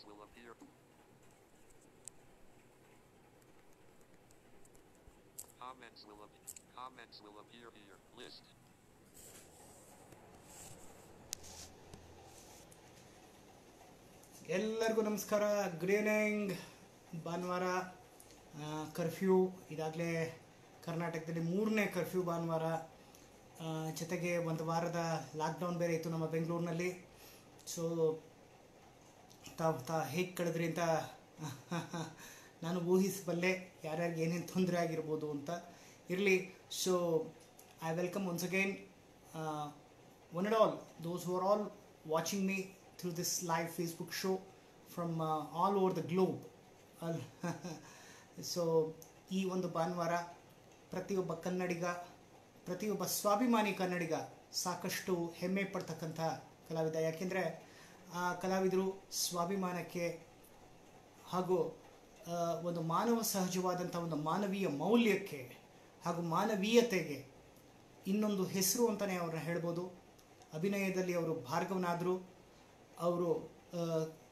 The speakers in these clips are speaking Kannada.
Comments will appear. Comments will ap- comments will appear here. List. ಎಲ್ಲರಿಗೂ ನಮಸ್ಕಾರ ಗುಡ್ ಈವ್ನಿಂಗ್ ಭಾನುವಾರ ಕರ್ಫ್ಯೂ ಇದಾಗಲೇ ಕರ್ನಾಟಕದಲ್ಲಿ ಮೂರನೇ ಕರ್ಫ್ಯೂ ಭಾನುವಾರ ಆ, ಜೊತೆಗೆ ಒಂದು ವಾರದ ಲಾಕ್ಡೌನ್ ಬೇರೆ ಇತ್ತು ನಮ್ಮ ಬೆಂಗಳೂರಿನಲ್ಲಿ ಸೊ ತಾವು ತಾ ಹೇಗೆ ಕಳೆದ್ರಿ ಅಂತ ನಾನು ಊಹಿಸಬಲ್ಲೆ ಯಾರ್ಯಾರಿಗೆ ಏನೇನು ತೊಂದರೆ ಆಗಿರ್ಬೋದು ಅಂತ ಇರಲಿ so I welcome once again one and all, those who are all watching me through this live Facebook show from uh, all over the globe. So ಈ ಒಂದು ಭಾನುವಾರ ಪ್ರತಿಯೊಬ್ಬ ಕನ್ನಡಿಗ ಪ್ರತಿಯೊಬ್ಬ ಸ್ವಾಭಿಮಾನಿ ಕನ್ನಡಿಗ ಸಾಕಷ್ಟು ಹೆಮ್ಮೆ ಪಡ್ತಕ್ಕಂಥ ಕಲಾವಿದ ಯಾಕೆಂದರೆ ಆ ಕಲಾವಿದರು ಸ್ವಾಭಿಮಾನಕ್ಕೆ ಹಾಗೂ ಆ, ಒಂದು ಮಾನವ ಸಹಜವಾದಂಥ ಒಂದು ಮಾನವೀಯ ಮೌಲ್ಯಕ್ಕೆ ಹಾಗೂ ಮಾನವೀಯತೆಗೆ ಇನ್ನೊಂದು ಹೆಸರು ಅಂತಲೇ ಅವ್ರನ್ನ ಹೇಳ್ಬೋದು ಅಭಿನಯದಲ್ಲಿ ಅವರು ಭಾರ್ಗವನಾದರು ಅವರು ಆ,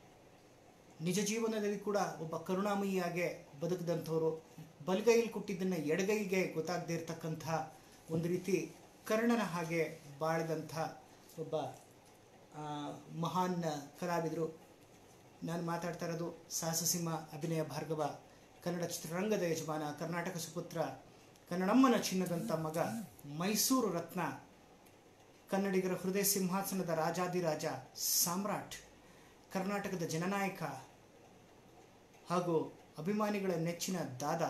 ನಿಜ ಜೀವನದಲ್ಲಿ ಕೂಡ ಒಬ್ಬ ಕರುಣಾಮಯಿಯಾಗೆ ಬದುಕಿದಂಥವ್ರು ಬಲಗೈಯಲ್ಲಿ ಕೊಟ್ಟಿದ್ದನ್ನು ಎಡಗೈಗೆ ಗೊತ್ತಾಗದೇ ಇರತಕ್ಕಂಥ ಒಂದು ರೀತಿ ಕರ್ಣನ ಹಾಗೆ ಬಾಳಿದಂಥ ಒಬ್ಬ ಆ, ಮಹಾನ್ ಕಲಾವಿದರು ನಾನು ಮಾತಾಡ್ತಾ ಇರೋದು ಸಾಹಸಸಿಂಹ ಅಭಿನಯ ಭಾರ್ಗವ ಕನ್ನಡ ಚಿತ್ರರಂಗದ ಯಜಮಾನ ಕರ್ನಾಟಕ ಸುಪುತ್ರ ಕನ್ನಡಮ್ಮನ ಚಿನ್ನದಂಥ ಮಗ ಮೈಸೂರು ರತ್ನ ಕನ್ನಡಿಗರ ಹೃದಯ ಸಿಂಹಾಸನದ ರಾಜಾದಿರಾಜ ಸಾಮ್ರಾಟ್ ಕರ್ನಾಟಕದ ಜನನಾಯಕ ಹಾಗೂ ಅಭಿಮಾನಿಗಳ ನೆಚ್ಚಿನ ದಾದ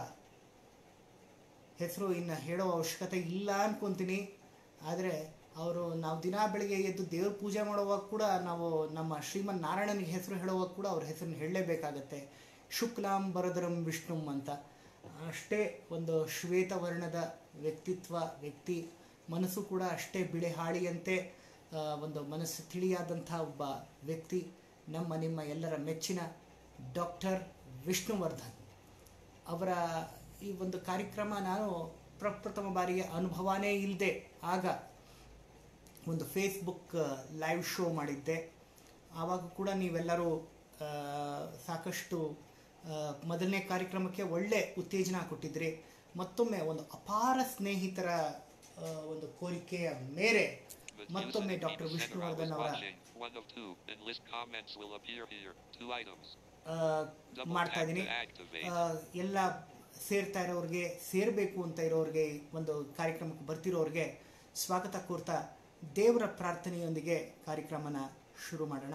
ಹೆಸರು ಇನ್ನು ಹೇಳೋ ಅವಶ್ಯಕತೆ ಇಲ್ಲ ಅನ್ಕೊಂತೀನಿ ಆದರೆ ಅವರು ನಾವು ದಿನ ಬೆಳಿಗ್ಗೆ ಎದ್ದು ದೇವ್ರ ಪೂಜೆ ಮಾಡುವಾಗ ಕೂಡ ನಾವು ನಮ್ಮ ಶ್ರೀಮನ್ ನಾರಾಯಣನಿಗೆ ಹೆಸರು ಹೇಳುವಾಗ ಕೂಡ ಅವ್ರ ಹೆಸರನ್ನು ಹೇಳಲೇಬೇಕಾಗತ್ತೆ ಶುಕ್ಲಾಂ ಬರದರಂ ವಿಷ್ಣುಂ ಅಂತ ಅಷ್ಟೇ ಒಂದು ಶ್ವೇತವರ್ಣದ ವ್ಯಕ್ತಿತ್ವ ವ್ಯಕ್ತಿ ಮನಸ್ಸು ಕೂಡ ಅಷ್ಟೇ ಬಿಳೆ ಹಾಳಿಯಂತೆ ಆ, ಒಂದು ಮನಸ್ಸು ತಿಳಿಯಾದಂಥ ಒಬ್ಬ ವ್ಯಕ್ತಿ ನಮ್ಮ ನಿಮ್ಮ ಎಲ್ಲರ ಮೆಚ್ಚಿನ ಡಾಕ್ಟರ್ ವಿಷ್ಣುವರ್ಧನ್ ಅವರ ಈ ಒಂದು ಕಾರ್ಯಕ್ರಮ ನಾನು ಪ್ರಪ್ರಥಮ ಬಾರಿಗೆ ಅನುಭವನೇ ಇಲ್ಲದೆ ಆಗ ಒಂದು ಫೇಸ್ಬುಕ್ ಲೈವ್ ಶೋ ಮಾಡಿದ್ದೆ ಆವಾಗ ಕೂಡ ನೀವೆಲ್ಲರೂ ಆ, ಸಾಕಷ್ಟು ಆ, ಮೊದಲನೇ ಕಾರ್ಯಕ್ರಮಕ್ಕೆ ಒಳ್ಳೆ ಉತ್ತೇಜನ ಕೊಟ್ಟಿದ್ರಿ ಮತ್ತೊಮ್ಮೆ ಒಂದು ಅಪಾರ ಸ್ನೇಹಿತರ ಆ, ಒಂದು ಕೋರಿಕೆಯ ಮೇರೆ The ಮತ್ತೊಮ್ಮೆ User doctor Team Center I Vishnuvardhan was ಅವರ watching. One of two. Enlist comments will appear here. Two items. ಆ, Double ಮಾಡ್ತಾ tap ಇದ್ದೀನಿ to activate. ಎಲ್ಲ ಸೇರ್ತಾ ಇರೋರಿಗೆ ಸೇರಬೇಕು ಅಂತ ಇರೋರಿಗೆ ಒಂದು ಕಾರ್ಯಕ್ರಮಕ್ಕೆ ಬರ್ತಿರೋರಿಗೆ ಸ್ವಾಗತ ಕೋರ್ತಾ ದೇವರ ಪ್ರಾರ್ಥನೆಯೊಂದಿಗೆ ಕಾರ್ಯಕ್ರಮನ ಶುರು ಮಾಡೋಣ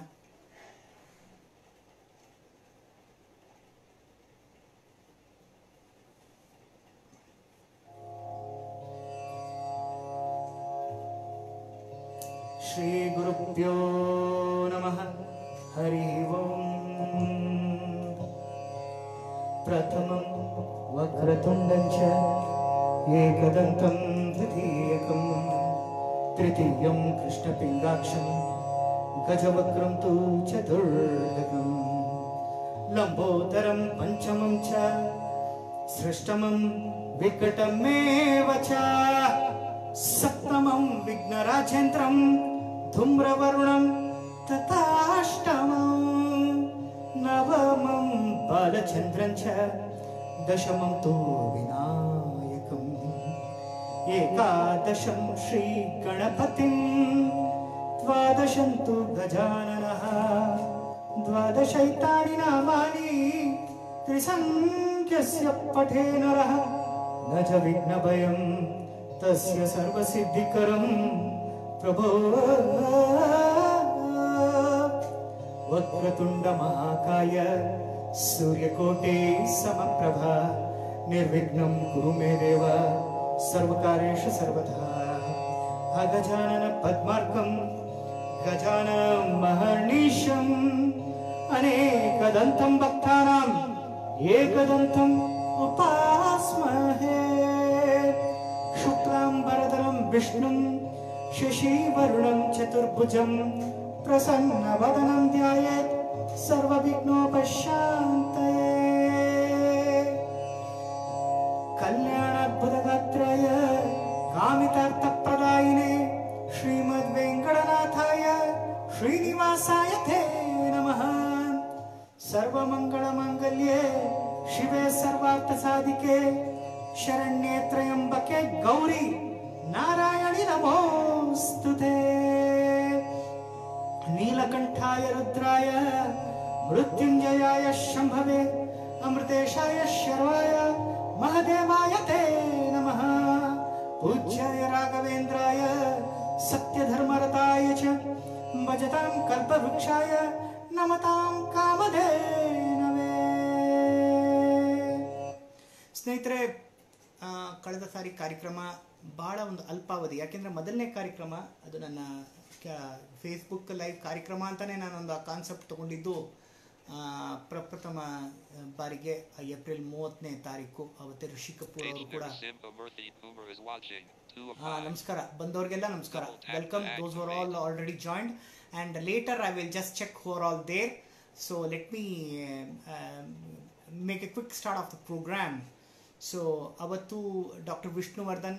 ಶ್ರೀ ಗುರುಭ್ಯೋ ನಮಃ ಹರಿ ಓಂ ಪ್ರಥಮಂ ವಕ್ರತುಂಡಂ ಚ ಏಕದಂತಂ ದ್ವಿತೀಯಕಂ ತೃತೀಯಂ ಕೃಷ್ಣಪಿಂಗಾಕ್ಷಂ ಗಜವಕ್ರಂ ತು ಚತುರ್ದಕಂ ಲಂಬೋದರಂ ಪಂಚಮಂ ಚ ಸೃಷ್ಟಮಂ ವಿಕಟಮೇವ ಚ ಸಪ್ತಮಂ ವಿಘ್ನರಾಜೇಂದ್ರಂ ಧೂಮ್ರವರುಣಂ ತಥಾಷ್ಟಮಂ ನವಮಂ ಬಾಲಚಂದ್ರಂ ಚ ದಶಮಂ ತು ವಿನಾಯಕಂ ಏಕಾದಶಂ ಶ್ರೀ ಗಣಪತಿಂ ದ್ವಾದಶಂ ತು ಗಜಾನನಃ ದ್ವಾದಶೈತಾನಿ ನಾಮಾನಿ त्रिसङ्ख्यस्य पठे नरः न च विघ्नभयं तस्य सर्वसिद्धिकरं प्रभो वक्रतुण्डमहाकाय सूर्यकोटे समप्रभा निर्विघ्नं कुरु मे देव सर्वकार्येषु सर्वदा अगजानन पद्मार्कं गजाननं महर्निशम् अनेकदन्तं भक्तानाम् एकदन्तम् उपास्महे शुक्लाम्बरधरं विष्णुं शशिवर्णं चतुर्भुजं प्रसन्नवदनं ध्यायेत् सर्वविघ्नोपशान्तये कल्याणाद्भुतगात्राय कामितार्थप्रदायिने श्रीमद्वेङ्कटनाथाय श्रीनिवासाय ते नमः ಸರ್ವಮಂಗಳಮಾಂಗಲ್ಯೆ ಶಿವೆ ಸರ್ವಾರ್ಥ ಸಾಧಿಕೆ ಶರಣ್ಯೇ ತ್ರಯಂಬಕೆ ಗೌರಿ ನಾರಾಯಣಿ ನಮೋಸ್ತುತೆ ನೀಲಕಂಠಾಯ ರುದ್ರಾಯ ಮೃತ್ಯುಂಜಯಾಯ ಶಂಭವೆ ಅಮೃತೇಶಾಯ ಶರ್ವಾಯ ಮಹದೇವಾಯ ತೇ ನಮಃ ಪೂಜ್ಯಾಯ ರಾಘವೇಂದ್ರಾಯ ಸತ್ಯಧರ್ಮರತಾಯ ಚ ಭಜತಾಂ ಕಲ್ಪವೃಕ್ಷಾಯ ನಮತಾಂ ಕಾಮಧೇನವೇ ಸ್ನೇಹಿತರೆ ಆ, ಕಳೆದ ಸಾರಿ ಕಾರ್ಯಕ್ರಮ ಬಹಳ ಒಂದು ಅಲ್ಪಾವಧಿ ಯಾಕೆಂದರೆ ಮೊದಲನೇ ಕಾರ್ಯಕ್ರಮ ಅದು ನನ್ನ ಫೇಸ್ಬುಕ್ ಲೈವ್ ಕಾರ್ಯಕ್ರಮ ಅಂತಲೇ ನಾನೊಂದು ಆ ಕಾನ್ಸೆಪ್ಟ್ ತೊಗೊಂಡಿದ್ದು ಆ, ಪ್ರಪ್ರಥಮ ಬಾರಿಗೆ ಏಪ್ರಿಲ್ ಮೂವತ್ತನೇ ತಾರೀಕು ಅವತ್ತೇ ಋಷಿ ಕಪೂರ್ ಅವರು Page ಕೂಡ Nira Simba Murthy Boomer is watching. Two of ಆ, five. ನಮಸ್ಕಾರ ಬಂದವ್ರಿಗೆಲ್ಲ ನಮಸ್ಕಾರ Double tap welcome to those were activate. All already joined and later I will just check who are all there so let me make a quick start of the programme so ಅವತ್ತು doctor Vishnuvardhan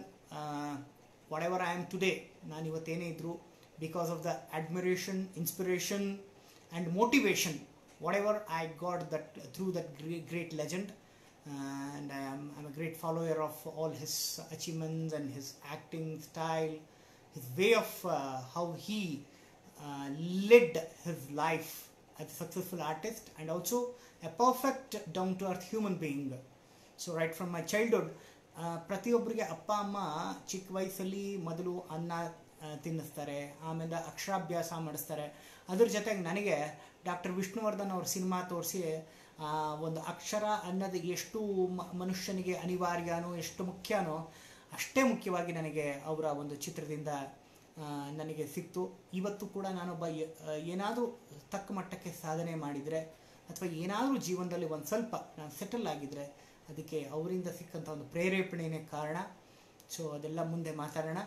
whatever I am today ನಾನು ಇವತ್ತೇನೇ ಇದ್ದರು because of the admiration inspiration and motivation whatever I got that through that great legend and I am I'm a great follower of all his achievements and his acting style, his way of uh, how he uh, led his life as a successful artist and also a perfect down to earth human being. So right from my childhood ಪ್ರತಿಯೊಬ್ಬರಿಗೆ ಅಪ್ಪ ಅಮ್ಮ ಚಿಕ್ಕ ವಯಸ್ಸಲ್ಲಿ ಮೊದಲು ಅನ್ನ ಆ, ತಿನ್ನಿಸ್ತಾರೆ ಆಮೇಲೆ ಅಕ್ಷರಾಭ್ಯಾಸ ಮಾಡಿಸ್ತಾರೆ ಅದ್ರ ಜೊತೆಗೆ ನನಗೆ ಡಾಕ್ಟರ್ ವಿಷ್ಣುವರ್ಧನ್ ಅವ್ರ ಸಿನಿಮಾ ತೋರಿಸಿ ಒಂದು ಅಕ್ಷರ ಅನ್ನೋದು ಎಷ್ಟು ಮ- ಮನುಷ್ಯನಿಗೆ ಅನಿವಾರ್ಯನೋ ಎಷ್ಟು ಮುಖ್ಯನೋ ಅಷ್ಟೇ ಮುಖ್ಯವಾಗಿ ನನಗೆ ಅವರ ಒಂದು ಚಿತ್ರದಿಂದ ಆ, ನನಗೆ ಸಿಕ್ತು ಇವತ್ತು ಕೂಡ ನಾನೊಬ್ಬ ಏನಾದರೂ ತಕ್ಕ ಮಟ್ಟಕ್ಕೆ ಸಾಧನೆ ಮಾಡಿದರೆ ಅಥವಾ ಏನಾದರೂ ಜೀವನದಲ್ಲಿ ಒಂದು ಸ್ವಲ್ಪ ನಾನು ಸೆಟಲ್ ಆಗಿದ್ರೆ ಅದಕ್ಕೆ ಅವರಿಂದ ಸಿಕ್ಕಂಥ ಒಂದು ಪ್ರೇರೇಪಣೆನೇ ಕಾರಣ ಸೊ ಅದೆಲ್ಲ ಮುಂದೆ ಮಾತಾಡೋಣ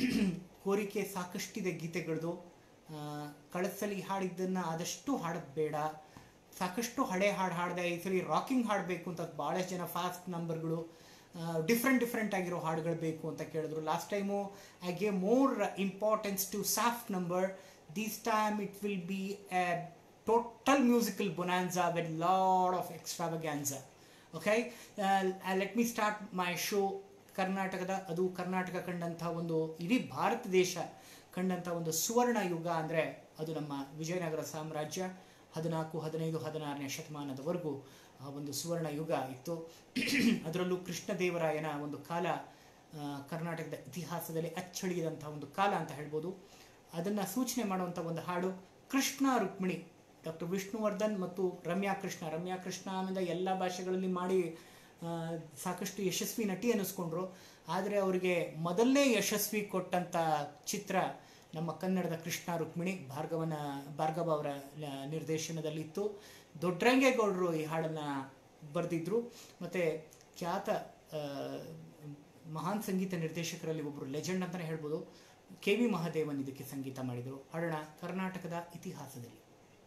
ಕೋರಿಕೆ ಸಾಕಷ್ಟಿದೆ ಗೀತೆಗಳದು ಆ, ಕಳಸಲಿ ಹಾಡಿದ್ದನ್ನು ಆದಷ್ಟು ಹಾಡೋದು ಬೇಡ ಸಾಕಷ್ಟು ಹಳೆ ಹಾಡು ಹಾಡಿದೆ ಈ ಸರಿ ರಾಕಿಂಗ್ ಹಾಡಬೇಕು ಅಂತ ಭಾಳಷ್ಟು ಜನ ಫಾಸ್ಟ್ ನಂಬರ್ಗಳು ಡಿಫ್ರೆಂಟ್ ಡಿಫ್ರೆಂಟ್ ಆಗಿರೋ ಹಾಡುಗಳು ಬೇಕು ಅಂತ ಕೇಳಿದ್ರು last time I gave more importance to soft number this time it will be a total musical bonanza with load of extravaganza okay let me start my show ಕರ್ನಾಟಕದ ಅದು ಕರ್ನಾಟಕ ಕಂಡಂಥ ಒಂದು ಇಡೀ ಭಾರತ ದೇಶ ಕಂಡಂಥ ಒಂದು ಸುವರ್ಣ ಯುಗ ಅಂದರೆ ಅದು ನಮ್ಮ ವಿಜಯನಗರ ಸಾಮ್ರಾಜ್ಯ ಹದಿನಾಲ್ಕು ಹದಿನೈದು ಹದಿನಾರನೇ ಶತಮಾನದವರೆಗೂ ಆ ಒಂದು ಸುವರ್ಣ ಯುಗ ಇತ್ತು ಅದರಲ್ಲೂ ಕೃಷ್ಣದೇವರಾಯನ ಒಂದು ಕಾಲ ಆ, ಕರ್ನಾಟಕದ ಇತಿಹಾಸದಲ್ಲಿ ಅಚ್ಚಳಿಯದಂಥ ಒಂದು ಕಾಲ ಅಂತ ಹೇಳ್ಬೋದು ಅದನ್ನು ಸೂಚನೆ ಮಾಡುವಂಥ ಒಂದು ಹಾಡು ಕೃಷ್ಣ ರುಕ್ಮಿಣಿ ಡಾಕ್ಟರ್ ವಿಷ್ಣುವರ್ಧನ್ ಮತ್ತು ರಮ್ಯಾ ಕೃಷ್ಣ ರಮ್ಯಾ ಕೃಷ್ಣ ಆಮೇಲೆ ಎಲ್ಲ ಭಾಷೆಗಳಲ್ಲಿ ಮಾಡಿ ಆ, ಸಾಕಷ್ಟು ಯಶಸ್ವಿ ನಟಿ ಅನ್ನಿಸ್ಕೊಂಡ್ರು ಆದರೆ ಅವರಿಗೆ ಮೊದಲನೇ ಯಶಸ್ವಿ ಕೊಟ್ಟಂಥ ಚಿತ್ರ ನಮ್ಮ ಕನ್ನಡದ ಕೃಷ್ಣ ರುಕ್ಮಿಣಿ ಭಾರ್ಗವನ ಭಾರ್ಗವ ಅವರ ನ- ನಿರ್ದೇಶನದಲ್ಲಿತ್ತು ದೊಡ್ಡರಂಗೇಗೌಡರು ಈ ಹಾಡನ್ನು ಬರೆದಿದ್ರು ಮತ್ತು ಖ್ಯಾತ ಆ, ಮಹಾನ್ ಸಂಗೀತ ನಿರ್ದೇಶಕರಲ್ಲಿ ಒಬ್ಬರು ಲೆಜೆಂಡ್ ಅಂತಲೇ ಹೇಳ್ಬೋದು ಕೆ ವಿ ಮಹಾದೇವನ್ ಇದಕ್ಕೆ ಸಂಗೀತ ಮಾಡಿದರು ಹಾಡೋಣ ಕರ್ನಾಟಕದ ಇತಿಹಾಸದಲ್ಲಿ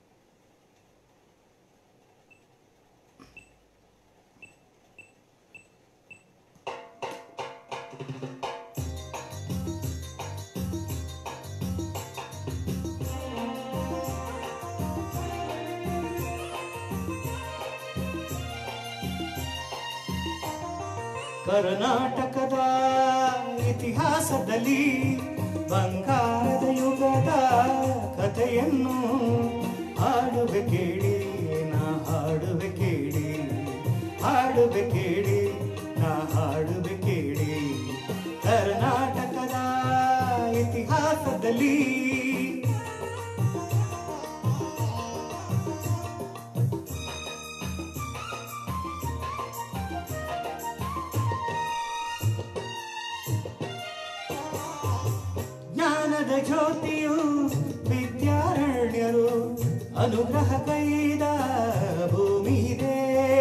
ಕರ್ನಾಟಕದ ಇತಿಹಾಸದಲ್ಲಿ ಬಂಗಾರದ ಯುಗದ ಕಥೆಯನ್ನು ಹಾಡುವೆ ಕೇಳಿ ನಾ ಹಾಡುವೆ ಕೇಳಿ ಹಾಡುವೆ ಕೇಳಿ ನಾ ಹಾಡುವೆ ಕೇಳಿ ಕರ್ನಾಟಕದ ಇತಿಹಾಸದಲ್ಲಿ ಜ್ಞಾನದ ಜ್ಯೋತಿಯು ವಿದ್ಯಾರಣ್ಯರು ಅನುಗ್ರಹ ಕೈದ ಭೂಮಿ ಇದೆ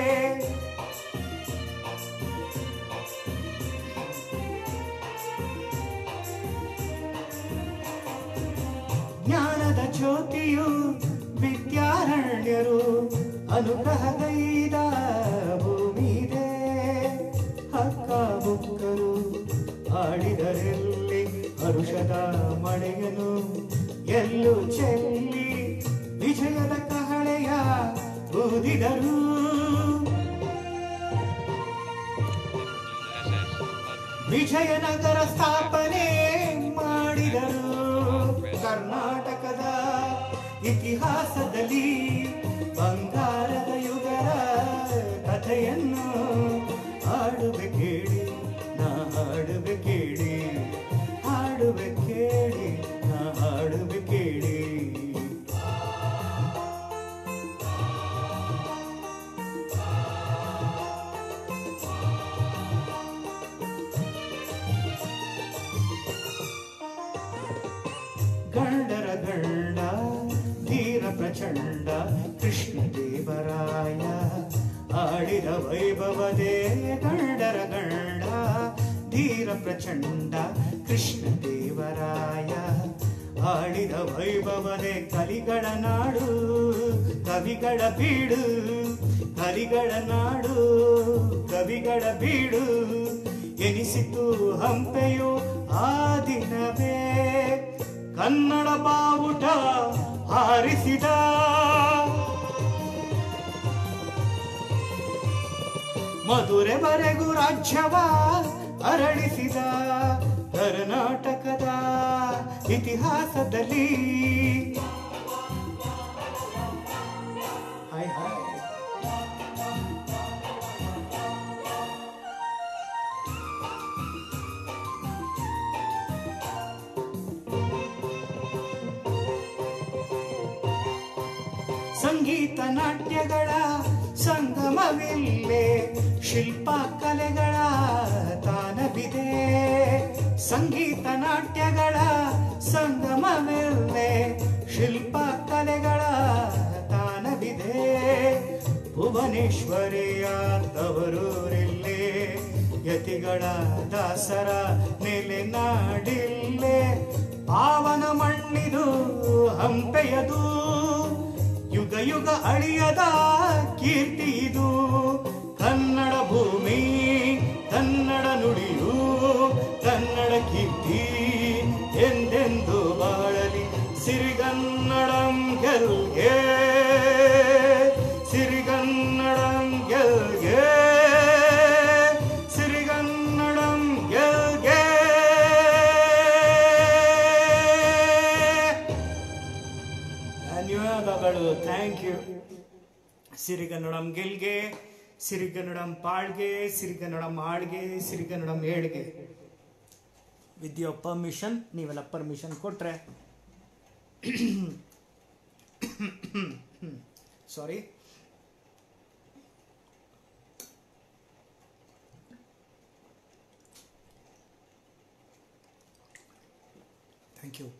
ಜ್ಞಾನದ ಜ್ಯೋತಿಯು ವಿದ್ಯಾರಣ್ಯರು ಅನುಗ್ರಹ ಕೈದ ಭೂಮಿ ಇದೆ ಹಕ್ಕ ಬುಕ್ಕರು ಆಡಿದರೆಲ್ಲಿ ಹರುಷದ ಮಳೆಯನು ಎಲ್ಲೂ ಚೆಲ್ಲಿ ವಿಜಯದ ಕಹಳೆಯ ಊದಿದರು ವಿಜಯನಗರ ಸ್ಥಾಪನೆ ಮಾಡಿದರು ಕರ್ನಾಟಕದ ಇತಿಹಾಸದಲ್ಲಿ ಬಂಗಾರದ ಯುಗದ ಕಥೆಯನ್ನು ಹಾಡುವೆ ಕೇಳಿ ನಾ ಹಾಡುವೆ ಕೇಳಿ ಹಾಡುವೆ ಕೇಳಿ ನಾ ಹಾಡುವೆ ಕೇಳಿ ಗಂಡರ ಗಂಡ ಧೀರ ಪ್ರಚಂಡ ಕೃಷ್ಣ ದೇವರಾಯ ಆಡಿದ ವೈಭವದೇ ಗಂಡರ ಗಂಡ ಧೀರ ಪ್ರಚಂಡ ಕೃಷ್ಣ ದೇವರಾಯ ಆಡಿದ ವೈಭವದೇ ಕಲಿಗಳ ನಾಡು ಕವಿಗಳ ಬೀಡು ಕಲಿಗಳ ನಾಡು ಕವಿಗಳ ಬೀಡು ಎನಿಸಿತು ಹಂಪೆಯು ಆ ದಿನವೇ ಕನ್ನಡ ಬಾವುಟ ಹಾರಿಸಿದ ಮಧುರೆವರೆಗೂ ರಾಜ್ಯವ ಅರಳಿಸಿದ ಕರ್ನಾಟಕದ ಇತಿಹಾಸದಲ್ಲಿ ಹಾಯ್ ಹಾಯ್ ಸಂಗೀತ ನಾಟ್ಯಗಳ ಸಂಗಮವಿಲ್ಲೇ ಶಿಲ್ಪ ಕಲೆಗಳ ತಾನವಿದೆ ಸಂಗೀತ ನಾಟ್ಯಗಳ ಸಂಗಮವಿಲ್ಲೇ ಶಿಲ್ಪ ಕಲೆಗಳ ತಾನವಿದೆ ಭುವನೇಶ್ವರಿಯ ತವರೂರಿಲ್ಲೇ ಯತಿಗಳ ದಾಸರ ನೆಲೆ ನಾಡಿಲ್ಲೇ ಪಾವನ ಮಣ್ಣಿದು ಹಂಪೆಯದು ಯುಗ ಯುಗ ಅಳಿಯದ ಕೀರ್ತಿ ಇದು ಕನ್ನಡ ಭೂಮಿ ಕನ್ನಡ ನುಡಿಯು ಕನ್ನಡ ಕೀರ್ತಿ ಎಂದೆಂದು ಬಾಳಲಿ ಸಿರಿಗನ್ನಡಂ ಗೆಲ್ಗೆ ಸಿರಿಗನ್ನಡಂ ಗೆಲ್ಗೆ ಸಿರಿಗನ್ನಡಂ ಗೆಲ್ಗೆ ಧನ್ಯವಾದಗಳು ಥ್ಯಾಂಕ್ ಯು ಸಿರಿಗನ್ನಡಂ ಗೆಲ್ಗೆ ಸಿರಿಗನ್ನಡಂ ಪಾಳ್ಗೆ ಸಿರಿಗನ್ನಡಂ ಆಳ್ಗೆ ಸಿರಿಗನ್ನಡಂ ಏಳ್ಗೆ ವಿತ್ ಯೋರ್ ಪರ್ಮಿಷನ್ ನೀವೆಲ್ಲ ಪರ್ಮಿಷನ್ ಕೊಟ್ರೆ ಸಾರಿ ಥ್ಯಾಂಕ್ ಯು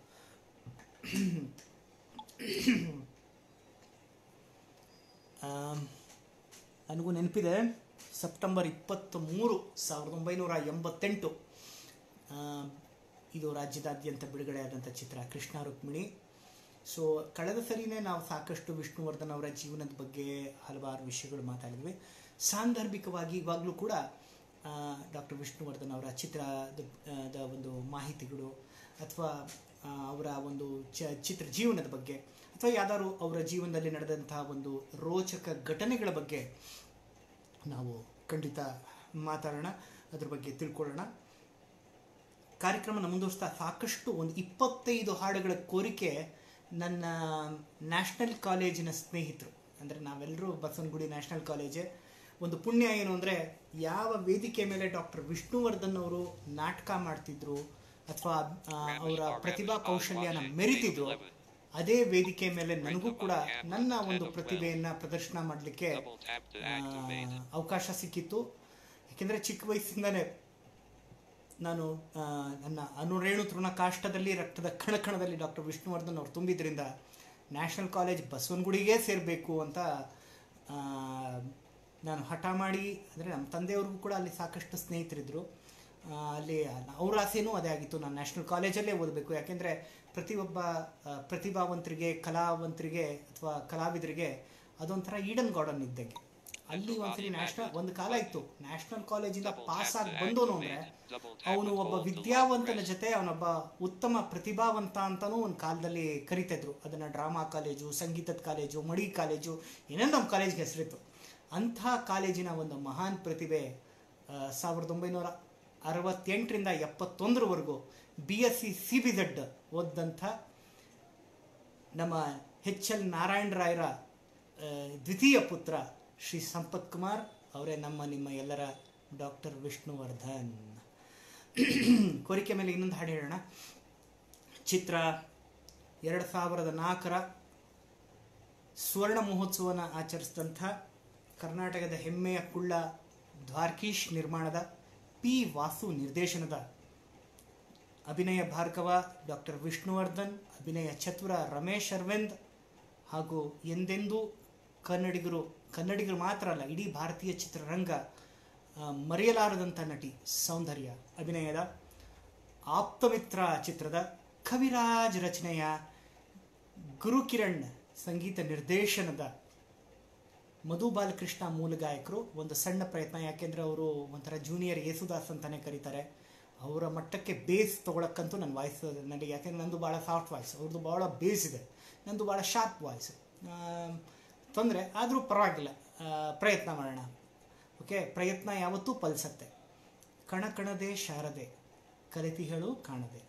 ನನಗೂ ನೆನಪಿದೆ ಸೆಪ್ಟೆಂಬರ್ ಇಪ್ಪತ್ತ್ ಮೂರು ಸಾವಿರದ ಒಂಬೈನೂರ ಎಂಬತ್ತೆಂಟು ಆ, ಇದು ರಾಜ್ಯದಾದ್ಯಂತ ಬಿಡುಗಡೆಯಾದಂಥ ಚಿತ್ರ ಕೃಷ್ಣ ರುಕ್ಮಿಣಿ ಸೊ ಕಳೆದ ಸರಿನೇ ನಾವು ಸಾಕಷ್ಟು ವಿಷ್ಣುವರ್ಧನ್ ಅವರ ಜೀವನದ ಬಗ್ಗೆ ಹಲವಾರು ವಿಷಯಗಳು ಮಾತಾಡಿದ್ವಿ ಸಾಂದರ್ಭಿಕವಾಗಿ ಇವಾಗಲೂ ಕೂಡ ಡಾಕ್ಟರ್ ವಿಷ್ಣುವರ್ಧನ್ ಅವರ ಚಿತ್ರದ ಆ, ದ ಒಂದು ಮಾಹಿತಿಗಳು ಅಥವಾ ಅವರ ಒಂದು ಚ ಚಿತ್ರ ಜೀವನದ ಬಗ್ಗೆ ಅಥವಾ ಯಾವ್ದಾದ್ರು ಅವರ ಜೀವನದಲ್ಲಿ ನಡೆದಂತಹ ಒಂದು ರೋಚಕ ಘಟನೆಗಳ ಬಗ್ಗೆ ನಾವು ಖಂಡಿತ ಮಾತಾಡೋಣ ಅದ್ರ ಬಗ್ಗೆ ತಿಳ್ಕೊಳ್ಳೋಣ ಕಾರ್ಯಕ್ರಮನ ಮುಂದುವರಿಸ್ತಾ ಸಾಕಷ್ಟು ಒಂದು ಇಪ್ಪತ್ತೈದು ಹಾಡುಗಳ ಕೋರಿಕೆ ನನ್ನ ನ್ಯಾಷನಲ್ ಕಾಲೇಜಿನ ಸ್ನೇಹಿತರು ಅಂದರೆ ನಾವೆಲ್ಲರೂ ಬಸವನಗುಡಿ ನ್ಯಾಷನಲ್ ಕಾಲೇಜೇ ಒಂದು ಪುಣ್ಯ ಏನು ಅಂದರೆ ಯಾವ ವೇದಿಕೆ ಮೇಲೆ ಡಾಕ್ಟರ್ ವಿಷ್ಣುವರ್ಧನ್ ಅವರು ನಾಟಕ ಮಾಡ್ತಿದ್ರು ಅಥವಾ ಅವರ ಪ್ರತಿಭಾ ಕೌಶಲ್ಯನ ಮೆರಿತಿದ್ರು ಅದೇ ವೇದಿಕೆ ಮೇಲೆ ನನಗೂ ಕೂಡ ನನ್ನ ಒಂದು ಪ್ರತಿಭೆಯನ್ನ ಪ್ರದರ್ಶನ ಮಾಡಲಿಕ್ಕೆ Double tap to activate. ಅವಕಾಶ ಸಿಕ್ಕಿತ್ತು ಯಾಕೆಂದರೆ ಚಿಕ್ಕ ವಯಸ್ಸಿಂದಲೇ ನಾನು ಆ, ನನ್ನ ಅನುರೇಣು ತೃಣಕಾಷ್ಟದಲ್ಲಿ ರಕ್ತದ ಕಣಕಣದಲ್ಲಿ ಡಾಕ್ಟರ್ ವಿಷ್ಣುವರ್ಧನ್ ಅವರು ತುಂಬಿದ್ರಿಂದ ನ್ಯಾಷನಲ್ ಕಾಲೇಜ್ ಬಸವನಗುಡಿಗೆ ಸೇರಬೇಕು ಅಂತ ಆ, ನಾನು ಹಠ ಮಾಡಿ ಅಂದರೆ ನಮ್ಮ ತಂದೆಯವ್ರಿಗೂ ಕೂಡ ಅಲ್ಲಿ ಸಾಕಷ್ಟು ಸ್ನೇಹಿತರಿದ್ದರು ಆ, ಅಲ್ಲಿ ಅವ್ರ ಆಸೆನೂ ಅದೇ ಆಗಿತ್ತು ನಾನು ನ್ಯಾಷನಲ್ ಕಾಲೇಜಲ್ಲೇ ಓದಬೇಕು ಯಾಕೆಂದರೆ ಪ್ರತಿಯೊಬ್ಬ ಆ, ಪ್ರತಿಭಾವಂತರಿಗೆ ಕಲಾವಂತರಿಗೆ ಅಥವಾ ಕಲಾವಿದರಿಗೆ ಅದೊಂಥರ ಈಡನ್ ಗಾರ್ಡನ್ ಇದ್ದಂಗೆ ಅಲ್ಲಿ ಒಂದ್ಸರಿ ನ್ಯಾಷನಲ್ ಒಂದು ಕಾಲ ಇತ್ತು ನ್ಯಾಷನಲ್ ಕಾಲೇಜಿಂದ ಪಾಸ್ ಆಗಿ ಬಂದೋನು ಅಂದ್ರೆ ಅವನು ಒಬ್ಬ ವಿದ್ಯಾವಂತನ ಜೊತೆ ಅವನೊಬ್ಬ ಉತ್ತಮ ಪ್ರತಿಭಾವಂತ ಅಂತಾನೂ ಒಂದು ಕಾಲದಲ್ಲಿ ಕರಿತಿದ್ರು ಅದನ್ನ ಡ್ರಾಮಾ ಕಾಲೇಜು ಸಂಗೀತದ ಕಾಲೇಜು ಮಡಿ ಕಾಲೇಜು ಏನೇನು ನಮ್ಮ ಕಾಲೇಜ್ಗೆ ಹೆಸರಿತ್ತು ಅಂಥ ಕಾಲೇಜಿನ ಒಂದು ಮಹಾನ್ ಪ್ರತಿಭೆ ಆ, ಸಾವಿರದ ಒಂಬೈನೂರ ಅರವತ್ತೆಂಟರಿಂದ ಎಪ್ಪತ್ತೊಂದರವರೆಗೂ B S C C B Z ಓದಂಥ ನಮ್ಮ ಎಚ್ ಎಲ್ ನಾರಾಯಣ ರಾಯರ ಆ, ದ್ವಿತೀಯ ಪುತ್ರ ಶ್ರೀ ಸಂಪತ್ ಕುಮಾರ್ ಅವರೇ ನಮ್ಮ ನಿಮ್ಮ ಎಲ್ಲರ ಡಾಕ್ಟರ್ ವಿಷ್ಣುವರ್ಧನ್ ಕೋರಿಕೆ ಮೇಲೆ ಇನ್ನೊಂದು ಹಾಡು ಹೇಳೋಣ ಚಿತ್ರ ಎರಡು ಸಾವಿರದ ನಾಲ್ಕರ ಸುವರ್ಣ ಮಹೋತ್ಸವನ ಆಚರಿಸಿದಂಥ ಕರ್ನಾಟಕದ ಹೆಮ್ಮೆಯ ಕುಳ್ಳ ದ್ವಾರ್ಕೀಶ್ ನಿರ್ಮಾಣದ ಪಿ ವಾಸು ನಿರ್ದೇಶನದ ಅಭಿನಯ ಭಾರ್ಗವ ಡಾಕ್ಟರ್ ವಿಷ್ಣುವರ್ಧನ್ ಅಭಿನಯ ಚತುರ ರಮೇಶ್ ಅರವಿಂದ್ ಹಾಗೂ ಎಂದೆಂದೂ ಕನ್ನಡಿಗರು ಕನ್ನಡಿಗರು ಮಾತ್ರ ಅಲ್ಲ ಇಡೀ ಭಾರತೀಯ ಚಿತ್ರರಂಗ ಆ, ಮರೆಯಲಾರದಂಥ ನಟಿ ಸೌಂದರ್ಯ ಅಭಿನಯದ ಆಪ್ತಮಿತ್ರ ಚಿತ್ರದ ಕವಿರಾಜ್ ರಚನೆಯ ಗುರುಕಿರಣ್ ಸಂಗೀತ ನಿರ್ದೇಶನದ ಮಧು ಬಾಲಕೃಷ್ಣ ಮೂಲ ಗಾಯಕರು ಒಂದು ಸಣ್ಣ ಪ್ರಯತ್ನ ಯಾಕೆಂದ್ರೆ ಅವರು ಒಂಥರ ಜೂನಿಯರ್ ಯೇಸುದಾಸ್ ಅಂತಾನೆ ಕರೀತಾರೆ ಅವರ ಮಟ್ಟಕ್ಕೆ ಬೇಸ್ ತೊಗೊಳಕ್ಕಂತೂ ನನ್ನ ವಾಯ್ಸ್ ನನಗೆ ಯಾಕೆಂದ್ರೆ ನಂದು ಭಾಳ ಸಾಫ್ಟ್ ವಾಯ್ಸ್ ಅವ್ರದ್ದು ಭಾಳ ಬೇಸ್ ಇದೆ ನಂದು ಭಾಳ ಶಾರ್ಪ್ ವಾಯ್ಸ್ ತೊಂದರೆ ಆದರೂ ಪರವಾಗಿಲ್ಲ ಆ, ಪ್ರಯತ್ನ ಮಾಡೋಣ ಓಕೆ ಪ್ರಯತ್ನ ಯಾವತ್ತೂ ಫಲಿಸತ್ತೆ ಕಣ ಕಣದೆ ಶಾರದೆ ಕಲಿತಿಗಳು ಕಾಣದೆ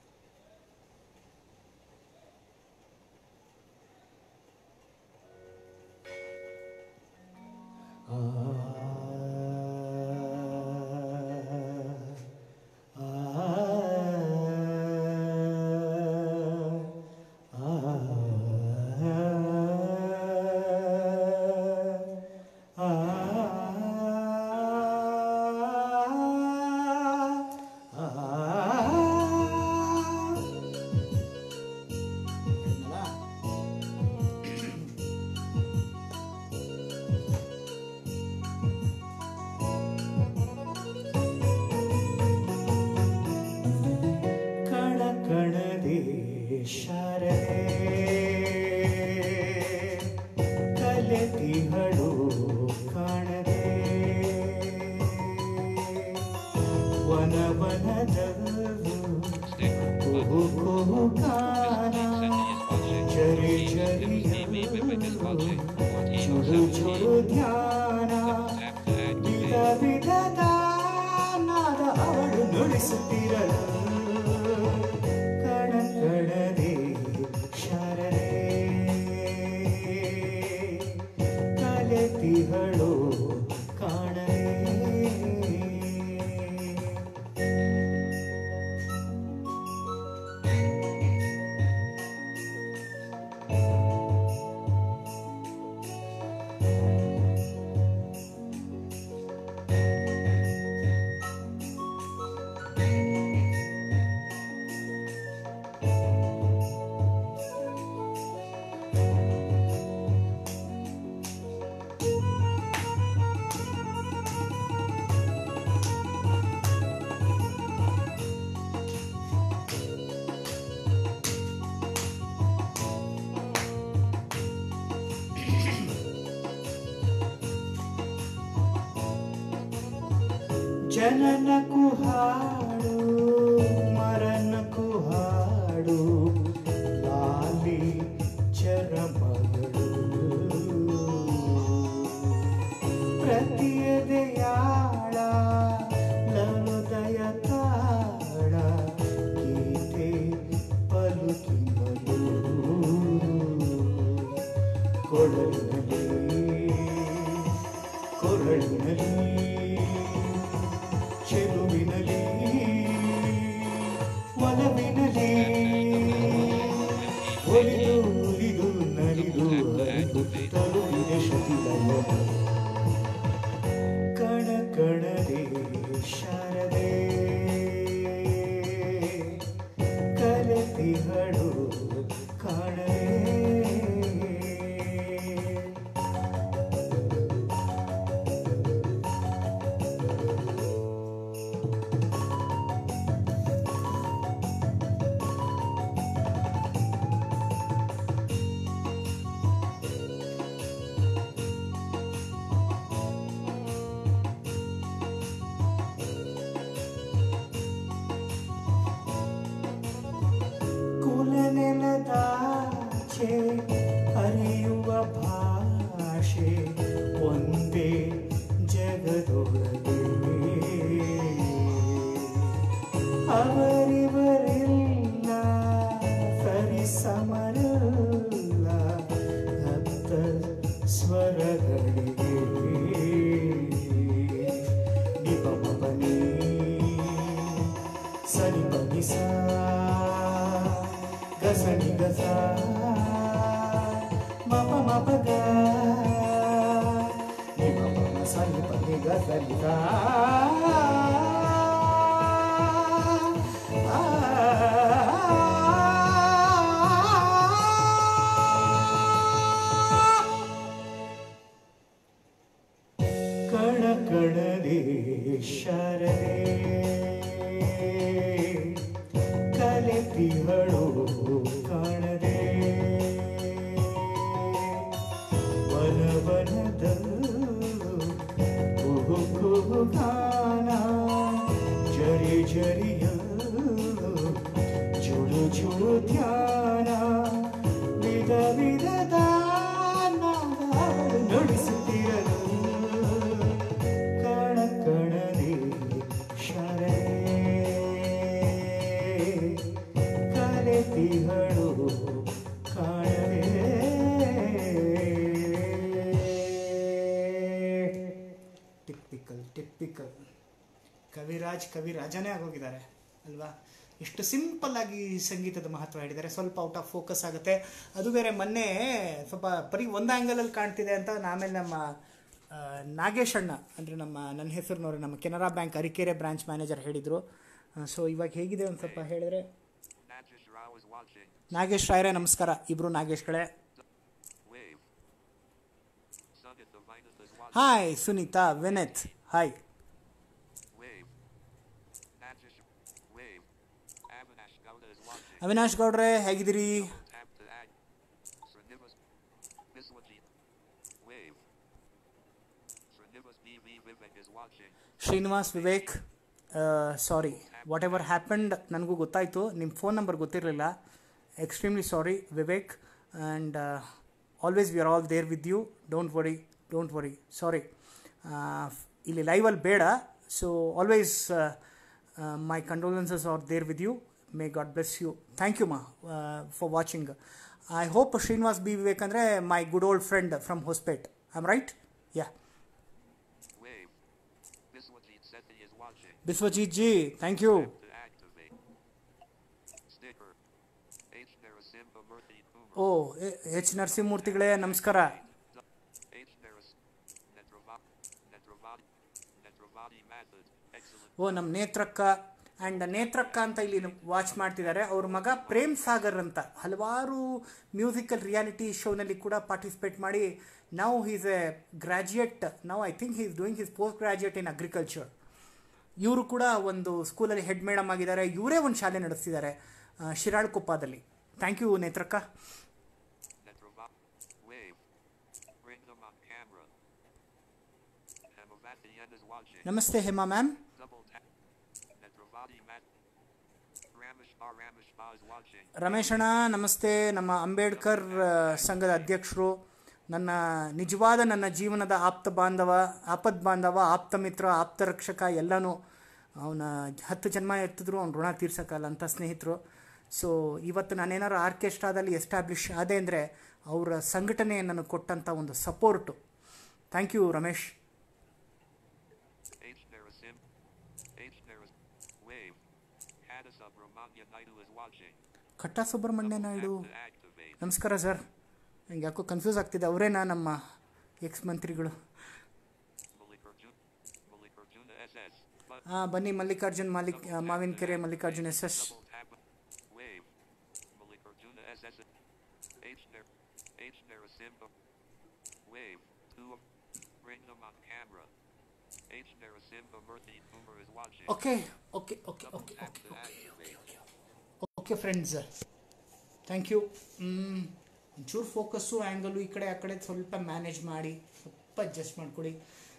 ಕಣ ಕಣದೆ ಶಾರದೆ ಕಲೆತಿಗಳು ಕಾಣದೆ ವನ ವನದಲ್ಲೂ ಕುಹು ಕುಹು ಗಾನ ಜರಿ ಜರಿಯಲ್ಲೂ ಚುಡು ಚುಡು ಧ್ಯಾನ ವಿಧ ವಿಧದ ನಾದ ಅವಳು ನುಡಿಸುತ್ತಿರಲು ಕಣ ಕಣದೆ ಶಾರದೆ ಕಲೆತಿಗಳು ಕಾಣದೆ ಜನನ ಕುಹಾಡು ಮರನ ಕುಹಾಡು ಲಾಲಿ ಚರಮಗಳು ಪ್ರತಿಯದೆಯಾಳ ಲನುದಯ ತಾಳ ಗೀತೆ ಪಲುಕಿನಲು ಕೊಳಲಿನಲ್ಲಿ ಕೊರಳಿನಲ್ಲಿ ಚೆಲುವಿನಲ್ಲಿ ಒಲವಿನಲ್ಲಿ ಒಲಿದು ಉಲಿದು ನಲಿದು ಅರಿದು ತಲುಪಿದ ಶ್ರುತಿಲಯ ಕಣ ಕಣದೆ ಶಾರದೆ ಕಲೆತಿಗಳು ಕಾಣದೆ ನೆಲದಾಚೆ ಹರಿಯುವ ಭಾಷೆ ಒಂದೇ ಜಗದೊಳಗೆ ಅವರಿವರೆಲ್ಲ ಸರಿ ಸಮರಲ್ಲ ಹತ್ತ ಸ್ವರಗಳಿಗೆ ನಿಪಮಪನಿ ಸರಿ ಪನಿ ಸ ಗಸನಿ ಗಸ ಮಪ ಮಪ ಗ ನಿಪ ಮಪ ಸರಿ ಪನಿ ಗಸನಿ ಗ ಕಣ ಕಣದೆ ಶರದೆ ಕಲೆತಿಗಳು ಕಾಣದೆ ವನವನದ ಕುಹು ಕುಹು ಗಾನ ಜರಿ ಜರಿಯ ಜುಳು ಜುಳು ಧ್ಯಾನ ವಿಧ ವಿಧದ ನುಡಿಸುತ್ತಿರಲು ಕಣ ಕಣದೆ ಶರೇ ಕಲೆತಿಗಳು ಕಾಣದೆ ಟಿಪ್ಪಿಕಲ್ ಟಿಪ್ಪಿಕಲ್ ಕವಿರಾಜ್ ಕವಿರಾಜನೇ ಆಗೋಗಿದ್ದಾರೆ ಅಲ್ವಾ ಎಷ್ಟು ಸಿಂಪಲ್ ಆಗಿ ಸಂಗೀತದ ಮಹತ್ವ ಹೇಳಿದ್ದಾರೆ ಸ್ವಲ್ಪ ಔಟ್ ಆಫ್ ಫೋಕಸ್ ಆಗುತ್ತೆ ಅದು ಬೇರೆ ಮೊನ್ನೆ ಸ್ವಲ್ಪ ಬರೀ ಒಂದು ಆ್ಯಂಗಲಲ್ಲಿ ಕಾಣ್ತಿದೆ ಅಂತ ಆಮೇಲೆ ನಮ್ಮ ಆ, ನಾಗೇಶ್ ಅಣ್ಣ ಅಂದರೆ ನಮ್ಮ ನನ್ನ ಹೆಸರಿನವರು ನಮ್ಮ Canara bank Arikere branch manager ಹೇಳಿದರು ಸೊ ಇವಾಗ ಹೇಗಿದೆ ಒಂದು ಸ್ವಲ್ಪ ಹೇಳಿದ್ರೆ Nagesh Rao is watching. Nagesh ರಾಯರೇ ನಮಸ್ಕಾರ ಇಬ್ಬರು ನಾಗೇಶ್ಗಳೇ Wave. Sugit the Vinus is watching. Hi Sunita Vineet hi Wave. Nagesh. Wave. Avinash Gowda is watching. Avinash ಗೌಡ್ರೆ ಹೇಗಿದ್ದೀರಿ Tap to act. Srinivas. Biswajit. Wave. Srinivas BV Vivek is watching. Srinivas Vivek sorry whatever happened ನನಗೂ ಗೊತ್ತಾಯಿತು ನಿಮ್ಮ ಫೋನ್ ನಂಬರ್ ಗೊತ್ತಿರಲಿಲ್ಲ extremely sorry Vivek and always we are all there with you don't worry don't worry sorry ಇಲ್ಲಿ ಲೈವಲ್ಲಿ ಬೇಡ so always my condolences are there with you may God bless you thank you ಮಾ for watching I hope Srinivas B Vivek ಅಂದರೆ my good old friend from Hospet I am right yeah Wave. Biswajit Sethi is watching. Biswajit ji thank you To activate. Sticker. H. Narasimha Murthy Kumar. ಓ ಎಚ್ ನರಸಿಂಹಮೂರ್ತಿಗಳೇ ನಮಸ್ಕಾರ H. Naras. Netravati. Netravati. Netravati method. Excellent. ಓ ನಮ್ಮ ನೇತ್ರಕ್ಕ ಆ್ಯಂಡ್ ನೇತ್ರಕ್ಕ ಅಂತ ಇಲ್ಲಿ ವಾಚ್ ಮಾಡ್ತಿದ್ದಾರೆ ಅವ್ರ ಮಗ ಪ್ರೇಮ್ ಸಾಗರ್ ಅಂತ ಹಲವಾರು ಮ್ಯೂಸಿಕಲ್ ರಿಯಾಲಿಟಿ ಶೋನಲ್ಲಿ ಕೂಡ ಪಾರ್ಟಿಸಿಪೇಟ್ ಮಾಡಿ ನಾವು ಹೀಸ್ ಎ ಗ್ರ್ಯಾಜುಯೇಟ್ ನಾವು I think he's doing his post graduate in agriculture ಇವರು ಕೂಡ ಒಂದು ಸ್ಕೂಲಲ್ಲಿ ಹೆಡ್ ಮೇಡಮ್ ಆಗಿದ್ದಾರೆ ಇವರೇ ಒಂದು ಶಾಲೆ ನಡೆಸ್ತಿದ್ದಾರೆ ಆ, ಶಿರಾಳಕೊಪ್ಪದಲ್ಲಿ ಥ್ಯಾಂಕ್ ಯು ನೇತ್ರಕ್ಕ Netravati. Wave. Bring them on camera. Hemavati N is watching. ನಮಸ್ತೆ Hema ma'am Double tap. Netravati Mat. Ramesh R. Ramesh Ba is watching. ರಮೇಶಣ್ಣ ನಮಸ್ತೆ ನಮ್ಮ ಅಂಬೇಡ್ಕರ್ ಆ, ಸಂಘದ ಅಧ್ಯಕ್ಷರು ನನ್ನ ನಿಜವಾದ ನನ್ನ ಜೀವನದ ಆಪ್ತ ಬಾಂಧವ ಆಪದ್ ಬಾಂಧವ ಆಪ್ತ ಮಿತ್ರ ಆಪ್ತ ರಕ್ಷಕ ಎಲ್ಲನೂ ಅವನ ಹತ್ತು ಜನ್ಮ ಎತ್ತಿದ್ರು ಅವ್ನ ಋಣ ತೀರ್ಸೋಕ್ಕಲ್ಲ ಅಂತ ಸ್ನೇಹಿತರು ಸೊ ಇವತ್ತು ನಾನೇನಾದ್ರು ಆರ್ಕೆಸ್ಟ್ರಾದಲ್ಲಿ ಎಸ್ಟಾಬ್ಲಿಷ್ ಆದೆ ಅಂದರೆ ಅವರ ಸಂಘಟನೆ ನನಗೆ ಕೊಟ್ಟಂಥ ಒಂದು support thank you Ramesh H. Narasim. H. Naras. Wave. Hadasa Brahmanya Naidu is watching. ಕಟ್ಟ Subrahmanya Naidu Tap to activate. ನಮಸ್ಕಾರ ಸರ್ ನಂಗೆ ಯಾಕೋ ಕನ್ಫ್ಯೂಸ್ ಆಗ್ತಿದೆ ಅವರೇನಾ ನಮ್ಮ ಎಕ್ಸ್ ಮಂತ್ರಿಗಳು Malikarjun. Malikarjuna SS. But ಹಾಂ ಬನ್ನಿ ಮಲ್ಲಿಕಾರ್ಜುನ್ ಮಾಲಿಕ್ ಆ, Mavinakere Mallikarjun S S double tap. Wave. Malikarjuna SS. H. Nar. H. Narasimha. Wave. Two. Bring them on camera. H. Narasimha Murthy Kumar is watching. Okay okay okay Double okay tap okay to okay activate. Okay friends thank you ಒಂಚೂರು ಫೋಕಸ್ಸು ಆ್ಯಂಗಲು ಈ ಕಡೆ ಆ ಕಡೆ ಸ್ವಲ್ಪ ಮ್ಯಾನೇಜ್ ಮಾಡಿ ಸ್ವಲ್ಪ ಅಡ್ಜಸ್ಟ್ ಮಾಡಿಕೊಡಿ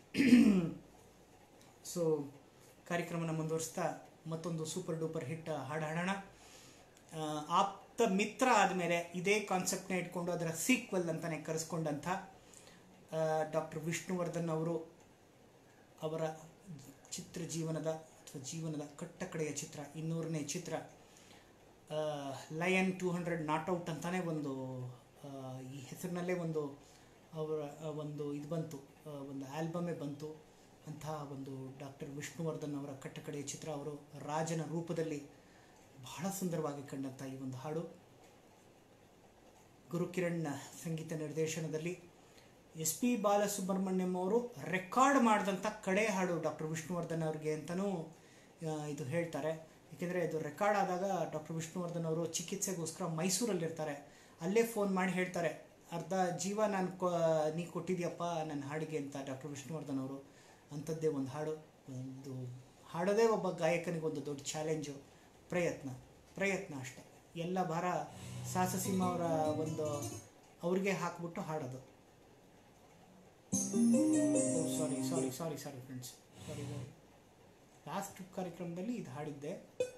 ಸೊ ಕಾರ್ಯಕ್ರಮನ ಮುಂದುವರಿಸ್ತಾ ಮತ್ತೊಂದು ಸೂಪರ್ ಡೂಪರ್ ಹಿಟ್ ಹಾಡು ಹಾಡೋಣ ಆ, ಆಪ್ತ ಆಪ್ತ ಮಿತ್ರ ಆದಮೇಲೆ ಇದೇ ಕಾನ್ಸೆಪ್ಟ್ನ ಇಟ್ಕೊಂಡು ಅದರ ಸೀಕ್ವೆಲ್ ಅಂತಾನೆ ಕರೆಸ್ಕೊಂಡಂಥ ಡಾಕ್ಟರ್ ವಿಷ್ಣುವರ್ಧನ್ ಅವರು ಅವರ ಚಿತ್ರ ಜೀವನದ ಅಥವಾ ಜೀವನದ ಕಟ್ಟ ಕಡೆಯ ಚಿತ್ರ ಇನ್ನೂರನೇ ಚಿತ್ರ lion two hundred not out ಅಂತಾನೆ ಒಂದು ಆ, ಈ ಹೆಸರಿನಲ್ಲೇ ಒಂದು ಅವರ ಆ, ಒಂದು ಇದು ಬಂತು ಆ, ಒಂದು ಆಲ್ಬಮೇ ಬಂತು ಅಂತಹ ಒಂದು ಡಾಕ್ಟರ್ ವಿಷ್ಣುವರ್ಧನ್ ಅವರ ಕಟ್ಟ ಕಡೆಯ ಚಿತ್ರ ಅವರು ರಾಜನ ರೂಪದಲ್ಲಿ ಬಹಳ ಸುಂದರವಾಗಿ ಕಂಡಂಥ ಈ ಒಂದು ಹಾಡು ಗುರುಕಿರಣ್ ಸಂಗೀತ ನಿರ್ದೇಶನದಲ್ಲಿ ಎಸ್ ಪಿ ಬಾಲಸುಬ್ರಹ್ಮಣ್ಯಂ ಅವರು ರೆಕಾರ್ಡ್ ಮಾಡಿದಂಥ ಕಡೆ ಹಾಡು ಡಾಕ್ಟರ್ ವಿಷ್ಣುವರ್ಧನ್ ಅವ್ರಿಗೆ ಅಂತಲೂ ಆ, ಇದು ಹೇಳ್ತಾರೆ ಏಕೆಂದರೆ ಇದು ರೆಕಾರ್ಡ್ ಆದಾಗ ಡಾಕ್ಟರ್ ವಿಷ್ಣುವರ್ಧನ್ ಅವರು ಚಿಕಿತ್ಸೆಗೋಸ್ಕರ ಮೈಸೂರಲ್ಲಿರ್ತಾರೆ ಅಲ್ಲೇ ಫೋನ್ ಮಾಡಿ ಹೇಳ್ತಾರೆ ಅರ್ಧ ಜೀವ ನಾನು ಕೊ ನೀ ಕೊಟ್ಟಿದ್ಯಪ್ಪ ನನ್ನ ಹಾಡಿಗೆ ಅಂತ ಡಾಕ್ಟರ್ ವಿಷ್ಣುವರ್ಧನ್ ಅವರು ಅಂಥದ್ದೇ ಒಂದು ಹಾಡು ಒಂದು ಹಾಡೋದೇ ಒಬ್ಬ ಗಾಯಕನಿಗೆ ಒಂದು ದೊಡ್ಡ ಚಾಲೆಂಜು ಪ್ರಯತ್ನ ಪ್ರಯತ್ನ ಅಷ್ಟೆ ಎಲ್ಲ ಭಾರ ಸಾಹಸಸಿಂಹ ಅವರ ಒಂದು ಅವ್ರಿಗೆ ಹಾಕ್ಬಿಟ್ಟು ಹಾಡೋದು ಸಾರಿ ಸಾರಿ ಸಾರಿ ಸಾರಿ ಫ್ರೆಂಡ್ಸ್ ಸಾರಿ ಸಾರಿ ಲಾಸ್ಟ್ ಕಾರ್ಯಕ್ರಮದಲ್ಲಿ ಇದು ಹಾಡಿದ್ದೆ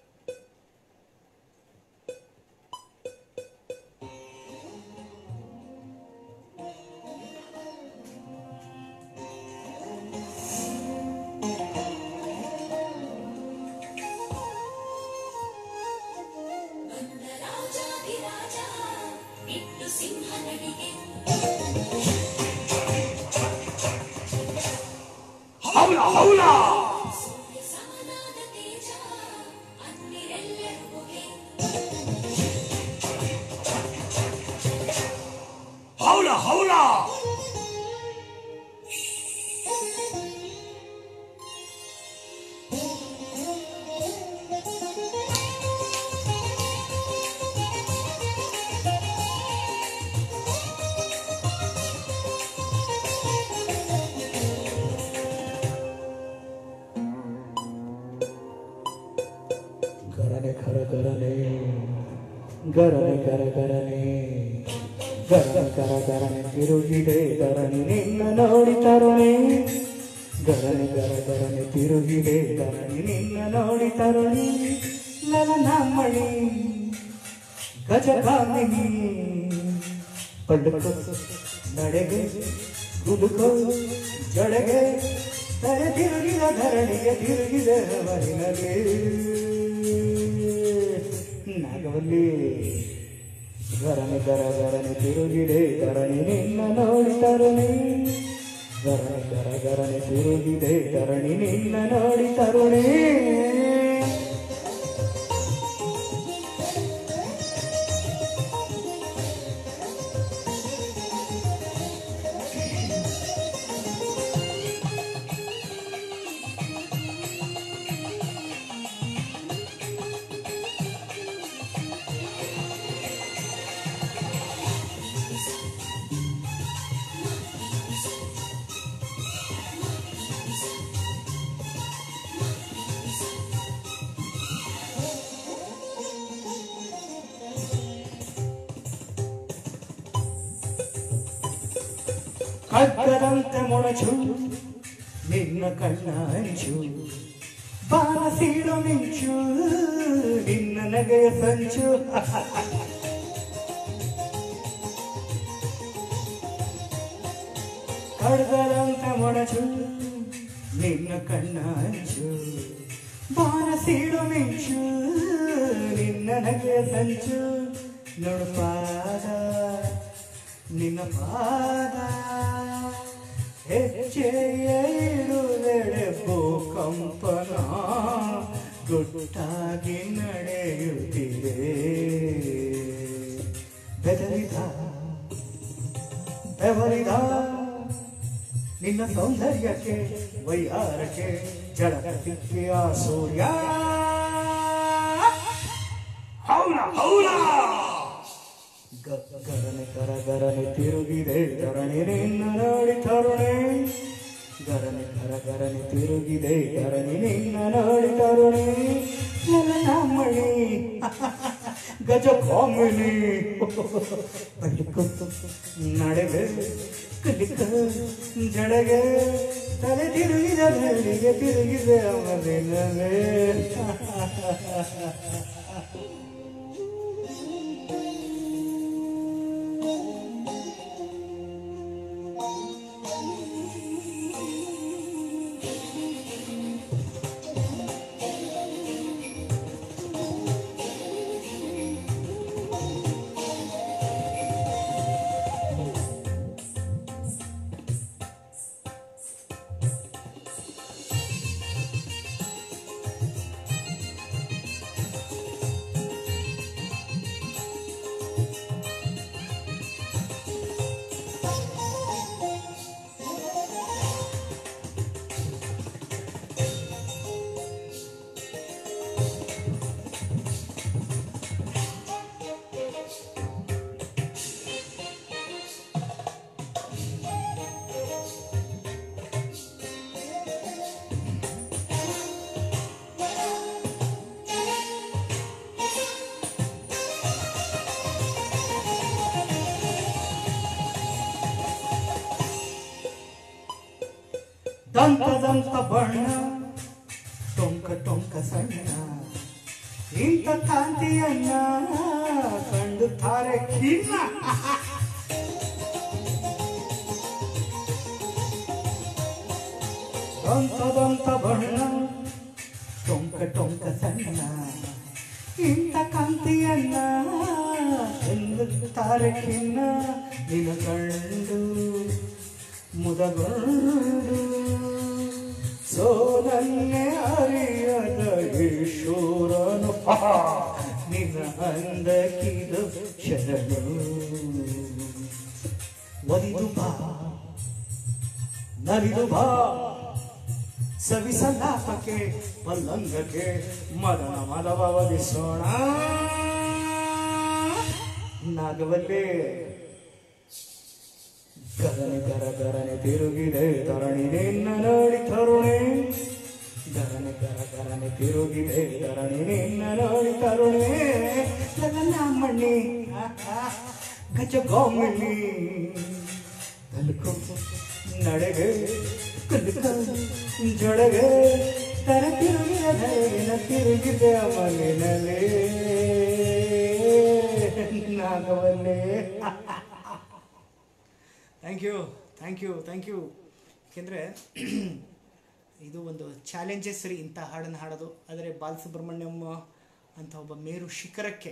ರಾಜಾಧಿರಾಜ ಇಟ್ಟು ಸಿಂಹನಡಿಗೆ ಸೂರ್ಯ ಸಮನಾದ ತೇಜ ಅನ್ನಿರೆಲ್ಲರಿಗುಗೆ ಗರನೆ ಖರ ಗರನೆ ಗರನೆ ಕರ ಗರನೆ ಗರನೆ ಕರ ಗರನೆ ತಿರುಗಿದೆ ಗರನೆ ನಿನ್ನ ನೋಡಿ ತರುಣೆ ಗರನೆ ಗರ ಗರನೆ ತಿರುಗಿದೆ ಗರನೆ ನಿನ್ನ ನೋಡಿ ತರುಣೆ ನನ್ನ ಮಣಿ ಗಜಗಾಮಿನಿ ಪಡ್ಕೋ ನಡೆಗೆ ಗುಡುಕೋ ಜಡಗೆ tere ತಿರುಗಿದ ಧರಣಿಗೆ ತಿರುಗಿದೆ ಅವರಿನಲ್ಲಿ ನಾಗವಲ್ಲಿ ಗರನೆ ಗರ ಗರನೆ ತಿರುಗಿದೆ ಧರಣಿ ನಿನ್ನ ನೋಡಿ ತರುಣಿ ಗರನೆ ಗರ ಗರನೆ ತಿರುಗಿದೆ ಧರಣಿ ನಿನ್ನ ನೋಡಿ ತರುಣಿ ಕಗ್ಗದಂತೆ ಮೊಳಚು ನಿನ್ನ ಕಣ್ಣ ಅಂಚು ಬಾಣ ಸೀಳು ಮಿಂಚು ನಿನ್ನ ನಗೆಯ ಸಂಚು ಕಡ್ಗದಂತೆ ಮೊಳಚು ನಿನ್ನ ಕಣ್ಣ ಅಂಚು ಬಾಣ ಸೀಳು ಮಿಂಚು ನಿನ್ನ ನಗೆಯ ಸಂಚು ನೋಡು ಪಾದ ನಿನ್ನ ಪಾದ ಹೆಜ್ಜೆಯ ಇಡುವೆಡೆ ಭೂಕಂಪನ ಗುಟ್ಟಾಗಿ ನಡೆಯುತ್ತಿದೆ ಬೆದರಿದ ಬೆವರಿದ ನಿನ್ನ ಸೌಂದರ್ಯಕ್ಕೆ ವೈಹಾರಕ್ಕೆ ಜಡಗತಿಕ್ಕೆ ಆ ಸೂರ್ಯ ಹೌಲ ಹೌಲ ಗರನೆ ಕರ ಗರನೆ ತಿರುಗಿದೆ ಗರಣೆ ನಿನ್ನ ನೋಡಿ ತರುಣೆ ಗರನೆ ಕರ ಗರನೆ ತಿರುಗಿದೆ ಗರಣೆ ನಿನ್ನ ನೋಡಿ ತರುಣೆ ನನ್ನ ಮಣಿ ಗಜ ಕಾಮಿನಿ ನಡೆಗೆ ಕಲಿಕ ಜಡಗೆ ತಲೆ ತಿರುಗಿದ ಧಳಿಗೆ ತಿರುಗಿದೆ ಅವನಿನಗೆ ದಂತ ದಂತ ಬಣ್ಣ ಟೊಂಕ ಟೊಂಕ ಸಣ್ಣ ಇಂಥ ಕಾಂತಿಯನ್ನ ಕಂಡು ತಾರೆ ಖಿನ್ನ ದಂತ ದಂತ ಬಣ್ಣ ಟೊಂಕ ಟೊಂಕ ಸಣ್ಣ ಇಂಥ ಕಾಂತಿಯನ್ನ ಎಂದು ತಾರೆ ಖಿನ್ನ ನಿನ ಕಂಡು ಮುದಗೊಂಡು ಸೋನನ್ನೇ ಅರಿಯದ ಈಶ್ವರನು ನಿನ್ನ ಅಂದಕ್ಕಿದು ಶರಣು ಒಲಿದು ಬಾ ನಲಿದು ಬಾ ಸವಿಸಲಾಪಕ್ಕೆ ಪಲ್ಲಂಗಕ್ಕೆ ಮದನ ಮದವ ವಧಿಸೋಣ ನಾಗವಲ್ಲೇ ಗಗನೆ ಗರ ಗರನೆ ತಿರುಗಿದೆ ತರಣಿ ನಿನ್ನ ನೋಡಿ ತರುಣೆ ಗಗನೆ ಗರ ಗರನೆ ತಿರುಗಿದೆ ತರಣಿ ನಿನ್ನ ನೋಡಿ ತರುಣೆ ಲಗನ ಮಣ್ಣಿ ಗಜ ಗೋಮಣ್ಣಿ ತಲುಕು ನಡೆಗೆ ಕುಲುಕ ಜೊಳಗೆ ತರ ತಿರುಗಿದೆ ತಿರುಗಿದೆ ಮನೆಯಲ್ಲಿ ನಾಗವಲ್ಲೇ thank you thank you thank you ಏಕೆಂದರೆ ಇದು ಒಂದು ಚಾಲೆಂಜಸ್ ಸರಿ ಇಂಥ ಹಾಡನ್ನು ಹಾಡೋದು ಆದರೆ ಬಾಲಸುಬ್ರಹ್ಮಣ್ಯಂ ಅಂತ ಒಬ್ಬ ಮೇರು ಶಿಖರಕ್ಕೆ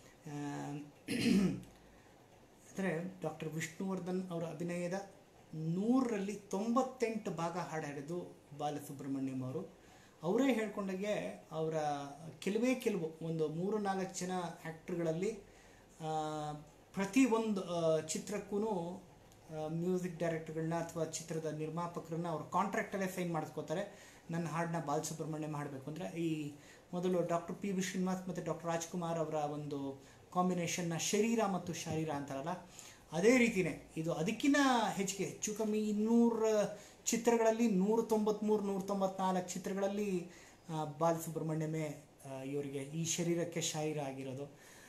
ಅಂದರೆ ಡಾಕ್ಟರ್ ವಿಷ್ಣುವರ್ಧನ್ ಅವರ ಅಭಿನಯದ ನೂರರಲ್ಲಿ ತೊಂಬತ್ತೆಂಟು ಭಾಗ ಹಾಡು ಹಾಡಿದ್ದು ಬಾಲಸುಬ್ರಹ್ಮಣ್ಯಂ ಅವರು ಅವರೇ ಹೇಳ್ಕೊಂಡಾಗೆ ಅವರ ಕೆಲವೇ ಕೆಲವು ಒಂದು ಮೂರು ನಾಲ್ಕು ಜನ ಆ್ಯಕ್ಟ್ರುಗಳಲ್ಲಿ ಪ್ರತಿ ಒಂದು ಚಿತ್ರಕ್ಕೂ ಮ್ಯೂಸಿಕ್ ಡೈರೆಕ್ಟರ್ಗಳನ್ನ ಅಥವಾ ಚಿತ್ರದ ನಿರ್ಮಾಪಕರನ್ನ ಅವ್ರ ಕಾಂಟ್ರಾಕ್ಟಲ್ಲೇ ಸೈನ್ ಮಾಡಿಸ್ಕೋತಾರೆ ನನ್ನ ಹಾಡನ್ನ ಬಾಲಸುಬ್ರಹ್ಮಣ್ಯಂ ಹಾಡಬೇಕು ಅಂದರೆ ಈ ಮೊದಲು ಡಾಕ್ಟರ್ ಪಿ ವಿ ಶ್ರೀನಿವಾಸ್ ಮತ್ತು ಡಾಕ್ಟರ್ ರಾಜ್ಕುಮಾರ್ ಅವರ ಒಂದು ಕಾಂಬಿನೇಷನ್ನ ಶರೀರ ಮತ್ತು ಶಾರೀರ ಅಂತಾರಲ್ಲ ಅದೇ ರೀತಿಯೇ ಇದು ಅದಕ್ಕಿಂತ ಹೆಚ್ಚಿಗೆ ಹೆಚ್ಚು ಕಮ್ಮಿ ಇನ್ನೂರ ಚಿತ್ರಗಳಲ್ಲಿ ನೂರ ತೊಂಬತ್ತ್ಮೂರು ನೂರ ತೊಂಬತ್ನಾಲ್ಕು ಚಿತ್ರಗಳಲ್ಲಿ ಆ, ಬಾಲಸುಬ್ರಹ್ಮಣ್ಯಮೇ ಆ, ಇವರಿಗೆ ಈ ಶರೀರಕ್ಕೆ ಶಾರೀರ ಆಗಿರೋದು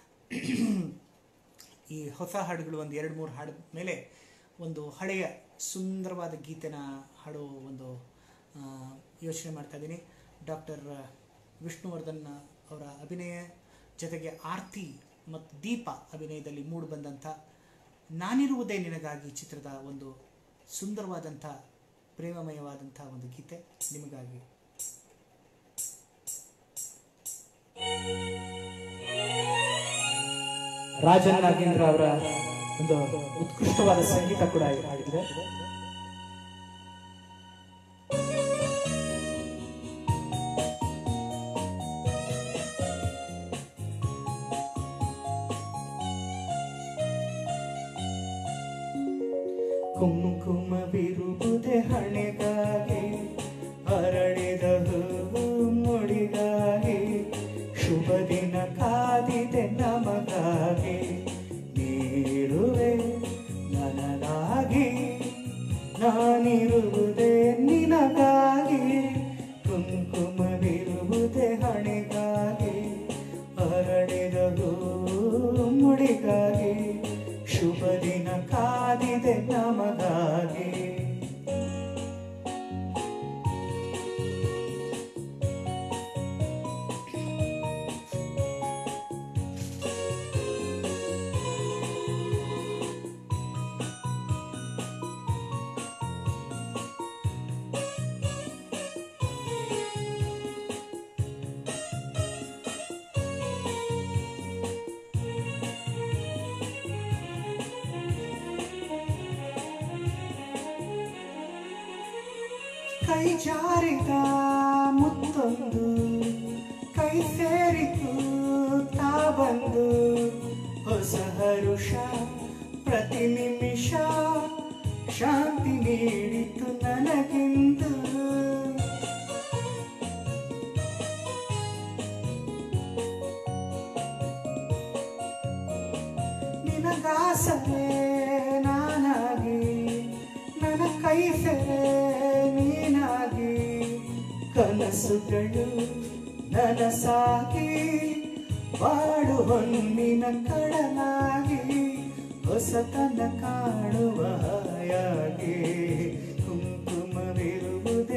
ಈ ಹೊಸ ಹಾಡುಗಳು ಒಂದು ಎರಡು ಮೂರು ಹಾಡಿದ ಮೇಲೆ ಒಂದು ಹಳೆಯ ಸುಂದರವಾದ ಗೀತೆನ ಹಾಡೋ ಒಂದು ಆ, ಯೋಚನೆ ಮಾಡ್ತಾ ಇದ್ದೀನಿ ಡಾಕ್ಟರ್ ವಿಷ್ಣುವರ್ಧನ್ ಅವರ ಅಭಿನಯ ಜೊತೆಗೆ ಆರ್ತಿ ಮತ್ತು ದೀಪ ಅಭಿನಯದಲ್ಲಿ ಮೂಡಿ ಬಂದಂಥ ನಾನಿರುವುದೇ ನಿನಗಾಗಿ ಚಿತ್ರದ ಒಂದು ಸುಂದರವಾದಂಥ ಪ್ರೇಮಮಯವಾದಂಥ ಒಂದು ಗೀತೆ ನಿಮಗಾಗಿ ರಾಜನ್ ನಾಗೇಂದ್ರ ಅವರ ಒಂದು ಉತ್ಕೃಷ್ಟವಾದ ಸಂಗೀತ ಕೂಡ ಹಾಡಿದೆ ಕುಂಕುಮವಿರುವುದೇ ಹಣೆಗಾಗಿ ಅರಳಿದ ಹೂವು ಮುಡಿಗಾಗಿ ಶುಭ ದಿನ ಕಾದಿದೆ ನಮಗಾಗಿ ನೀರುವೆ ನನಗಾಗಿ ನಾನಿರುವುದೇ ನಿನಗಾಗಿ ಕುಂಕುಮವಿರುವುದೇ ಹಣೆಗಾಗಿ ಅರಳಿದ ಹೂವು ಮುಡಿಗಾಗಿ ಶುಭ ದಿನ ಕಾದಿದೆ ನಮಗಾಗಿ ಕೈ ಜಾರಿದ ಮುತ್ತೊಂದು ಕೈ ಸೇರಿತು ತಾ ಬಂದು ಹೊಸ ಹರುಷ ಪ್ರತಿ ನಿಮಿಷ ಶಾಂತಿ ನೀಡಿತು ನನಗಿಂದು ನಿನಗಾಸರೆ ನಾನಾಗಿ ನನ್ನ ಕೈ ಸೆರೆ ನೀನಾಗಿ ಕನಸುಗಳು ನನಸಾಗಿ ಬಾಳು ಹೊನ್ನಿನ ಕಡಲಾಗಿ ಹೊಸತನ ಕಾಣುವ ಹಾಯಾಗಿ ಕುಂಕುಮವಿರುವುದೇ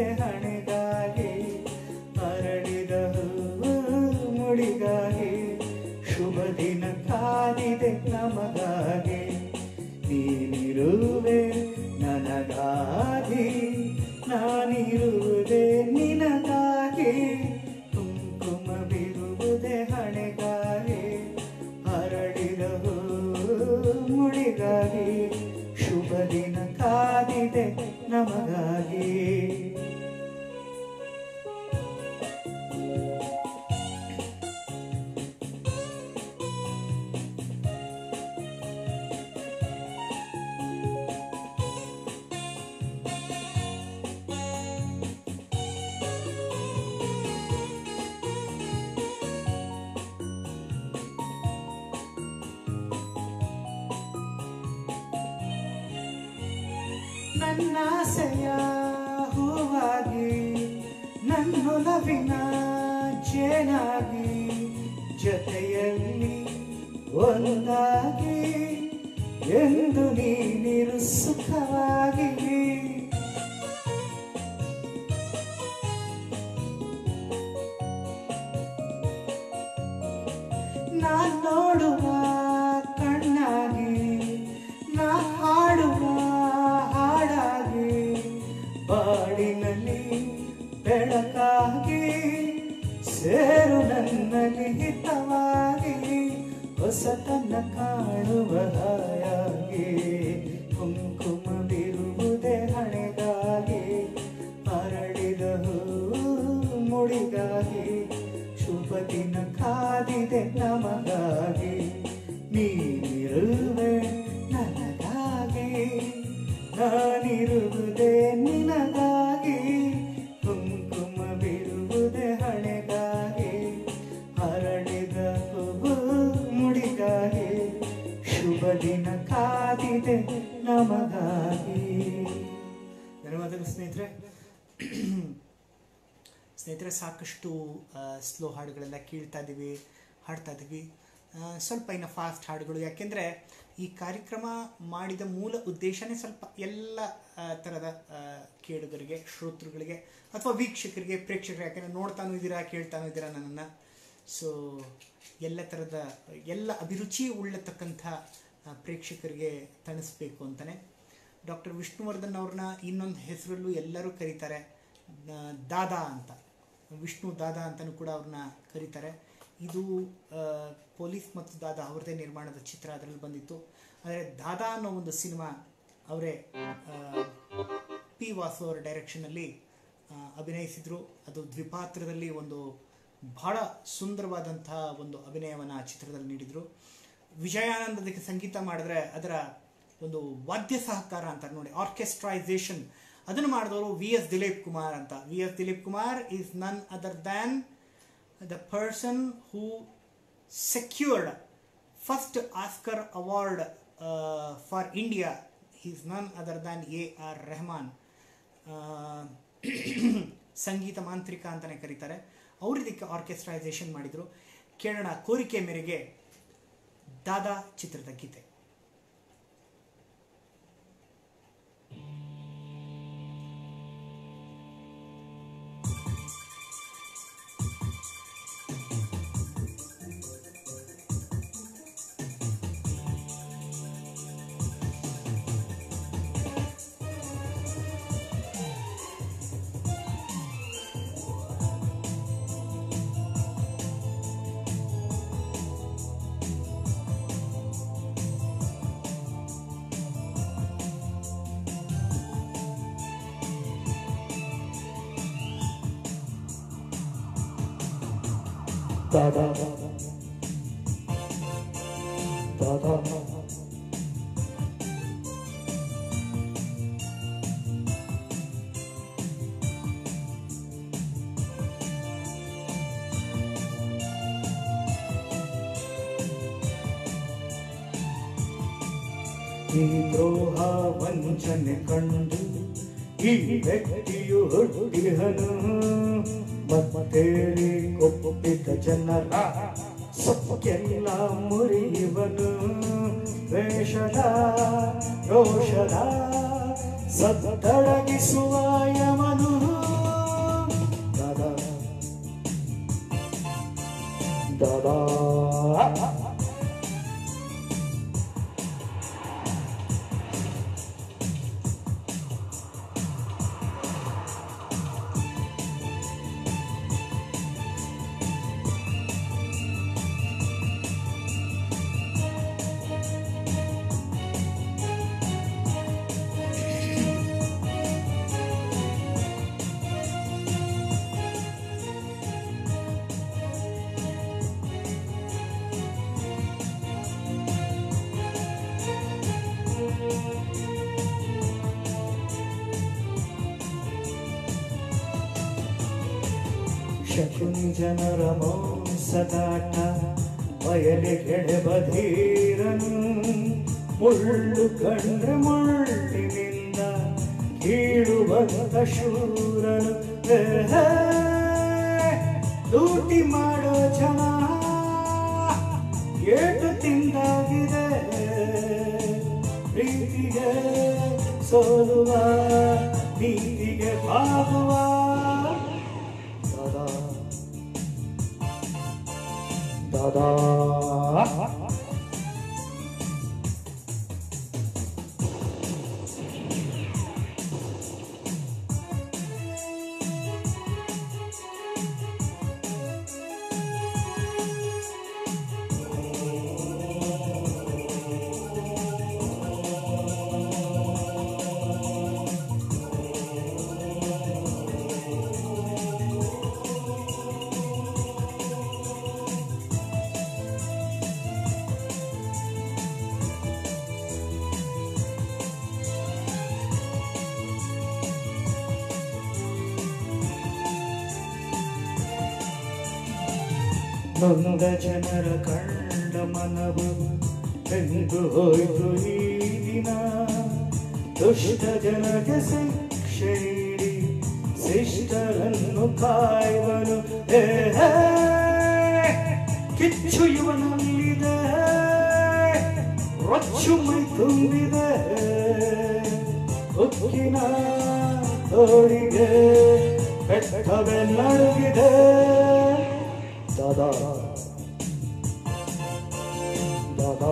ನಾನಿರುವುದೇ ನಿನಗಾಗಿ ಕುಂಕುಮವಿರುವುದೇ ಹಣೆಗಾಗಿ ಅರಳಿದ ಹೂ ಮುಡಿಗಾಗಿ ಶುಭ ದಿನ ಕಾದಿದೆ ನಮಗಾಗಿ ನನ್ನಾಸೆಯ ಹೂವಾಗಿ ನನ್ನೊಲವಿನ ಜೇನಾಗಿ ಜೊತೆಯಲ್ಲಿ ಒಂದಾಗಿ ಎಂದು ನೀನಿರು ಸುಖವಾಗಿ ನಾ ನೋಡುವ ಕಣ್ಣಾಗಿ ನಾ ಹಾಡುವ ಹಾಡಾಗಿ ಬಾಳಿನಲ್ಲಿ ಬೆಳಕಾಗಿ ಸೇರು ನನ್ನಲ್ಲಿ ಹಿತವಾಗಿ ಹೊಸತನ ಕಾಣುವ ಹಾಯಾಗಿ ಕುಂಕುಮವಿರುವುದೇ ಹಣೆಗಾಗಿ ಅರಳಿದ ಹೂ ಮುಡಿಗಾಗಿ ಶುಭ ದಿನ ಕಾದಿದೆ ನಮಗಾಗಿ ನೀನಿರುವೆ ನನಗಾಗಿ ನಾನಿರುವುದೇ ನಿನಗಾಗಿ ಕುಂಕುಮವಿರುವುದೇ ಹಣೆಗಾಗಿ ಹರಳಿದ ಹೂವು ಮುಡಿಗಾಗಿ ಶುಭ ದಿನ ಕಾದಿದೆ ನಮಗಾಗಿ ಧನ್ಯವಾದಗಳು ಸ್ನೇಹಿತರೆ ಸ್ನೇಹಿತರೆ ಸಾಕಷ್ಟು ಸ್ಲೋ ಹಾಡುಗಳೆಲ್ಲ ಕೇಳ್ತಾ ಇದ್ದೀವಿ ಹಾಡ್ತಾ ಇದ್ದೀವಿ ಆ, ಸ್ವಲ್ಪ ಇನ್ನು ಫಾಸ್ಟ್ ಹಾಡುಗಳು ಯಾಕೆಂದರೆ ಈ ಕಾರ್ಯಕ್ರಮ ಮಾಡಿದ ಮೂಲ ಉದ್ದೇಶನೇ ಸ್ವಲ್ಪ ಎಲ್ಲ ಆ, ಥರದ ಆ, ಕೇಳುಗರಿಗೆ ಶ್ರೋತೃಗಳಿಗೆ ಅಥವಾ ವೀಕ್ಷಕರಿಗೆ ಪ್ರೇಕ್ಷಕರಿಗೆ ಯಾಕೆಂದರೆ ನೋಡ್ತಾನೂ ಇದ್ದೀರಾ ಕೇಳ್ತಾನೂ ಇದ್ದೀರಾ ನನ್ನನ್ನು ಸೊ ಎಲ್ಲ ಥರದ ಎಲ್ಲ ಅಭಿರುಚಿ ಉಳ್ಳತಕ್ಕಂಥ ಆ, ಪ್ರೇಕ್ಷಕರಿಗೆ ತಣಿಸ್ಬೇಕು ಅಂತಲೇ ಡಾಕ್ಟರ್ ವಿಷ್ಣುವರ್ಧನ್ ಅವ್ರನ್ನ ಇನ್ನೊಂದು ಹೆಸರಲ್ಲೂ ಎಲ್ಲರೂ ಕರೀತಾರೆ ನ- ದಾದಾ ಅಂತ ವಿಷ್ಣು ದಾದಾ ಅಂತಲೂ ಕೂಡ ಅವ್ರನ್ನ ಕರೀತಾರೆ ಇದು ಆ, ಪೊಲೀಸ್ ಮತ್ತು ದಾದಾ ಅವ್ರದ್ದೇ ನಿರ್ಮಾಣದ ಚಿತ್ರ ಅದರಲ್ಲಿ ಬಂದಿತ್ತು ಆದರೆ ದಾದಾ ಅನ್ನೋ ಒಂದು ಸಿನಿಮಾ ಅವರೇ ಪಿ ವಾಸು ಅವರ ಡೈರೆಕ್ಷನಲ್ಲಿ ಅಭಿನಯಿಸಿದರು ಅದು ದ್ವಿಪಾತ್ರದಲ್ಲಿ ಒಂದು ಬಹಳ ಸುಂದರವಾದಂತಹ ಒಂದು ಅಭಿನಯವನ್ನು ಆ ಚಿತ್ರದಲ್ಲಿ ನೀಡಿದರು ವಿಜಯಾನಂದ್ ಅದಕ್ಕೆ ಸಂಗೀತ ಮಾಡಿದ್ರೆ ಅದರ ಒಂದು ವಾದ್ಯ ಸಹಕಾರ ಅಂತ ನೋಡಿ ಆರ್ಕೆಸ್ಟ್ರೈಸೇಷನ್ ಅದನ್ನು ಮಾಡಿದವರು ವಿ ಎಸ್ ದಿಲೀಪ್ ಕುಮಾರ್ ಅಂತ V S Dilip Kumar is none other than the person who secured first Oscar award uh, for India. He's none other than A. R. Rahman. Uh, ಸಂಗೀತ ಮಾಂತ್ರಿಕ ಅಂತಲೇ ಕರೀತಾರೆ ಅವ್ರು ಇದಕ್ಕೆ ಆರ್ಕೆಸ್ಟ್ರೈಸೇಷನ್ ಮಾಡಿದರು ಕೇಳೋಣ ಕೋರಿಕೆ ಮೇರೆಗೆ ದಾದಾ ಚಿತ್ರದ ಗೀತೆ ದಾದಾ ದಾದಾ ಈ ದ್ರೋಹ ವಂಚನೆ ಕಂಡು ಈ ವ್ಯಕ್ತಿಯು ಹುಟ್ಟಿಹನು ಮತ್ತೇರಿ ಕೊಪ್ಪಿದ ಜನರ ಸೊಕ್ಕೆಲ್ಲ ಮುರಿಯುವನು ವೇಷದ ರೋಷದ ಸತ್ತಡಗಿಸುವ ಯಮನು ದಾದಾ ದಾದಾ ಶಕುಂಜನರ ಮೋಸದಾಟ ಬಯಲಿಗೆಳೆ ಬಧೀರನು ಮುಳ್ಳು ಕಂಡ್ರೆ ಮುಳ್ಳಿನಿಂದ ಕೀಳುವಂತ ಶೂರನು ಹೇ, ಹೇ, ಲೂಟಿ ಮಾಡೋ ಜನ ಏಟು ತಿಂದಾಗಿದೆ ಪ್ರೀತಿಗೆ ಸೋಲುವ ನೀತಿಗೆ ಬಾಗುವ ದಾದಾ ದಾದಾ ನೊಂದ ಜನರ ಕಂಡ ಮನವು ಎಂದು ಹೋಯ್ತು ಈ ದಿನ ದುಷ್ಟ ಜನಗೆ ಶಿಕ್ಷೆ ನೀಡಿ ಶಿಷ್ಟರನ್ನು ಕಾಯುವನು ಹೇ, ಹೇ, ಕಿಚ್ಚು ಇವನಲ್ಲಿದೆ ರೊಚ್ಚು ಮೈ ತುಂಬಿದೆ ಉಕ್ಕಿನ ತೋಳಿಗೆ ಬೆಟ್ಟವೇ ನಡುಗಿದೆ ದಾದಾ ದಾದಾ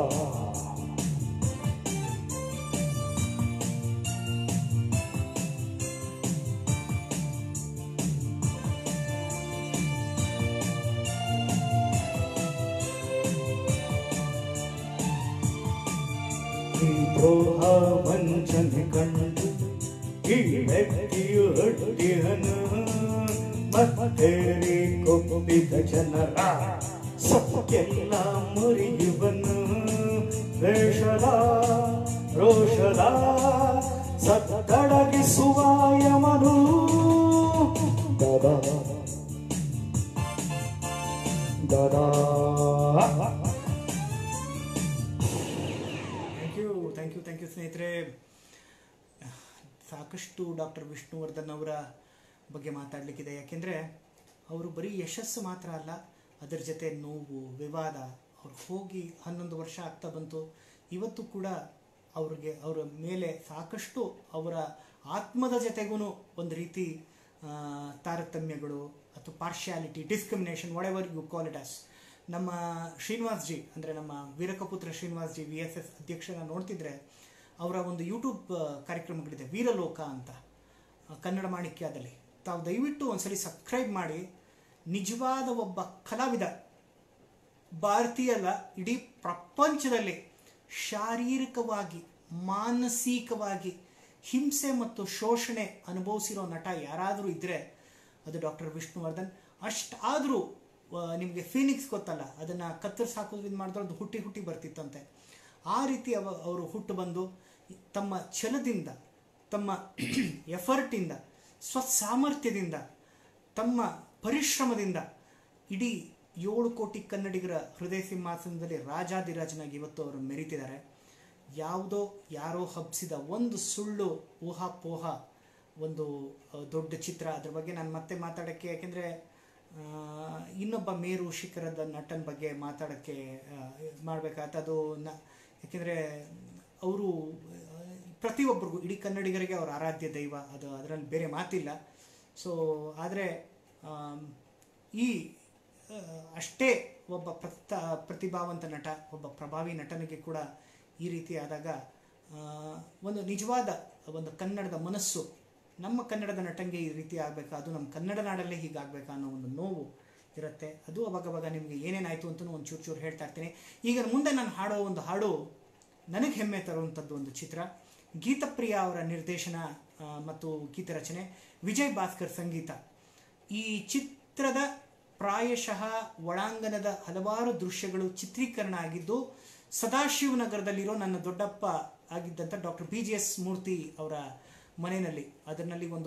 ಈ ದ್ರೋಹ ವಂಚನೆ ಕಂಡು ಈ ವ್ಯಕ್ತಿಯು ಹಟ್ಟಿಹನು ಮತ್ತೇರಿ ಕೊಪ್ಪಿದ ಜನರ ಸೊಕ್ಕೆಲ್ಲ ಮುರಿಯುವನು ವೇಷದ ರೋಷದ ಸತ್ತಡಗಿಸುವ ಯಮನು ದಾದಾ ದಾದಾ thank you thank you thank you ಸ್ನೇಹಿತರೆ ಸಾಕಷ್ಟು ಡಾಕ್ಟರ್ ವಿಷ್ಣುವರ್ಧನ್ ಅವರ ಬಗ್ಗೆ ಮಾತಾಡಲಿಕ್ಕಿದೆ ಯಾಕೆಂದರೆ ಅವರು ಬರೀ ಯಶಸ್ಸು ಮಾತ್ರ ಅಲ್ಲ ಅದರ ಜೊತೆ ನೋವು ವಿವಾದ ಅವ್ರು ಹೋಗಿ ಹನ್ನೊಂದು ವರ್ಷ ಆಗ್ತಾ ಬಂತು ಇವತ್ತು ಕೂಡ ಅವ್ರಿಗೆ ಅವರ ಮೇಲೆ ಸಾಕಷ್ಟು ಅವರ ಆತ್ಮದ ಜೊತೆಗೂ ಒಂದು ರೀತಿ ಆ, ತಾರತಮ್ಯಗಳು ಅಥವಾ partiality discrimination whatever you call it us ನಮ್ಮ ಶ್ರೀನಿವಾಸ್ ಜಿ ಅಂದರೆ ನಮ್ಮ Veerakaputra Srinivas ji V S S ಅಧ್ಯಕ್ಷನ ನೋಡ್ತಿದ್ರೆ ಅವರ ಒಂದು ಯೂಟ್ಯೂಬ್ ಆ, ಕಾರ್ಯಕ್ರಮಗಳಿದೆ ವೀರಲೋಕ ಅಂತ ಆ, ಕನ್ನಡ ಮಾಣಿಕ್ಯದಲ್ಲಿ ತಾವು ದಯವಿಟ್ಟು ಒಂದ್ಸಲಿ ಸಬ್ಸ್ಕ್ರೈಬ್ ಮಾಡಿ ನಿಜವಾದ ಒಬ್ಬ ಕಲಾವಿದ ಭಾರತೀಯ ಅಲ್ಲ ಇಡೀ ಪ್ರಪಂಚದಲ್ಲಿ ಶಾರೀರಿಕವಾಗಿ ಮಾನಸಿಕವಾಗಿ ಹಿಂಸೆ ಮತ್ತು ಶೋಷಣೆ ಅನುಭವಿಸಿರೋ ನಟ ಯಾರಾದರೂ ಇದ್ದರೆ ಅದು ಡಾಕ್ಟರ್ ವಿಷ್ಣುವರ್ಧನ್ ಅಷ್ಟಾದರೂ ನಿಮಗೆ ಫೀನಿಕ್ಸ್ ಗೊತ್ತಲ್ಲ ಅದನ್ನು ಕತ್ತರಿಸಿ ಹಾಕೋದ್ರಿಂದ ಮಾಡಿದ್ರೆ ಅದು ಹುಟ್ಟಿ ಹುಟ್ಟಿ ಬರ್ತಿತ್ತಂತೆ ಆ ರೀತಿ ಅವ ಅವರು ಹುಟ್ಟು ಬಂದು ತಮ್ಮ ಛಲದಿಂದ ತಮ್ಮ ಎಫರ್ಟಿಂದ ಸ್ವಸಾಮರ್ಥ್ಯದಿಂದ ತಮ್ಮ ಪರಿಶ್ರಮದಿಂದ ಇಡೀ ಏಳು ಕೋಟಿ ಕನ್ನಡಿಗರ ಹೃದಯ ಸಿಂಹಾಸನದಲ್ಲಿ ರಾಜಾದಿರಾಜನಾಗಿ ಇವತ್ತು ಅವರು ಮೆರೀತಿದ್ದಾರೆ ಯಾವುದೋ ಯಾರೋ ಹಬ್ಸಿದ ಒಂದು ಸುಳ್ಳು ಊಹಾಪೋಹ ಒಂದು ಆ, ದೊಡ್ಡ ಚಿತ್ರ ಅದ್ರ ಬಗ್ಗೆ ನಾನು ಮತ್ತೆ ಮಾತಾಡೋಕ್ಕೆ ಯಾಕೆಂದರೆ ಇನ್ನೊಬ್ಬ ಮೇರು ಶಿಖರದ ನಟನ ಬಗ್ಗೆ ಮಾತಾಡೋಕ್ಕೆ ಮಾಡಬೇಕಾದ ಅದು ನ ಯಾಕೆಂದರೆ ಅವರು ಪ್ರತಿಯೊಬ್ಬರಿಗೂ ಇಡೀ ಕನ್ನಡಿಗರಿಗೆ ಅವರ ಆರಾಧ್ಯ ದೈವ ಅದು ಅದರಲ್ಲಿ ಬೇರೆ ಮಾತಿಲ್ಲ ಸೊ ಆದರೆ ಈ ಆ, ಅಷ್ಟೇ ಒಬ್ಬ ಪ್ರತ ಪ್ರತಿಭಾವಂತ ನಟ ಒಬ್ಬ ಪ್ರಭಾವಿ ನಟನಿಗೆ ಕೂಡ ಈ ರೀತಿ ಆದಾಗ ಆ, ಒಂದು ನಿಜವಾದ ಒಂದು ಕನ್ನಡದ ಮನಸ್ಸು ನಮ್ಮ ಕನ್ನಡದ ನಟಂಗೆ ಈ ರೀತಿ ಆಗಬೇಕಾ ಅದು ನಮ್ಮ ಕನ್ನಡ ನಾಡಲ್ಲೇ ಹೀಗಾಗಬೇಕಾ ಅನ್ನೋ ಒಂದು ನೋವು ಇರುತ್ತೆ ಅದು ಅವಾಗವಾಗ ನಿಮಗೆ ಏನೇನಾಯಿತು ಅಂತಲೂ ಒಂದು ಚೂರು ಚೂರು ಹೇಳ್ತಾ ಇರ್ತೀನಿ ಈಗ ಮುಂದೆ ನಾನು ಹಾಡೋ ಒಂದು ಹಾಡು ನನಗೆ ಹೆಮ್ಮೆ ತರುವಂಥದ್ದು ಒಂದು ಚಿತ್ರ ಗೀತಪ್ರಿಯ ಅವರ ನಿರ್ದೇಶನ ಆ, ಮತ್ತು ಗೀತರಚನೆ ವಿಜಯ್ ಭಾಸ್ಕರ್ ಸಂಗೀತ ಈ ಚಿತ್ರದ ಪ್ರಾಯಶಃ ಒಳಾಂಗಣದ ಹಲವಾರು ದೃಶ್ಯಗಳು ಚಿತ್ರೀಕರಣ ಆಗಿದ್ದು ಸದಾಶಿವನಗರದಲ್ಲಿರೋ ನನ್ನ ದೊಡ್ಡಪ್ಪ ಆಗಿದ್ದಂಥ doctor B G S Murthy ಅವರ ಮನೆಯಲ್ಲಿ ಅದರಲ್ಲಿ ಒಂದು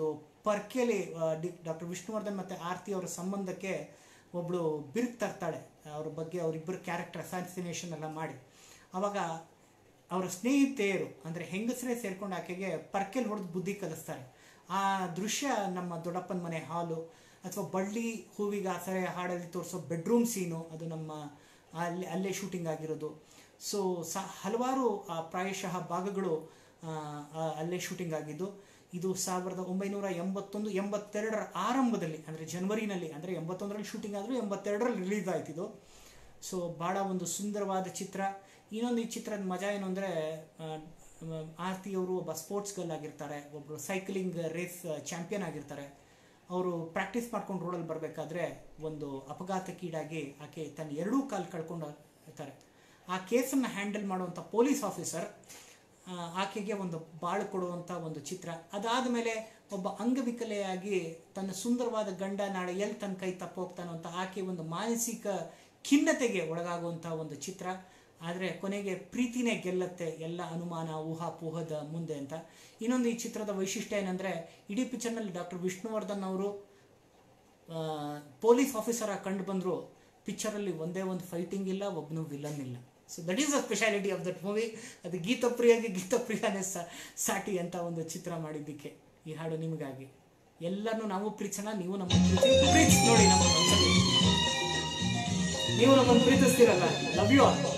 ಪರ್ಕೆಲಿ ಡಾಕ್ಟರ್ ವಿಷ್ಣುವರ್ಧನ್ ಮತ್ತು ಆರ್ತಿ ಅವರ ಸಂಬಂಧಕ್ಕೆ ಒಬ್ಬಳು ಬಿರುಕು ತರ್ತಾಳೆ ಅವ್ರ ಬಗ್ಗೆ ಅವರಿಬ್ಬರು ಕ್ಯಾರೆಕ್ಟರ್ ಅಸಾಸಿನೇಷನ್ ಎಲ್ಲ ಮಾಡಿ ಅವಾಗ ಅವರ ಸ್ನೇಹಿತೆಯರು ಅಂದರೆ ಹೆಂಗಸರೇ ಸೇರ್ಕೊಂಡು ಆಕೆಗೆ ಪರ್ಕೆಲ್ ಹೊಡೆದು ಬುದ್ಧಿ ಕಲಿಸ್ತಾರೆ ಆ ದೃಶ್ಯ ನಮ್ಮ ದೊಡ್ಡಪ್ಪನ ಮನೆ ಹಾಲು ಅಥವಾ ಬಳ್ಳಿ ಹೂವಿಗೆ ಆಸರೆ ಹಾಡಲ್ಲಿ ತೋರಿಸೋ ಬೆಡ್ರೂಮ್ ಸೀನು ಅದು ನಮ್ಮ ಅಲ್ಲಿ ಅಲ್ಲೇ ಶೂಟಿಂಗ್ ಆಗಿರೋದು ಸೊ ಸ ಹಲವಾರು ಆ, ಪ್ರಾಯಶಃ ಭಾಗಗಳು ಆ, ಆ, ಅಲ್ಲೇ ಶೂಟಿಂಗ್ ಆಗಿದ್ದು ಇದು ಸಾವಿರದ ಒಂಬೈನೂರ ಎಂಬತ್ತೊಂದು ಎಂಬತ್ತೆರಡರ ಆರಂಭದಲ್ಲಿ ಅಂದರೆ ಜನವರಿನಲ್ಲಿ ಅಂದರೆ ಎಂಬತ್ತೊಂದರಲ್ಲಿ ಶೂಟಿಂಗ್ ಆದರೂ ಎಂಬತ್ತೆರಡರಲ್ಲಿ ರಿಲೀಸ್ ಆಯ್ತು ಇದು ಸೊ ಭಾಳ ಒಂದು ಸುಂದರವಾದ ಚಿತ್ರ ಇನ್ನೊಂದು ಈ ಚಿತ್ರದ ಮಜಾ ಏನು ಅಂದರೆ ಆರ್ತಿಯವರು ಒಬ್ಬ ಸ್ಪೋರ್ಟ್ಸ್ ಗರ್ಲ್ ಆಗಿರ್ತಾರೆ ಒಬ್ಬರು ಸೈಕ್ಲಿಂಗ್ ರೇಸ್ ಚಾಂಪಿಯನ್ ಆಗಿರ್ತಾರೆ ಅವರು ಪ್ರಾಕ್ಟೀಸ್ ಮಾಡ್ಕೊಂಡು ರೋಡಲ್ಲಿ ಬರಬೇಕಾದ್ರೆ ಒಂದು ಅಪಘಾತಕ್ಕೀಡಾಗಿ ಆಕೆ ತನ್ನ ಎರಡೂ ಕಾಲು ಕಳ್ಕೊಂಡು ಇರ್ತಾರೆ ಆ ಕೇಸನ್ನು ಹ್ಯಾಂಡಲ್ ಮಾಡುವಂಥ ಪೊಲೀಸ್ ಆಫೀಸರ್ ಆ, ಆಕೆಗೆ ಒಂದು ಬಾಳು ಕೊಡುವಂಥ ಒಂದು ಚಿತ್ರ ಅದಾದ ಮೇಲೆ ಒಬ್ಬ ಅಂಗವಿಕಲೆಯಾಗಿ ತನ್ನ ಸುಂದರವಾದ ಗಂಡ ನಾಳೆ ಎಲ್ಲಿ ತನ್ನ ಕೈ ತಪ್ಪೋಗ್ತಾನೋ ಅಂತ ಆಕೆ ಒಂದು ಮಾನಸಿಕ ಖಿನ್ನತೆಗೆ ಒಳಗಾಗುವಂಥ ಒಂದು ಚಿತ್ರ ಆದರೆ ಕೊನೆಗೆ ಪ್ರೀತಿನೇ ಗೆಲ್ಲತ್ತೆ ಎಲ್ಲ ಅನುಮಾನ ಊಹಾಪೋಹದ ಮುಂದೆ ಅಂತ ಇನ್ನೊಂದು ಈ ಚಿತ್ರದ ವೈಶಿಷ್ಟ್ಯ ಏನಂದರೆ ಇಡೀ ಪಿಕ್ಚರ್ನಲ್ಲಿ ಡಾಕ್ಟರ್ ವಿಷ್ಣುವರ್ಧನ್ ಅವರು ಆ, ಪೊಲೀಸ್ ಆಫೀಸರ್ ಆಗಿ ಕಂಡು ಬಂದರು ಪಿಕ್ಚರಲ್ಲಿ ಒಂದೇ ಒಂದು ಫೈಟಿಂಗ್ ಇಲ್ಲ ಒಬ್ಬನು ವಿಲನ್ ಇಲ್ಲ so that is the speciality of that movie ಅದು ಗೀತಪ್ರಿಯಾಗಿ ಗೀತಪ್ರಿಯನೇ ಸಾ ಸಾಟಿ ಅಂತ ಒಂದು ಚಿತ್ರ ಮಾಡಿದ್ದಕ್ಕೆ ಈ ಹಾಡು ನಿಮಗಾಗಿ ಎಲ್ಲರನ್ನೂ ನಾವು ಪ್ರೀತಿಸೋಣ ನೀವು ನಮ್ಮ ಪ್ರೀತಿ ಪ್ರೀತಿಸಿ ನೋಡಿ ನಮ್ಮ ಒಂದ್ಸಲಿ. ನೀವು ನಮ್ಮನ್ನು ಪ್ರೀತಿಸ್ತೀರಲ್ಲ ಲವ್ ಯು ಆಲ್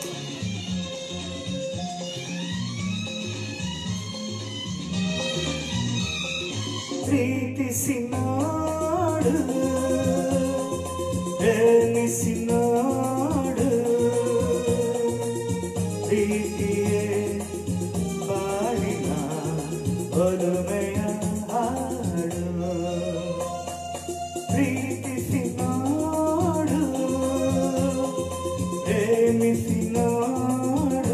ಪ್ರೀತಿಸಿ ನಾಡು ಎನಿಸಿ ನಾಡು ಪ್ರೀತಿಯೇ ಬಾಳಿನ ಒಲುಮೆಯ ಹಾಡು ಪ್ರೀತಿಸಿ ನಾಡು ಎನಿಸಿ ನಾಡು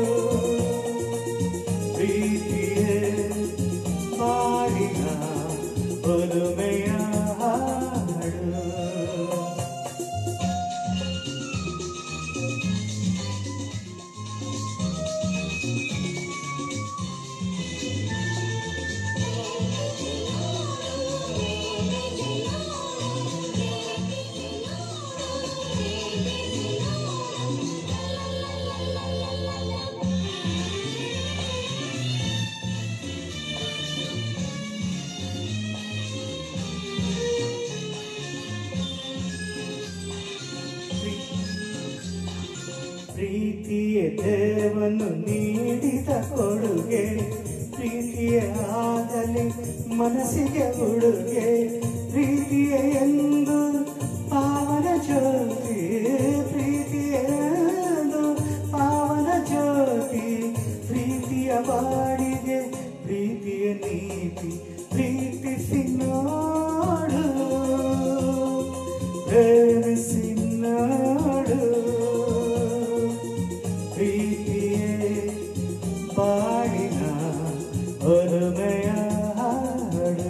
ಪ್ರೀತಿಯೇ ಬಾಳಿನ ಒಲುಮೆಯ ಹಾಡು ಪ್ರೀತಿಯ ದೇವನು ನೀಡಿದ ಕೊಡುಗೆ ಪ್ರೀತಿಯ ಆಗಲಿ ಮನಸ್ಸಿಗೆ ಉಡುಗೆ ಪ್ರೀತಿಯ ಎಂದು ಪಾವನ ಜ್ಯೋತಿ ಪ್ರೀತಿಯ ಎಂದು ಪಾವನ ಜ್ಯೋತಿ ಪ್ರೀತಿಯ ಬಾಡಿಗೆ ಪ್ರೀತಿಯ ನೀತಿ ಪ್ರೀತಿಸಿ ನೋಡು ಪ್ರೇಮಿಸಿ ನೋಡು ಪ್ರೀತಿಯೇ ಬಾಳಿನ ಒಲುಮೆಯ ಹಾಡು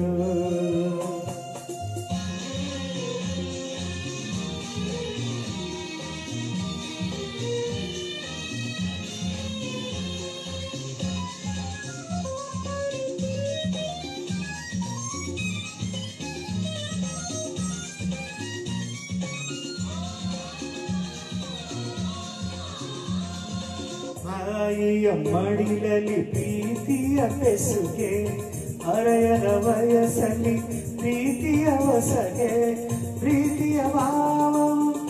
ಬಾಯಿಯ ಮಡಿಲಲ್ಲಿ ಪ್ರೀತಿಯ ಬೆಸುಗೆ ಹರೆಯದ ವಯಸ್ಸಲ್ಲಿ ಪ್ರೀತಿಯ ಹೊಸಗೆ ಪ್ರೀತಿಯ ಭಾವವು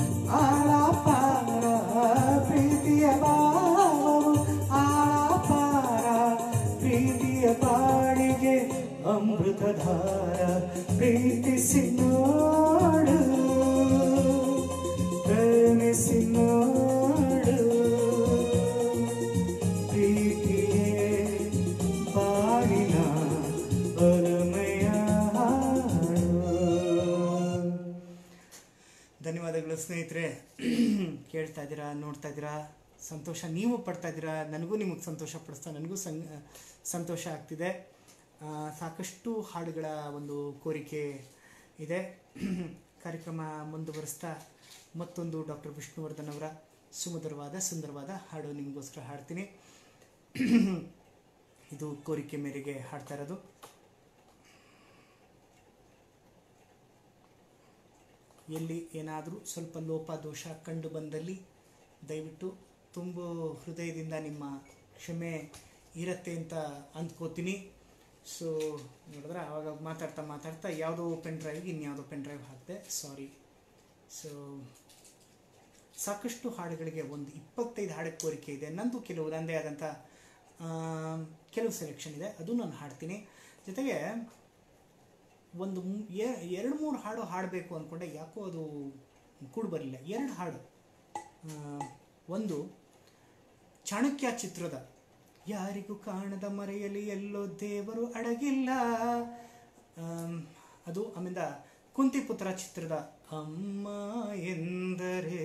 ಆಳಪಾರ ಪ್ರೀತಿಯ ಭಾವವು ಆಳಪಾರ ಪ್ರೀತಿಯ ಬಾಳಿಗೆ ಅಮೃತಧಾರ ಪ್ರೀತಿಸಿ ನೋಡು ಪ್ರೇಮಿಸಿ ನೋಡು ಪ್ರೀತಿಯೇ ಬಾಳಿನ ಒಲುಮೆಯ ಹಾಡು ಧನ್ಯವಾದಗಳು ಸ್ನೇಹಿತರೆ ಕೇಳ್ತಾ ಇದ್ದೀರಾ ನೋಡ್ತಾ ಇದ್ದೀರಾ ಸಂತೋಷ ನೀವು ಪಡ್ತಾ ಇದ್ದೀರಾ ನನಗೂ ನಿಮಗೆ ಸಂತೋಷ ಪಡಿಸ್ತಾ ನನಗೂ ಸಂ ಸಂತೋಷ ಆಗ್ತಿದೆ ಆ, ಸಾಕಷ್ಟು ಹಾಡುಗಳ ಒಂದು ಕೋರಿಕೆ ಇದೆ ಕಾರ್ಯಕ್ರಮ ಮುಂದುವರಿಸ್ತಾ ಮತ್ತೊಂದು ಡಾಕ್ಟರ್ ವಿಷ್ಣುವರ್ಧನ್ ಅವರ ಸುಮಧುರವಾದ ಸುಂದರವಾದ ಹಾಡು ನಿಮಗೋಸ್ಕರ ಹಾಡ್ತೀನಿ ಇದು ಕೋರಿಕೆ ಮೇರೆಗೆ ಹಾಡ್ತಾ ಇರೋದು ಎಲ್ಲಿ ಏನಾದರೂ ಸ್ವಲ್ಪ ಲೋಪ ದೋಷ ಕಂಡು ಬಂದಲ್ಲಿ ದಯವಿಟ್ಟು ತುಂಬ ಹೃದಯದಿಂದ ನಿಮ್ಮ ಕ್ಷಮೆ ಇರತ್ತೆ ಅಂತ ಅಂದ್ಕೋತೀನಿ ಸೊ ನೋಡಿದ್ರೆ ಆವಾಗ ಮಾತಾಡ್ತಾ ಮಾತಾಡ್ತಾ ಯಾವುದೋ ಪೆನ್ ಡ್ರೈವ್ಗೆ ಇನ್ಯಾವುದೋ ಪೆನ್ ಡ್ರೈವ್ ಹಾಕಿದೆ ಸಾರಿ ಸೊ ಸಾಕಷ್ಟು ಹಾಡುಗಳಿಗೆ ಒಂದು ಇಪ್ಪತ್ತೈದು ಹಾಡಿಗೆ ಕೋರಿಕೆ ಇದೆ ನಂದು ಕೆಲವು ನನ್ನದೇ ಆದಂಥ ಆಮ್, ಕೆಲವು ಸೆಲೆಕ್ಷನ್ ಇದೆ ಅದು ನಾನು ಹಾಡ್ತೀನಿ ಜೊತೆಗೆ ಒಂದು ಮೂ- ಎ- ಎರಡು ಮೂರು ಹಾಡು ಹಾಡಬೇಕು ಅಂದ್ಕೊಂಡೆ ಯಾಕೋ ಅದು ಕೂಡ ಬರಲಿಲ್ಲ ಎರಡು ಹಾಡು ಆ, ಒಂದು ಚಾಣಕ್ಯ ಚಿತ್ರದ ಯಾರಿಗೂ ಕಾಣದ ಮರೆಯಲಿ ಎಲ್ಲೋ ದೇವರು ಅಡಗಿಲ್ಲ ಆಮ್, ಅದು ಆಮೇಲೆ ಕುಂತಿಪುತ್ರ ಚಿತ್ರದ ಅಮ್ಮ ಎಂದರೆ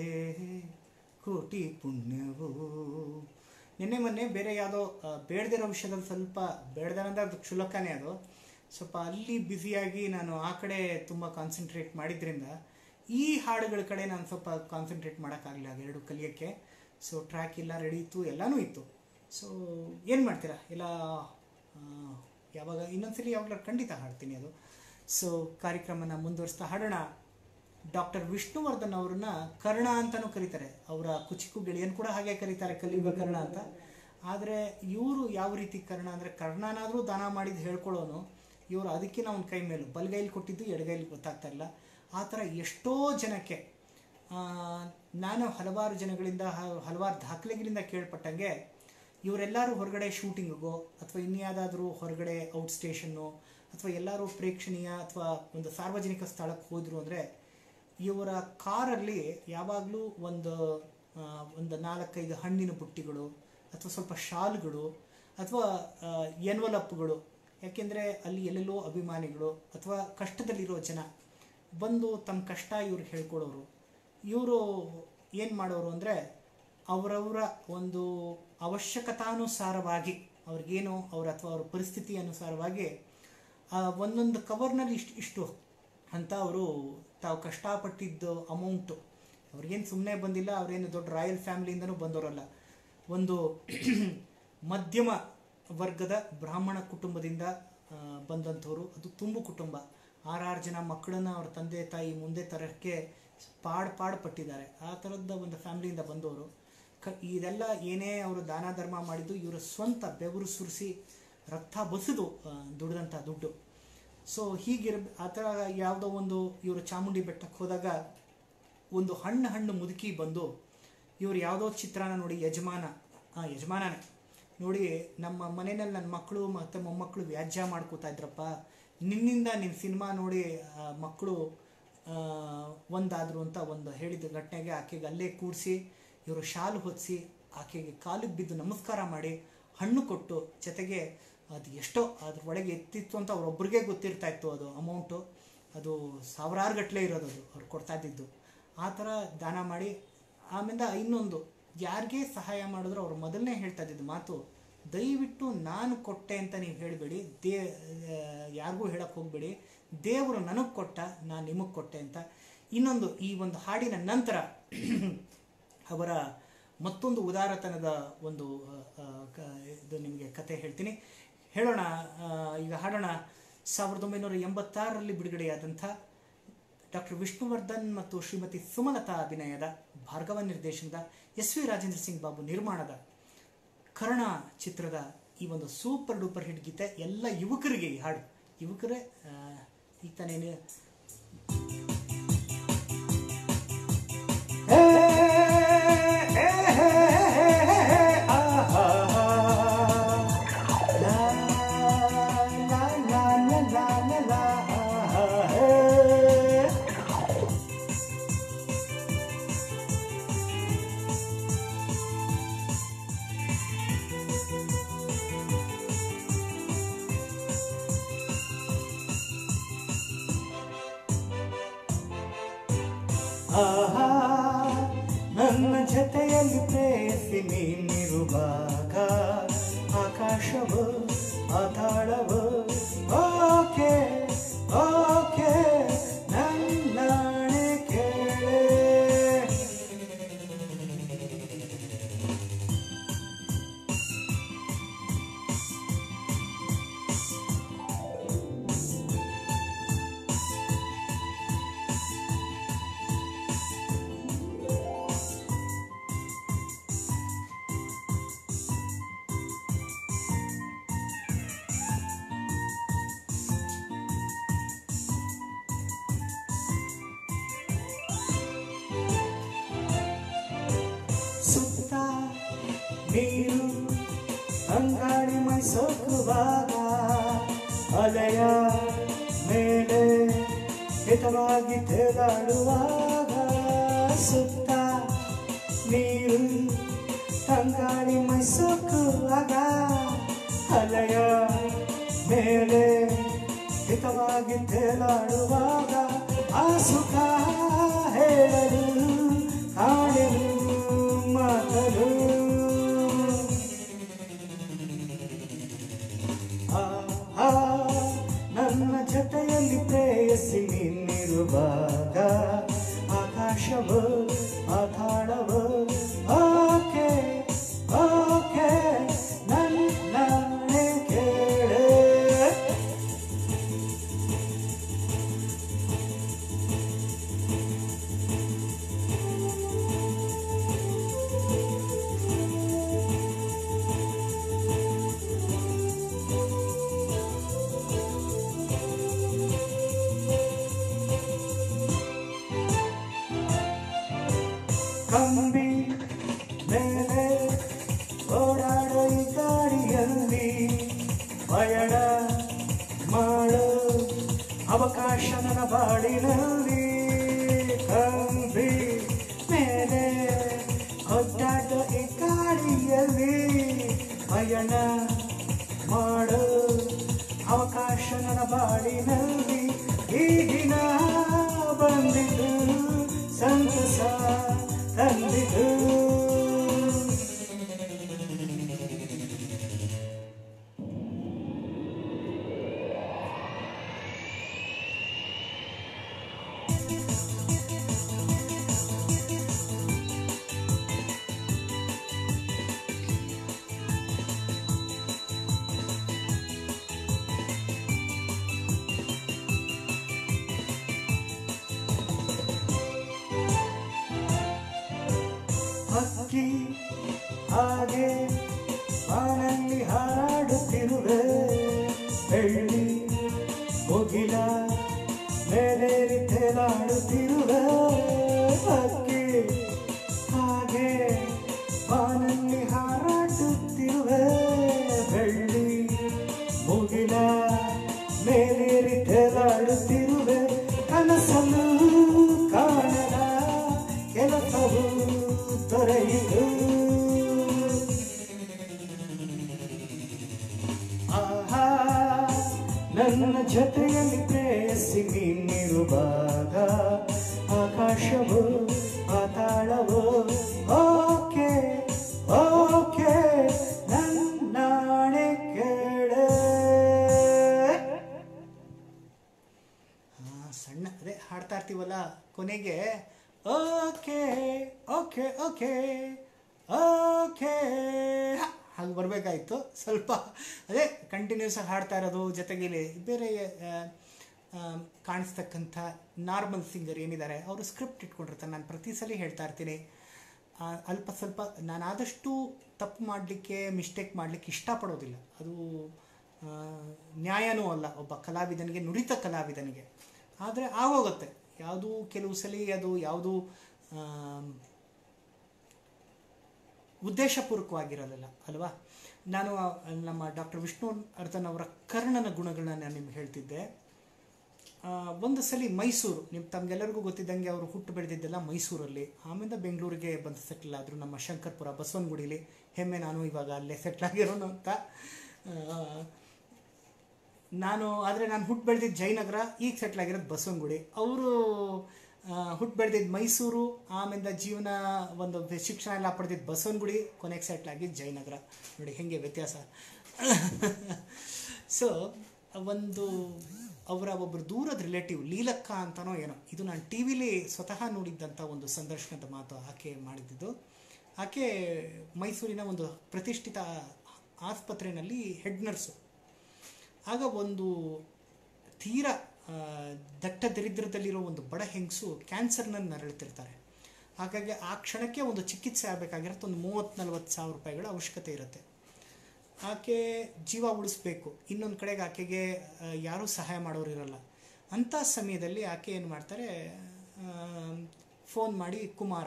ಕೋಟಿ ಪುಣ್ಯವು ನಿನ್ನೆ ಮೊನ್ನೆ ಬೇರೆ ಯಾವುದೋ ಬೇಡದಿರೋ ವಿಷಯದಲ್ಲಿ ಸ್ವಲ್ಪ ಬೇಡದಂದ್ರೆ ಅದು ಕ್ಷುಲ್ಲಕನೇ ಅದು ಸ್ವಲ್ಪ ಅಲ್ಲಿ ಬ್ಯುಸಿಯಾಗಿ ನಾನು ಆ ಕಡೆ ತುಂಬ ಕಾನ್ಸಂಟ್ರೇಟ್ ಮಾಡಿದ್ರಿಂದ ಈ ಹಾಡುಗಳ ಕಡೆ ನಾನು ಸ್ವಲ್ಪ ಕಾನ್ಸಂಟ್ರೇಟ್ ಮಾಡೋಕ್ಕಾಗಲಿಲ್ಲ ಅದೆರಡು ಕಲಿಯೋಕ್ಕೆ ಸೊ ಟ್ರ್ಯಾಕ್ ಇಲ್ಲ ರೆಡಿ ಇತ್ತು ಎಲ್ಲನೂ ಇತ್ತು ಸೊ ಏನು ಮಾಡ್ತೀರಾ ಎಲ್ಲ ಆ, ಯಾವಾಗ ಇನ್ನೊಂದ್ಸಲಿ ಯಾವಾಗಲೂ ಖಂಡಿತ ಹಾಡ್ತೀನಿ ಅದು ಸೊ ಕಾರ್ಯಕ್ರಮನ ಮುಂದುವರಿಸ್ತಾ ಹಾಡೋಣ ಡಾಕ್ಟರ್ ವಿಷ್ಣುವರ್ಧನ್ ಅವ್ರನ್ನ ಕರ್ಣ ಅಂತಲೂ ಕರೀತಾರೆ ಅವರ ಕುಚಿಕು ಗೆಳೆಯನ್ ಕೂಡ ಹಾಗೆ ಕರೀತಾರೆ ಕಲಿಯುಗ ಕರ್ಣ ಅಂತ ಆದರೆ ಇವರು ಯಾವ ರೀತಿ ಕರ್ಣ ಅಂದರೆ ಕರ್ಣನಾದರೂ ದಾನ ಮಾಡಿದ್ದು ಹೇಳ್ಕೊಳ್ಳೋನು ಇವರು ಅದಕ್ಕೆ ನಾವು ಕೈ ಮೇಲೂ ಬಲಗೈಲಿ ಕೊಟ್ಟಿದ್ದು ಎಡಗೈಲಿ ಗೊತ್ತಾಗ್ತಾ ಇಲ್ಲ ಆ ಥರ ಎಷ್ಟೋ ಜನಕ್ಕೆ ಆ, ನಾನು ಹಲವಾರು ಜನಗಳಿಂದ ಹ- ಹಲವಾರು ದಾಖಲೆಗಳಿಂದ ಕೇಳ್ಪಟ್ಟಂಗೆ ಇವರೆಲ್ಲರೂ ಹೊರಗಡೆ ಶೂಟಿಂಗಿಗೋ ಅಥವಾ ಇನ್ಯಾವುದಾದ್ರೂ ಹೊರಗಡೆ ಔಟ್ ಸ್ಟೇಷನ್ನು ಅಥವಾ ಎಲ್ಲರೂ ಪ್ರೇಕ್ಷಣೀಯ ಅಥವಾ ಒಂದು ಸಾರ್ವಜನಿಕ ಸ್ಥಳಕ್ಕೆ ಹೋದರು ಅಂದರೆ ಇವರ ಕಾರಲ್ಲಿ ಯಾವಾಗಲೂ ಒಂದು ಆ, ಒಂದು ನಾಲ್ಕೈದು ಹಣ್ಣಿನ ಬುಟ್ಟಿಗಳು ಅಥವಾ ಸ್ವಲ್ಪ ಶಾಲ್ಗಳು ಅಥವಾ ಎನ್ವಲಪ್ಗಳು ಯಾಕೆಂದರೆ ಅಲ್ಲಿ ಎಲ್ಲೆಲ್ಲೋ ಅಭಿಮಾನಿಗಳು ಅಥವಾ ಕಷ್ಟದಲ್ಲಿರೋ ಜನ ಬಂದು ತಮ್ಮ ಕಷ್ಟ ಇವ್ರಿಗೆ ಹೇಳ್ಕೊಡೋರು ಇವರು ಏನು ಮಾಡೋರು ಅಂದರೆ ಅವರವರ ಒಂದು ಅವಶ್ಯಕತಾನುಸಾರವಾಗಿ ಅವ್ರಿಗೇನು ಅವ್ರ ಅಥವಾ ಅವ್ರ ಪರಿಸ್ಥಿತಿ ಅನುಸಾರವಾಗಿ ಆ ಒಂದೊಂದು ಕವರ್ನಲ್ಲಿ ಇಷ್ಟು ಇಷ್ಟು ಅಂತ ಅವರು ತಾವು ಕಷ್ಟಪಟ್ಟಿದ್ದು ಅಮೌಂಟು ಅವ್ರಿಗೇನು ಸುಮ್ಮನೆ ಬಂದಿಲ್ಲ ಅವರೇನು ದೊಡ್ಡ ರಾಯಲ್ ಫ್ಯಾಮಿಲಿಯಿಂದನೂ ಬಂದವರಲ್ಲ ಒಂದು ಮಧ್ಯಮ ವರ್ಗದ ಬ್ರಾಹ್ಮಣ ಕುಟುಂಬದಿಂದ ಆ, ಬಂದಂಥವ್ರು ಅದು ತುಂಬು ಕುಟುಂಬ ಆರಾರು ಜನ ಮಕ್ಕಳನ್ನ ಅವ್ರ ತಂದೆ ತಾಯಿ ಮುಂದೆ ತರಕ್ಕೆ ಪಾಡ್ ಪಾಡ್ ಪಟ್ಟಿದ್ದಾರೆ ಆ ಥರದ ಒಂದು ಫ್ಯಾಮಿಲಿಯಿಂದ ಬಂದವರು ಕ ಇದೆಲ್ಲ ಏನೇ ಅವರು ದಾನ ಧರ್ಮ ಮಾಡಿದ್ದು ಇವರ ಸ್ವಂತ ಬೆವರು ಸುರಿಸಿ ರಕ್ತ ಬಸಿದು ಆ, ದುಡಿದಂಥ ದುಡ್ಡು ಸೊ ಹೀಗಿರ ಆ ಥರ ಯಾವುದೋ ಒಂದು ಇವರು ಚಾಮುಂಡಿ ಬೆಟ್ಟಕ್ಕೆ ಹೋದಾಗ ಒಂದು ಹಣ್ಣು ಹಣ್ಣು ಮುದುಕಿ ಬಂದು ಇವರು ಯಾವುದೋ ಚಿತ್ರನ ನೋಡಿ ಯಜಮಾನ ಆ ಯಜಮಾನನೇ ನೋಡಿ ನಮ್ಮ ಮನೆಯಲ್ಲಿ ನನ್ನ ಮಕ್ಕಳು ಮತ್ತು ಮೊಮ್ಮಕ್ಕಳು ವ್ಯಾಜ್ಯ ಮಾಡ್ಕೋತಾ ಇದ್ರಪ್ಪ ನಿನ್ನಿಂದ ನಿನ್ನ ಸಿನಿಮಾ ನೋಡಿ ಆ, ಮಕ್ಕಳು ಆ, ಒಂದಾದ್ರು ಅಂತ ಒಂದು ಹೇಳಿದ ಘಟನೆಗೆ ಆಕೆಗೆ ಅಲ್ಲೇ ಕೂಡಿಸಿ ಇವರು ಶಾಲು ಹೊದಿಸಿ ಆಕೆಗೆ ಕಾಲಿಗೆ ಬಿದ್ದು ನಮಸ್ಕಾರ ಮಾಡಿ ಹಣ್ಣು ಕೊಟ್ಟು ಜೊತೆಗೆ ಅದು ಎಷ್ಟೋ ಅದ್ರ ಒಳಗೆ ಎತ್ತಿತ್ತು ಅಂತ ಅವರೊಬ್ಬರಿಗೆ ಗೊತ್ತಿರ್ತಾ ಇತ್ತು ಅದು ಅಮೌಂಟು ಅದು ಸಾವಿರಾರು ಗಟ್ಟಲೆ ಇರೋದು ಅದು ಅವ್ರು ಕೊಡ್ತಾ ಇದ್ದಿದ್ದು ಆ ಥರ ದಾನ ಮಾಡಿ ಆಮೇಲೆ ಇನ್ನೊಂದು ಯಾರಿಗೆ ಸಹಾಯ ಮಾಡಿದ್ರು ಅವ್ರು ಮೊದಲನೇ ಹೇಳ್ತಾ ಇದ್ದಿದ್ದು ಮಾತು ದಯವಿಟ್ಟು ನಾನು ಕೊಟ್ಟೆ ಅಂತ ನೀವು ಹೇಳಬೇಡಿ ದೇ ಯಾರಿಗೂ ಹೇಳಕ್ಕೆ ಹೋಗಬೇಡಿ ದೇವರು ನನಗೆ ಕೊಟ್ಟ ನಾನು ನಿಮಗೆ ಕೊಟ್ಟೆ ಅಂತ ಇನ್ನೊಂದು ಈ ಒಂದು ಹಾಡಿನ ನಂತರ ಅವರ ಮತ್ತೊಂದು ಉದಾರತನದ ಒಂದು ಆ, ಆ, ಕ- ಇದು ನಿಮಗೆ ಕತೆ ಹೇಳ್ತೀನಿ ಹೇಳೋಣ ಆ, ಈಗ ಹಾಡೋಣ ಸಾವಿರದ ಒಂಬೈನೂರ ಎಂಬತ್ತಾರರಲ್ಲಿ ಬಿಡುಗಡೆಯಾದಂಥ ಡಾಕ್ಟರ್ ವಿಷ್ಣುವರ್ಧನ್ ಮತ್ತು ಶ್ರೀಮತಿ ಸುಮಲತಾ ಅಭಿನಯದ ಭಾರ್ಗವ ನಿರ್ದೇಶನದ ಎಸ್ ವಿ ರಾಜೇಂದ್ರ ಸಿಂಗ್ ಬಾಬು ನಿರ್ಮಾಣದ ಕರ್ಣ ಚಿತ್ರದ ಈ ಒಂದು ಸೂಪರ್ ಡೂಪರ್ ಹಿಟ್ ಗೀತೆ ಎಲ್ಲ ಯುವಕರಿಗೆ ಈ ಹಾಡು ಯುವಕರೇ ಆ, ಈಗ ತಾನೇನು ಆಹಾ ನನ್ನ ಜೊತೆಯಲ್ಲಿ ಪ್ರೇಯಸಿ ನೀನಿರುವಾಗ ಆಕಾಶವು ಪಾತಾಳವು ಓಕೆ ಓಕೆ ನನ್ನಾಣೆ ಕೇಳೆ ನೀರು ಅಂಗಾಡಿ ಮೈಸೋಕುವಾಗ ಅಲೆಯ ಮೇಲೆ ಹಿತವಾಗಿ ತೇಲಾಡುವಾಗ ಸುತ್ತ ನೀರು ತಂಗಾಳಿ ಮೈಸೋಕುವಾಗ ಅಲೆಯ ಮೇಲೆ ಹಿತವಾಗಿ ತೇಲಾಡುವಾಗ ಆ ಸುಖ ಹೇಳಲು ಕಾಣಲು ಮಾತಲು ಆಹಾ, ನನ್ನ ಜೊತೆಯಲ್ಲಿ ಪ್ರೇಯಸಿ ನಿನ್ನಿರುವಾಗ ಆಕಾಶವು ಪಾತಾಳವು ಓಕೆ ಓಕೆ ನನ್ನ ಕೇಳೆ ಕಂಬಿ ಮೇಲೆ ಓಡಾಡೋ ಈ ಗಾಡಿಯಲ್ಲಿ ಪಯಣ ಮಾಡೋ ಅವಕಾಶ ನನ್ನ ಬಾಳಿನಲ್ಲಿ ಕಂಬಿ ಮೇಲೆ ಒದ್ದಾಡೋ ಈ ಗಾಡಿಯಲ್ಲಿ ಪಯಣ ಮಾಡೋ ಅವಕಾಶ ನನ್ನ ಬಾಳಿನಲ್ಲಿ ಈ ದಿನ ಬಂದಿದ್ದು ಸಂತಸ ತಂದಿದ್ದು ಹಕ್ಕಿ ಹಾಗೆ ಬಾನಲ್ಲಿ ಹಾರಾಡುತ್ತಿರುವೆ ಬೆಳ್ಳಿ ಮುಗಿಲ ಮೇಲೇರಿ ತೇಲಾಡುತ್ತಿರುವೆ ಹಕ್ಕಿ ಹಾಗೆ ಬಾನಲ್ಲಿ ಹಾರಾಡುತ್ತಿರುವೆ ಬೆಳ್ಳಿ ಮುಗಿಲ ಮೇಲೇರಿ ತೇಲಾಡುತ್ತಿರುವೆ ಕನಸನ್ನು ಕಾಣಲ ಕೆಲಸವು ದೊರೆಯಿತು ಆಹಾ ನನ್ನ ಜೊತೆಯಲ್ಲಿ ಪ್ರೇಯಸಿ ನೀನಿರುವಾಗ ಆಕಾಶವು ಪಾತಾಳವು ಓಕೆ ಓಕೆ ನನ್ನಾಣೆ ಕೇಳೆ ಆ, ಸಣ್ಣ ಅದೇ ಹಾಡ್ತಾ ಇರ್ತೀವಲ್ಲ ಕೊನೆಗೆ ಓಕೆ ಓಕೆ ಓಕೆ ಓಕೆ ಹಾಗೆ ಬರಬೇಕಾಯ್ತು ಸ್ವಲ್ಪ ಅದೇ ಕಂಟಿನ್ಯೂಸ್ ಆಗಿ ಹಾಡ್ತಾ ಇರೋದು ಜೊತೆಗೆ ಇಲ್ಲಿ ಬೇರೆ ಆ, ಆ, ಕಾಣಿಸ್ತಕ್ಕಂಥ ನಾರ್ಮಲ್ ಸಿಂಗರ್ ಏನಿದ್ದಾರೆ ಅವರು ಸ್ಕ್ರಿಪ್ಟ್ ಇಟ್ಕೊಂಡಿರ್ತಾರೆ ನಾನು ಪ್ರತಿ ಸಲ ಹೇಳ್ತಾ ಇರ್ತೀನಿ ಆ, ಅಲ್ಪ ಸ್ವಲ್ಪ ನಾನು ಆದಷ್ಟು ತಪ್ಪು ಮಾಡಲಿಕ್ಕೆ ಮಿಸ್ಟೇಕ್ ಮಾಡಲಿಕ್ಕೆ ಇಷ್ಟಪಡೋದಿಲ್ಲ ಅದು ಆ, ನ್ಯಾಯನೂ ಅಲ್ಲ ಒಬ್ಬ ಕಲಾವಿದನಿಗೆ ನುರಿತ ಕಲಾವಿದನಿಗೆ ಆದರೆ ಆಗೋಗುತ್ತೆ ಯಾವುದು ಕೆಲವು ಸಲ ಅದು ಯಾವುದು ಉದ್ದೇಶಪೂರ್ವಕವಾಗಿರಲಿಲ್ಲ ಅಲ್ವಾ ನಾನು ಆ, ನಮ್ಮ ಡಾಕ್ಟರ್ ವಿಷ್ಣು ಅರ್ಧನ್ ಅವರ ಕರ್ಣನ ಗುಣಗಳನ್ನ ನಾನು ನಿಮ್ಗೆ ಹೇಳ್ತಿದ್ದೆ ಆ, ಒಂದು ಸಲ ಮೈಸೂರು ನಿಮ್ಮ ತಮಗೆಲ್ಲರಿಗೂ ಗೊತ್ತಿದ್ದಂಗೆ ಅವರು ಹುಟ್ಟು ಬೆಳೆದಿದ್ದೆಲ್ಲ ಮೈಸೂರಲ್ಲಿ ಆಮೇಲೆ ಬೆಂಗಳೂರಿಗೆ ಬಂದು ಸೆಟ್ಲ್ ಆದರು ನಮ್ಮ ಶಂಕರ್ಪುರ ಬಸವನಗುಡಿಲಿ ಹೆಮ್ಮೆ ನಾನು ಇವಾಗ ಅಲ್ಲೇ ಸೆಟ್ಲ್ ಆಗಿರೋನು ಅಂತ ಆ, ನಾನು ಆದರೆ ನಾನು ಹುಟ್ಟು ಬೆಳೆದಿದ್ದು ಜಯನಗರ ಈಗ ಸೆಟ್ಲ್ ಆಗಿರೋದು ಬಸವನಗುಡಿ ಅವರು ಹುಟ್ಟು ಬೆಳೆದಿದ್ದು ಮೈಸೂರು ಆಮೇಲೆ ಜೀವನ ಒಂದು ಶಿಕ್ಷಣ ಎಲ್ಲ ಪಡೆದಿದ್ದು ಬಸವನಗುಡಿ ಕೊನೆಗೆ ಸೆಟ್ಲ್ ಆಗಿದ್ದು ಜಯನಗರ ನೋಡಿ ಹೆಂಗೆ ವ್ಯತ್ಯಾಸ ಸೊ ಒಂದು ಅವರ ಒಬ್ಬರು ದೂರದ ರಿಲೇಟಿವ್ ಲೀಲಕ್ಕ ಅಂತನೋ ಏನೋ ಇದು ನಾನು ಟಿ ವಿಲಿ ಸ್ವತಃ ನೋಡಿದ್ದಂಥ ಒಂದು ಸಂದರ್ಶನದ ಮಾತು ಆಕೆ ಮಾಡಿದ್ದು ಆಕೆ ಮೈಸೂರಿನ ಒಂದು ಪ್ರತಿಷ್ಠಿತ ಆಸ್ಪತ್ರೆಯಲ್ಲಿ ಹೆಡ್ ನರ್ಸು ಆಗ ಒಂದು ತೀರ ಆ, ದಟ್ಟ ದರಿದ್ರದಲ್ಲಿರೋ ಒಂದು ಬಡ ಹೆಂಗಸು ಕ್ಯಾನ್ಸರ್ನಲ್ಲಿ ನರಳುತ್ತಿರ್ತಾರೆ ಹಾಗಾಗಿ ಆ ಕ್ಷಣಕ್ಕೆ ಒಂದು ಚಿಕಿತ್ಸೆ ಆಗಬೇಕಾಗಿರುತ್ತೆ ಒಂದು ಮೂವತ್ತು ನಲ್ವತ್ತು ಸಾವಿರ ರೂಪಾಯಿಗಳ ಅವಶ್ಯಕತೆ ಇರುತ್ತೆ ಆಕೆ ಜೀವ ಉಳಿಸ್ಬೇಕು ಇನ್ನೊಂದು ಕಡೆಗೆ ಆಕೆಗೆ ಆ, ಯಾರೂ ಸಹಾಯ ಮಾಡೋರು ಇರಲ್ಲ ಅಂಥ ಸಮಯದಲ್ಲಿ ಆಕೆ ಏನು ಮಾಡ್ತಾರೆ ಫೋನ್ ಮಾಡಿ ಕುಮಾರ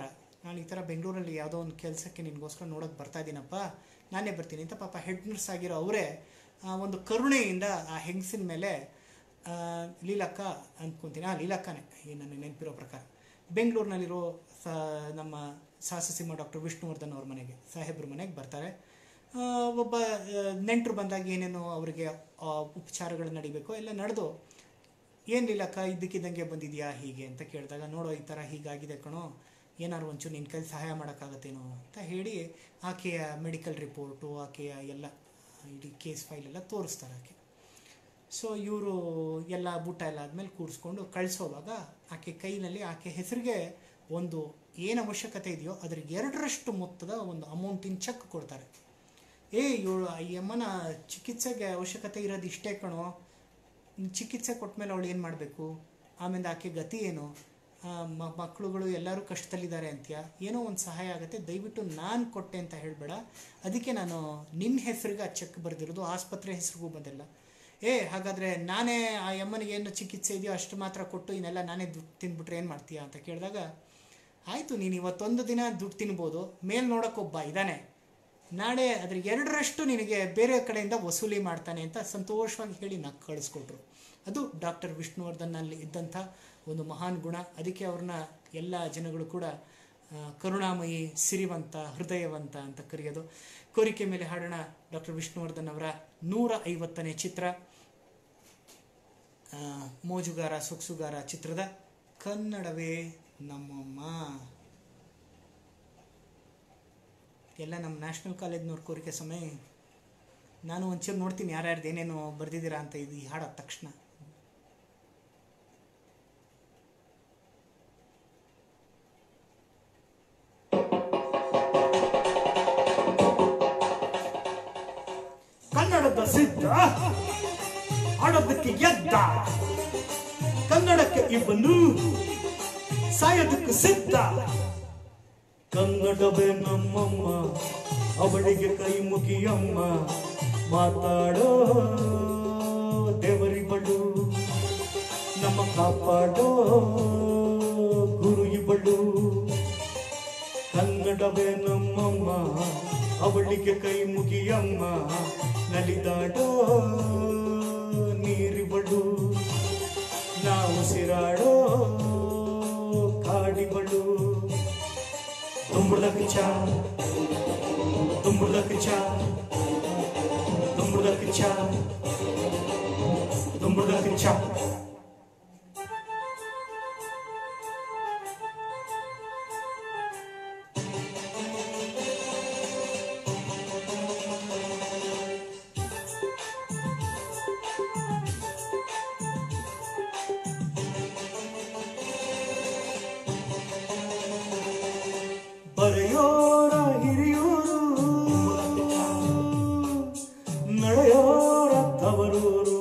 ನಾನು ಈ ಥರ ಬೆಂಗಳೂರಲ್ಲಿ ಯಾವುದೋ ಒಂದು ಕೆಲಸಕ್ಕೆ ನಿನಗೋಸ್ಕರ ನೋಡೋಕೆ ಬರ್ತಾ ಇದ್ದೀನಪ್ಪ ನಾನೇ ಬರ್ತೀನಿ ಅಂತ ಪಾಪ ಹೆಡ್ ನರ್ಸ್ ಆಗಿರೋ ಅವರೇ ಒಂದು ಕರುಣೆಯಿಂದ ಆ ಹೆಂಗಸಿನ ಮೇಲೆ ಆ, ಲೀಲಕ್ಕ ಅಂದ್ಕೊತೀನಿ ಆ ಲೀಲಕ್ಕನೇ ಈ ನನಗೆ ನೆನಪಿರೋ ಪ್ರಕಾರ ಬೆಂಗಳೂರಿನಲ್ಲಿರೋ ಸ ನಮ್ಮ ಸಾಹಸಸಿಂಹ ಡಾಕ್ಟರ್ ವಿಷ್ಣುವರ್ಧನ್ ಅವ್ರ ಮನೆಗೆ ಸಾಹೇಬ್ರ ಮನೆಗೆ ಬರ್ತಾರೆ ಆ, ಒಬ್ಬ ನೆಂಟರು ಬಂದಾಗ ಏನೇನು ಅವರಿಗೆ ಉಪಚಾರಗಳು ನಡಿಬೇಕೋ ಎಲ್ಲ ನಡೆದು ಏನಿಲ್ಲಕ್ಕ ಇದ್ದಕ್ಕಿದ್ದಂಗೆ ಬಂದಿದ್ಯಾ ಹೀಗೆ ಅಂತ ಕೇಳಿದಾಗ ನೋಡೋ ಈ ಥರ ಹೀಗಾಗಿದೆ ಕಣೋ ಏನಾದ್ರು ಒಂಚೂರು ನಿನ್ನ ಕೈಲಿ ಸಹಾಯ ಮಾಡೋಕ್ಕಾಗತ್ತೇನೋ ಅಂತ ಹೇಳಿ ಆಕೆಯ ಮೆಡಿಕಲ್ ರಿಪೋರ್ಟು ಆಕೆಯ ಎಲ್ಲ ಇಡೀ ಕೇಸ್ ಫೈಲ್ ಎಲ್ಲ ತೋರಿಸ್ತಾರೆ ಆಕೆ ಸೊ ಇವರು ಎಲ್ಲ ಬೂಟ ಎಲ್ಲ ಆದಮೇಲೆ ಕೂರಿಸ್ಕೊಂಡು ಕಳಿಸೋವಾಗ ಆಕೆ ಕೈನಲ್ಲಿ ಆಕೆ ಹೆಸರಿಗೆ ಒಂದು ಏನು ಅವಶ್ಯಕತೆ ಇದೆಯೋ ಅದ್ರ ಎರಡರಷ್ಟು ಮೊತ್ತದ ಒಂದು ಅಮೌಂಟಿನ ಚೆಕ್ ಕೊಡ್ತಾರೆ ಏ ಇವಳು ಈ ಅಮ್ಮನ ಚಿಕಿತ್ಸೆಗೆ ಅವಶ್ಯಕತೆ ಇರೋದು ಇಷ್ಟೇ ಕಣೋ ಚಿಕಿತ್ಸೆ ಕೊಟ್ಟ ಮೇಲೆ ಅವಳು ಏನು ಮಾಡಬೇಕು ಆಮೇಲೆ ಆಕೆ ಗತಿ ಏನು ಆ, ಮ- ಮಕ್ಕಳುಗಳು ಎಲ್ಲರೂ ಕಷ್ಟದಲ್ಲಿದ್ದಾರೆ ಅಂತ್ಯ ಏನೋ ಒಂದು ಸಹಾಯ ಆಗುತ್ತೆ ದಯವಿಟ್ಟು ನಾನು ಕೊಟ್ಟೆ ಅಂತ ಹೇಳಬೇಡ ಅದಕ್ಕೆ ನಾನು ನಿನ್ನ ಹೆಸರಿಗೆ ಆ ಚೆಕ್ ಬರೆದಿರೋದು ಆಸ್ಪತ್ರೆ ಹೆಸರಿಗೂ ಬಂದಿಲ್ಲ ಏ ಹಾಗಾದರೆ ನಾನೇ ಆ ಅಮ್ಮನಿಗೆ ಏನು ಚಿಕಿತ್ಸೆ ಇದೆಯೋ ಅಷ್ಟು ಮಾತ್ರ ಕೊಟ್ಟು ಇನ್ನೆಲ್ಲ ನಾನೇ ದುಡ್ಡು ತಿಂದ್ಬಿಟ್ರೆ ಏನು ಮಾಡ್ತೀಯಾ ಅಂತ ಕೇಳಿದಾಗ ಆಯಿತು ನೀನು ಇವತ್ತೊಂದು ದಿನ ದುಡ್ಡು ತಿನ್ಬೋದು ಮೇಲ್ ನೋಡೋಕ್ಕೊಬ್ಬ ಇದ್ದಾನೆ ನಾಳೆ ಅದ್ರ ಎರಡರಷ್ಟು ನಿನಗೆ ಬೇರೆ ಕಡೆಯಿಂದ ವಸೂಲಿ ಮಾಡ್ತಾನೆ ಅಂತ ಸಂತೋಷವಾಗಿ ಹೇಳಿ ನಕ್ಕು ಕಳಿಸ್ಕೊಟ್ರು ಅದು ಡಾಕ್ಟರ್ ವಿಷ್ಣುವರ್ಧನ್ನಲ್ಲಿ ಇದ್ದಂಥ ಒಂದು ಮಹಾನ್ ಗುಣ ಅದಕ್ಕೆ ಅವ್ರನ್ನ ಎಲ್ಲ ಜನಗಳು ಕೂಡ ಆ, ಕರುಣಾಮಯಿ ಸಿರಿವಂತ ಹೃದಯವಂತ ಅಂತ ಕರೆಯೋದು ಕೋರಿಕೆ ಮೇಲೆ ಹಾಡೋಣ ಡಾಕ್ಟರ್ ವಿಷ್ಣುವರ್ಧನ್ ಅವರ ನೂರ ಐವತ್ತನೇ ಚಿತ್ರ ಆ, ಮೋಜುಗಾರ ಸೊಗಸುಗಾರ ಚಿತ್ರದ ಕನ್ನಡವೇ ನಮ್ಮಮ್ಮ ಎಲ್ಲ ನಮ್ಮ ನ್ಯಾಷನಲ್ ಕಾಲೇಜ್ನವ್ರ ಕೋರಿಕೆ ಸಮಯ ನಾನು ಒಂಚೂರು ನೋಡ್ತೀನಿ ಯಾರ್ಯಾರ್ದು ಏನೇನು ಬರೆದಿದ್ದೀರಾ ಅಂತ ಇದು ಈ ಹಾಡಾದ ತಕ್ಷಣ ಕನ್ನಡದ ಸಿದ್ಧ ಆಡೋದಕ್ಕೆ ಎದ್ದ ಕನ್ನಡಕ್ಕೆ ಇವನು ಸಾಯೋದಕ್ಕೆ ಸಿದ್ಧ ಕನ್ನಡವೇ ನಮ್ಮಮ್ಮ ಅವಳಿಗೆ ಕೈ ಮುಗಿಯಮ್ಮ ಮಾತಾಡೋ ದೇವರಿವಳು ನಮ್ಮ ಕಾಪಾಡೋ ಗುರು ಇವಳು ಕನ್ನಡವೇ ನಮ್ಮಮ್ಮ ಅವಳಿಗೆ ಕೈ ಮುಗಿಯಮ್ಮ ನಲಿದಾಡೋ ನೀರಿವಳು ನಾವು ಸಿರಾಡೋ ಕಾಡಿವಳು ತುಂಬುಳದ ಕಿಚ್ಚ ತುಂಬುಳದ ಕಿಚ್ಚ ತುಂಬುಳದ ಕಿಚ್ಚ ತುಂಬುಳದ ಕಿಚ್ಚ ಬರೆಯೋರ ಹಿರಿಯೂರು ನಡೆಯೋರ ತವರೂರು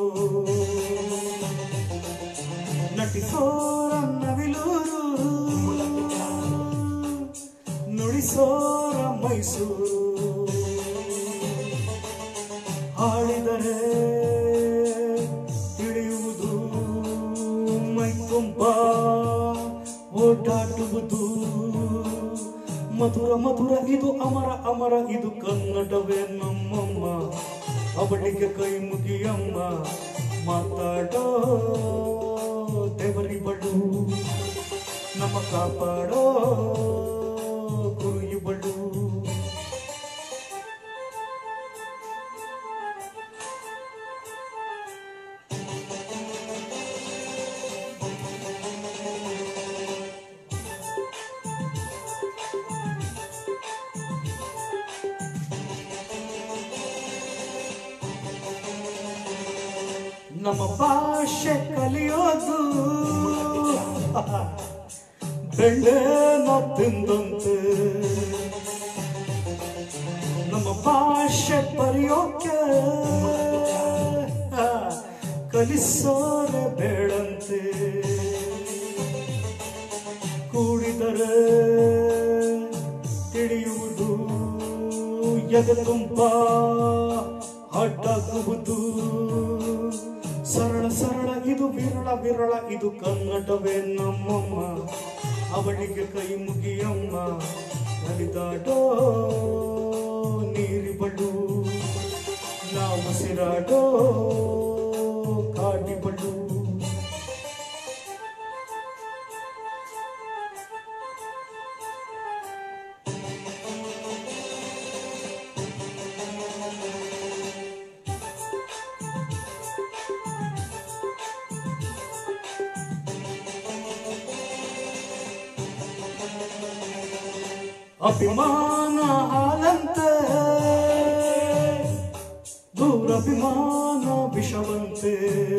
ನಟಿಸೋರ ನವಿಲೂರು ನುಡಿಸೋರ ಮೈಸೂರು ಹಾಡಿದರೆ ತಿಳಿಯುವುದು ಮೈ ತುಂಬ ಓಡಾಡುವುದು ಮಧುರ ಮಧುರ ಇದು ಅಮರ ಅಮರ ಇದು ಕನ್ನಡವೇ ನಮ್ಮಮ್ಮ ಅವಳಿಗೆ ಕೈ ಮುಗಿಯಮ್ಮ ಮಾತಾಡೋ ದೇವರಿವಳು ನಮ್ಮ ಕಾಪಾಡೋ ಗುರು ಇವಳು ನಮ್ಮ ಭಾಷೆ ಕಲಿಯೋದು ಬೆಳ್ಳೆನ ತಿಂದಂತೆ ನಮ್ಮ ಭಾಷೆ ಬರೆಯೋಕೆ ಕಲಿಸೋರೆ ಬೇಡಂತೆ ಕೂಡಿದರೆ ತಿಳಿಯುವುದು ಎದೆ ತುಂಬ ಅಡ್ಡಾಗುವುದು ಸರಳ ಸರಳ ಇದು ವಿರಳ ವಿರಳ ಇದು ಕನ್ನಡವೇ ನಮ್ಮಮ್ಮ ಅವಳಿಗೆ ಕೈ ಮುಗಿಯಮ್ಮ ನಲಿದಾಡೋ ನೀರಿಬಳು ನಾವು ಉಸಿರಾಡೋ ಕಾಡಿಬಳು ಅಭಿಮಾನ ಹಾಲಂತೆ ದೂರಭಿಮಾನ ವಿಷವಂತೆ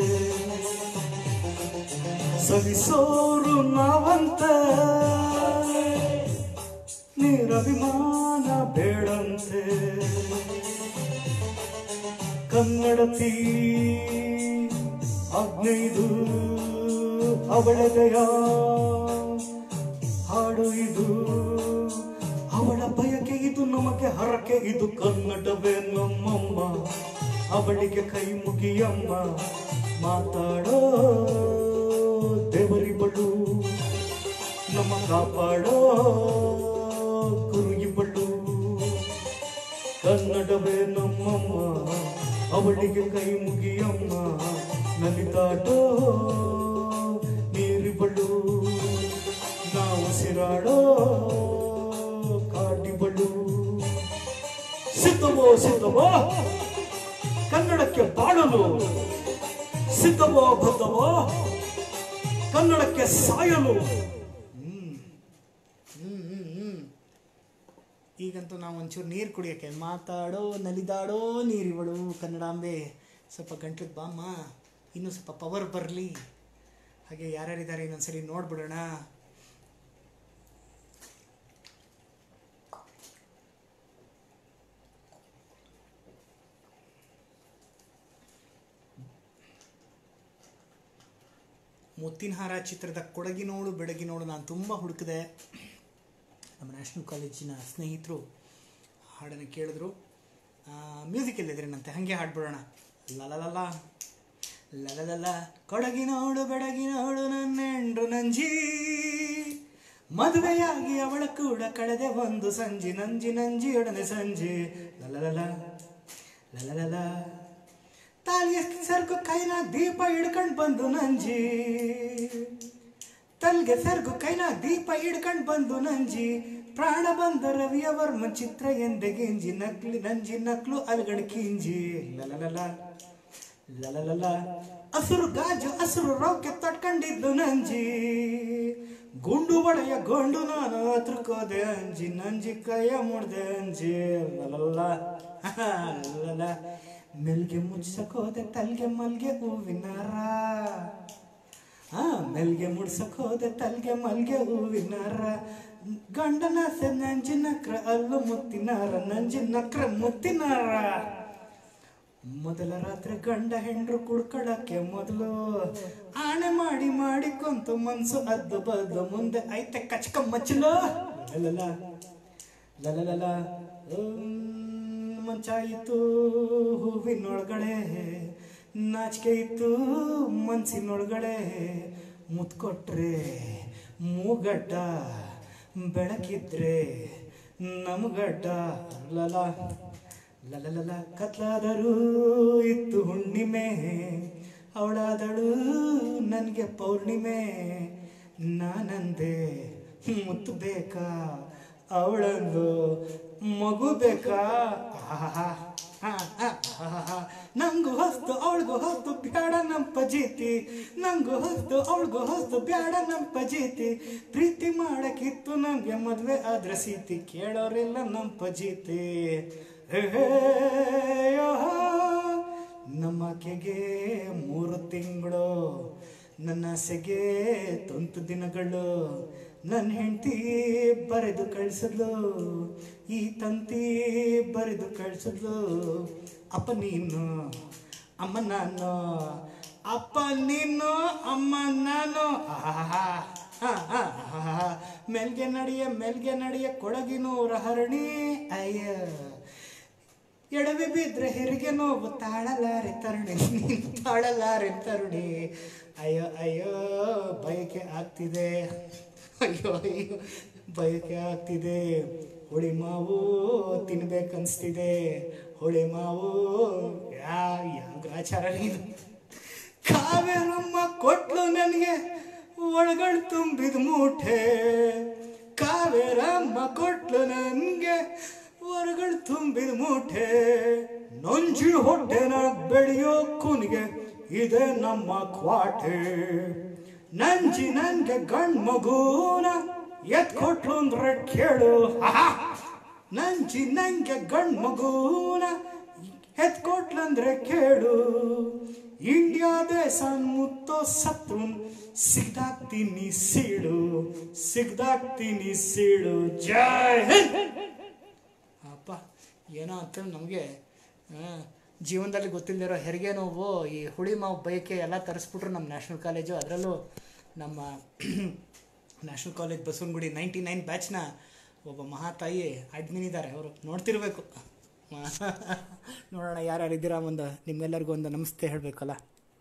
ಸವಿಸೋರು ನಾವಂತೆ ನೀರಭಿಮಾನ ಬೇಡಂತೆ ಕನ್ನಡತಿ ಅಗ್ನೈದು ಅವಳದಯ ಹಾಡು ಇದು ಅವಳ ಬಯಕೆ ಇದು ನಮಗೆ ಹರಕೆ ಇದು ಕನ್ನಡವೇ ನಮ್ಮಮ್ಮ ಅವಳಿಗೆ ಕೈ ಮುಗಿಯಮ್ಮ ಮಾತಾಡೋ ದೇವರಿಬಳು ನಮ್ಮ ಕಾಪಾಡೋ ಕುರುಗಿಬಳು ಕನ್ನಡವೇ ನಮ್ಮಮ್ಮ ಅವಳಿಗೆ ಕೈ ಮುಗಿಯಮ್ಮ ನಲಿದಾಟೋ ನೀರಿಬಳು ನಾವು ಉಸಿರಾಡೋ ಕಾಡಿಬಳು ಸಿದ್ಧವೋ ಸಿದ್ಧವೋ ಕನ್ನಡಕ್ಕೆ ಬಾಳಲು ಸಿದ್ಧವೋ ಬದ್ಧವೋ ಕನ್ನಡಕ್ಕೆ ಸಾಯಲು ಹ್ಮ್ ಹ್ಮ್ ಹ್ಮ್ ಈಗಂತೂ ನಾವು ಒಂಚೂರು ನೀರು ಕುಡಿಯೋಕ್ಕೆ ಮಾತಾಡೋ ನಲಿದಾಡೋ ನೀರಿವಳು ಕನ್ನಡಾಂಬೆ ಸ್ವಲ್ಪ ಗಂಟ್ಲಿಗೆ ಬಾಮ್ಮ ಇನ್ನೂ ಸ್ವಲ್ಪ ಪವರ್ ಬರಲಿ ಹಾಗೆ ಯಾರ್ಯಾರಿದ್ದಾರೆ ಇನ್ನೊಂದ್ಸರಿ ನೋಡ್ಬಿಡೋಣ ಮುತ್ತಿನಹಾರ ಚಿತ್ರದ ಕೊಡಗಿನೋಳು ಬೆಡಗಿನೋಳು ನಾನು ತುಂಬ ಹುಡುಕಿದೆ ನಮ್ಮ ನ್ಯಾಷನಲ್ ಕಾಲೇಜಿನ ಸ್ನೇಹಿತರು ಹಾಡನ್ನು ಕೇಳಿದ್ರು ಮ್ಯೂಸಿಕ್ ಎಲ್ಲಿದ್ರೇನಂತೆ ಹಾಗೆ ಹಾಡ್ಬಿಡೋಣ ಲಲಲಲ ಲಲಲಲ ಕೊಡಗಿನೋಳು ಬೆಡಗಿನೋಳು ನನ್ನ ಹೆಂಡ್ರು ನಂಜಿ ಮದುವೆಯಾಗಿ ಅವಳ ಕೂಡ ಕಳೆದೆ ಒಂದು ಸಂಜೆ ನಂಜಿ ನಂಜಿಯೊಡನೆ ಸಂಜೆ ಲಲಲಲ ಲಲಲಲ ತಾಲಿಯ ಸರ್ಗು ಕೈನ ದೀಪ ಹಿಡ್ಕೊಂಡ್ ಬಂದು ನಂಜಿ ತಲ್ಗೆ ಸರ್ಗು ಕೈನ ದೀಪ ಹಿಡ್ಕೊಂಡ್ ಬಂದು ನಂಜಿ ಪ್ರಾಣ ಬಂದ ರವಿಯ ವರ್ಮ ಚಿತ್ರ ಎಂದೆ ಗೆಂಜಿ ನಕ್ಲಿ ನಂಜಿ ನಕ್ಲು ಅಲ್ಗಡ್ ಕಿಂಜಿ ಲಲಲಲ ಲಲಲಲ ಹಸುರು ಗಾಜು ಹಸುರು ರೌಕೆ ತಟ್ಕೊಂಡಿದ್ದು ನಂಜಿ ಗುಂಡು ಒಡೆಯ ಗೊಂಡು ನಾನು ಹತ್ರಕೋದೆ ಅಂಜಿ ನಂಜಿ ಕೈಯ ಮುಡ್ದೆ ಅಂಜಿ ಲಲಲ ಲಲಲ ಮೆಲ್ಗೆ ಮುಚ್ಚಕೋದೆ ತಲ್ಗೆ ಮಲ್ಗೆ ಹೂವಿನಾರ ಆ ಮೆಲ್ಗೆ ಮುಡ್ಸಕ್ ಹೋದೆ ತಲ್ಗೆ ಮಲ್ಗೆ ಹೂವಿನಾರ ಗಂಡನ ಸೆ ನಂಜಿನಕ್ರ ಅಲ್ಲು ಮುತ್ತಿನಾರ ನಂಜಿನಕ್ರ ಮುತ್ತಿನಾರ ಮೊದಲ ರಾತ್ರಿ ಗಂಡ ಹೆಂಡ್ರು ಕುಡ್ಕೊಳಕ್ಕೆ ಮೊದಲು ಆಣೆ ಮಾಡಿ ಮಾಡಿ ಕೊಂತು ಮನ್ಸು ಅದ್ದು ಬದ್ದು ಮುಂದೆ ಐತೆ ಕಚ್ಕ ಮಚ್ಚಲು ಲಲಲ ಲಲಲಲ ಉಮ್, ಮಂಚ ಇತ್ತು ಹೂವಿನೊಳಗಡೆ ನಾಚಿಕೆ ಇತ್ತು ಮನ್ಸಿನೊಳಗಡೆ ಮುತ್ಕೊಟ್ರೆ ಮೂಗಡ್ಡ ಬೆಳಕಿದ್ರೆ ನಮಗಡ್ಡ ಲಲ ಲಲಲಲ ಕತ್ಲಾದರೂ ಇತ್ತು ಹುಣ್ಣಿಮೆ ಅವಳಾದಳು ನನಗೆ ಪೌರ್ಣಿಮೆ ನಾನಂದೆ ಮುತ್ತು ಬೇಕಾ ಅವಳಂದು ಮಗು ಬೇಕಾ ಆಹಾಹಾ. ಆ, ಆ, ಆಹಾಹಾ. ನಂಗೂ ಹೊಸ್ತು ಅವಳಿಗೂ ಹೊಸ್ತು ಬ್ಯಾಡ ನಮ್ಮ ಪಜೀತಿ ನಂಗೂ ಹೊಸ್ತು ಅವಳಿಗೂ ಹೊಸ್ತು ಬ್ಯಾಡ ನಮ್ಮ ಪಜೀತಿ ಪ್ರೀತಿ ಮಾಡಕ್ಕಿತ್ತು ನಮ್ಗೆ ಮದ್ವೆ ಆದ್ರೆ ಸೀತಿ ಕೇಳೋರಿಲ್ಲ ನಮ್ಮ ಪಜೀತಿ ಹೇ, ಹೇ, ಯೋಹೋ. ನಮ್ಮಕೆಗೆ ಮೂರು ತಿಂಗಳು ನನ್ನ ಸೆಗೆ ತುಂತು ದಿನಗಳು ನನ್ನ ಹೆಂಡತಿ ಬರೆದು ಕಳಿಸಿದ್ಲು ಈ ತಂತಿ ಬರೆದು ಕಳಿಸಿದ್ಲು ಅಪ್ಪ ನೀನು ಅಮ್ಮ ನಾನು ಅಪ್ಪ ನೀನು ಅಮ್ಮ ನಾನು ಆಹಾಹಾ. ಆ, ಆ, ಆಹಾಹಾ. ಮೆಲ್ಗೆ ನಡಿಯ ಮೆಲ್ಗೆ ನಡಿಯ ಕೊಡಗಿನೂರ ಹರಣಿ ಅಯ್ಯ ಎಡವಿ ಬಿದ್ರೆ ಹೆರಿಗೆ ನೋವು ತಾಳಲಾರೆ ತರುಣಿ ನೀನು ತಾಳಲಾರೆ ತರುಣಿ ಅಯ್ಯೋ ಅಯ್ಯೋ ಬಯಕೆ ಆಗ್ತಿದೆ ಅಯ್ಯೋ ಅಯ್ಯೋ ಬಯಕೆ ಆಗ್ತಿದೆ ಹುಳಿ ಮಾವು ತಿನ್ಬೇಕನ್ಸ್ತಿದೆ ಹುಳಿ ಮಾವು ಯಾ ಯಾವ ಗ್ರಾಚಾರ ಇದು ಕಾವೇರಮ್ಮ ಕೊಟ್ಲು ನನಗೆ ಒಳಗಡೆ ತುಂಬಿದ ಮೂಟೆ ಕಾವೇರಮ್ಮ ಕೊಟ್ಲು ನನಗೆ ಹೊರಗಡೆ ತುಂಬಿದ ಮೂಟೆ ನಂಜಿ ಹೊಟ್ಟೆನ ಬೆಳೆಯೋ ಕುನಿಗೆ ಇದೆ ನಮ್ಮ ಕ್ವಾಟೆ ನಂಜಿ ನನ್ಗೆ ಗಂಡ್ ಮಗೂನ ಎತ್ ಕೊಟ್ಲು ಅಂದ್ರೆ ಕೇಳು ಆಹಾ! ನಂಜಿ ನಂಗೆ ಗಂಡ್ ಮಗೂನ ಎತ್ ಕೊಟ್ಲಂದ್ರೆ ಕೇಳು ಇಂಡಿಯಾ ದೇಶ ಮುತ್ತೋ ಸತ್ರು ಸಿಗ್ದಾಕ್ತೀನಿ ಸೀಳು ಸಿಗ್ದಾಕ್ತೀನಿ ಸೀಳು ಜೈ ಹಿಂದ್ ಅಪ್ಪ ಏನೋ ಅಂತ ನಮಗೆ ಜೀವನದಲ್ಲಿ ಗೊತ್ತಿಲ್ಲದಿರೋ ಹೆರಿಗೆ ನೋವು ಈ ಹುಳಿ ಮಾವು ಬಯಕೆ ಎಲ್ಲ ತರಿಸ್ಬಿಟ್ರು ನಮ್ಮ ನ್ಯಾಷನಲ್ ಕಾಲೇಜು ಅದರಲ್ಲೂ ನಮ್ಮ national college Basavanagudi ninety nine ಬ್ಯಾಚ್ನ ಒಬ್ಬ ಮಹಾತಾಯಿ ಅಡ್ಮಿನ್ ಇದ್ದಾರೆ ಅವರು ನೋಡ್ತಿರ್ಬೇಕು ನೋಡೋಣ ಯಾರ್ಯಾರು ಇದ್ದೀರಾ ಒಂದು ನಿಮ್ಗೆಲ್ಲರಿಗೂ ಒಂದು ನಮಸ್ತೆ ಹೇಳಬೇಕಲ್ಲ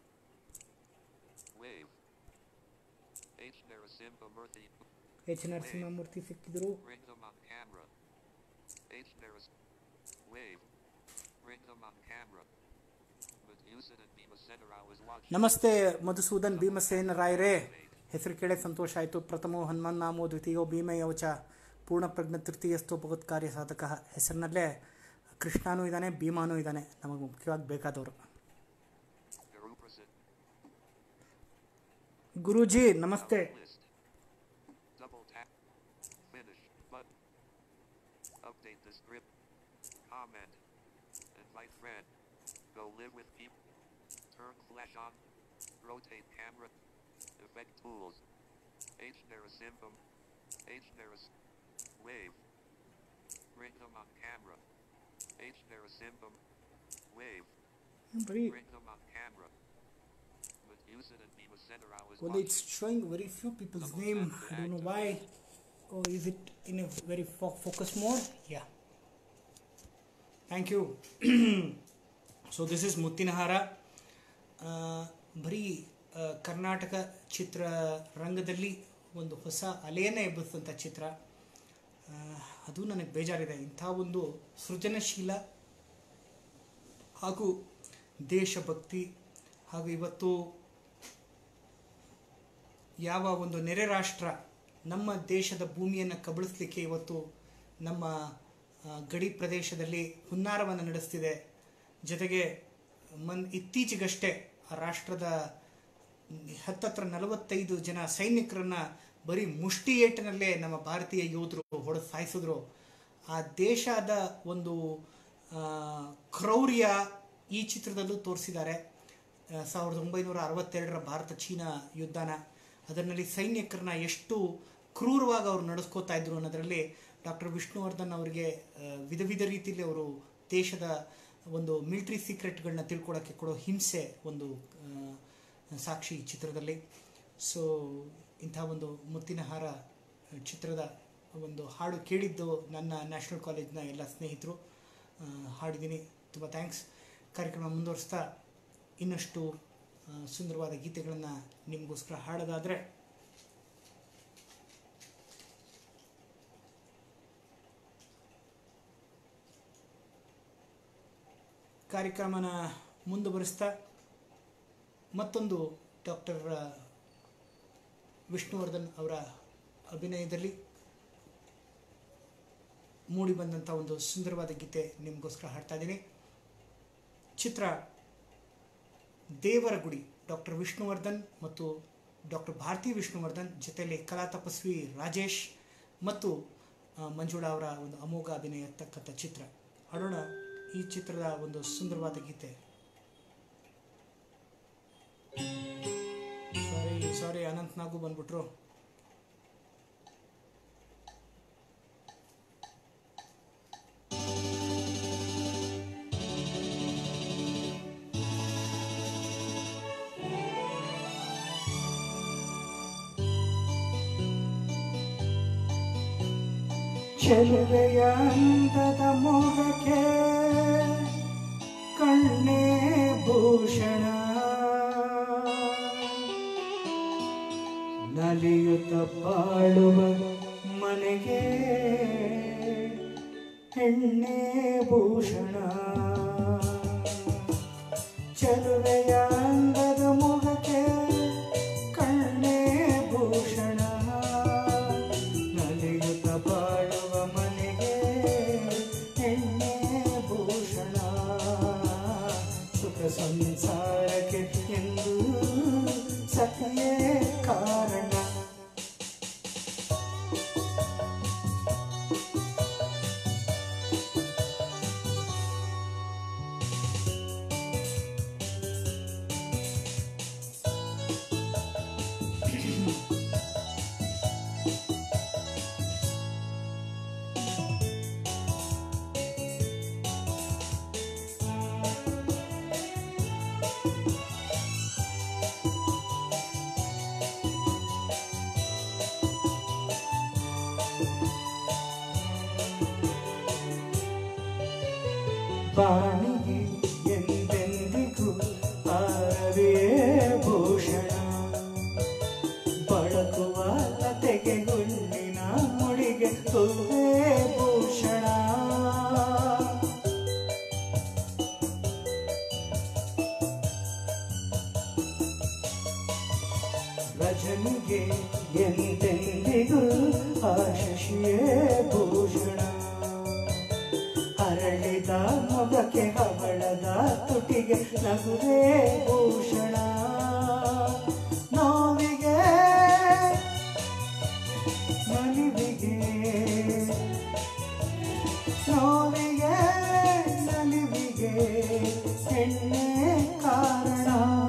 Wave. H. Narasimha Murthy. H Narasimhamurthy ಸಿಕ್ಕಿದ್ರು Bring them on camera. H. Naras. Wave. Bring them on camera. Medusa and Bhimasenara was watching. ನಮಸ್ತೆ ಮಧುಸೂದನ್ ಭೀಮಸೇನ ರಾಯರೇ ಹೆಸರು ಕೇಳಿ ಸಂತೋಷ ಆಯಿತು ಪ್ರಥಮೋ ಹನುಮನ್ ನಾಮೋ ದ್ವಿತೀಯೋ ಭೀಮಯವಚ ಪೂರ್ಣ ಪ್ರಜ್ಞ ತೃತೀಯಸ್ಥೋ ಭಗವತ್ ಕಾರ್ಯ ಸಾಧಕ ಹೆಸರಿನಲ್ಲೇ ಕೃಷ್ಣನೂ ಇದ್ದಾನೆ ಭೀಮಾನೂ ಇದ್ದಾನೆ ನಮಗೆ ಮುಖ್ಯವಾಗಿ ಬೇಕಾದವರು Guru Prasad. ಗುರೂಜಿ ನಮಸ್ತೆ List. Double tap. Finish. Button. Update the script. Comment. Invite friend. Go live with people. Turn flash on. Rotate camera. Effect tools. H. Narasimham. H. Naras. Wave. Bring them on camera. H. Narasimham. Wave. ಬರೀ Bring them on camera. Medusa and Bhimasenara was Well, watching. it's showing very few people's name. I don't know why. Oh, is it in a very fo- focus mode? Yeah. Thank you. so this is ಮುತ್ತಿನಹಾರ ಆ, ಬರೀ ಆ, ಕರ್ನಾಟಕ ಚಿತ್ರರಂಗದಲ್ಲಿ ಒಂದು ಹೊಸ ಅಲೆಯನ್ನೇ ಎಬ್ಬಿಸಿದಂಥ ಚಿತ್ರ ಆ, ಅದು ನನಗೆ ಬೇಜಾರಿದೆ ಇಂಥ ಒಂದು ಸೃಜನಶೀಲ ಹಾಗೂ ದೇಶಭಕ್ತಿ ಹಾಗೂ ಇವತ್ತು ಯಾವ ಒಂದು ನೆರೆ ರಾಷ್ಟ್ರ ನಮ್ಮ ದೇಶದ ಭೂಮಿಯನ್ನು ಕಬಳಿಸ್ಲಿಕ್ಕೆ ಇವತ್ತು ನಮ್ಮ ಆ, ಗಡಿ ಪ್ರದೇಶದಲ್ಲಿ ಹುನ್ನಾರವನ್ನು ನಡೆಸ್ತಿದೆ ಜೊತೆಗೆ ಮನ್ ಇತ್ತೀಚೆಗಷ್ಟೇ ಆ ರಾಷ್ಟ್ರದ ಹತ್ತತ್ರ ನಲವತ್ತೈದು ಜನ ಸೈನಿಕರನ್ನ ಬರೀ ಮುಷ್ಟಿ ಏಟಿನಲ್ಲೇ ನಮ್ಮ ಭಾರತೀಯ ಯೋಧರು ಹೊಡೆದು ಸಾಯಿಸಿದ್ರು ಆ ದೇಶದ ಒಂದು ಆ, ಕ್ರೌರ್ಯ ಈ ಚಿತ್ರದಲ್ಲೂ ತೋರಿಸಿದ್ದಾರೆ ಆ, ಸಾವಿರದ ಒಂಬೈನೂರ ಅರವತ್ತೆರಡರ ಭಾರತ ಚೀನಾ ಯುದ್ಧನ ಅದರಲ್ಲಿ ಸೈನಿಕರನ್ನ ಎಷ್ಟು ಕ್ರೂರವಾಗಿ ಅವರು ನಡೆಸ್ಕೋತಾ ಇದ್ರು ಅನ್ನೋದರಲ್ಲಿ ಡಾಕ್ಟರ್ ವಿಷ್ಣುವರ್ಧನ್ ಅವರಿಗೆ ಆ, ವಿಧ ವಿಧ ರೀತಿಯಲ್ಲಿ ಅವರು ದೇಶದ ಒಂದು ಮಿಲಿಟರಿ ಸೀಕ್ರೆಟ್ಗಳನ್ನ ತಿಳ್ಕೊಳ್ಳೋಕ್ಕೆ ಕೊಡೋ ಹಿಂಸೆ ಒಂದು ಆ, ಸಾಕ್ಷಿ ಈ ಚಿತ್ರದಲ್ಲಿ ಸೊ ಇಂಥ ಒಂದು ಮುತ್ತಿನ ಹಾರ ಚಿತ್ರದ ಒಂದು ಹಾಡು ಕೇಳಿದ್ದು ನನ್ನ ನ್ಯಾಷನಲ್ ಕಾಲೇಜ್ನ ಎಲ್ಲ ಸ್ನೇಹಿತರು ಆ, ಹಾಡಿದ್ದೀನಿ ತುಂಬ ಥ್ಯಾಂಕ್ಸ್ ಕಾರ್ಯಕ್ರಮ ಮುಂದುವರಿಸ್ತಾ ಇನ್ನಷ್ಟು ಆ, ಸುಂದರವಾದ ಗೀತೆಗಳನ್ನು ನಿಮಗೋಸ್ಕರ ಹಾಡೋದಾದರೆ ಕಾರ್ಯಕ್ರಮನ ಮುಂದುವರಿಸ್ತಾ ಮತ್ತೊಂದು ಡಾಕ್ಟರ್ ವಿಷ್ಣುವರ್ಧನ್ ಅವರ ಅಭಿನಯದಲ್ಲಿ ಮೂಡಿ ಬಂದಂಥ ಒಂದು ಸುಂದರವಾದ ಗೀತೆ ನಿಮಗೋಸ್ಕರ ಹಾಡ್ತಾ ಇದ್ದೀನಿ ಚಿತ್ರ ದೇವರ ಗುಡಿ ಡಾಕ್ಟರ್ ವಿಷ್ಣುವರ್ಧನ್ ಮತ್ತು ಡಾಕ್ಟರ್ ಭಾರತಿ ವಿಷ್ಣುವರ್ಧನ್ ಜೊತೆಯಲ್ಲಿ ಕಲಾ ತಪಸ್ವಿ ರಾಜೇಶ್ ಮತ್ತು ಆ, ಮಂಜುಳಾ ಅವರ ಒಂದು ಅಮೋಘ ಅಭಿನಯ ಇರ್ತಕ್ಕಂಥ ಚಿತ್ರ ಹಾಡೋಣ ಈ ಚಿತ್ರದ ಒಂದು ಸುಂದರವಾದ ಗೀತೆ ಸಾರಿ ಸಾರಿ ಅನಂತ್ ನಾಗು ಬಂದ್ಬಿಟ್ರು ಚೆಲುವೆಯ ಅಂದದ ಮೊಗಕ್ಕೆ ಕಣ್ಣೇ ಭೂಷಣ ನಲಿಯುತ್ತ ಬಾಳುವ ಮನೆಗೆ ಹೆಣ್ಣೆ ಭೂಷಣ ಚೆಲುವೆಯ ಅಂದದ ಮುಖಕ್ಕೆ ಕಣ್ಣೆ ಭೂಷಣ ನಲಿಯುತ್ತ ಬಾಳುವ ಮನೆಗೆ ಹೆಣ್ಣೆ ಭೂಷಣ ಸುಖ ಸಂಸಾರಕ್ಕೆ ಎಂದು ಸಖಿಯೇ ಕಾರಣ ಬಾಣಿಗೆ ಎಂದೆಂದಿಗೂ ಆರವೇ ಭೂಷಣ ಬಳಕುವ ಲತೆಗೆ ಗುಂಡಿನ ಮುಡಿಗೆ ಹೂವೇ ಭೂಷಣ ರಜನಿಗೆ ಎಂದೆಂದಿಗೂ ಆ ಶಶಿಯೇ ಭೂಷಣ ಅರಳಿದ ಮೊಗಕ್ಕೆ ಹವಳದ ತುಟಿಗೆ ನಗುವೇ ಭೂಷಣ ನೋವಿಗೆ ನಲಿವಿಗೆ ನೋವಿಗೆ ನಲಿವಿಗೆ ಹೆಣ್ಣೆ ಕಾರಣ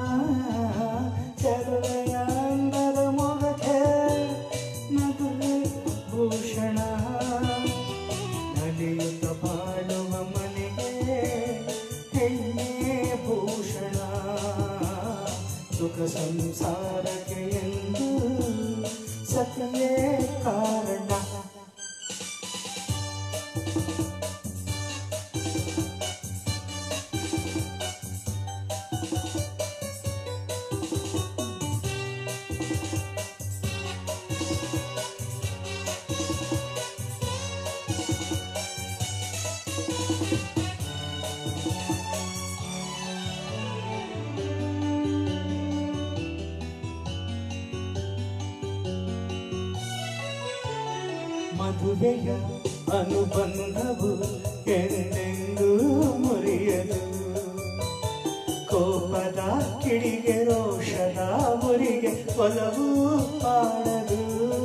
ಚೆಲುವೆಯ ಅಂದದ ಮೊಗಕ್ಕೆ ನಗುವೆ ಭೂಷಣ ನಲಿಯುತ್ತ ಬಾಳುವ ಮನೆಗೆ ಹೆಣ್ಣೆ ಭೂಷಣ ಸುಖ ಸಂಸಾರಕ್ಕೆ ಎಂದು ಸತ್ಯವೇ ಕಾರಣ ಮದುವೆಯ ಅನುಬಂಧವು ಎಂದೆಂದೂ ಮುರಿಯದು ಕೋಪದ ಕಿಡಿಗೆ ರೋಷದ ಮುರಿಗೆ ಒಲವು ಪಾಡದು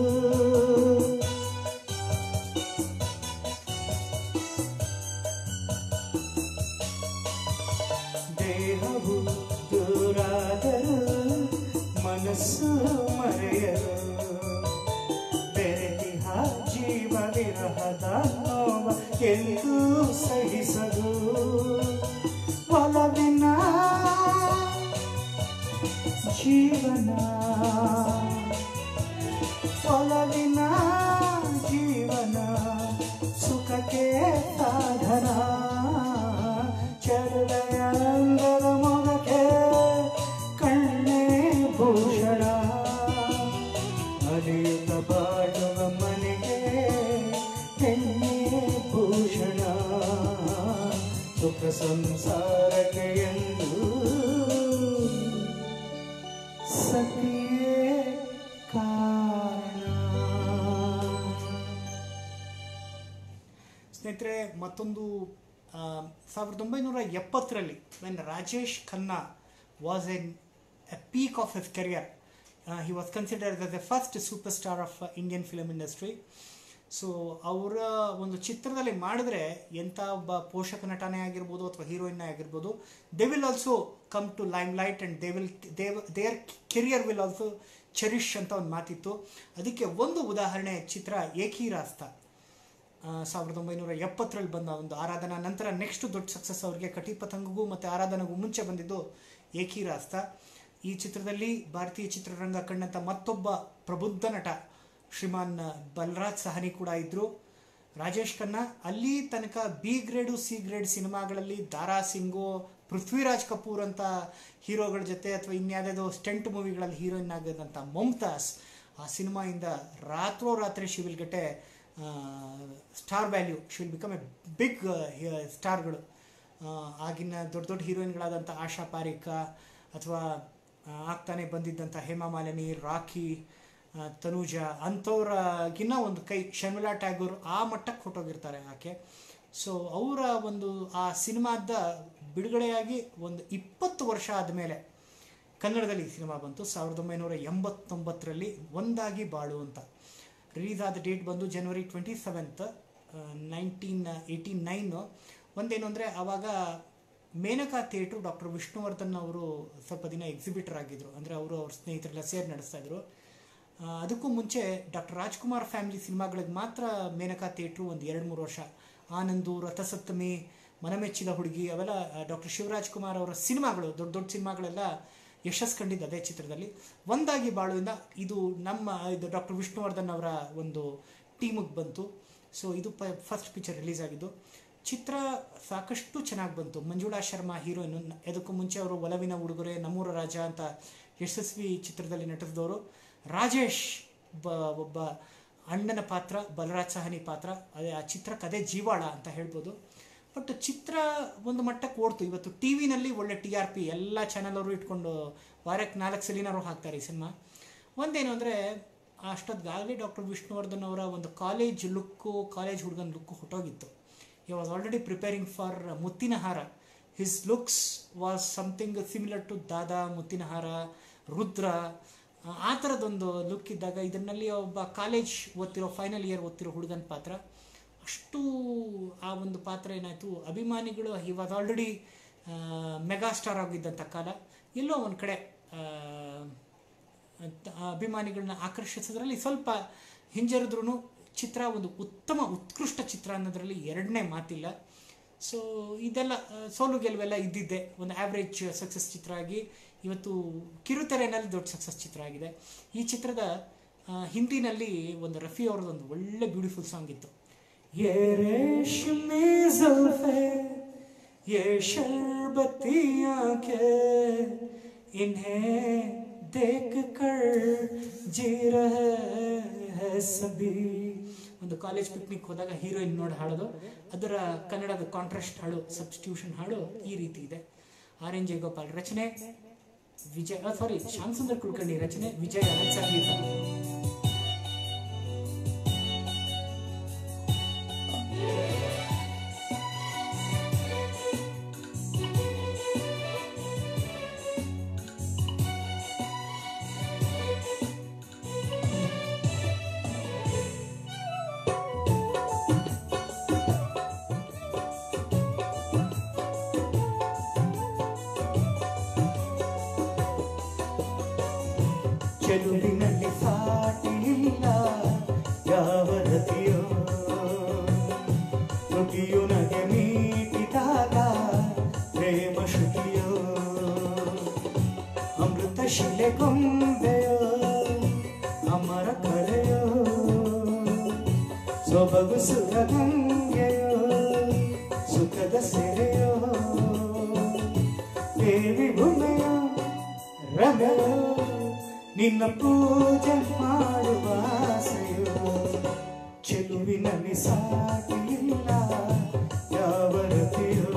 ದೇಹವು ದೂರಾದರೂ ಮನಸ್ಸು ಮರೆಯದು ಬೆರೆತಿಹ ಜೀವ ವಿರಹದ ನೋವ ಎಂದು ಸಹಿಸದು ಒಲವಿನ ಜೀವನ ಒಲವಿನ ಜೀವನ ಸುಖಕ್ಕೆ ಸಾಧನ ಚರುವೆಯ ಅಂಗದ ಮೊಗಕ್ಕೆ ಕಣ್ಣೇ ಭೂಷಣ ಅಲಿಯುತ್ತ ಬಾಳುವ ಮನೆಗೆ ಹೆಣ್ಣೆ ಭೂಷಣ ಸುಖ ಸಂಸಾರಕ್ಕೆ ಎಂದು ಸತಿಯೇ ಕಾರಣ ಸ್ನೇಹಿತರೆ ಮತ್ತೊಂದು ಆ, ಸಾವಿರದ ಒಂಬೈನೂರ ಎಪ್ಪತ್ತರಲ್ಲಿ when Rajesh Khanna was in a peak of his career he was considered as a first super star of Indian film industry so ಅವರ ಒಂದು ಚಿತ್ರದಲ್ಲಿ ಮಾಡಿದ್ರೆ ಎಂಥ ಒಬ್ಬ ಪೋಷಕ ನಟನೆ ಆಗಿರ್ಬೋದು ಅಥವಾ ಹೀರೋಯಿನ್ ಆಗಿರ್ಬೋದು they will also come to limelight and they will dev their career will also cherish ಅಂತ ಒಂದು ಮಾತಿತ್ತು ಅದಕ್ಕೆ ಒಂದು ಉದಾಹರಣೆ ಚಿತ್ರ ಏಕಿ ರಾಸ್ತಾ ಆ, ಸಾವಿರದ ಒಂಬೈನೂರ ಎಪ್ಪತ್ತರಲ್ಲಿ ಬಂದ ಒಂದು ಆರಾಧನಾ ನಂತರ ನೆಕ್ಸ್ಟ್ ದೊಡ್ಡ ಸಕ್ಸಸ್ ಅವ್ರಿಗೆ ಕಟಿಪತಂಗಗೂ ಮತ್ತು ಆರಾಧನೆಗೂ ಮುಂಚೆ ಬಂದಿದ್ದು ಏಕಿ ರಾಸ್ತಾ ಈ ಚಿತ್ರದಲ್ಲಿ ಭಾರತೀಯ ಚಿತ್ರರಂಗ ಕಂಡಂಥ ಮತ್ತೊಬ್ಬ ಪ್ರಬುದ್ಧ ನಟ ಶ್ರೀಮಾನ್ ಬಲರಾಜ್ ಸಹನಿ ಕೂಡ ಇದ್ದರು ರಾಜೇಶ್ ಖನ್ನಾ ಅಲ್ಲಿ ತನಕ ಬಿ ಗ್ರೇಡು ಸಿ ಗ್ರೇಡ್ ಸಿನಿಮಾಗಳಲ್ಲಿ ದಾರಾ ಸಿಂಗು ಪೃಥ್ವಿರಾಜ್ ಕಪೂರ್ ಅಂತ ಹೀರೋಗಳ ಜೊತೆ ಅಥವಾ ಇನ್ಯಾವುದಾದ್ರು ಸ್ಟೆಂಟ್ ಮೂವಿಗಳಲ್ಲಿ ಹೀರೋಯಿನ್ ಆಗಿದ್ದಂಥ ಮುಮ್ತಾಜ್ ಆ ಸಿನಿಮಾಯಿಂದ ರಾತ್ರೋರಾತ್ರಿ she will get a star value she will become a big ಸ್ಟಾರ್ಗಳು ಆ, ಆಗಿನ ದೊಡ್ಡ ದೊಡ್ಡ ಹೀರೋಯಿನ್ಗಳಾದಂಥ ಆಶಾ ಪಾರಿಕ ಅಥವಾ ಆ, ಆಗ್ತಾನೆ ಬಂದಿದ್ದಂಥ ಹೇಮಾ ಮಾಲಿನಿ ರಾಖಿ ಆ, ತನೂಜ ಅಂಥವ್ರಿಗಿನ್ನ ಒಂದು ಕೈ ಶರ್ಮಿಳಾ ಟ್ಯಾಗೂರ್ ಆ ಮಟ್ಟಕ್ಕೆ ಹೊಟ್ಟೋಗಿರ್ತಾರೆ ಆಕೆ ಸೊ ಅವರ ಒಂದು ಆ ಸಿನಿಮಾದ ಬಿಡುಗಡೆಯಾಗಿ ಒಂದು ಇಪ್ಪತ್ತು ವರ್ಷ ಆದಮೇಲೆ ಕನ್ನಡದಲ್ಲಿ ಈ ಸಿನಿಮಾ ಬಂತು ಸಾವಿರದ ಒಂಬೈನೂರ ಎಂಬತ್ತೊಂಬತ್ತರಲ್ಲಿ ಒಂದಾಗಿ ಬಾಳು ಅಂತ ರಿಲೀಸ್ ಆದ ಡೇಟ್ ಬಂದು January twenty seventh nineteen eighty nine ಒಂದೇನು ಅಂದರೆ ಆವಾಗ ಮೇನಕಾ ಥಿಯೇಟ್ರು ಡಾಕ್ಟರ್ ವಿಷ್ಣುವರ್ಧನ್ ಅವರು ಸ್ವಲ್ಪ ದಿನ ಎಕ್ಸಿಬಿಟರ್ ಆಗಿದ್ದರು ಅಂದರೆ ಅವರು ಅವ್ರ ಸ್ನೇಹಿತರೆಲ್ಲ ಸೇರಿ ನಡೆಸ್ತಾ ಇದ್ರು ಆ, ಅದಕ್ಕೂ ಮುಂಚೆ ಡಾಕ್ಟರ್ ರಾಜ್ಕುಮಾರ್ ಫ್ಯಾಮಿಲಿ ಸಿನಿಮಾಗಳಿಗೆ ಮಾತ್ರ ಮೇನಕಾ ಥಿಯೇಟ್ರು ಒಂದು ಎರಡು ಮೂರು ವರ್ಷ ಆನಂದು ರಥಸಪ್ತಮಿ ಮನಮೆಚ್ಚಿದ ಹುಡುಗಿ ಅವೆಲ್ಲ ಡಾಕ್ಟರ್ ಶಿವರಾಜ್ ಕುಮಾರ್ ಅವರ ಸಿನಿಮಾಗಳು ದೊಡ್ಡ ದೊಡ್ಡ ಸಿನಿಮಾಗಳೆಲ್ಲ ಯಶಸ್ ಕಂಡಿದ್ದು ಅದೇ ಚಿತ್ರದಲ್ಲಿ ಒಂದಾಗಿ ಬಾಳುವಿಂದ ಇದು ನಮ್ಮ ಇದು ಡಾಕ್ಟರ್ ವಿಷ್ಣುವರ್ಧನ್ ಅವರ ಒಂದು ಟೀಮಿಗೆ ಬಂತು ಸೊ ಇದು ಪ ಫಸ್ಟ್ ಪಿಕ್ಚರ್ ರಿಲೀಸ್ ಆಗಿದ್ದು ಚಿತ್ರ ಸಾಕಷ್ಟು ಚೆನ್ನಾಗಿ ಬಂತು ಮಂಜುಳಾ ಶರ್ಮಾ ಹೀರೋಯಿನ್ ಅದಕ್ಕೂ ಮುಂಚೆ ಅವರು ಒಲವಿನ ಉಡುಗೊರೆ ನಮ್ಮೂರ ರಾಜ ಅಂತ ಯಶಸ್ವಿ ಚಿತ್ರದಲ್ಲಿ ನಟಿಸಿದವರು ರಾಜೇಶ್ ಬ ಒಬ್ಬ ಅಣ್ಣನ ಪಾತ್ರ ಬಲರಾಜ್ ಸಹನಿ ಪಾತ್ರ ಅದೇ ಆ ಚಿತ್ರಕ್ಕೆ ಅದೇ ಜೀವಾಳ ಅಂತ ಹೇಳ್ಬೋದು ಬಟ್ ಚಿತ್ರ ಒಂದು ಮಟ್ಟಕ್ಕೆ ಓಡ್ತು ಇವತ್ತು ಟಿ ವಿನಲ್ಲಿ ಒಳ್ಳೆ ಟಿ ಆರ್ ಪಿ ಎಲ್ಲ ಚಾನಲ್ ಅವರು ಇಟ್ಕೊಂಡು ವಾರಕ್ಕೆ ನಾಲ್ಕು ಸಲಿನಾರು ಹಾಕ್ತಾರೆ ಈ ಸಿನಿಮಾ ಒಂದೇನು ಅಂದರೆ ಅಷ್ಟೊತ್ತಿಗಾಗಲೇ ಡಾಕ್ಟರ್ ವಿಷ್ಣುವರ್ಧನ್ ಅವರ ಒಂದು ಕಾಲೇಜ್ ಲುಕ್ಕು ಕಾಲೇಜ್ ಹುಡುಗನ ಲುಕ್ಕು ಹೊಟ್ಟೋಗಿತ್ತು he was already preparing for uh, Muthinahaara his looks was something similar to Dada Muthinahaara Rudra ಆ, ಆ ಥರದೊಂದು ಲುಕ್ ಇದ್ದಾಗ ಇದನ್ನಲ್ಲಿ ಒಬ್ಬ ಕಾಲೇಜ್ ಓದ್ತಿರೋ ಫೈನಲ್ ಇಯರ್ ಓದ್ತಿರೋ ಹುಡುಗನ ಪಾತ್ರ ಅಷ್ಟು ಆ ಒಂದು ಪಾತ್ರ ಏನಾಯಿತು ಅಭಿಮಾನಿಗಳು he was already mega star ಆಗಿದ್ದಂಥ ಕಾಲ ಎಲ್ಲೋ ಒಂದು ಕಡೆ ಆ, ಅಂತ- ಆ ಅಭಿಮಾನಿಗಳನ್ನ ಆಕರ್ಷಿಸೋದ್ರಲ್ಲಿ ಸ್ವಲ್ಪ ಹಿಂಜರಿದ್ರೂ ಚಿತ್ರ ಒಂದು ಉತ್ತಮ ಉತ್ಕೃಷ್ಟ ಚಿತ್ರ ಅನ್ನೋದರಲ್ಲಿ ಎರಡನೇ ಮಾತಿಲ್ಲ ಸೊ ಇದೆಲ್ಲ ಆ, ಸೋಲು ಗೆಲುವೆಲ್ಲ ಇದ್ದಿದ್ದೆ ಒಂದು ಆವ್ರೇಜ್ ಸಕ್ಸಸ್ ಚಿತ್ರ ಆಗಿ ಇವತ್ತು ಕಿರುತೆರೆನಲ್ಲಿ ದೊಡ್ಡ ಸಕ್ಸಸ್ ಚಿತ್ರ ಆಗಿದೆ ಈ ಚಿತ್ರದ ಆ, ಹಿಂದಿನಲ್ಲಿ ಒಂದು ರಫಿ ಅವ್ರದ್ದೊಂದು ಒಳ್ಳೆ ಬ್ಯೂಟಿಫುಲ್ ಸಾಂಗ್ ಇತ್ತು ये रेशमी जुल्फे ये शरबती आंखें इन्हें देख कर जी रहे हैं सभी ಒಂದು ಕಾಲೇಜ್ ಪಿಕ್ನಿಕ್ ಹೋದಾಗ ಹೀರೋಯಿನ್ ನೋಡಿ ಹಾಡೋದು ಅದರ ಕನ್ನಡದ ಕಾಂಟ್ರಾಸ್ಟ್ ಹಾಡು ಸಬ್ಸ್ಟಿಟ್ಯೂಷನ್ ಹಾಡು ಈ ರೀತಿ ಇದೆ ಆರ್ ಎನ್ ಜಯಗೋಪಾಲ್ ರಚನೆ ವಿಜಯ್ ಸಾರಿ ಶ್ಯಾಮ್ ಸುಂದರ್ ಕುಲಕರ್ಣಿ ರಚನೆ ವಿಜಯ್ ಅನಂತ್ ಸಂಗೀತ ಚೆಲುವಿನಲ್ಲಿ ಸಾಟಿ ಇಲ್ಲ ಯಾವ ರತಿಯೋ ನುಡಿಯು ನಗೆ ಮೀಟಿದಾಗ ಪ್ರೇಮ ಶ್ರುತಿಯೋ ಅಮೃತ ಶಿಲೆ ಗೊಂಬೆಯೋ ಅಮರ ಕಳೆಯೋ ಸೊಬಗು ಸುರಗಂಗೆಯೋ ಸುಖದ ಸೆರೆಯೋ ದೇವಿ ಭೂಮೆಯೋ ರಮೆಯೋ ನಿನ್ನ ಪೂಜೆ ಮಾಡುವ ಆಸೆಯೋ ಚೆಲುವಿನಲ್ಲಿ ಸಾಟಿ ಇಲ್ಲ ಯಾವ ರತಿಯೋ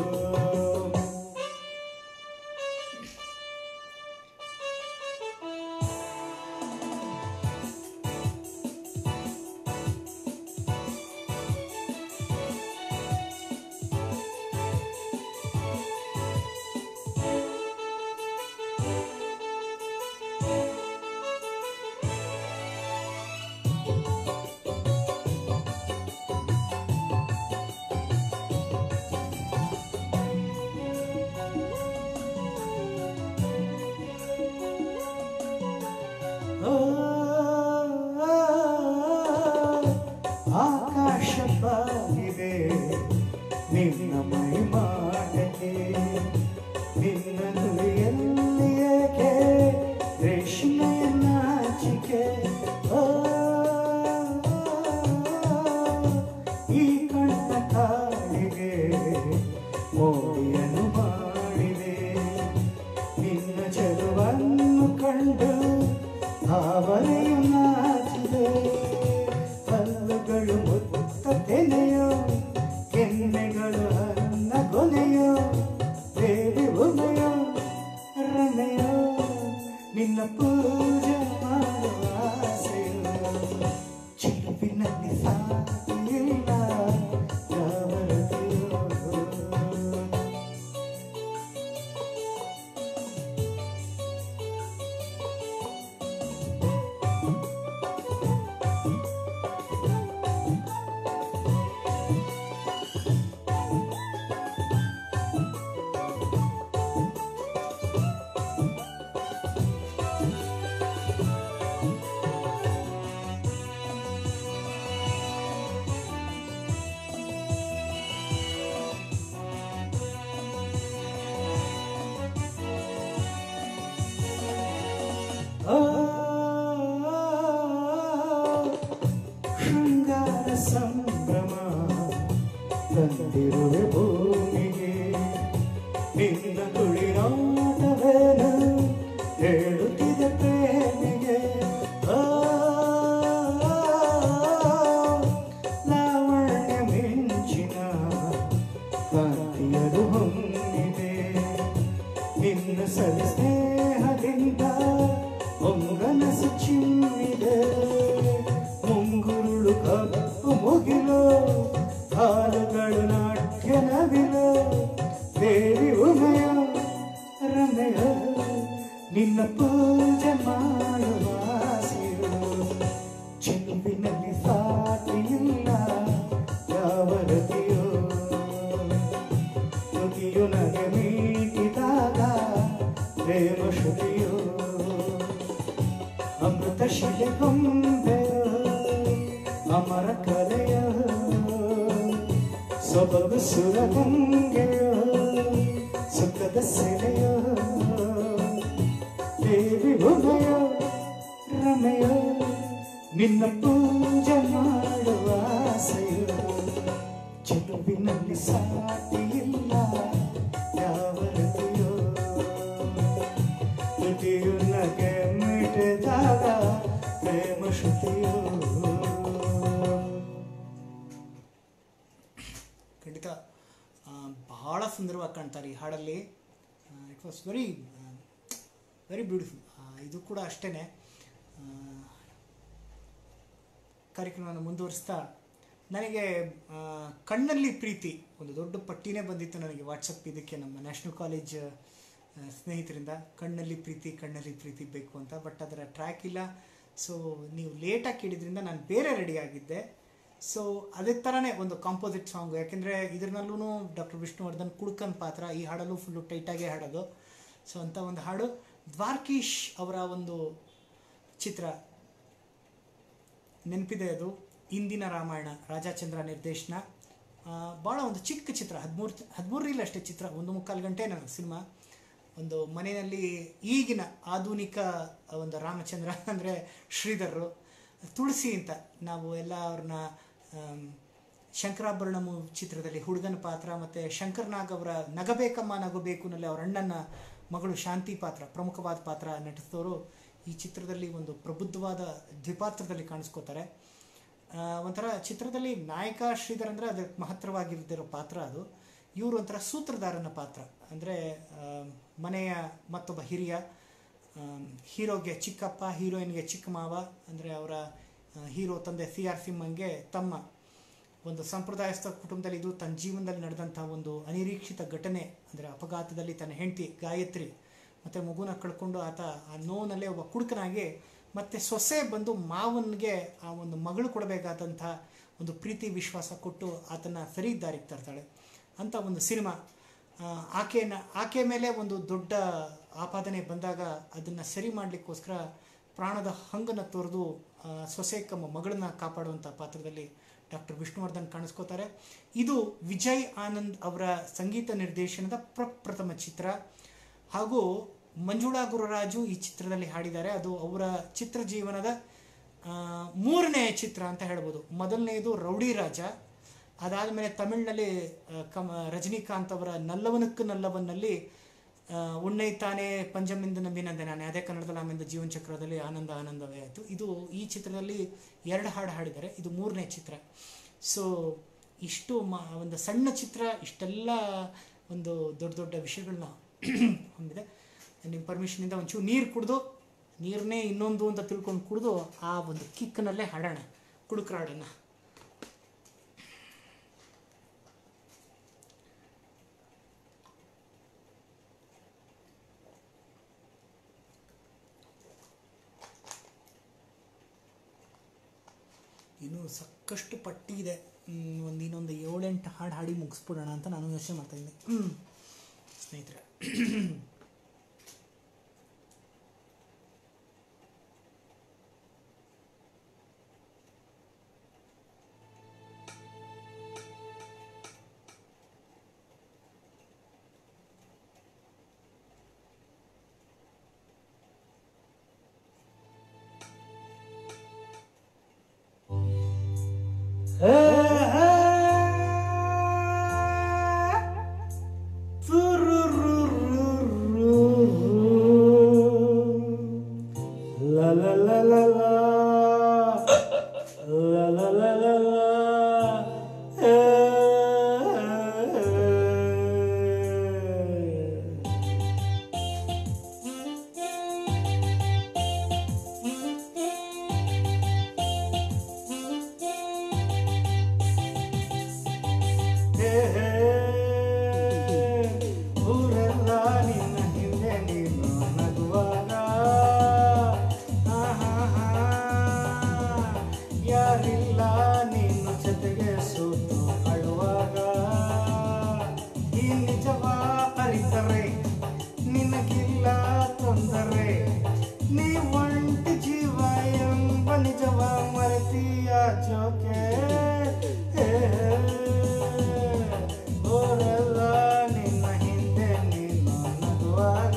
ಓ, ಆಕಾಶ ಬಾಗಿದೆ ನಿನ್ನ ಮೈ ಮಾಡಕ್ಕೆ ನಿನ್ನ ನುಡಿಯಲ್ಲಿ ಏಕೆ ರೇಷ್ಮೆಯ ನಾಚಿಕೆ ಓ, ಈ ಕಣ್ಣ ಕಾಡಿಗೆ ಮೋಡಿಯನ್ನು ಮಾಡಿದೆ ನಿನ್ನ ಚೆಲುವನ್ನು ಕಂಡು ಭಾವನೆಯನ್ನ ಸಂಭ್ರಮ ತಂದಿರುವೆ ಭೂಮಿಗೆ ನಿನ್ನ ಕುಳಿರಾಟವೇನು ಹೇಳುತ್ತಿದೆ ಪ್ರೇಮಿಗೆ ಆ, ಲಾವಣ್ಯ ಮಿಂಚಿನ ಕಾಂತಿಯದು ಹೊಮ್ಮಿದೆ ನಿನ್ನ ಸವಿ ಸ್ನೇಹದಿಂದ ಹೊಂಗನಸು ಚಿಮ್ಮಿದೆ ಮುಂಗುರುಳು ಕಪ್ಪು ಮುಗಿಲು ಹಾಲುಗಳು ನಾಟ್ಯ ನವಿಲು ದೇವಿ ಉಮಯ ರಮೆಯ ನಿನ್ನ ಪೂಜೆ ಮಾಡುವ ಆಸೆಯು ಚೆಲುವಿನಲ್ಲಿ ಸಾಟಿಯಿಲ್ಲ ಯಾವ ರತಿಯೋ ನುಡಿಯು ನಗೆ ಮೀಟಿದಾಗ ಪ್ರೇಮ ಶ್ರುತಿಯೋ ಅಮೃತ ಶಿಲೆ ಗೊಂಬೆಯೋ ಅಮರ ಕಲೆಯೋ ಸೊಬಗು ಸುರಗಂಗೆಯೋ ಸುಖದ ಸೆಲೆಯೋ ದೇವಿ ಭುವಯೋ ರಮೆಯೋ ನಿನ್ನ ಪೂಜೆ ಮಾಡುವ ಆಸೆಯೋ ಚೆಲುವಿನಲ್ಲಿ ಸಾಟಿ ಇಲ್ಲ ಯಾವ ರತಿಯೋ ತುಟಿಯು ನಗೆ ಮಿಟಿದಾಗ ಪ್ರೇಮ ಶ್ರುತಿಯೋ ಖಂಡಿತ ಆ, ಬಹಳ ಸುಂದರವಾಗಿ ಕಾಣ್ತಾರೆ ಈ ಹಾಡಲ್ಲಿ it was very very beautiful ಇದು ಕೂಡ ಅಷ್ಟೇ ಕಾರ್ಯಕ್ರಮವನ್ನು ಮುಂದುವರಿಸ್ತಾ ನನಗೆ ಆ, ಕಣ್ಣಲ್ಲಿ ಪ್ರೀತಿ ಒಂದು ದೊಡ್ಡ ಪಟ್ಟಿನೇ ಬಂದಿತ್ತು ನನಗೆ ವಾಟ್ಸಪ್ ಇದಕ್ಕೆ ನಮ್ಮ ನ್ಯಾಷನಲ್ ಕಾಲೇಜ್ ಆ, ಸ್ನೇಹಿತರಿಂದ ಕಣ್ಣಲ್ಲಿ ಪ್ರೀತಿ ಕಣ್ಣಲ್ಲಿ ಪ್ರೀತಿ ಬೇಕು ಅಂತ ಬಟ್ ಅದರ ಟ್ರ್ಯಾಕ್ ಇಲ್ಲ ಸೊ ನೀವು ಲೇಟಾಗಿ ಕೇಳಿದ್ರಿಂದ ನಾನು ಬೇರೆ ರೆಡಿ ಆಗಿದ್ದೆ ಸೊ ಅದೇ ಥರನೇ ಒಂದು ಕಾಂಪೋಸಿಟ್ ಸಾಂಗ್ ಯಾಕೆಂದರೆ ಇದರಲ್ಲೂ ಡಾಕ್ಟರ್ ವಿಷ್ಣುವರ್ಧನ್ ಕುಡ್ಕನ್ ಪಾತ್ರ ಈ ಹಾಡಲ್ಲೂ ಫುಲ್ಲು ಟೈಟಾಗೇ ಹಾಡೋದು ಸೊ ಅಂಥ ಒಂದು ಹಾಡು ದ್ವಾರ್ಕೀಶ್ ಅವರ ಒಂದು ಚಿತ್ರ ನೆನಪಿದೆ ಅದು ಇಂದಿನ ರಾಮಾಯಣ ರಾಜಾಚಂದ್ರ ನಿರ್ದೇಶನ ಆ, ಭಾಳ ಒಂದು ಚಿಕ್ಕ ಚಿತ್ರ ಹದಿಮೂರು ಹದಿಮೂರರಲ್ಲಿ ಅಷ್ಟೇ ಚಿತ್ರ ಒಂದು ಮುಕ್ಕಾಲು ಗಂಟೆ ನನಗೆ ಸಿನಿಮಾ ಒಂದು ಮನೆಯಲ್ಲಿ ಈಗಿನ ಆಧುನಿಕ ಒಂದು ರಾಮಚಂದ್ರ ಅಂದರೆ ಶ್ರೀಧರರು ತುಳಸಿ ಅಂತ ನಾವು ಎಲ್ಲ ಅವ್ರನ್ನ ಆಮ್, ಶಂಕರಾಭರಣ ಮೂ- ಚಿತ್ರದಲ್ಲಿ ಹುಡುಗನ ಪಾತ್ರ ಮತ್ತು ಶಂಕರ್ ನಾಗ್ ಅವರ ನಗಬೇಕಮ್ಮ ನಗಬೇಕು ನಲ್ಲಿ ಅವರ ಅಣ್ಣನ ಮಗಳು ಶಾಂತಿ ಪಾತ್ರ ಪ್ರಮುಖವಾದ ಪಾತ್ರ ನಟಿಸಿದವರು ಈ ಚಿತ್ರದಲ್ಲಿ ಒಂದು ಪ್ರಬುದ್ಧವಾದ ದ್ವಿಪಾತ್ರದಲ್ಲಿ ಕಾಣಿಸ್ಕೋತಾರೆ ಆ, ಒಂಥರ ಚಿತ್ರದಲ್ಲಿ ನಾಯಕ ಶ್ರೀಧರ್ ಅಂದರೆ ಅದಕ್ಕೆ ಮಹತ್ತರವಾಗಿರ್ದಿರೋ ಪಾತ್ರ ಅದು ಇವರು ಒಂಥರ ಸೂತ್ರಧಾರನ ಪಾತ್ರ ಅಂದರೆ ಮನೆಯ ಮತ್ತೊಬ್ಬ ಹಿರಿಯ ಆಮ್, ಹೀರೋಗೆ ಚಿಕ್ಕಪ್ಪ ಹೀರೋಯಿನ್ಗೆ ಚಿಕ್ಕ ಮಾವ ಅಂದರೆ ಅವರ ಆ, ಹೀರೋ ತಂದೆ ಸಿ ಆರ್ ಸಿಂಹಂಗೆ ತಮ್ಮ ಒಂದು ಸಂಪ್ರದಾಯಸ್ಥ ಕುಟುಂಬದಲ್ಲಿ ಇದು ತನ್ನ ಜೀವನದಲ್ಲಿ ನಡೆದಂಥ ಒಂದು ಅನಿರೀಕ್ಷಿತ ಘಟನೆ ಅಂದರೆ ಅಪಘಾತದಲ್ಲಿ ತನ್ನ ಹೆಂಡತಿ ಗಾಯತ್ರಿ ಮತ್ತು ಮಗುನ ಕಳ್ಕೊಂಡು ಆತ ಆ ನೋವಿನಲ್ಲೇ ಒಬ್ಬ ಕುಡುಕನಾಗಿ ಮತ್ತು ಸೊಸೆ ಬಂದು ಮಾವನಿಗೆ ಆ ಒಂದು ಮಗಳು ಕೊಡಬೇಕಾದಂಥ ಒಂದು ಪ್ರೀತಿ ವಿಶ್ವಾಸ ಕೊಟ್ಟು ಆತನ ಸರಿ ದಾರಿಗೆ ತರ್ತಾಳೆ ಅಂತ ಒಂದು ಸಿನಿಮಾ ಆ, ಆಕೆನ ಆಕೆ ಮೇಲೆ ಒಂದು ದೊಡ್ಡ ಆಪಾದನೆ ಬಂದಾಗ ಅದನ್ನು ಸರಿ ಮಾಡಲಿಕ್ಕೋಸ್ಕರ ಪ್ರಾಣದ ಹಂಗನ್ನು ತೋರಿದು ಸೊಸೆ ಕಮ್ಮ ಮಗಳನ್ನ ಕಾಪಾಡುವಂಥ ಪಾತ್ರದಲ್ಲಿ ಡಾಕ್ಟರ್ ವಿಷ್ಣುವರ್ಧನ್ ಕಾಣಿಸ್ಕೋತಾರೆ ಇದು ವಿಜಯ್ ಆನಂದ್ ಅವರ ಸಂಗೀತ ನಿರ್ದೇಶನದ ಪ್ರಪ್ರಥಮ ಚಿತ್ರ ಹಾಗೂ ಮಂಜುಳಾ ಗುರುರಾಜು ಈ ಚಿತ್ರದಲ್ಲಿ ಹಾಡಿದ್ದಾರೆ ಅದು ಅವರ ಚಿತ್ರ ಜೀವನದ ಆ, ಮೂರನೇ ಚಿತ್ರ ಅಂತ ಹೇಳ್ಬೋದು ಮೊದಲನೆಯದು ರೌಡಿ ರಾಜ ಅದಾದಮೇಲೆ ತಮಿಳಿನಲ್ಲಿ ಆ, ಕಮ ರಜನಿಕಾಂತ್ ಅವರ ನಲ್ಲವನಕ್ಕು ನಲ್ಲವನ್ನಲ್ಲಿ ಆ, ಉಣ್ಣೈತಾನೆ ಪಂಜಮಿಂದ ನಂಬಿನಂದೆ ನಾನು ಅದೇ ಕನ್ನಡದಲ್ಲಿ ಆಮೇಲೆ ಜೀವನ ಚಕ್ರದಲ್ಲಿ ಆನಂದ ಆನಂದವೇ ಆಯಿತು ಇದು ಈ ಚಿತ್ರದಲ್ಲಿ ಎರಡು ಹಾಡು ಹಾಡಿದ್ದಾರೆ ಇದು ಮೂರನೇ ಚಿತ್ರ ಸೊ ಇಷ್ಟು ಮ ಒಂದು ಸಣ್ಣ ಚಿತ್ರ ಇಷ್ಟೆಲ್ಲ ಒಂದು ದೊಡ್ಡ ದೊಡ್ಡ ವಿಷಯಗಳನ್ನ ಹೊಂದಿದೆ ನಿಮ್ಮ ಪರ್ಮಿಷನಿಂದ ಒಂಚೂರು ನೀರು ಕುಡಿದು ನೀರನ್ನೇ ಇನ್ನೊಂದು ಅಂತ ತಿಳ್ಕೊಂಡು ಕುಡಿದು ಆ ಒಂದು ಕಿಕ್ನಲ್ಲೇ ಹಾಡೋಣ ಕುಡುಕ್ರಾಡೋಣ ಇನ್ನೂ ಸಾಕಷ್ಟು ಪಟ್ಟಿ ಇದೆ ಮ್, ಒಂದು ಇನ್ನೊಂದು ಏಳೆಂಟು ಹಾಡು ಹಾಡಿ ಮುಗಿಸ್ಬಿಡೋಣ ಅಂತ ನಾನು ಯೋಚನೆ ಮಾಡ್ತಾ ಇದ್ದೀನಿ ಸ್ನೇಹಿತರೆ La la la la la La la la la la Eh. ಹೇ ಹೇ, ಊರೆಲ್ಲ ನಿನ್ನ ಹಿಂದೆ ನೀನು ನಗುವಾಗ ಆಹಾಹಾ, ಯಾರಿಲ್ಲ ನೀನು ಜೊತೆಗೆ ಸೋತು ಅಳುವಾಗ ಈ ನಿಜವ ಅರಿತರೆ ನಿನಗಿಲ್ಲ ತೊಂದರೆ ನೀ ಒಂಟಿ ಜೀವ ಎಂಬ ನಿಜವ ಮರೆತೀಯ ಜೋಕೆ ಹೇ, ಊರೆಲ್ಲ ನಿನ್ನ ಹಿಂದೆ ನೀನು ನಗುವಾಗ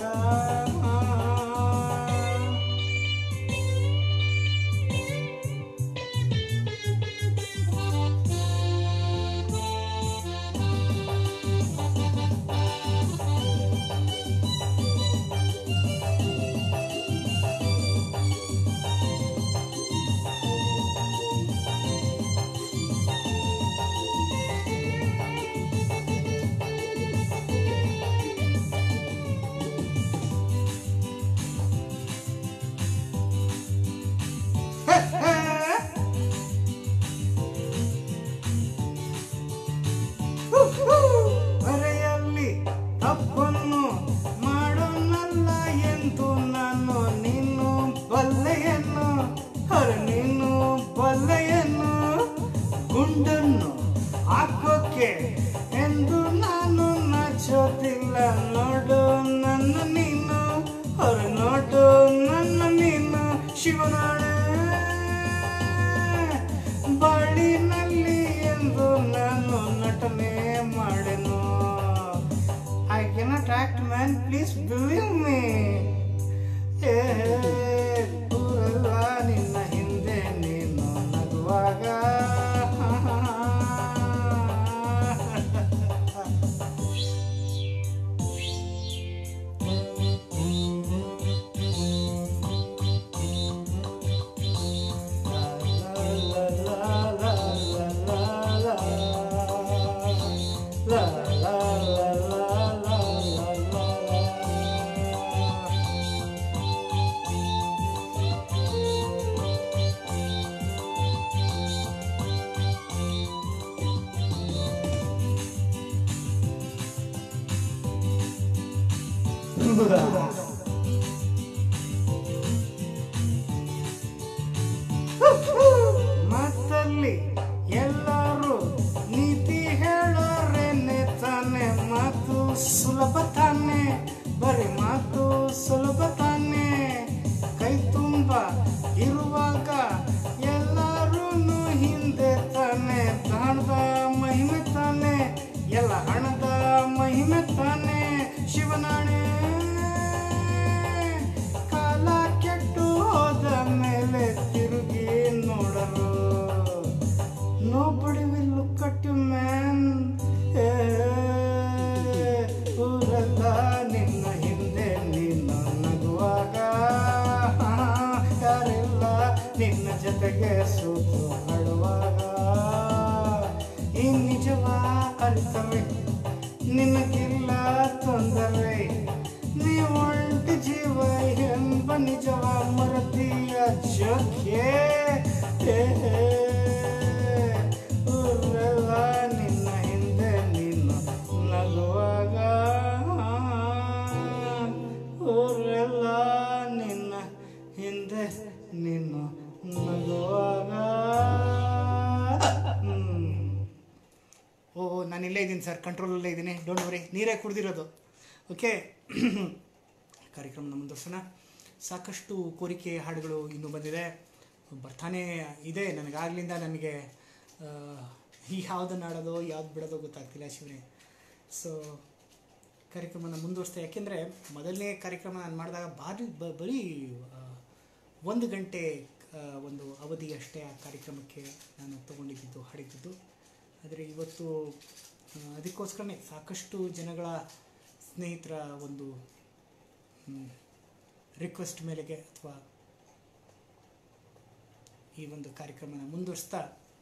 ಮರೆಯಲ್ಲಿ ತಪ್ಪನ್ನು ಮಾಡೋನಲ್ಲ ಎಂದು ನಾನು ನೀನು ಬಲ್ಲೆಯನ್ನು ಹೊರ ನೀನು ಬಲ್ಲೆಯನ್ನು ಗುಂಡನ್ನು ಹಾಕೋಕೆ ಎಂದು ನಾನು ನಾಚೋದಿಲ್ಲ ನೋಡು ನನ್ನ ನೀನು ಹೊರ ನೋಡು ನನ್ನ ನೀನು ಶಿವನಾಳೆ ಬಾಳಿನಲ್ಲಿ ಎಂದು ನಾನು ನಟನೆ ಮಾಡೆನು I cannot act man please believe me ಊರೆಲ್ಲ ನಿನ್ನ ಹಿಂದೆ ನೀನು ನಗುವಾಗ ಮಾತಲ್ಲಿ ಎಲ್ಲರೂ ನೀತಿ ಹೇಳೋರೇನೆ ತಾನೆ ಮಾತು ಸುಲಭ ತಾನೆ ಬರೀ ಮಾತು ಸುಲಭ ತಾನೆ ಕೈ ತುಂಬ ಇರುವಾಗ ಎಲ್ಲರೂ ಹಿಂದೆ ತಾನೆ ಹಣದ ಮಹಿಮೆ ತಾನೆ ಎಲ್ಲ ಹಣದ ಮಹಿಮೆ ತಾನೆ ಶಿವನಾಣೆ ಕಾಲ ಕೆಟ್ಟು ಹೋದ ಮೇಲೆ ತಿರುಗಿ ನೋಡಲು Nobody will look at you, man. ಊರೆಲ್ಲ ನಿನ್ನ ಹಿಂದೆ ನೀನು ನಗುವಾಗ ಯಾರಿಲ್ಲ ನಿನ್ನ ಜೊತೆಗೆ ಸೂತು ಅಳುವಾಗ ಈ ನಿಜವ ಅರಿತವೆ ನಿನಗಿಲ್ಲ ತೊಂದರೆ ನೀ ಒಂಟಿ ಜೀವ ಎಂಬ ನಿಜವ ಮರತೀಯ ಜೋಕೆ ಊರೆಲ್ಲ ನಿನ್ನ ಹಿಂದೆ ನೀನು ನಗುವಾಗ ಊರೆಲ್ಲ ನಿನ್ನ ಹಿಂದೆ ನೀನು ನಗುವಾಗ ಹ್ಮ್. ಓ ನಾನು ಇಲ್ಲೇ ಇದ್ದೀನಿ ಸರ್ ಕಂಟ್ರೋಲಲ್ಲೇ ಇದ್ದೀನಿ ಡೋಂಟ್ ವರಿ ನೀರೇ ಕುಡ್ದಿರೋದು ಓಕೆ ಕಾರ್ಯಕ್ರಮನ ಮುಂದುವರ್ಸೋಣ ಸಾಕಷ್ಟು ಕೋರಿಕೆ ಹಾಡುಗಳು ಇನ್ನೂ ಬಂದಿದೆ ಬರ್ತಾನೆ ಇದೆ ನನಗಾಗ್ಲಿಂದ ನನಗೆ ಆ, ಯಾವ್ದನ್ನ ಆಡೋದೋ ಯಾವ್ದು ಬಿಡೋದೋ ಗೊತ್ತಾಗ್ತಿಲ್ಲ ಶಿವನೇ ಸೊ ಕಾರ್ಯಕ್ರಮನ ಮುಂದುವರಿಸ್ತಾ ಯಾಕೆಂದರೆ ಮೊದಲನೇ ಕಾರ್ಯಕ್ರಮ ನಾನು ಮಾಡಿದಾಗ ಭಾರಿ ಬ- ಬರೀ ಆ, ಒಂದು ಗಂಟೆ ಆ, ಒಂದು ಅವಧಿಯಷ್ಟೇ ಆ ಕಾರ್ಯಕ್ರಮಕ್ಕೆ ನಾನು ತಗೊಂಡಿದ್ದು ಹಾಡಿದ್ದು ಆದರೆ ಇವತ್ತು ಆ, ಅದಕ್ಕೋಸ್ಕರನೇ ಸಾಕಷ್ಟು ಜನಗಳ ಸ್ನೇಹಿತರ ಒಂದು ರಿಕ್ವೆಸ್ಟ್ ಮೇಲೆಗೆ ಅಥವಾ ಈ ಒಂದು ಕಾರ್ಯಕ್ರಮನ ಮುಂದುವರಿಸ್ತಾ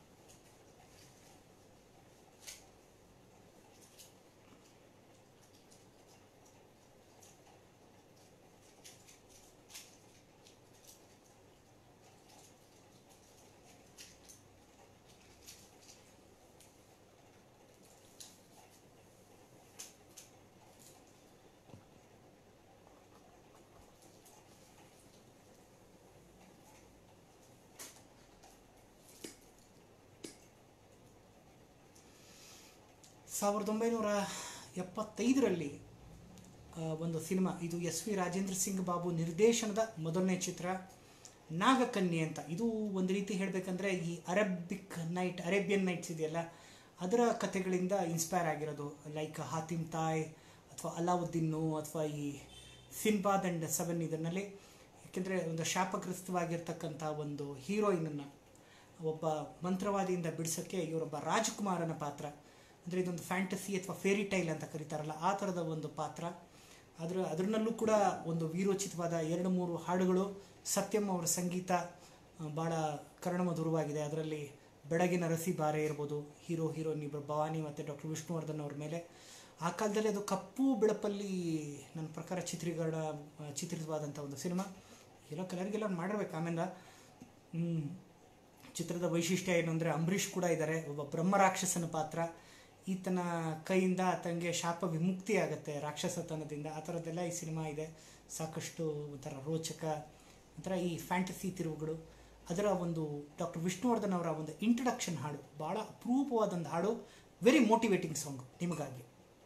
ಸಾವಿರದ ಒಂಬೈನೂರ ಎಪ್ಪತ್ತೈದರಲ್ಲಿ ಆ, ಒಂದು ಸಿನಿಮಾ ಇದು ಎಸ್ ವಿ ರಾಜೇಂದ್ರ ಸಿಂಗ್ ಬಾಬು ನಿರ್ದೇಶನದ ಮೊದಲನೇ ಚಿತ್ರ ನಾಗಕನ್ಯೆ ಅಂತ ಇದು ಒಂದು ರೀತಿ ಹೇಳಬೇಕಂದ್ರೆ ಈ ಅರಬಿಕ್ ನೈಟ್ ಅರೇಬಿಯನ್ ನೈಟ್ಸ್ ಇದೆಯಲ್ಲ ಅದರ ಕಥೆಗಳಿಂದ ಇನ್ಸ್ಪೈರ್ ಆಗಿರೋದು ಲೈಕ್ ಹಾತಿಮ್ ತಾಯ್ ಅಥವಾ ಅಲಾವುದ್ದೀನು ಅಥವಾ ಈ ಸಿನ್ಬಾದ್ ಅಂಡ್ ಸೆವೆನ್ ಇದನ್ನಲ್ಲಿ ಯಾಕೆಂದರೆ ಒಂದು ಶಾಪಗ್ರಸ್ತವಾಗಿರ್ತಕ್ಕಂಥ ಒಂದು ಹೀರೋಯಿನನ್ನು ಒಬ್ಬ ಮಂತ್ರವಾದಿಯಿಂದ ಬಿಡಿಸೋಕ್ಕೆ ಇವರೊಬ್ಬ ರಾಜಕುಮಾರನ ಪಾತ್ರ ಅಂದರೆ ಇದೊಂದು ಫ್ಯಾಂಟಸಿ ಅಥವಾ ಫೇರಿ ಟೈಲ್ ಅಂತ ಕರೀತಾರಲ್ಲ ಆ ಥರದ ಒಂದು ಪಾತ್ರ ಅದರ ಅದರಲ್ಲೂ ಕೂಡ ಒಂದು ವೀರೋಚಿತವಾದ ಎರಡು ಮೂರು ಹಾಡುಗಳು ಸತ್ಯಂ ಅವರ ಸಂಗೀತ ಆ, ಭಾಳ ಕರ್ಣಮಧುರವಾಗಿದೆ ಅದರಲ್ಲಿ ಬೆಳಗಿನ ರಸಿ ಬಾರೆ ಇರ್ಬೋದು ಹೀರೋ ಹೀರೋಯಿನ್ ಇಬ್ಬರು ಭವಾನಿ ಮತ್ತು ಡಾಕ್ಟರ್ ವಿಷ್ಣುವರ್ಧನ್ ಅವ್ರ ಮೇಲೆ ಆ ಕಾಲದಲ್ಲಿ ಅದು ಕಪ್ಪು ಬೆಳಪಲ್ಲಿ ನನ್ನ ಪ್ರಕಾರ ಚಿತ್ರೀಕರಣ ಆ, ಚಿತ್ರಿತವಾದಂಥ ಒಂದು ಸಿನಿಮಾ ಎಲ್ಲೋ ಕಲರಿಗೆಲ್ಲ ಮಾಡಿರ್ಬೇಕು ಆಮೇಲೆ ಹ್ಮ್. ಚಿತ್ರದ ವೈಶಿಷ್ಟ್ಯ ಏನು ಅಂದರೆ ಅಂಬರೀಷ್ ಕೂಡ ಇದ್ದಾರೆ ಒಬ್ಬ ಬ್ರಹ್ಮ ರಾಕ್ಷಸನ ಪಾತ್ರ ಈತನ ಕೈಯಿಂದ ಆತನಿಗೆ ಶಾಪ ವಿಮುಕ್ತಿ ಆಗುತ್ತೆ ರಾಕ್ಷಸತನದಿಂದ ಆ ಥರದ್ದೆಲ್ಲ ಈ ಸಿನಿಮಾ ಇದೆ ಸಾಕಷ್ಟು ಒಂಥರ ರೋಚಕ ಒಂಥರ ಈ ಫ್ಯಾಂಟಸಿ ತಿರುವುಗಳು ಅದರ ಒಂದು ಡಾಕ್ಟರ್ ವಿಷ್ಣುವರ್ಧನ್ ಅವರ ಒಂದು ಇಂಟ್ರಡಕ್ಷನ್ ಹಾಡು ಭಾಳ ಅಪರೂಪವಾದೊಂದು ಹಾಡು ವೆರಿ ಮೋಟಿವೇಟಿಂಗ್ ಸಾಂಗ್ ನಿಮಗಾಗಿ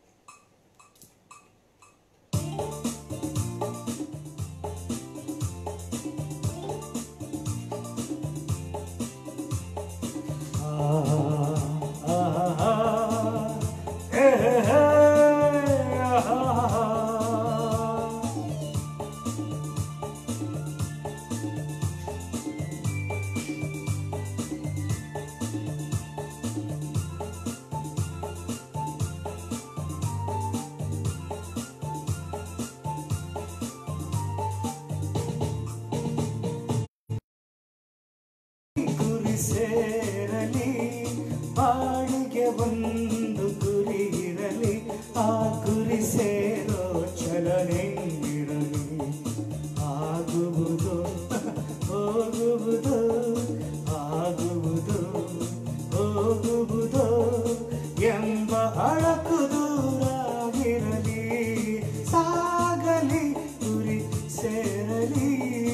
ಗುರಿ ಸೇರಲಿ ಬಾಳಿಗೆ ಒಂದು ಗುರಿ ಇರಲಿ ಆ ಗುರಿ ಸೇರೋ ಚಲನೆಂಗಿರಲಿ ಆಗುವುದು ಹೋಗುವುದು ಆಗುವುದು ಹೋಗುವುದು ಎಂಬ ಅಳಕು ದೂರಾಗಿರಲಿ ಸಾಗಲಿ ಗುರಿ ಸೇರಲಿ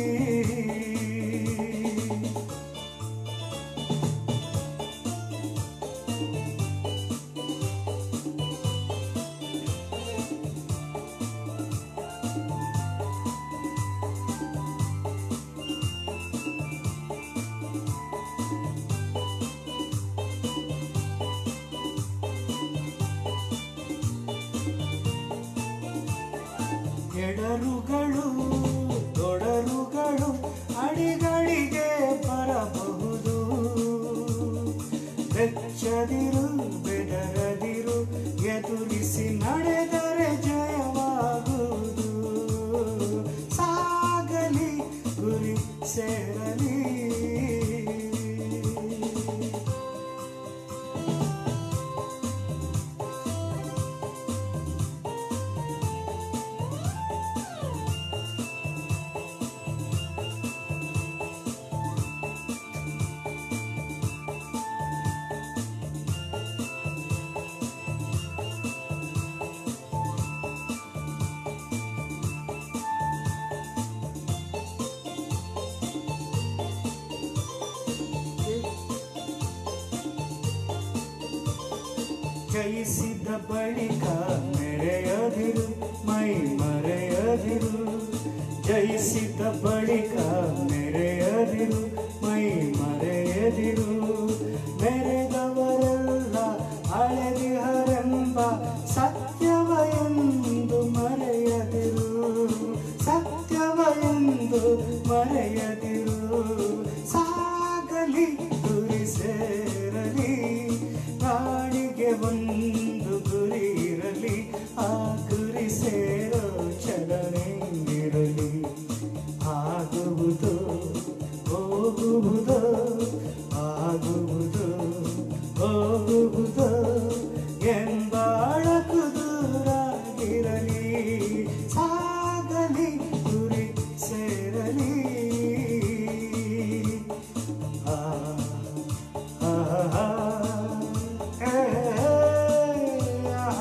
ಎಡರುಗಳು ತೊಡರುಗಳು ಅಡಿಗಳಿಗೆ ಬರಬಹುದು ಬೆಚ್ಚದಿರು ಬೆದರದಿರು ಎದುರಿಸಿ ನಡೆದರೆ ಜಯವಾಗುವುದು ಸಾಗಲಿ ಗುರಿ ಸೇರಲಿ ಜಯಿಸಿದ ಬಳಿಕ ಮೆರೆಯದಿರು ಮೈ ಮರೆಯದಿರು ಜಯಿಸಿದ ಬಳಿಕ ಮೆರೆಯದಿರು ಮೈ ಮರೆಯದಿರು ಮೆರೆದವರೆಲ್ಲ ಅಳೆದಿಹರೆಂಬ ಸತ್ಯವ ಎಂದು ಮರೆಯದಿರು ಸತ್ಯವ ಎಂದು ಮರೆಯದಿರು ಸೇರಲಿ ನಾಡಿಗೆ ಒಂದು ಗುರಿ ಇರಲಿ ಆ ಗುರಿ ಸೇರೋ ಚಲನೆ ಇರಲಿ ಆಗುವುದು ಹೋಗುವುದು ಆಗುವುದು ಹೋಗುವುದು ಎಂಬಾಳಕು ದೂರಾಗಿರಲಿ ಸಾಗಲಿ ಗುರಿ ಸೇರಲಿ ಆ ಆ ಆ ಏ, ಆ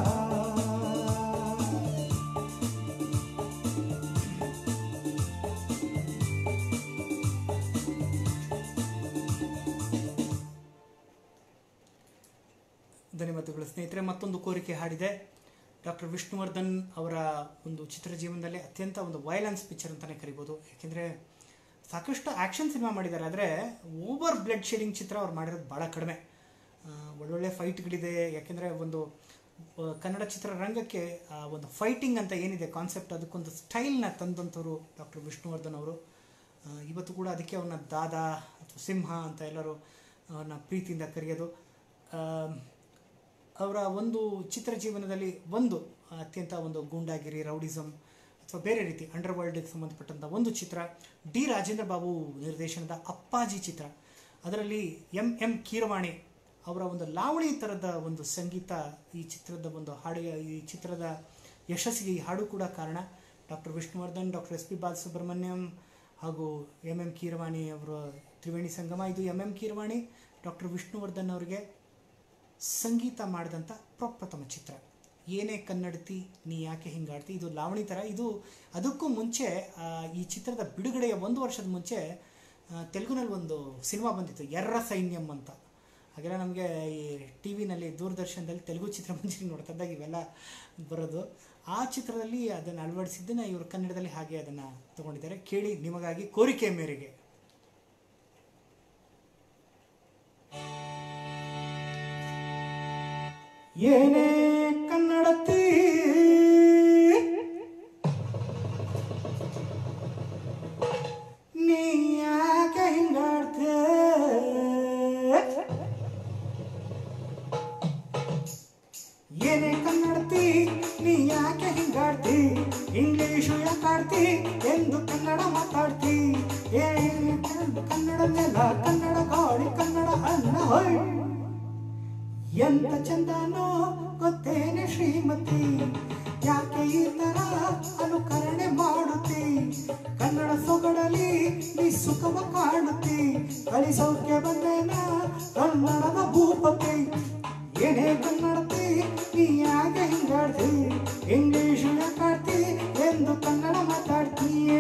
ಧನ್ಯವಾದಗಳು ಸ್ನೇಹಿತರೆ ಮತ್ತೊಂದು ಕೋರಿಕೆ ಹಾಡಿದೆ ಡಾಕ್ಟರ್ ವಿಷ್ಣುವರ್ಧನ್ ಅವರ ಒಂದು ಚಿತ್ರ ಜೀವನದಲ್ಲಿ ಅತ್ಯಂತ ಒಂದು ವೈಲೆನ್ಸ್ ಪಿಕ್ಚರ್ ಅಂತಲೇ ಕರಿಬೋದು ಯಾಕೆಂದರೆ ಸಾಕಷ್ಟು ಆ್ಯಕ್ಷನ್ ಸಿನಿಮಾ ಮಾಡಿದ್ದಾರೆ ಆದರೆ ಓವರ್ ಬ್ಲಡ್ ಶೇಡಿಂಗ್ ಚಿತ್ರ ಅವ್ರು ಮಾಡಿರೋದು ಭಾಳ ಕಡಿಮೆ ಆ, ಒಳ್ಳೊಳ್ಳೆ ಫೈಟ್ಗಳಿದೆ ಯಾಕೆಂದರೆ ಒಂದು ಆ, ಕನ್ನಡ ಚಿತ್ರರಂಗಕ್ಕೆ ಆ ಒಂದು ಫೈಟಿಂಗ್ ಅಂತ ಏನಿದೆ ಕಾನ್ಸೆಪ್ಟ್ ಅದಕ್ಕೊಂದು ಸ್ಟೈಲ್ನ ತಂದಂಥವ್ರು ಡಾಕ್ಟರ್ ವಿಷ್ಣುವರ್ಧನ್ ಅವರು ಆ, ಇವತ್ತು ಕೂಡ ಅದಕ್ಕೆ ಅವ್ರನ್ನ ದಾದಾ ಅಥವಾ ಸಿಂಹ ಅಂತ ಎಲ್ಲರೂ ಅವ್ರನ್ನ ಪ್ರೀತಿಯಿಂದ ಕರೆಯೋದು ಆ, ಅವರ ಒಂದು ಚಿತ್ರ ಜೀವನದಲ್ಲಿ ಒಂದು ಅತ್ಯಂತ ಒಂದು ಗೂಂಡಾಗಿರಿ ರೌಡಿಸಮ್ ಅಥವಾ ಬೇರೆ ರೀತಿ ಅಂಡರ್ ವರ್ಲ್ಡ್ಗೆ ಸಂಬಂಧಪಟ್ಟಂಥ ಒಂದು ಚಿತ್ರ ಡಿ ರಾಜೇಂದ್ರ ಬಾಬು ನಿರ್ದೇಶನದ ಅಪ್ಪಾಜಿ ಚಿತ್ರ ಅದರಲ್ಲಿ ಎಂ ಎಂ ಕೀರವಾಣಿ ಅವರ ಒಂದು ಲಾವಣಿ ಥರದ ಒಂದು ಸಂಗೀತ ಈ ಚಿತ್ರದ ಒಂದು ಹಾಡು ಈ ಚಿತ್ರದ ಯಶಸ್ಸಿಗೆ ಈ ಹಾಡು ಕೂಡ ಕಾರಣ doctor Vishnuvardhan doctor S P Balasubrahmanyam ಹಾಗೂ ಎಂ ಎಂ ಕೀರವಾಣಿ ಅವರ ತ್ರಿವೇಣಿ ಸಂಗಮ ಇದು M M Keeravani doctor Vishnuvardhan ಅವರಿಗೆ ಸಂಗೀತ ಮಾಡಿದಂಥ ಪ್ರಪ್ರಥಮ ಚಿತ್ರ ಏನೇ ಕನ್ನಡತಿ ನೀ ಯಾಕೆ ಹಿಂಗಾಡ್ತಿ ಇದು ಲಾವಣಿ ಥರ ಇದು ಅದಕ್ಕೂ ಮುಂಚೆ ಆ, ಈ ಚಿತ್ರದ ಬಿಡುಗಡೆಯ ಒಂದು ವರ್ಷದ ಮುಂಚೆ ಆ, ತೆಲುಗುನಲ್ಲಿ ಒಂದು ಸಿನಿಮಾ ಬಂದಿತ್ತು ಎರ್ರ ಸೈನ್ಯಂ ಅಂತ ಹಾಗೆಲ್ಲ ನಮಗೆ ಈ ಟಿ ವಿನಲ್ಲಿ ದೂರದರ್ಶನದಲ್ಲಿ ತೆಲುಗು ಚಿತ್ರಮಂಜರಿ ನೋಡ್ತಾ ಇದ್ದಾಗ ಇವೆಲ್ಲ ಬರೋದು ಆ ಚಿತ್ರದಲ್ಲಿ ಅದನ್ನು ಅಳವಡಿಸಿದ್ದನ್ನು ಇವರು ಕನ್ನಡದಲ್ಲಿ ಹಾಗೆ ಅದನ್ನು ತಗೊಂಡಿದ್ದಾರೆ ಕೇಳಿ ನಿಮಗಾಗಿ ಕೋರಿಕೆ ಮೇರೆಗೆ ಏನೇ ಕನ್ನಡತಿ ನೀ ಯಾಕೆ ಹಿಂಗಾಡ್ತೆ ಏನೇ ಕನ್ನಡತಿ ನೀ ಯಾಕೆ ಹಿಂಗಾಡ್ತಿ ಇಂಗ್ಲಿಷು ಯಾಕಾಡ್ತಿ ಎಂದು ಕನ್ನಡ ಮಾತಾಡ್ತಿ ಏ ಕನ್ನಡ ನೆಲ ಕನ್ನಡ ಗಾಳಿ ಕನ್ನಡ ಅನ್ನ ಹೊಯ್ ಎಂತ ಚಂದನೋ ಗೊತ್ತೇನೆ ಶ್ರೀಮತಿ ಯಾಕೆ ಈ ತರ ಅನುಕರಣೆ ಮಾಡುತ್ತಿ ಕನ್ನಡ ಸೊಗಡಲಿ ನೀ ಸುಖವ ಕಾಣುತ್ತಿ ಕಲಿಸೋಕೆ ಬಂದೇನ ಕನ್ನಡದ ಭೂಪತಿ ಏನೇ ಕನ್ನಡತಿ ನೀ ಯಾಕೆ ಹಿಂಗಾಡ್ತಿ ಇಂಗ್ಲಿಷ್ ಯಾಕಾಡ್ತಿ ಎಂದು ಕನ್ನಡ ಮಾತಾಡ್ತೀಯ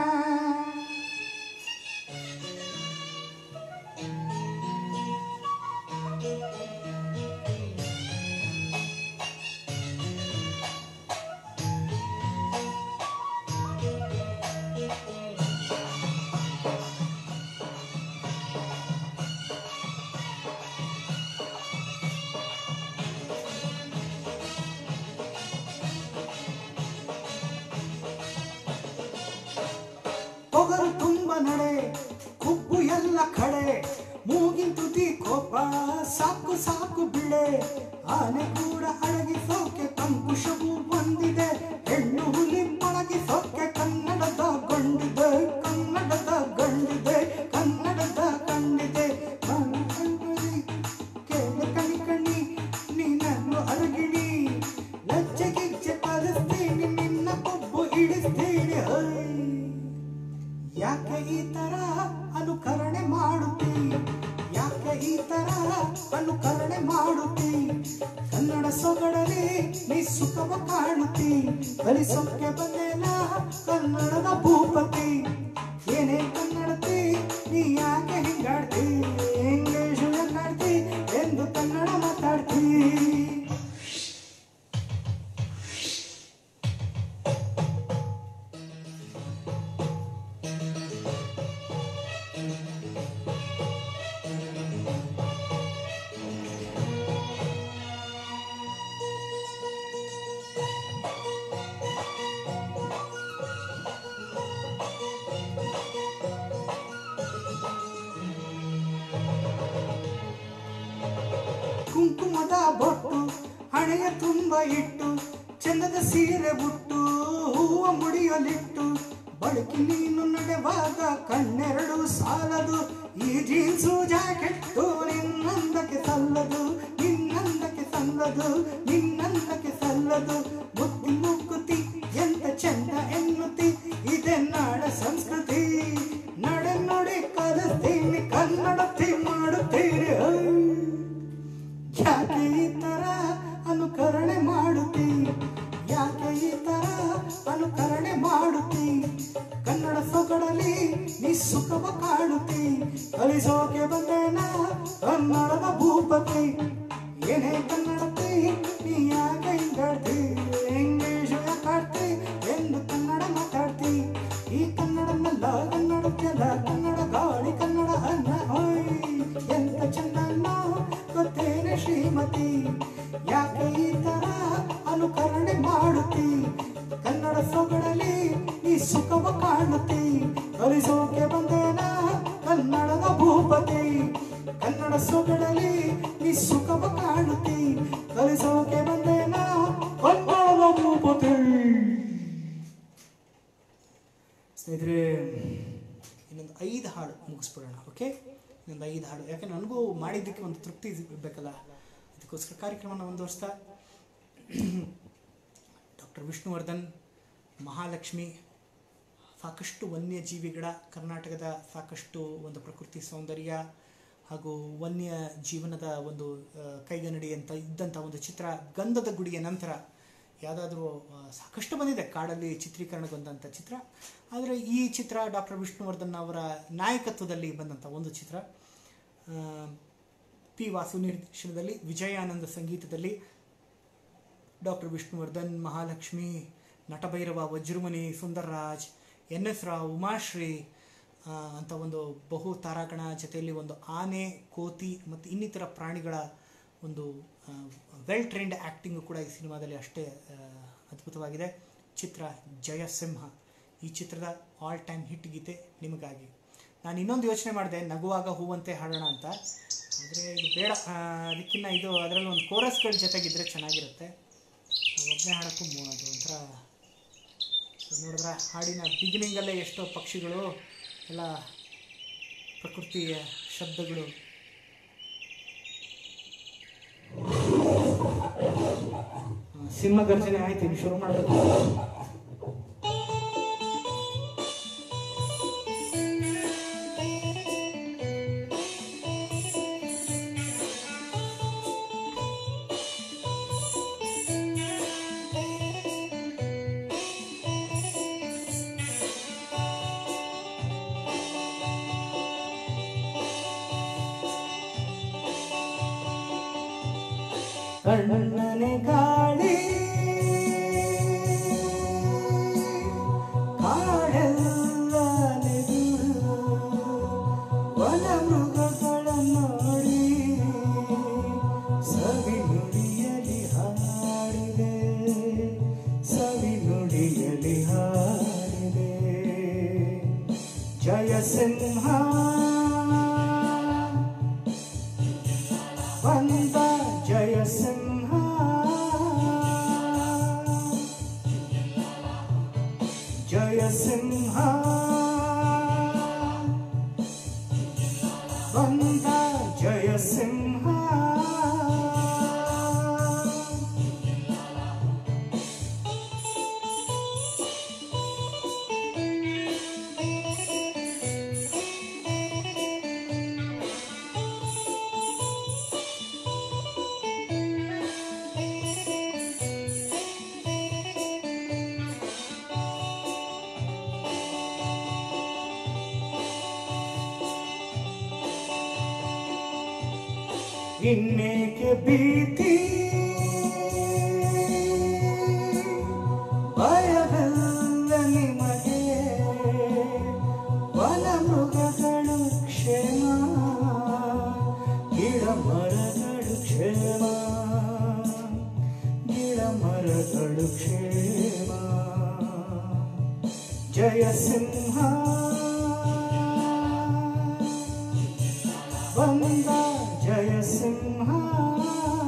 ತೊಗರು ತುಂಬ ನಡೆ ಕುಬ್ಬು ಎಲ್ಲ ಕಡೆ ಮೂಗಿನ ತುದಿ ಕೋಪ ಸಾಕು ಸಾಕು ಬಿಳೆ ಆನೆ ಕೂಡ ಅಡಗಿಸೋಕೆ ಕಂಕುಶವು ಹೊಂದಿದೆ ಹೆಣ್ಣು ಹುಲಿ ಪಳಗಿಸೋಕೆ ಕನ್ನಡದ ಗಂಡಿದೆ ಕನ್ನಡದ ಗಂಡಿದೆ ಕನ್ನಡದ ಗಂಡಿದೆ ಕೇಳ ಕಣಿ ಕಣಿ ನೀನನ್ನು ಅರಗಿಣಿ ಲಜ್ಜೆ ಗಿಜ್ಜೆ ಕಲಿಸ್ತೀನಿ ನಿನ್ನ ಕೊಬ್ಬು ಇಳಿಸ್ತೀನಿ ಹೈ ಯಾಕೆ ಈ ತರ ಅನುಕರಣೆ ಮಾಡುತ್ತಿ ಯಾಕೆ ಈ ತರ ಅನುಕರಣೆ ಮಾಡುತ್ತಿ ಕನ್ನಡ ಸೊಗಡಲಿ ನೀ ಸುಖವ ಕಾಣುತ್ತಿ ಕಲಿಸೋಕೆ ಬಂದೇನ ಕನ್ನಡದ ಭೂಪತಿ ಏನೇ ಕನ್ನಡತಿ ನೀ ಯಾಕೆ ಹಿಂಗಾಡ್ತಿ ಇಂಗ್ಲಿಷು ಹೆಂಗಾಡ್ತಿ ಎಂದು ಕನ್ನಡ ಮಾತಾಡ್ತಿ ಕುಂಕುಮದ ಬೊಟ್ಟು ಹಣೆಯ ತುಂಬ ಇಟ್ಟು ಚಂದದ ಸೀರೆ ಉಟ್ಟು ಹೂವ ಮುಡಿಯಲಿಟ್ಟು ಬಳಕೆ ನೀನು ನಡೆವಾಗ ಕಣ್ಣೆರಡು ಸಾಲದು ಈ ಜೀನ್ಸು ಜಾಕೆಟ್ಟು ನಿನ್ನಂದಕ್ಕೆ ಸಲ್ಲದು ನಿನ್ನಂದಕ್ಕೆ ಸಲ್ಲದು ನಿನ್ನಂದಕ್ಕೆ ಸಲ್ಲದು ಮುತ್ತಿ ಮುಕ್ಕುತಿ ಎಂತ ಚಂದ ಎನ್ನುತ್ತಿ ಇದೆ ನಾಡ ಸಂಸ್ಕೃತಿ ನಡೆ ನುಡಿ ಕಲಿಸ್ತೀನಿ ಕನ್ನಡತಿ ಮಾಡುತ್ತೀರಿ ಯಾಕೆ ಈ ತರ ಅನುಕರಣೆ ಮಾಡುತ್ತಿ ಯಾಕೆ ಈ ತರ ಅನುಕರಣೆ ಮಾಡುತ್ತಿ ಕನ್ನಡ ಸೊಗಡಲಿ ನೀ ಸುಖವ ಕಾಡುತ್ತಿ ಕಲಿಸೋಕೆ ಬಂದೇನ ಕನ್ನಡದ ಭೂಪತಿ ಏನೇ ಕನ್ನಡತಿ ನೀ ಯಾಕೆ ಹಿಂಗಾಡ್ತಿ ಇಂಗ್ಲಿಷ್ ಯಾಕಾಡ್ತಿ ಎಂದು ಕನ್ನಡ ಮಾತಾಡ್ತಿ ಈ ಕನ್ನಡನಲ್ಲ ಕನ್ನಡಕ್ಕೆಲ್ಲ ಕನ್ನಡ ಗಾಳಿ ಕನ್ನಡ ಅನ್ನ ಹೋಯ್ ಎಂತ ಚಂದನ್ನ ಗೊತ್ತೇನೆ ಶ್ರೀಮತಿ ಯಾಕೆ ಈ ತರ ಅನುಕರಣೆ ಮಾಡುತ್ತಿ ಕನ್ನಡ ಸೊಗಡಲಿ ಈ ಸುಖವ ಕಾಣುತ್ತಿ ಕಲಿಸೋಕೆ ಬಂದೇನ ಕನ್ನಡದ ಭೂಪತಿ ಕನ್ನಡ ಸೊಗಡಲಿ ಈ ಸುಖವ ಕಾಣುತ್ತಿ ಕಲಿಸೋಕೆ ಬಂದೇನ ಕನ್ನಡದ ಭೂಪತಿ ಸ್ನೇಹಿತರೆ ಇನ್ನೊಂದು ಐದು ಹಾಡು ಮುಗಿಸ್ಬಿಡೋಣ ಓಕೆ ಇನ್ನೊಂದು ಐದು ಹಾಡು ಯಾಕೆ ನನಗೂ ಮಾಡಿದ್ದಕ್ಕೆ ಒಂದು ತೃಪ್ತಿ ಬೇಕಲ್ಲ ಅದಕ್ಕೋಸ್ಕರ ಕಾರ್ಯಕ್ರಮನ ಮುಂದುವರಿಸ್ತಾ ಡಾಕ್ಟರ್ ವಿಷ್ಣುವರ್ಧನ್ ಮಹಾಲಕ್ಷ್ಮಿ ಸಾಕಷ್ಟು ವನ್ಯಜೀವಿಗಳ ಕರ್ನಾಟಕದ ಸಾಕಷ್ಟು ಒಂದು ಪ್ರಕೃತಿ ಸೌಂದರ್ಯ ಹಾಗೂ ವನ್ಯ ಜೀವನದ ಒಂದು ಆ, ಕೈಗನ್ನಡಿ ಅಂತ ಇದ್ದಂಥ ಒಂದು ಚಿತ್ರ ಗಂಧದ ಗುಡಿಯ ನಂತರ ಯಾವುದಾದ್ರೂ ಸಾಕಷ್ಟು ಬಂದಿದೆ ಕಾಡಲ್ಲಿ ಚಿತ್ರೀಕರಣಗೊಂಡಂಥ ಚಿತ್ರ ಆದರೆ ಈ ಚಿತ್ರ ಡಾಕ್ಟರ್ ವಿಷ್ಣುವರ್ಧನ್ ಅವರ ನಾಯಕತ್ವದಲ್ಲಿ ಬಂದಂಥ ಒಂದು ಚಿತ್ರ ಆ, ಪಿ ವಾಸು ನಿರ್ದೇಶನದಲ್ಲಿ ವಿಜಯಾನಂದ ಸಂಗೀತದಲ್ಲಿ doctor Vishnuvardhan Mahalakshmi Natabhairava Vajramuni Sundarraj N S Rao Umashree ಆ, ಅಂತ ಒಂದು ಬಹು ತಾರಾಗಣ ಜೊತೆಯಲ್ಲಿ ಒಂದು ಆನೆ ಕೋತಿ ಮತ್ತು ಇನ್ನಿತರ ಪ್ರಾಣಿಗಳ ಒಂದು ವೆಲ್ ಟ್ರೆಂಡ್ ಆ್ಯಕ್ಟಿಂಗು ಕೂಡ ಈ ಸಿನಿಮಾದಲ್ಲಿ ಅಷ್ಟೇ ಆ, ಅದ್ಭುತವಾಗಿದೆ ಚಿತ್ರ ಜಯಸಿಂಹ ಈ ಚಿತ್ರದ ಆಲ್ ಟೈಮ್ ಹಿಟ್ ಗೀತೆ ನಿಮಗಾಗಿ ನಾನು ಇನ್ನೊಂದು ಯೋಚನೆ ಮಾಡಿದೆ ನಗುವಾಗ ಹೂವಂತೆ ಹಾಡೋಣ ಅಂತ ಆದರೆ ಇದು ಬೇಡ ಆ, ಅದಕ್ಕಿಂತ ಇದು ಅದರಲ್ಲಿ ಒಂದು ಕೋರಸ್ಗಳ ಜೊತೆಗಿದ್ರೆ ಚೆನ್ನಾಗಿರುತ್ತೆ ಒಬ್ಬನೇ ಹಾಡೋಕ್ಕೂ ಮೂ- ಅದು ಒಂಥರ ಸೊ ನೋಡಿದ್ರೆ ಹಾಡಿನ ಬಿಗಿನಿಂಗಲ್ಲೇ ಎಷ್ಟೋ ಪಕ್ಷಿಗಳು ಎಲ್ಲ ಪ್ರಕೃತಿಯ ಶಬ್ದಗಳು ಆ, ಸಿಂಹ ಗರ್ಜನೆ ಆಯ್ತು ಇನ್ನು ಶುರು ಮಾಡಬೇಕು ಕಣ್ಣನೆ ಗಾಳಿ ಕಾಡೆಲ್ಲ ನೆಗೆದು ವನ ಮೃಗಗಳ ನೋಡಿ ಸವಿ ನುಡಿಯಲಿ ಹಾಡಿದೆ ಸವಿ ನುಡಿಯಲಿ ಹಾಡಿದೆ ಜಯ ಸಿಂಹ ಬಂದ ಜಯ ಸಿಂಹ ಜಯ ಸಿಂಹ ಬಂದ ಜಯ ಸಿಂಹ ಇನ್ನೇಕೆ ಭೀತಿ ಭಯವೆಲ್ಲ ನಿಮಗೆ ವನ ಮೃಗಗಳು ಕ್ಷೇಮ ಗಿಡ ಮರಗಳು ಕ್ಷೇಮ ಗಿಡ ಮರಗಳು ಕ್ಷೇಮ ಜಯ ಸಿಂಹ ಬಂದ ಜಯ ಸಿಂಹ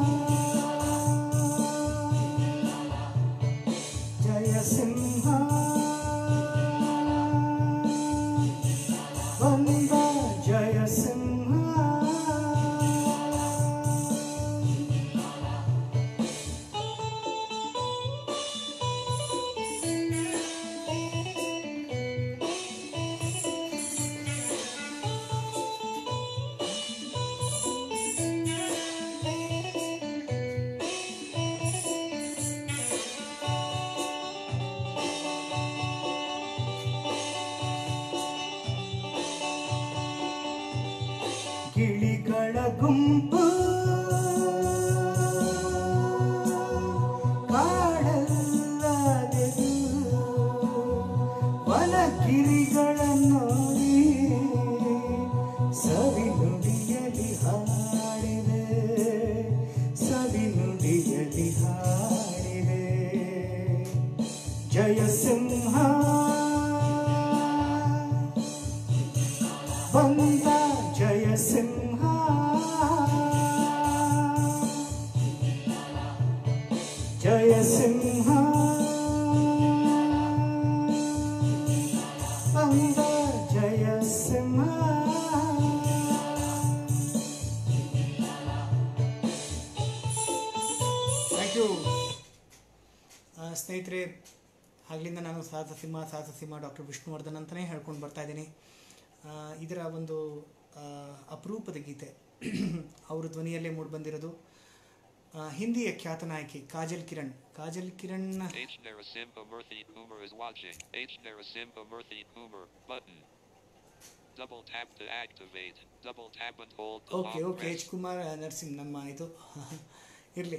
ಗುಂಪು ಕಾಡಲ್ಲದೆದು ವನಗಿರಿಗಳನ್ನು ಸವಿ ನುಡಿಯಲಿ ಹಾಡಿದೆ ಸವಿ ನುಡಿಯಲಿ ಹಾಡಿದೆ ಜಯ ಸಿಂಹ ಬಂದ ಜಯ ಸಿಂಹ ಜಯ ಸಿಂಹ ಬಂದ ಜಯ ಸಿಂಹ ಥ್ಯಾಂಕ್ ಯು ಸ್ನೇಹಿತರೆ ಆಗ್ಲಿಂದ ನಾನು ಸಾಹಸ ಸಿಂಹ ಸಾಹಸ ಸಿಂಹ ಡಾಕ್ಟರ್ ವಿಷ್ಣುವರ್ಧನ್ ಅಂತಲೇ ಹೇಳ್ಕೊಂಡು ಬರ್ತಾ ಇದ್ದೀನಿ ಆ, ಇದರ ಒಂದು ಆ, ಅಪರೂಪದ ಗೀತೆ ಅವ್ರ ಧ್ವನಿಯಲ್ಲೇ ಮೂಡಿ ಬಂದಿರೋದು ಆ, ಹಿಂದಿಯ ಖ್ಯಾತ ನಾಯಕಿ Kajal Kiran Kajal Kiran H Narasimha Murthy Kumar is watching. H Narasimha Murthy Kumar button. Double tap to activate. Double tap and hold to okay long okay press. H Kumar Narasimha ನಮ್ಮ ಇದು ಇರಲಿ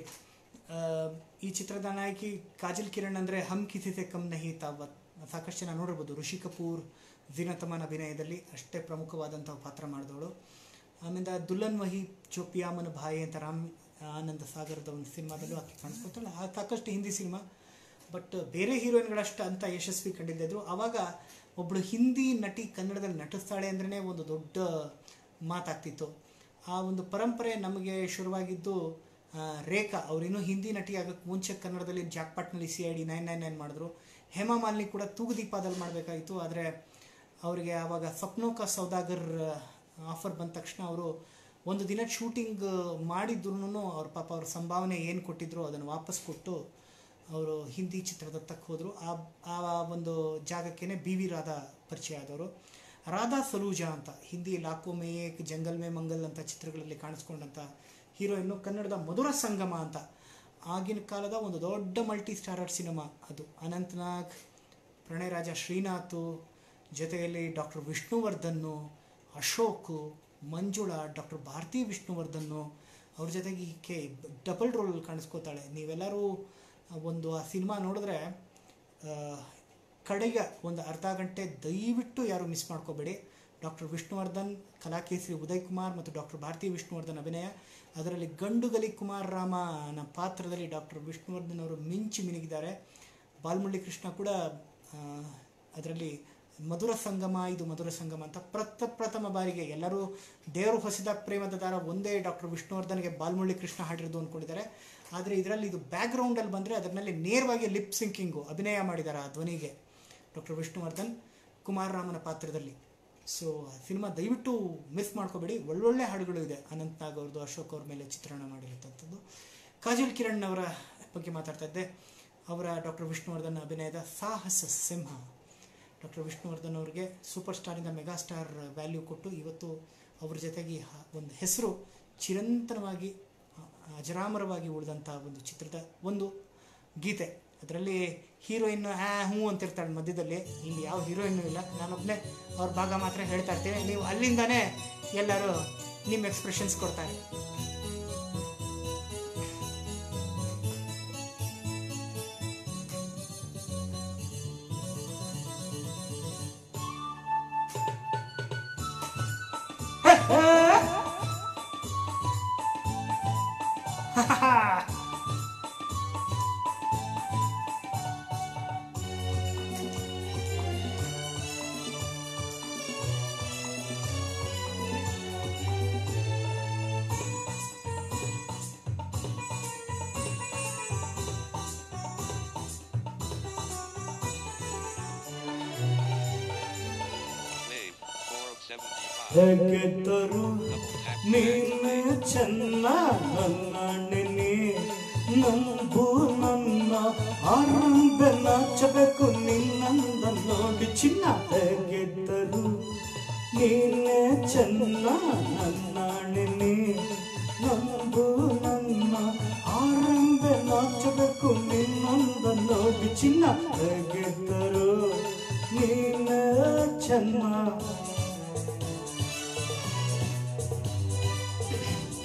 ಈ ಚಿತ್ರದ ನಾಯಕಿ ಕಾಜಲ್ ಕಿರಣ್ ಅಂದರೆ ಹಮ್ ಕಿಸಿ ಸೆ ಕಮ್ ನಹಿ ತಾವತ್ ಸಾಕಷ್ಟು ಜನ ನೋಡಿರ್ಬೋದು ಋಷಿ ಕಪೂರ್ ಜಿನತಮನ್ ಅಭಿನಯದಲ್ಲಿ ಅಷ್ಟೇ ಪ್ರಮುಖವಾದಂಥ ಪಾತ್ರ ಮಾಡಿದವಳು ಆಮೇಲೆ ದುಲ್ಲನ್ ವಹಿ ಚೋಪಿಯಾಮನ್ ಭಾಯಿ ಅಂತ ರಾಮ್ ಆನಂದ ಸಾಗರದ ಒಂದು ಸಿನಿಮಾದಲ್ಲೂ ಆಕೆ ಕಾಣಿಸ್ಕೊತಾಳೆ ಆ ಸಾಕಷ್ಟು ಹಿಂದಿ ಸಿನಿಮಾ ಬಟ್ ಬೇರೆ ಹೀರೋಯಿನ್ಗಳಷ್ಟು ಅಂತ ಯಶಸ್ವಿ ಕಂಡಿದ್ದರು ಆವಾಗ ಒಬ್ಬಳು ಹಿಂದಿ ನಟಿ ಕನ್ನಡದಲ್ಲಿ ನಟಿಸ್ತಾಳೆ ಅಂದ್ರೇ ಒಂದು ದೊಡ್ಡ ಮಾತಾಗ್ತಿತ್ತು ಆ ಒಂದು ಪರಂಪರೆ ನಮಗೆ ಶುರುವಾಗಿದ್ದು ಆ, ರೇಖಾ ಅವರಿನ್ನೂ ಹಿಂದಿ ನಟಿ ಆಗಕ್ಕೆ ಮುಂಚೆ ಕನ್ನಡದಲ್ಲಿ ಜಾಕ್ಪಾಟ್ನಲ್ಲಿ C I D nine nine nine ಮಾಡಿದ್ರು ಹೇಮಾ ಮಾಲಿನಿ ಕೂಡ ತೂಗುದೀಪದಲ್ಲಿ ಮಾಡಬೇಕಾಗಿತ್ತು ಆದರೆ ಅವರಿಗೆ ಆವಾಗ ಸ್ವಪ್ನೋಕ ಸೌದಾಗರ್ ಆಫರ್ ಬಂದ ತಕ್ಷಣ ಅವರು ಒಂದು ದಿನ ಶೂಟಿಂಗ್ ಮಾಡಿದ್ರು ಅವ್ರ ಪಾಪ ಅವ್ರ ಸಂಭಾವನೆ ಏನು ಕೊಟ್ಟಿದ್ರು ಅದನ್ನು ವಾಪಸ್ ಕೊಟ್ಟು ಅವರು ಹಿಂದಿ ಚಿತ್ರದತ್ತಕ್ಕೆ ಹೋದರು ಆ ಆ ಒಂದು ಜಾಗಕ್ಕೇ ಬಿ ವಿ ರಾಧಾ ಪರಿಚಯ ಆದವರು ರಾಧಾ ಸಲೂಜಾ ಅಂತ ಹಿಂದಿ ಲಾಕೋ ಮೇ ಏಕ್ ಜಂಗಲ್ ಮೇ ಮಂಗಲ್ ಅಂತ ಚಿತ್ರಗಳಲ್ಲಿ ಕಾಣಿಸ್ಕೊಂಡಂಥ ಹೀರೋಯಿನ್ನು ಕನ್ನಡದ ಮಧುರ ಸಂಗಮ ಅಂತ ಆಗಿನ ಕಾಲದ ಒಂದು ದೊಡ್ಡ ಮಲ್ಟಿ ಸ್ಟಾರರ್ ಸಿನಿಮಾ ಅದು ಅನಂತನಾಗ್ ಪ್ರಣಯ ರಾಜ ಶ್ರೀನಾಥು ಜೊತೆಯಲ್ಲಿ ಡಾಕ್ಟರ್ ವಿಷ್ಣುವರ್ಧನ್ನು ಅಶೋಕು ಮಂಜುಳಾ ಡಾಕ್ಟರ್ ಭಾರತಿ ವಿಷ್ಣುವರ್ಧನ್ನು ಅವ್ರ ಜೊತೆಗೆ ಈಕೆ ಡಬಲ್ ರೋಲ್ ಕಾಣಿಸ್ಕೋತಾಳೆ ನೀವೆಲ್ಲರೂ ಒಂದು ಆ ಸಿನಿಮಾ ನೋಡಿದ್ರೆ ಆ, ಕಡೆಗೆ ಒಂದು ಅರ್ಧ ಗಂಟೆ ದಯವಿಟ್ಟು ಯಾರು ಮಿಸ್ ಮಾಡ್ಕೋಬೇಡಿ ಡಾಕ್ಟರ್ ವಿಷ್ಣುವರ್ಧನ್ ಕಲಾಕೇಸರಿ ಉದಯ್ ಕುಮಾರ್ ಮತ್ತು ಡಾಕ್ಟರ್ ಭಾರತಿ ವಿಷ್ಣುವರ್ಧನ್ ಅಭಿನಯ ಅದರಲ್ಲಿ ಗಂಡುಗಲಿ ಕುಮಾರ್ ರಾಮನ ಪಾತ್ರದಲ್ಲಿ ಡಾಕ್ಟರ್ ವಿಷ್ಣುವರ್ಧನ್ ಅವರು ಮಿಂಚಿ ಮಿನುಗಿದ್ದಾರೆ ಬಾಲ್ಮುರಳಿ ಕೃಷ್ಣ ಕೂಡ ಆ, ಅದರಲ್ಲಿ ಮಧುರ ಸಂಗಮ ಇದು ಮಧುರ ಸಂಗಮ ಅಂತ ಪ್ರಥ ಪ್ರಥಮ ಬಾರಿಗೆ ಎಲ್ಲರೂ ದೇವರು ಹೊಸದ ಪ್ರೇಮದ ದಾರ ಒಂದೇ ಡಾಕ್ಟರ್ ವಿಷ್ಣುವರ್ಧನ್ಗೆ ಬಾಲ್ಮುರಳಿ ಕೃಷ್ಣ ಹಾಡಿರೋದು ಅಂದ್ಕೊಂಡಿದ್ದಾರೆ ಆದರೆ ಇದರಲ್ಲಿ ಇದು ಬ್ಯಾಕ್ಗ್ರೌಂಡಲ್ಲಿ ಬಂದರೆ ಅದರಲ್ಲಿ ನೇರವಾಗಿ ಲಿಪ್ ಸಿಂಕಿಂಗು ಅಭಿನಯ ಮಾಡಿದ್ದಾರೆ ಆ ಧ್ವನಿಗೆ ಡಾಕ್ಟರ್ ವಿಷ್ಣುವರ್ಧನ್ ಕುಮಾರ್ ರಾಮನ ಪಾತ್ರದಲ್ಲಿ ಸೊ ಸಿನಿಮಾ ದಯವಿಟ್ಟು ಮಿಸ್ ಮಾಡ್ಕೋಬೇಡಿ ಒಳ್ಳೊಳ್ಳೆ ಹಾಡುಗಳು ಇದೆ ಅನಂತ್ ನಾಗ್ ಅವ್ರದ್ದು ಅಶೋಕ್ ಅವ್ರ ಮೇಲೆ ಚಿತ್ರಣ ಮಾಡಿರತಕ್ಕಂಥದ್ದು ಕಾಜಲ್ ಕಿರಣ್ ಅವರ ಬಗ್ಗೆ ಮಾತಾಡ್ತಾ ಇದ್ದೆ ಅವರ ಡಾಕ್ಟರ್ ವಿಷ್ಣುವರ್ಧನ್ ಅಭಿನಯದ ಸಾಹಸ ಸಿಂಹ ಡಾಕ್ಟರ್ ವಿಷ್ಣುವರ್ಧನ್ ಅವರಿಗೆ ಸೂಪರ್ ಸ್ಟಾರಿಂದ ಮೆಗಾ ಸ್ಟಾರ್ ವ್ಯಾಲ್ಯೂ ಕೊಟ್ಟು ಇವತ್ತು ಅವ್ರ ಜೊತೆಗೆ ಹ- ಒಂದು ಹೆಸರು ಚಿರಂತನವಾಗಿ ಅ- ಅಜರಾಮರವಾಗಿ ಉಳಿದಂಥ ಒಂದು ಚಿತ್ರದ ಒಂದು ಗೀತೆ ಅದರಲ್ಲಿ ಹೀರೋಯಿನ್ ಆ ಹ್ಞೂ ಅಂತಿರ್ತಾಳೆ ಮಧ್ಯದಲ್ಲಿ ಇಲ್ಲಿ ಯಾವ ಹೀರೋಯಿನ್ನು ಇಲ್ಲ ನಾನೊಬ್ಬನೇ ಅವ್ರ ಭಾಗ ಮಾತ್ರ ಹೇಳ್ತಾ ಇರ್ತೀನಿ ನೀವು ಅಲ್ಲಿಂದಾನೇ ಎಲ್ಲರೂ ನಿಮ್ಮ ಎಕ್ಸ್ಪ್ರೆಷನ್ಸ್ ಕೊಡ್ತಾರೆ Wave 475. ಹೇಗೆದ್ದರು Double tap to ನೀನು activate. ಚೆನ್ನ ನನ್ನ ನೆನೆ ನಂಬು ನನ್ನ ಆರಂಭ ನಾಚಬೇಕು ನಿನ್ನಂದ ನೋಡಿ ಚಿನ್ನ ಹೇಗೆದ್ದರು ನೀನೇ ಚೆನ್ನ ನನ್ನ ನೆನೆ ನಂಬು ನನ್ನ ಆರಂಭ ನಾಚಬೇಕು ನಿನ್ನಂದ ನೋಡಿ ಚಿನ್ನ ಹೇಗೆದ್ದರು ನೀನೇ ಚೆನ್ನ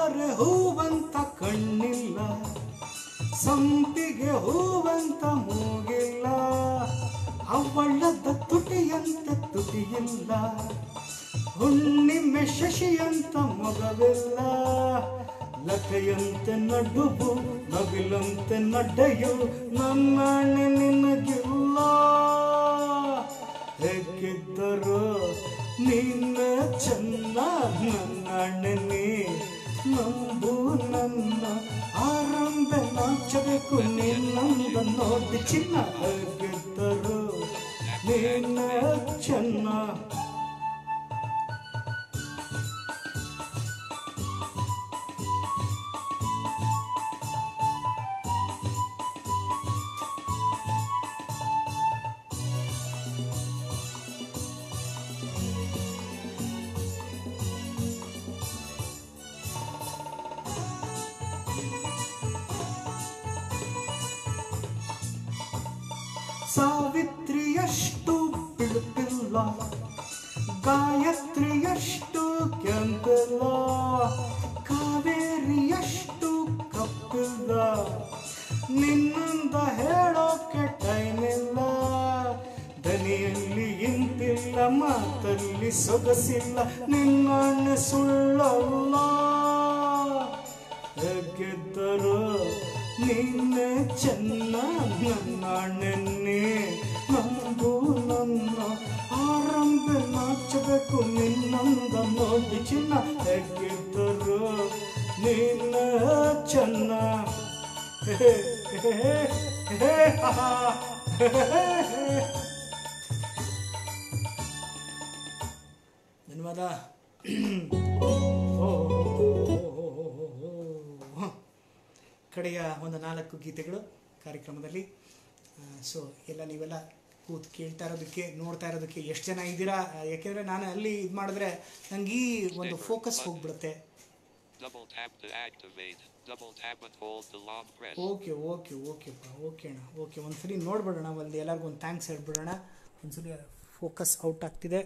ತಾರೆ ಹೂವಂತ ಕಣ್ಣಿಲ್ಲ ಸಂಪಿಗೆ ಹೂವಂತ ಮೂಗಿಲ್ಲ ಅವಳದ ತುಟಿಯಂತ ತುಟಿಯಿಲ್ಲ ಹುಣ್ಣಿಮೆ ಶಶಿಯಂತ ಮಗವಿಲ್ಲ ಲತೆಯಂತೆ ನಡುವು ನವಿಲಂತೆ ನಡ್ಡೆಯು ನನ್ನಣ್ಣೆ ನಿನಗಿಲ್ಲ ಹೇಗಿದ್ದರು ನಿನ್ನ ಚೆನ್ನ ನನ್ನಣ್ಣೆ ನೀ ನಂಬು ನನ್ನ ಆರಂಭ ನಾಚಬೇಕು ನಿನ್ನಂದ ನೋಡಿ ಚಿನ್ನ ಹೇಗಿದ್ದರು ನಿನ್ನ ಚೆನ್ನ ಸಾವಿತ್ರಿಯಷ್ಟು ಬಿಡುತ್ತಿಲ್ಲ ಗಾಯತ್ರಿಯಷ್ಟು ಕೆಂಪಿಲ್ಲ ಕಾವೇರಿಯಷ್ಟು ಕಪ್ಪಿಲ್ಲ ನಿನ್ನಿಂದ ಹೇಳೋಕೆ ಟೈಮ್ ಇಲ್ಲ ದನಿಯಲ್ಲಿ ಇಂತಿಲ್ಲ ಮಾತಲ್ಲಿ ಸೊಗಸಿಲ್ಲ ನಿನ್ನ ಸುಳ್ಳಲ್ಲ ಹೇಗಿದ್ದರು ನಿನ್ನೆ ಚೆನ್ನ ನನ್ನಣ್ಣೆನ್ನೆ ನಂಬು ನನ್ನ ಆರಂಭ ನಾಚಬೇಕು ನಿನ್ನಂದ ನೋಡಿ ಚಿನ್ನ ಹೇಗಿದ್ದರು ನಿನ್ನ ಚೆನ್ನ ಹೇ ಹೇ ಹೇ ಹಾ ಹೇ ಹೇ ಹೇ ಧನ್ಯವಾದ ಕಡೆಯ ಒಂದು ನಾಲ್ಕು ಗೀತೆಗಳು ಕಾರ್ಯಕ್ರಮದಲ್ಲಿ ಸೊ ಎಲ್ಲ ನೀವೆಲ್ಲ ಕೂತ್ ಕೇಳ್ತಾ ಇರೋದಕ್ಕೆ ನೋಡ್ತಾ ಇರೋದಕ್ಕೆ ಎಷ್ಟು ಜನ ಇದ್ದೀರಾ ಆ, ಯಾಕೆಂದ್ರೆ ನಾನು ಅಲ್ಲಿ ಇದು ಮಾಡಿದ್ರೆ ನಂಗೆ ಈ ಒಂದು ಫೋಕಸ್ ಹೋಗ್ಬಿಡುತ್ತೆ Double tap to activate. Double tap and hold the long press. Okay okay ಓಕೆಪ್ಪ ಓಕೆ ಅಣ್ಣ ಓಕೆ ಒಂದ್ಸಲಿ ನೋಡ್ಬಿಡೋಣ ಒಂದು ಎಲ್ಲರಿಗೂ ಒಂದು ಥ್ಯಾಂಕ್ಸ್ ಹೇಳ್ಬಿಡೋಣ ಒಂದ್ಸಲಿ ಫೋಕಸ್ ಔಟ್ ಆಗ್ತಿದೆ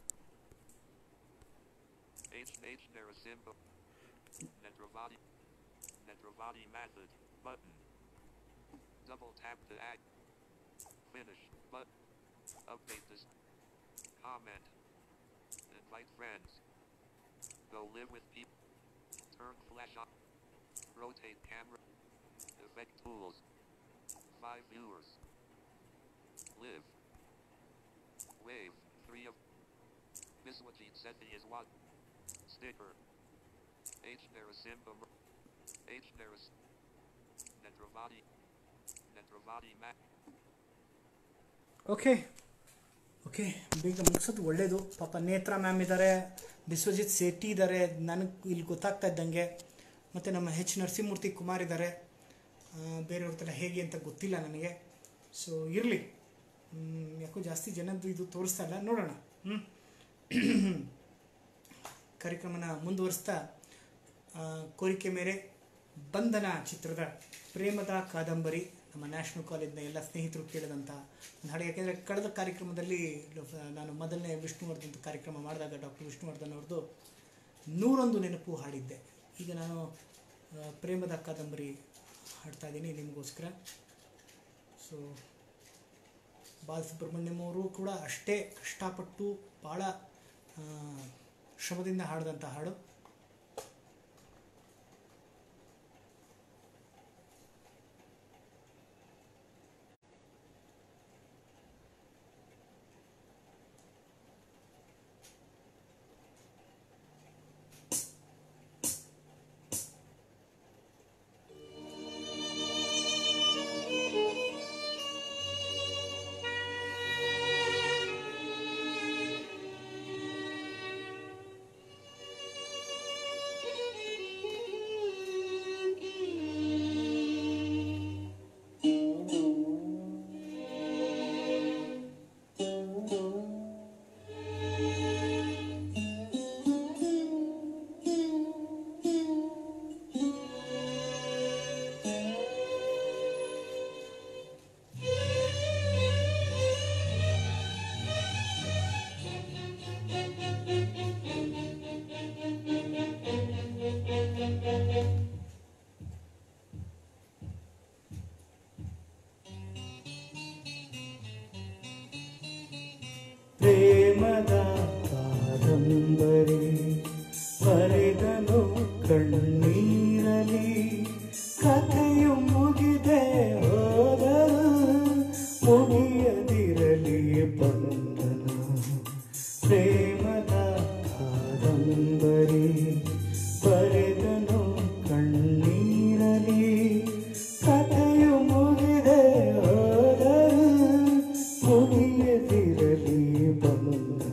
H H Narasimha. Netravati. Netravati method. Button. Double tap to act. Finish. Button. Update this. Comment. Invite friends. Go live with people. Turn flash on. Rotate camera. Effect tools. Five viewers. Live. Wave. Three of. Biswajit Sethi is what? Sticker. H. Narasimha. H. Naras. Netravati. Netravati Mac. Okay okay ಬೇಗ ಮುಗಿಸೋದು ಒಳ್ಳೇದು ಪಾಪ ನೇತ್ರ ಮ್ಯಾಮ್ ಇದ್ದಾರೆ ಬಿಶ್ವಜಿತ್ ಶೆಟ್ಟಿ ಇದ್ದಾರೆ ನನಗೆ ಇಲ್ಲಿ ಗೊತ್ತಾಗ್ತಾ ಇದ್ದಂಗೆ ಮತ್ತು ನಮ್ಮ ಹೆಚ್ ನರಸಿಂಹಮೂರ್ತಿ ಕುಮಾರ್ ಇದ್ದಾರೆ ಬೇರೆಯವ್ರದ್ದೆಲ್ಲ ಹೇಗೆ ಅಂತ ಗೊತ್ತಿಲ್ಲ ನನಗೆ ಸೊ ಇರಲಿ ಯಾಕೋ ಜಾಸ್ತಿ ಜನದ್ದು ಇದು ತೋರಿಸ್ತಾ ಇಲ್ಲ ನೋಡೋಣ ಹ್ಞೂ ಕಾರ್ಯಕ್ರಮನ ಮುಂದುವರಿಸ್ತಾ ಆ, ಕೋರಿಕೆ ಮೇರೆ ಬಂಧನ ಚಿತ್ರದ ಪ್ರೇಮದ ಕಾದಂಬರಿ ನಮ್ಮ ನ್ಯಾಷನಲ್ ಕಾಲೇಜ್ನ ಎಲ್ಲ ಸ್ನೇಹಿತರು ಕೇಳಿದಂಥ ಒಂದು ಹಾಡು ಯಾಕೆಂದರೆ ಕಳೆದ ಕಾರ್ಯಕ್ರಮದಲ್ಲಿ ಲ- ನಾನು ಮೊದಲನೇ ವಿಷ್ಣುವರ್ಧನ್ ಕಾರ್ಯಕ್ರಮ ಮಾಡಿದಾಗ ಡಾಕ್ಟರ್ ವಿಷ್ಣುವರ್ಧನ್ ಅವ್ರದ್ದು ನೂರೊಂದು ನೆನಪು ಹಾಡಿದ್ದೆ ಈಗ ನಾನು ಆ, ಪ್ರೇಮದ ಕಾದಂಬರಿ ಹಾಡ್ತಾ ಇದ್ದೀನಿ ನಿಮಗೋಸ್ಕರ ಸೊ ಬಾಲಸುಬ್ರಹ್ಮಣ್ಯಂ ಅವರು ಕೂಡ ಅಷ್ಟೇ ಕಷ್ಟಪಟ್ಟು ಭಾಳ ಆ, ಶ್ರಮದಿಂದ ಹಾಡಿದಂಥ ಹಾಡು ಿ ಕಣ್ಣೀರಲಿ ಕಥೆಯು ಮುಗಿದೆ ಹೋದರು ಮುಗಿಯದಿರಲಿ ಬಂಧನ ಪ್ರೇಮದ ಕಾದಂಬರಿ ಬರೆದನು ಕಣ್ಣೀರಲಿ ಕಥೆಯು ಮುಗಿದೆ ಹೋದರು ಮುಗಿಯದಿರಲಿ ಬಂಧನ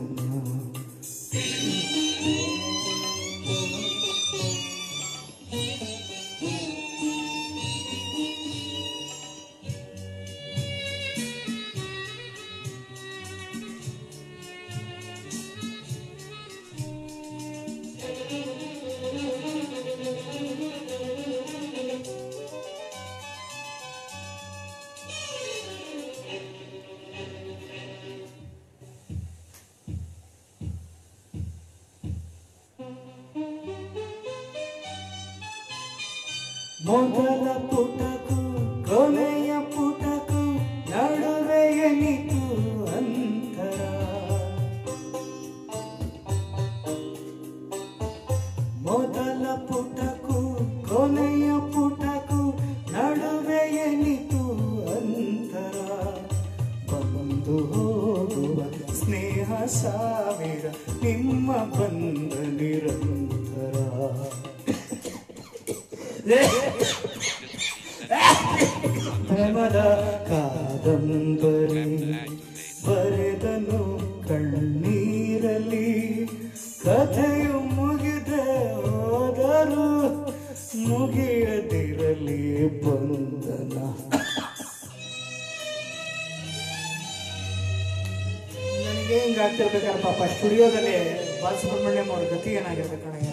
ಮೊದಲ ಪುಟಕು ಕೊನೆಯ ಪುಟಕು ನಡುವೆ ಎನಿತು ಅಂತರ ಮೊದಲ ಪುಟಕು ಕೊನೆಯ ಪುಟಕು ನಡುವೆ ಎನಿತು ಅಂತರ ಬಂದು ಹೋಗುವ ಸ್ನೇಹ ಸಾವಿರ ನಿಮ್ಮ ಬಂದ ನಿರಂತರ ಪ್ರೇಮದ ಕಾದಂಬರಿ ಬರೆದನು ಕಣ್ಣೀರಲಿ ಕಥೆಯು ಮುಗಿದೆ ಹೋದರು ಮುಗಿಯದಿರಲಿ ಬಂಧನ ನನಗೆ ಹಿಂಗೆ ಆಗ್ತಿರ್ಬೇಕಾದ್ರೆ ಪಾಪ ಸ್ಟುಡಿಯೋದಲ್ಲಿ ಬಾಲಸುಬ್ರಹ್ಮಣ್ಯಂ ಅವ್ರ ಗತಿ ಏನಾಗಿರ್ಬೇಕು ಕಣಯ್ಯ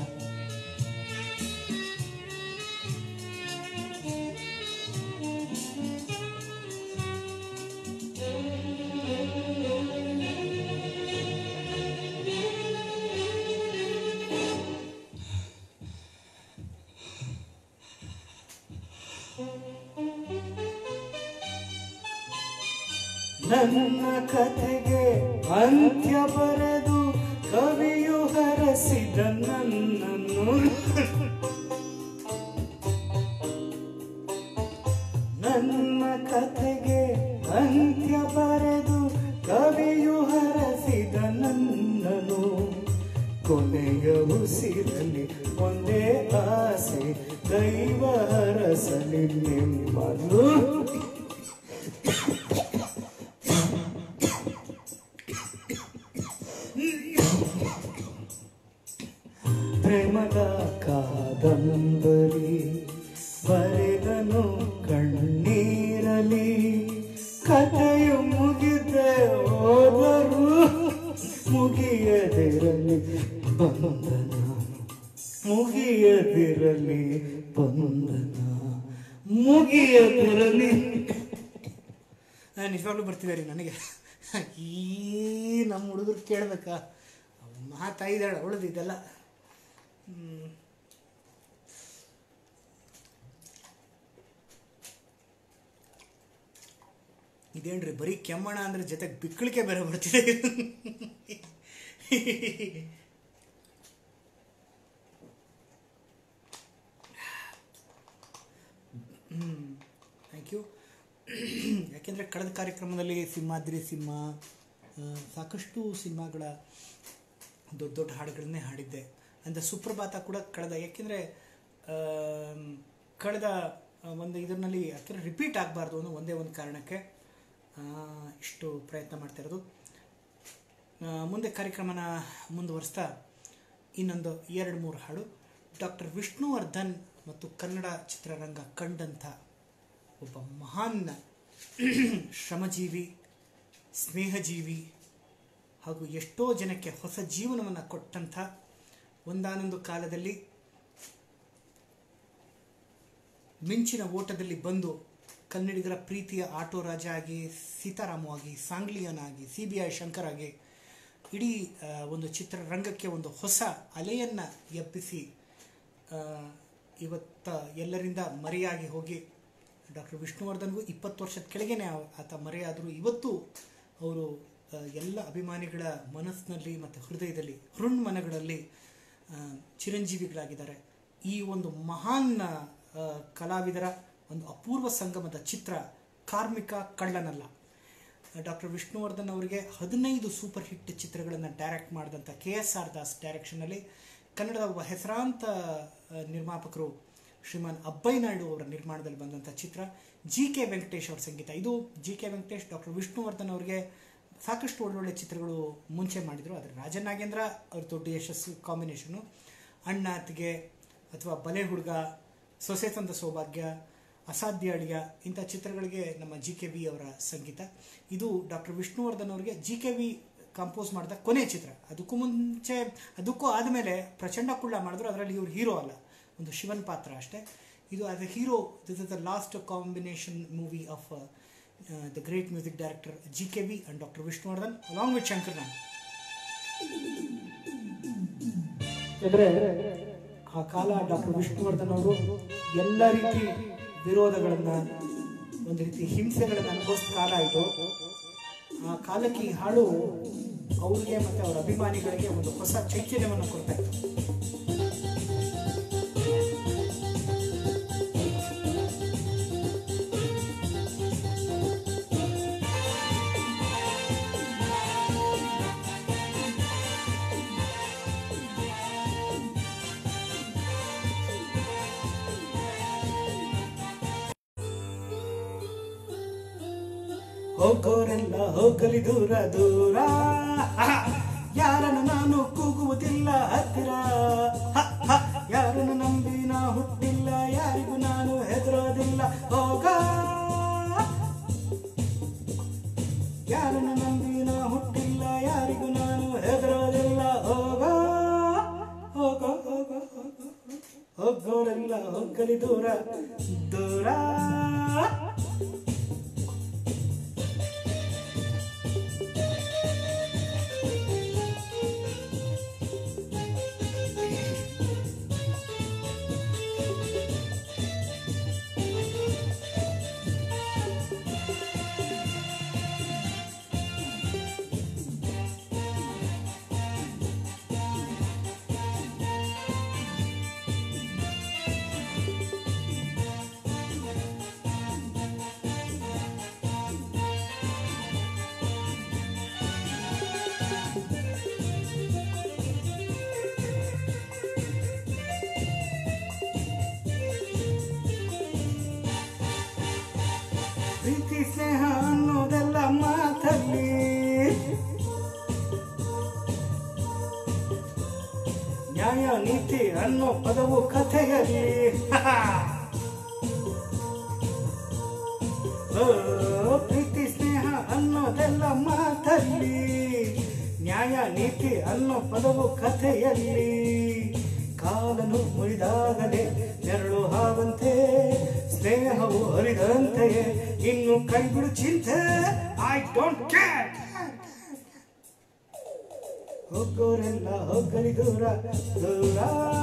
ನನ್ನ ಕಥೆಗೆ ಅಂತ್ಯ ಬರೆದು ಕವಿಯು ಹರಸಿದ ನನ್ನನ್ನು ನನ್ನ ಕಥೆಗೆ ಅಂತ್ಯ ಬರೆದು ಕವಿಯು ಹರಸಿದ ನನ್ನನು ಕೊನೆಯ ಉಸಿರಲಿ ಒಂದೇ ಆಸೆ ದೈವ ಹರಸಲಿ ನಿಮ್ಮನ್ನು ಪ್ರೇಮದ ಕಾದಂಬರಿ ಬರೆದನು ಕಣ್ಣೀರಲಿ ಕಥೆಯು ಮುಗಿದೆ ಹೋದರು ಮುಗಿಯದಿರಲಿ ಬಂಧನ ಮುಗಿಯದಿರಲಿ ಬಂಧನ ಮುಗಿಯದಿರಲಿ ಆ, ನಿಜವಾಗ್ಲೂ ಬರ್ತಿದೆ ರೀ ನನಗೆ ಈ ನಮ್ಮ ಹುಡುಗರು ಕೇಳ್ಬೇಕಾ ಮಾತಾಯಿದ್ದಾಳೆ ಅವಳದು ಇದೆಲ್ಲ ಹ್ಮ್. ಇದೇನ್ರಿ ಬರೀ ಕೆಮ್ಮಣ ಅಂದ್ರೆ ಜೊತೆಗೆ ಬಿಕ್ಕಳಿಕೆ ಬೇರೆ ಬರ್ತಿದೆ ಥ್ಯಾಂಕ್ ಯು ಯಾಕೆಂದರೆ ಕಳೆದ ಕಾರ್ಯಕ್ರಮದಲ್ಲಿ ಸಿಂಹಾದ್ರಿ ಸಿಂಹ ಆ, ಸಾಕಷ್ಟು ಸಿನಿಮಾಗಳ ದೊಡ್ಡ ದೊಡ್ಡ ಹಾಡುಗಳನ್ನೇ ಹಾಡಿದ್ದೆ ಅಂದರೆ ಸುಪ್ರಭಾತ ಕೂಡ ಕಳೆದ ಯಾಕೆಂದರೆ ಕಳೆದ ಆ, ಒಂದು ಇದರಲ್ಲಿ ಯಾಕೆಂದರೆ ರಿಪೀಟ್ ಆಗಬಾರ್ದು ಅನ್ನೋ ಒಂದೇ ಒಂದು ಕಾರಣಕ್ಕೆ ಆ, ಇಷ್ಟು ಪ್ರಯತ್ನ ಮಾಡ್ತಾ ಇರೋದು ಆ, ಮುಂದೆ ಕಾರ್ಯಕ್ರಮನ ಮುಂದುವರಿಸ್ತಾ ಇನ್ನೊಂದು ಎರಡು ಮೂರು ಹಾಡು ಡಾಕ್ಟರ್ ವಿಷ್ಣುವರ್ಧನ್ ಮತ್ತು ಕನ್ನಡ ಚಿತ್ರರಂಗ ಕಂಡಂಥ ಒಬ್ಬ ಮಹಾನ್ ಶ್ರಮಜೀವಿ ಸ್ನೇಹಜೀವಿ ಹಾಗೂ ಎಷ್ಟೋ ಜನಕ್ಕೆ ಹೊಸ ಜೀವನವನ್ನು ಕೊಟ್ಟಂಥ ಒಂದಾನೊಂದು ಕಾಲದಲ್ಲಿ ಮಿಂಚಿನ ಓಟದಲ್ಲಿ ಬಂದು ಕನ್ನಡಿಗರ ಪ್ರೀತಿಯ ಆಟೋ ರಾಜ ಆಗಿ ಸೀತಾರಾಮು ಆಗಿ ಸಾಂಗ್ಲಿಯನ್ ಆಗಿ ಸಿ ಬಿ ಐ ಶಂಕರ್ ಆಗಿ ಇಡೀ ಆ, ಒಂದು ಚಿತ್ರರಂಗಕ್ಕೆ ಒಂದು ಹೊಸ ಅಲೆಯನ್ನು ಎಬ್ಬಿಸಿ ಆ, ಇವತ್ತ ಎಲ್ಲರಿಂದ ಮರೆಯಾಗಿ ಹೋಗಿ ಡಾಕ್ಟರ್ ವಿಷ್ಣುವರ್ಧನ್ಗೂ ಇಪ್ಪತ್ತು ವರ್ಷದ ಕೆಳಗೇನೆ ಅವ- ಆತ ಮರೆಯಾದರೂ ಇವತ್ತು ಅವರು ಆ, ಎಲ್ಲ ಅಭಿಮಾನಿಗಳ ಮನಸ್ಸಿನಲ್ಲಿ ಮತ್ತು ಹೃದಯದಲ್ಲಿ ಹೃಣ್ಮನಗಳಲ್ಲಿ ಆ, ಚಿರಂಜೀವಿಗಳಾಗಿದ್ದಾರೆ ಈ ಒಂದು ಮಹಾನ್ ಆ, ಕಲಾವಿದರ ಒಂದು ಅಪೂರ್ವ ಸಂಗಮದ ಚಿತ್ರ ಕಾರ್ಮಿಕ ಕಳ್ಳನಲ್ಲ ಡಾಕ್ಟರ್ ವಿಷ್ಣುವರ್ಧನ್ ಅವರಿಗೆ ಹದಿನೈದು ಸೂಪರ್ ಹಿಟ್ ಚಿತ್ರಗಳನ್ನು ಡೈರೆಕ್ಟ್ ಮಾಡಿದಂಥ ಕೆ ಎಸ್ ಆರ್ ದಾಸ್ ಡೈರೆಕ್ಷನಲ್ಲಿ ಕನ್ನಡದ ಒಬ್ಬ ಹೆಸರಾಂತ ಆ, ನಿರ್ಮಾಪಕರು ಶ್ರೀಮಾನ್ ಅಬ್ಬೈ ನಾಯ್ಡು ಅವರ ನಿರ್ಮಾಣದಲ್ಲಿ ಬಂದಂಥ ಚಿತ್ರ ಜಿ ಕೆ ವೆಂಕಟೇಶ್ ಅವರ ಸಂಗೀತ ಇದು G K Venkatesh doctor Vishnuvardhan ಅವರಿಗೆ ಸಾಕಷ್ಟು ಒಳ್ಳೊಳ್ಳೆ ಚಿತ್ರಗಳು ಮುಂಚೆ ಮಾಡಿದರು ಆದರೆ ರಾಜನಾಗೇಂದ್ರ ಅವ್ರ ದೊಡ್ಡ ಯಶಸ್ಸು ಕಾಂಬಿನೇಷನು ಅಣ್ಣ ಅತ್ತಿಗೆ ಅಥವಾ ಬಲೆ ಹುಡುಗ ಸೊಸೆ ತಂದ ಸೌಭಾಗ್ಯ ಅಸಾಧ್ಯ ಅಳಿಯ ಇಂಥ ಚಿತ್ರಗಳಿಗೆ ನಮ್ಮ ಜಿ ಕೆ ವಿ ಅವರ ಸಂಗೀತ ಇದು ಡಾಕ್ಟರ್ ವಿಷ್ಣುವರ್ಧನ್ ಅವರಿಗೆ ಜಿ ಕೆ ವಿ ಕಂಪೋಸ್ ಮಾಡಿದ ಕೊನೆಯ ಚಿತ್ರ ಅದಕ್ಕೂ ಮುಂಚೆ ಅದಕ್ಕೂ ಆದಮೇಲೆ ಪ್ರಚಂಡ ಕುಳ್ಳ ಮಾಡಿದ್ರು ಅದರಲ್ಲಿ ಇವರು ಹೀರೋ ಅಲ್ಲ ಒಂದು ಶಿವನ್ ಪಾತ್ರ ಅಷ್ಟೇ ಇದು as a hero this is the last combination movie of the great music director G K V and doctor Vishnuvardhan along with Shankar Nag ಯಾಕಂದ್ರೆ ಆ ಕಾಲ ಡಾಕ್ಟರ್ ವಿಷ್ಣುವರ್ಧನ್ ಅವರು ಎಲ್ಲ ರೀತಿ ವಿರೋಧಗಳನ್ನ ಒಂದು ರೀತಿ ಹಿಂಸೆಗಳನ್ನು ಅನುಭವಿಸಿದ ಕಾಲ ಆಯಿತು ಆ ಕಾಲಕ್ಕೆ ಈ ಹಾಡು ಅವ್ರಿಗೆ ಮತ್ತು ಅವರ ಅಭಿಮಾನಿಗಳಿಗೆ ಒಂದು ಹೊಸ ಚೈತನ್ಯವನ್ನು ಕೊಡ್ತಾ ಇತ್ತು ಹೋಗೋರೆಲ್ಲ ಹೋಗಲಿ ದೂರ ದೂರ ಆಹಾ! ಯಾರನ್ನು ನಾನು ಕೂಗುವುದಿಲ್ಲ ಹತ್ತಿರ ಹ, ಹ! ಯಾರನ್ನು ನಂಬಿ ನಾ ಹುಟ್ಟಿಲ್ಲ ಯಾರಿಗೂ ನಾನು ಹೆದರೋದಿಲ್ಲ ಹೋಗ ಯಾರನ್ನು ನಂಬಿ ನಾ ಹುಟ್ಟಿಲ್ಲ ಯಾರಿಗೂ ನಾನು ಹೆದರೋದಿಲ್ಲ ಹೋಗ ಹೋಗ ಹೋಗ ಹೋಗ ಹೋಗೋರೆಲ್ಲ ಹೋಗಲಿ ದೂರ ದೂರ ಪ್ರೀತಿ ಸ್ನೇಹ ಅನ್ನೋದೆಲ್ಲ ಮಾತಲ್ಲಿ ನ್ಯಾಯ ನೀತಿ ಅನ್ನೋ ಪದವು ಕಥೆಯಲ್ಲಿ ಓ, ಪ್ರೀತಿ ಸ್ನೇಹ ಅನ್ನೋದೆಲ್ಲ ಮಾತಲ್ಲಿ ನ್ಯಾಯ ನೀತಿ ಅನ್ನೋ ಪದವು ಕಥೆಯಲ್ಲಿ ಕಾಲನು ಮುರಿದಾಗಲೇ ನೆರಳು ಹಾವಂತೆ ಸ್ನೇಹವು ಹರಿದಂತೆಯೇ ಇನ್ನು ಕೈಬಿಡು ಚಿಂತೆ ಐ ಡೋಂಟ್ ಕೇರ್ ಹೋಗೋರೆಲ್ಲ ಹೋಗಲಿ ದೂರ ದೂರ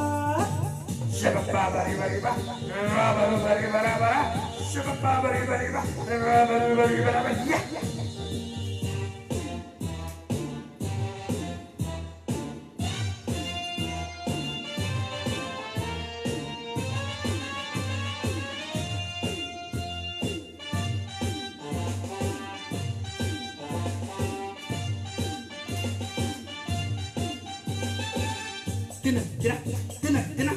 ದಿನ ದಿನ ದಿನ ದಿನ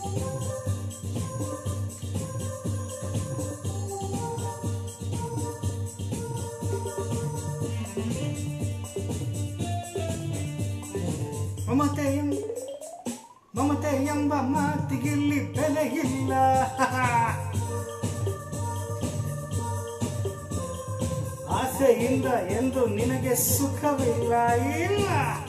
ಮಮತೆ ಎಂ- ಮಮತೆ ಎಂಬ ಮಾತಿಗಿಲ್ಲಿ ಬೆಲೆ ಇಲ್ಲ ಆಸೆಯಿಂದ ಎಂದು ನಿನಗೆ ಸುಖವಿಲ್ಲ ಇಲ್ಲ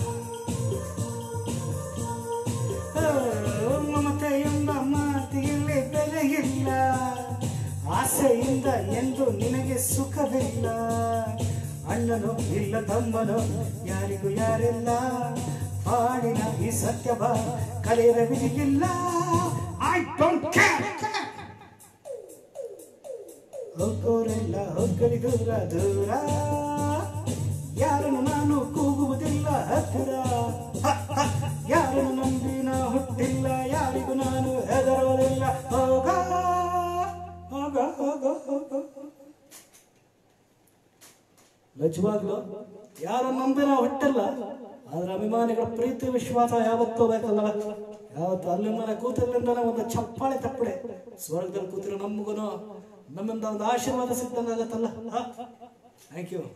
ಓ, ಮಮತೆ ಎಂಬ ಮಾತಿಯಲ್ಲಿ ಬೆಲೆ ಇಲ್ಲ ಆಸೆಯಿಂದ ಎಂದು ನಿನಗೆ ಸುಖವಿಲ್ಲ ಅಣ್ಣನೋ ಇಲ್ಲ ತಮ್ಮನೋ ಯಾರಿಗೂ ಯಾರಿಲ್ಲ ಹಾಡಿನ ಈ ಸತ್ಯವ ಕಲಿಯದ ವಿಧಿಯಿಲ್ಲ ಐ ಡೋಂಟ್ ಕೇರ್ ಹೋಗೋರೆಲ್ಲ ಹೋಗಲಿ ದೂರ ದೂರ ಯಾರನ್ನು ನಾನು ಕೂಗುವುದಿಲ್ಲ ಹತ್ತಿರ ಹ, ಹ, ಯಾರನ್ನು ನಂಬಿ ನಾ ಹುಟ್ಟಿಲ್ಲ ಯಾರಿಗೂ ನಾನು ಹೆದ ನಿಜವಾಗ್ಲು ಯಾರು ನಂಬಿರೋ ಹೊಟ್ಟಲ್ಲ ಆದ್ರೆ ಅಭಿಮಾನಿಗಳ ಪ್ರೀತಿ ವಿಶ್ವಾಸ ಯಾವತ್ತೂ ಬೇಕಲ್ಲ ಯಾವತ್ತು ಅಲ್ಲಿಂದ ಕೂತಲ್ಲಿಂದ ಒಂದು ಚಪ್ಪಾಳೆ ತಪ್ಪಡೆ ಸ್ವರ್ಗದಲ್ಲಿ ಕೂತಿರೋ ನಮಗೂ ನಮ್ಮಿಂದ ಒಂದು ಆಶೀರ್ವಾದ ಸಿಕ್ದಂಗಾಗತ್ತಲ್ಲ ಥ್ಯಾಂಕ್ ಯು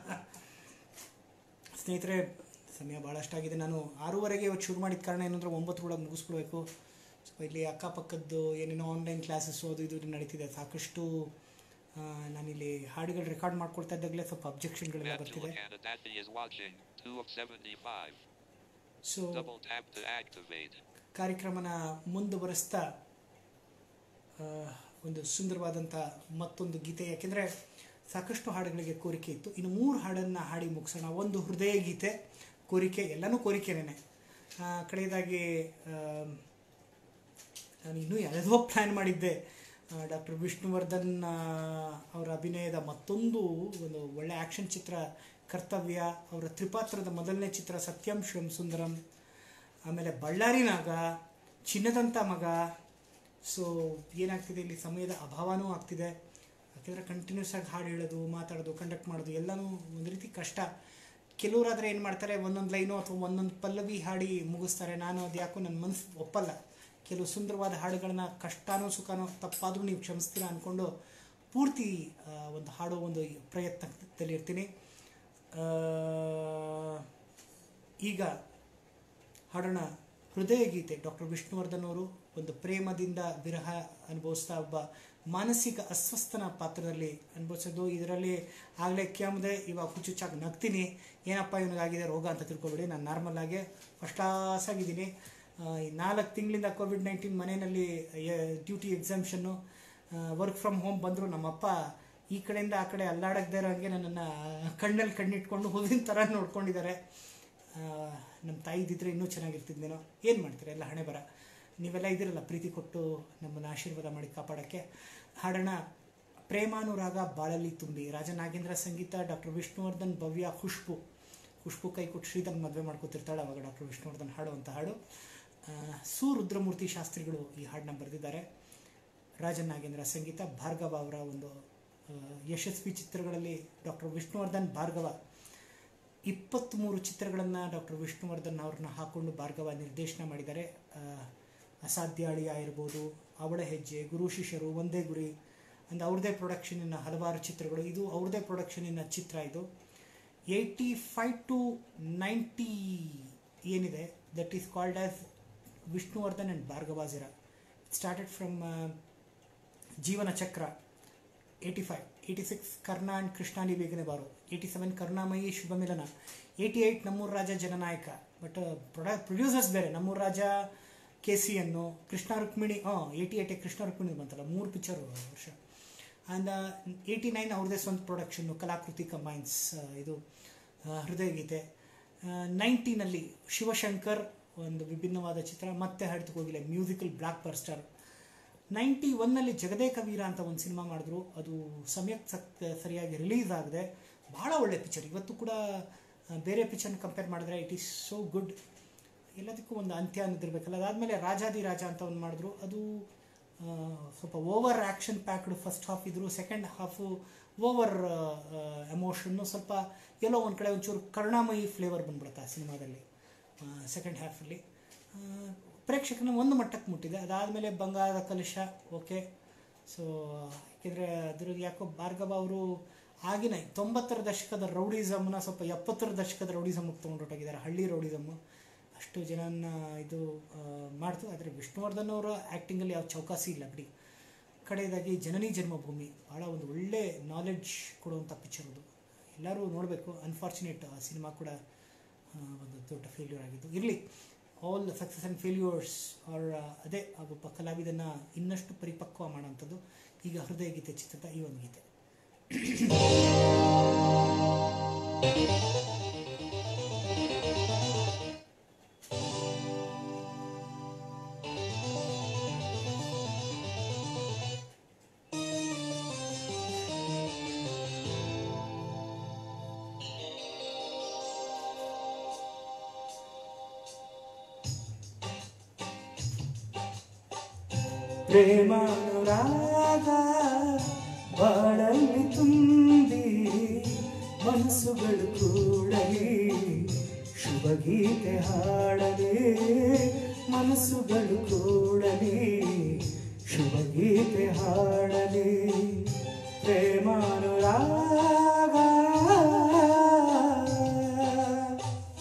ಸ್ನೇಹಿತರೆ ಸಮಯ ಭಾಳಷ್ಟಾಗಿದೆ ನಾನು ಆರೂವರೆಗೆ ಇವತ್ತು ಶುರು ಮಾಡಿದ ಕಾರಣ ಏನಂದ್ರೆ ಒಂಬತ್ತು ಒಳಗೆ ಮುಗಿಸ್ಬಿಡ್ಬೇಕು ಸ್ವಲ್ಪ ಇಲ್ಲಿ ಅಕ್ಕಪಕ್ಕದ್ದು ಏನೇನೋ ಆನ್ಲೈನ್ ಕ್ಲಾಸಸ್ಸು ಅದು ಇದು ನಡೀತಿದೆ ಸಾಕಷ್ಟು ಆ, ನಾನಿಲ್ಲಿ ಹಾಡುಗಳು ರೆಕಾರ್ಡ್ ಮಾಡ್ಕೊಳ್ತಾ ಇದ್ದಾಗಲೇ ಸ್ವಲ್ಪ ಅಬ್ಜೆಕ್ಷನ್ಗಳೆಲ್ಲ Mantua ಬರ್ತಿದೆ Canadati is watching. 2 of 75. So Double tap to activate. ಕಾರ್ಯಕ್ರಮನ ಮುಂದುವರಿಸ್ತಾ ಆ, ಒಂದು ಸುಂದರವಾದಂಥ ಮತ್ತೊಂದು ಗೀತೆ ಯಾಕೆಂದರೆ ಸಾಕಷ್ಟು ಹಾಡುಗಳಿಗೆ ಕೋರಿಕೆ ಇತ್ತು ಇನ್ನು ಮೂರು ಹಾಡನ್ನು ಹಾಡಿ ಮುಗಿಸೋಣ ಒಂದು ಹೃದಯ ಗೀತೆ ಕೋರಿಕೆ ಎಲ್ಲನೂ ಕೋರಿಕೆನೇ ಕಡೆಯದಾಗಿ ಆ, ನಾನು ಇನ್ನೂ ಯಾವುದೋ ಪ್ಲ್ಯಾನ್ ಮಾಡಿದ್ದೆ ಡಾಕ್ಟರ್ ವಿಷ್ಣುವರ್ಧನ್ ಆ, ಅವರ ಅಭಿನಯದ ಮತ್ತೊಂದು ಒಂದು ಒಳ್ಳೆ ಆ್ಯಕ್ಷನ್ ಚಿತ್ರ ಕರ್ತವ್ಯ ಅವರ ತ್ರಿಪಾತ್ರದ ಮೊದಲನೇ ಚಿತ್ರ ಸತ್ಯಂ ಶಿವಂ ಸುಂದರಂ ಆಮೇಲೆ ಬಳ್ಳಾರಿ ನಾಗ ಚಿನ್ನದಂಥ ಮಗ ಸೊ ಏನಾಗ್ತಿದೆ ಇಲ್ಲಿ ಸಮಯದ ಅಭಾವನೂ ಆಗ್ತಿದೆ ಯಾಕೆಂದರೆ ಕಂಟಿನ್ಯೂಸ್ ಆಗಿ ಹಾಡು ಹೇಳೋದು ಮಾತಾಡೋದು ಕಂಡಕ್ಟ್ ಮಾಡೋದು ಎಲ್ಲನೂ ಒಂದು ರೀತಿ ಕಷ್ಟ ಕೆಲವರಾದರೆ ಏನು ಮಾಡ್ತಾರೆ ಒಂದೊಂದು ಲೈನು ಅಥವಾ ಒಂದೊಂದು ಪಲ್ಲವಿ ಹಾಡಿ ಮುಗಿಸ್ತಾರೆ ನಾನು ಅದು ಯಾಕೋ ನನ್ನ ಮನಸ್ಸು ಒಪ್ಪಲ್ಲ ಕೆಲವು ಸುಂದರವಾದ ಹಾಡುಗಳನ್ನ ಕಷ್ಟನೋ ಸುಖನೋ ತಪ್ಪಾದರೂ ನೀವು ಕ್ಷಮಿಸ್ತೀರಾ ಅಂದ್ಕೊಂಡು ಪೂರ್ತಿ ಆ, ಒಂದು ಹಾಡೋ ಒಂದು ಪ್ರಯತ್ನದಲ್ಲಿ ಇರ್ತೀನಿ ಆ, ಈಗ ಹಾಡೋಣ ಹೃದಯ ಗೀತೆ ಡಾಕ್ಟರ್ ವಿಷ್ಣುವರ್ಧನ್ ಅವರು ಒಂದು ಪ್ರೇಮದಿಂದ ವಿರಹ ಅನುಭವಿಸ್ತಾ ಒಬ್ಬ ಮಾನಸಿಕ ಅಸ್ವಸ್ಥನ ಪಾತ್ರದಲ್ಲಿ ಅನುಭವಿಸೋದು ಇದರಲ್ಲಿ ಆಗಲೇ ಕೆಮ್ಮದೆ ಇವಾಗ ಹುಚ್ಚುಚ್ಚಾಗಿ ನಗ್ತೀನಿ ಏನಪ್ಪ ಇವನಿಗಾಗಿದೆ ರೋಗ ಅಂತ ತಿಳ್ಕೊಬೇಡಿ ನಾನು ನಾರ್ಮಲ್ ಆಗಿ ಫಸ್ಟ್ ಕ್ಲಾಸ್ ಆಗಿದ್ದೀನಿ ಈ ನಾಲ್ಕು ತಿಂಗಳಿಂದ ಕೋವಿಡ್ ನೈನ್ಟೀನ್ ಮನೆಯಲ್ಲಿ ಡ್ಯೂಟಿ ಎಕ್ಸಾಮ್ಷನ್ನು ವರ್ಕ್ ಫ್ರಮ್ ಹೋಮ್ ಬಂದರು ನಮ್ಮಪ್ಪ ಈ ಕಡೆಯಿಂದ ಆ ಕಡೆ ಅಲ್ಲಾಡಗದೇ ಇರೋಂಗೆ ನನ್ನನ್ನು ಕಣ್ಣಲ್ಲಿ ಕಣ್ಣಿಟ್ಕೊಂಡು ಹೂವಿನ ಥರ ನೋಡ್ಕೊಂಡಿದ್ದಾರೆ ನಮ್ಮ ತಾಯಿ ಇದ್ದಿದ್ರೆ ಇನ್ನೂ ಚೆನ್ನಾಗಿರ್ತಿದ್ನೇನೋ ಏನು ಮಾಡ್ತೀರಾ ಎಲ್ಲ ಹಣೆ ಬರ ನೀವೆಲ್ಲ ಇದ್ದೀರಲ್ಲ ಪ್ರೀತಿ ಕೊಟ್ಟು ನಮ್ಮನ್ನು ಆಶೀರ್ವಾದ ಮಾಡಿ ಕಾಪಾಡೋಕ್ಕೆ ಹಾಡೋಣ ಪ್ರೇಮಾನುರಾಗ ಬಾಳಲ್ಲಿ ತುಂಬಿ ರಾಜನಾಗೇಂದ್ರ ಸಂಗೀತ ಡಾಕ್ಟರ್ ವಿಷ್ಣುವರ್ಧನ್ ಭವ್ಯ ಖುಷ್ಬು ಖುಷ್ಬು ಕೈ ಕೊಟ್ಟು ಶ್ರೀಧನ್ ಮದುವೆ ಮಾಡ್ಕೊತಿರ್ತಾಳೆ ಅವಾಗ ಡಾಕ್ಟರ್ ವಿಷ್ಣುವರ್ಧನ್ ಹಾಡುವಂಥ ಹಾಡು ಆ, ಸು ರುದ್ರಮೂರ್ತಿ ಶಾಸ್ತ್ರಿಗಳು ಈ ಹಾಡನ್ನ ಬರೆದಿದ್ದಾರೆ ರಾಜನ್ ನಾಗೇಂದ್ರ ಸಂಗೀತ ಭಾರ್ಗವ ಅವರ ಒಂದು ಆ, ಯಶಸ್ವಿ ಚಿತ್ರಗಳಲ್ಲಿ ಡಾಕ್ಟರ್ ವಿಷ್ಣುವರ್ಧನ್ ಭಾರ್ಗವ ಇಪ್ಪತ್ತ್ಮೂರು ಚಿತ್ರಗಳನ್ನು ಡಾಕ್ಟರ್ ವಿಷ್ಣುವರ್ಧನ್ ಅವ್ರನ್ನ ಹಾಕೊಂಡು ಭಾರ್ಗವ ನಿರ್ದೇಶನ ಮಾಡಿದ್ದಾರೆ ಆ, ಅಸಾಧ್ಯ ಅಳಿಯ ಇರ್ಬೋದು ಅವಳ ಹೆಜ್ಜೆ ಗುರು ಶಿಷ್ಯರು ಒಂದೇ ಗುರಿ ಅಂದ್ ಅವ್ರದ್ದೇ ಪ್ರೊಡಕ್ಷನಿನ ಹಲವಾರು ಚಿತ್ರಗಳು ಇದು ಅವ್ರದ್ದೇ ಪ್ರೊಡಕ್ಷನಿನ ಚಿತ್ರ ಇದು ಏಯ್ಟಿ ಫೈವ್ ಟು ನೈಂಟಿ ಏನಿದೆ that is called as Vishnuvardhan and ಭಾರ್ಗವಾಜಿರ started from Jeevana Chakra eighty five eighty six Karna and ಕೃಷ್ಣಾನಿ ಬೇಗನೆ ಬಾರು ಏಯ್ಟಿ ಸೆವೆನ್ ಕರುಣಾಮಯಿ ಶುಭಮಿಲನ ಏಯ್ಟಿ ಏಯ್ಟ್ ನಮ್ಮೂರು ರಾಜ ಜನನಾಯಕ ಬಟ್ ಪ್ರೊಡ ಪ್ರೊಡ್ಯೂಸರ್ಸ್ ಬೇರೆ ನಮ್ಮೂರು ರಾಜ ಕೆ ಸಿ ಅನ್ನು ಕೃಷ್ಣ ರುಕ್ಮಿಣಿ ಹಾಂ ಏಯ್ಟಿ ಏಯ್ಟಿ ಕೃಷ್ಣ ರುಕ್ಮಿಣಿ ಬಂತಲ್ಲ ಮೂರು ಪಿಕ್ಚರು ವರ್ಷ ಆ್ಯಂಡ್ ಏಯ್ಟಿ ನೈನ್ ಅವ್ರದ್ದೇ ಸ್ವಂತ ಪ್ರೊಡಕ್ಷನ್ನು ಕಲಾಕೃತಿ ಕಂಬೈನ್ಸ್ ಇದು ಆ, ಹೃದಯ ಗೀತೆ ನೈಂಟಿನಲ್ಲಿ ಶಿವಶಂಕರ್ ಒಂದು ವಿಭಿನ್ನವಾದ ಚಿತ್ರ ಮತ್ತೆ ಹರಿದು ಹೋಗಿಲ್ಲ ಮ್ಯೂಸಿಕಲ್ ಬ್ಲಾಕ್ ಬರ್ಸ್ಟರ್ ನೈಂಟಿ ಒನ್ನಲ್ಲಿ ಜಗದೇಕ ವೀರ ಅಂತ ಒಂದು ಸಿನಿಮಾ ಮಾಡಿದ್ರು ಅದು ಸಮಯಕ್ಕೆ ಸಕ್ ಸರಿಯಾಗಿ ರಿಲೀಸ್ ಆಗಿದೆ ಭಾಳ ಒಳ್ಳೆ ಪಿಕ್ಚರ್ ಇವತ್ತು ಕೂಡ ಆ, ಬೇರೆ ಪಿಕ್ಚರ್ನ ಕಂಪೇರ್ ಮಾಡಿದ್ರೆ ಇಟ್ ಈಸ್ ಸೋ ಗುಡ್ ಎಲ್ಲದಕ್ಕೂ ಒಂದು ಅಂತ್ಯ ಅನ್ನೋದಿರ್ಬೇಕಲ್ಲ ಅದಾದಮೇಲೆ ರಾಜಾದಿ ರಾಜ ಅಂತ ಒಂದು ಮಾಡಿದ್ರು ಅದು ಆ, ಸ್ವಲ್ಪ over action packed first half ಇದ್ರು ಸೆಕೆಂಡ್ ಹಾಫು ಓವರ್ ಎಮೋಷನ್ನು ಸ್ವಲ್ಪ ಎಲ್ಲೋ ಒಂದು ಕಡೆ ಒಂಚೂರು ಕರುಣಾಮಯಿ ಫ್ಲೇವರ್ ಬಂದ್ಬಿಡುತ್ತೆ ಆ ಸಿನಿಮಾದಲ್ಲಿ ಸೆಕೆಂಡ್ ಹಾಫಲ್ಲಿ ಪ್ರೇಕ್ಷಕನ ಒಂದು ಮಟ್ಟಕ್ಕೆ ಮುಟ್ಟಿದೆ ಅದಾದಮೇಲೆ ಬಂಗಾರದ ಕಲಶ ಓಕೆ ಸೊ ಯಾಕೆಂದರೆ ಅದ್ರ ಯಾಕೋ ಭಾರ್ಗವ ಅವರು ಆಗಿನ ತೊಂಬತ್ತರ ದಶಕದ ರೌಡಿಸಮ್ನ ಸ್ವಲ್ಪ ಎಪ್ಪತ್ತರ ದಶಕದ ರೌಡಿಸಮ್ಗೆ ತೊಗೊಂಡೊಟ್ಟೋಗಿದ್ದಾರೆ ಹಳ್ಳಿ ರೌಡಿಸಮ್ಮು ಅಷ್ಟು ಜನನ ಇದು ಆ, ಮಾಡ್ತು ಆದರೆ ವಿಷ್ಣುವರ್ಧನ್ ಅವರ ಆ್ಯಕ್ಟಿಂಗಲ್ಲಿ ಯಾವ ಚೌಕಾಸಿ ಇಲ್ಲ ಬಿಡಿ ಕಡೆಯದಾಗಿ ಜನನಿ ಜನ್ಮಭೂಮಿ ಭಾಳ ಒಂದು ಒಳ್ಳೆ ನಾಲೆಡ್ಜ್ ಕೊಡುವಂಥ ಪಿಕ್ಚರ್ ಅದು ಎಲ್ಲರೂ ನೋಡಬೇಕು ಅನ್ಫಾರ್ಚುನೇಟ್ ಆ ಸಿನಿಮಾ ಕೂಡ ಆ, ಒಂದು ದೊಡ್ಡ ಫೇಲ್ಯೂರ್ ಆಗಿದ್ದು ಇರಲಿ all success and failures are ಅದೇ ಆ ಒಬ್ಬ ಕಲಾವಿದನ ಇನ್ನಷ್ಟು ಪರಿಪಕ್ವ ಮಾಡೋಂಥದ್ದು ಈಗ ಹೃದಯ ಗೀತೆ ಚಿತ್ರದ ಈ ಒಂದು ಗೀತೆ ಪ್ರೇಮಾನುರಾಗ ಬಾಳಲ್ಲಿ ತುಂಬಿ ಮನಸ್ಸುಗಳು ಕೂಡಲಿ ಶುಭ ಗೀತೆ ಹಾಡಲಿ ಮನಸ್ಸುಗಳು ಕೂಡಲಿ ಶುಭ ಗೀತೆ ಹಾಡಲಿ ಪ್ರೇಮಾನುರಾಗ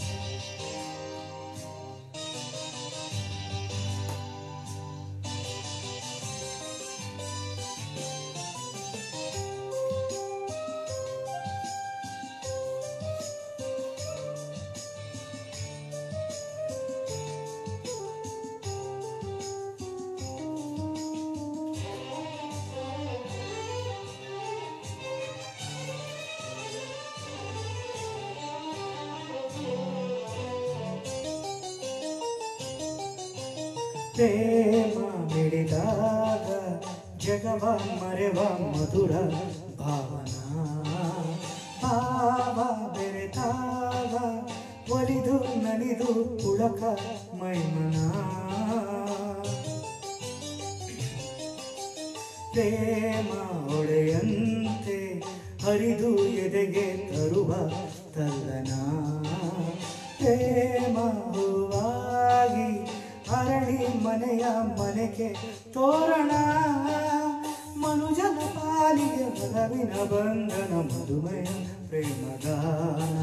ಪ್ರೇಮ ಮಿಡಿದಾಗ ಜಗವ ಮರೆವ ಮಧುರ ಭಾವನಾ ಭಾವ ಬೆರೆತಾಗ ಒಲಿದು ನಲಿದು ಪುಳಕ ಮೈಮನ ಪ್ರೇಮ ಒಳೆಯಂತೆ ಹರಿದು ಎದೆಗೆ ತರುವ ತಲ್ಲನ ಪ್ರೇಮ ಹೂವಾಗಿ ಅರಳಿ ಮನೆಯ ಮನೆಗೆ ತೋರಣ ಮನುಜನ ಪಾಲಿಗೆ ಬಲವಿನ ಬಂಧನ ಮಧುಮಯ ಪ್ರೇಮಗಾನ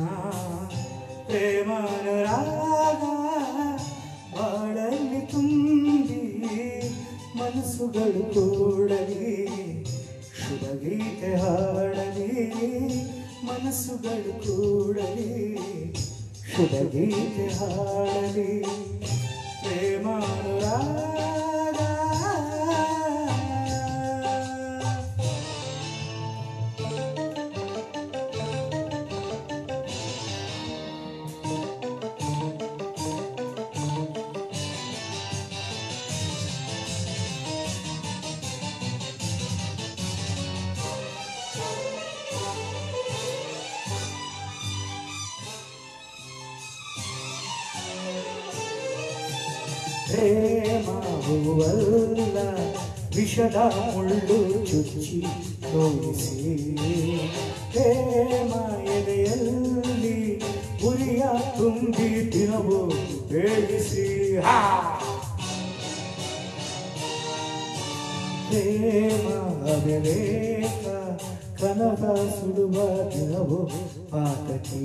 ಪ್ರೇಮಾನುರಾಗ ಬಾಳಲ್ಲಿ ತುಂಬಿ ಮನಸ್ಸುಗಳು ಕೂಡಲಿ ಶುಭ ಗೀತೆ ಹಾಡಲಿ ಮನಸ್ಸುಗಳು ಕೂಡಲಿ ಶುಭ ಗೀತೆ ಹಾಡಲಿ ಪ್ರೇಮಾನುರಾಗ ಪ್ರೇಮ ಹೂವಲ್ಲ ವಿಷದ ಮುಳ್ಳು ಚುಚ್ಚಿ ತೋರಿಸಿ ಪ್ರೇಮ ಎದೆಯಲ್ಲಿ ಉರಿಯ ತುಂಬಿ ದಿನವೂ ಬೇಡಿಸಿ ಹಾ ಪ್ರೇಮ ಅವಿವೇಕ ಕನಕ ಸುಡುವ ದಿನವು ಪಾತಕಿ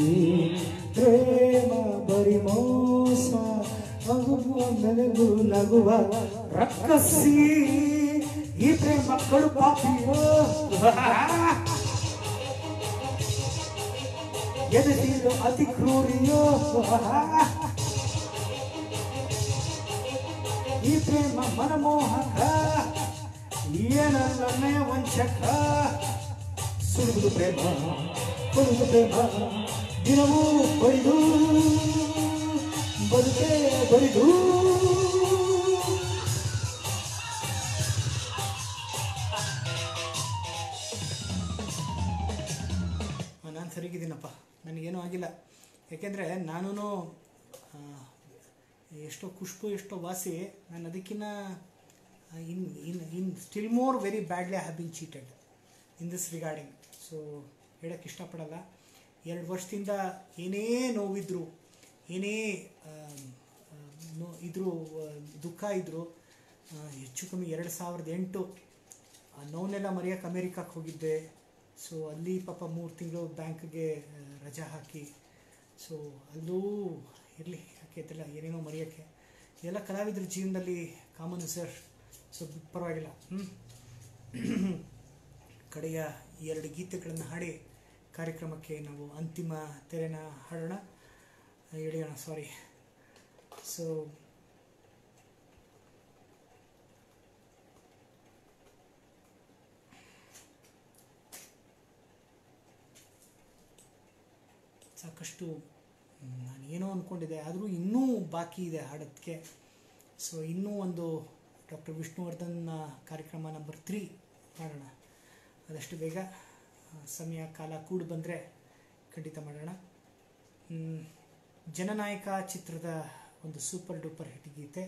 ಪ್ರೇಮ ಬರಿ ಮೋಸ ಮಗುವ ಮೆಲುಗು ನಗುವ ರಕ್ಕಸಿ ಈ ಪ್ರೇಮ ಮಕ್ಕಳು ಪಾಪಿಯೋ ಎದೆತೀರು ಅತಿ ಕ್ರೂರಿಯೋ ಈ ಪ್ರೇಮ ಮನಮೋಹಕ ಏನಲ್ಲೇ ವಂಚಕ ಸುಡುವುದು ಪ್ರೇಮ ಕೊಡುವುದು ಪ್ರೇಮ ದಿನವೂ ಬರಿದು ಬದುಕೆ ಬರಿದು ನಾನು ಸರಿಗಿದ್ದೀನಪ್ಪ ನನಗೇನೂ ಆಗಿಲ್ಲ ಯಾಕೆಂದರೆ ನಾನು ಎಷ್ಟೋ ಖುಷ್ಬು ಎಷ್ಟೋ ವಾಸಿ ನಾನು ಅದಕ್ಕಿಂತ in in in still more very badly have been cheated in this regarding so ಹೇಳೋಕ್ಕೆ ಇಷ್ಟಪಡಲ್ಲ ಎರಡು ವರ್ಷದಿಂದ ಏನೇ ನೋವಿದ್ರು ಏನೇ ಆಮ್, ಆ, ನೋ ಇದ್ರು ಆ, ದುಃಖ ಇದ್ರು ಆ, ಹೆಚ್ಚು ಕಮ್ಮಿ ಎರಡು ಸಾವಿರದ ಎಂಟು ಆ ನೋವನ್ನೆಲ್ಲ ಮರೆಯೋಕೆ ಅಮೇರಿಕಕ್ಕೆ ಹೋಗಿದ್ದೆ ಸೊ ಅಲ್ಲಿ ಪಾಪ ಮೂರು ತಿಂಗಳು ಬ್ಯಾಂಕ್ಗೆ ಆ, ರಜಾ ಹಾಕಿ ಸೊ ಅಲ್ಲೂ ಇರಲಿ ಯಾಕೆ ಇದೆಲ್ಲ ಏನೇನೋ ಮರೆಯೋಕ್ಕೆ ಎಲ್ಲ ಕಲಾವಿದ್ರ ಜೀವನದಲ್ಲಿ ಕಾಮನ್ ಸರ್ ಸೊ ಪರವಾಗಿಲ್ಲ ಹ್ಞೂ ಕಡೆಯ ಎರಡು ಗೀತೆಗಳನ್ನು ಹಾಡಿ ಕಾರ್ಯಕ್ರಮಕ್ಕೆ ನಾವು ಅಂತಿಮ ತೆರೆನ ಹಾಡೋಣ ಎಳೆಯೋಣ ಸಾರಿ ಸೊ ಸಾಕಷ್ಟು ಮ್, ನಾನು ಏನೋ ಅಂದ್ಕೊಂಡಿದ್ದೆ ಆದರೂ ಇನ್ನೂ ಬಾಕಿ ಇದೆ ಹಾಡೋದಕ್ಕೆ ಸೊ ಇನ್ನೂ ಒಂದು ಡಾಕ್ಟರ್ ವಿಷ್ಣುವರ್ಧನ್ ಆ, ಕಾರ್ಯಕ್ರಮ ನಂಬರ್ ತ್ರೀ ಮಾಡೋಣ ಆದಷ್ಟು ಬೇಗ ಆ, ಸಮಯ ಕಾಲ ಕೂಡು ಬಂದರೆ ಖಂಡಿತ ಮಾಡೋಣ ಮ್, ಜನನಾಯಕ ಚಿತ್ರದ ಒಂದು ಸೂಪರ್ ಡೂಪರ್ ಹಿಟ್ ಗೀತೆ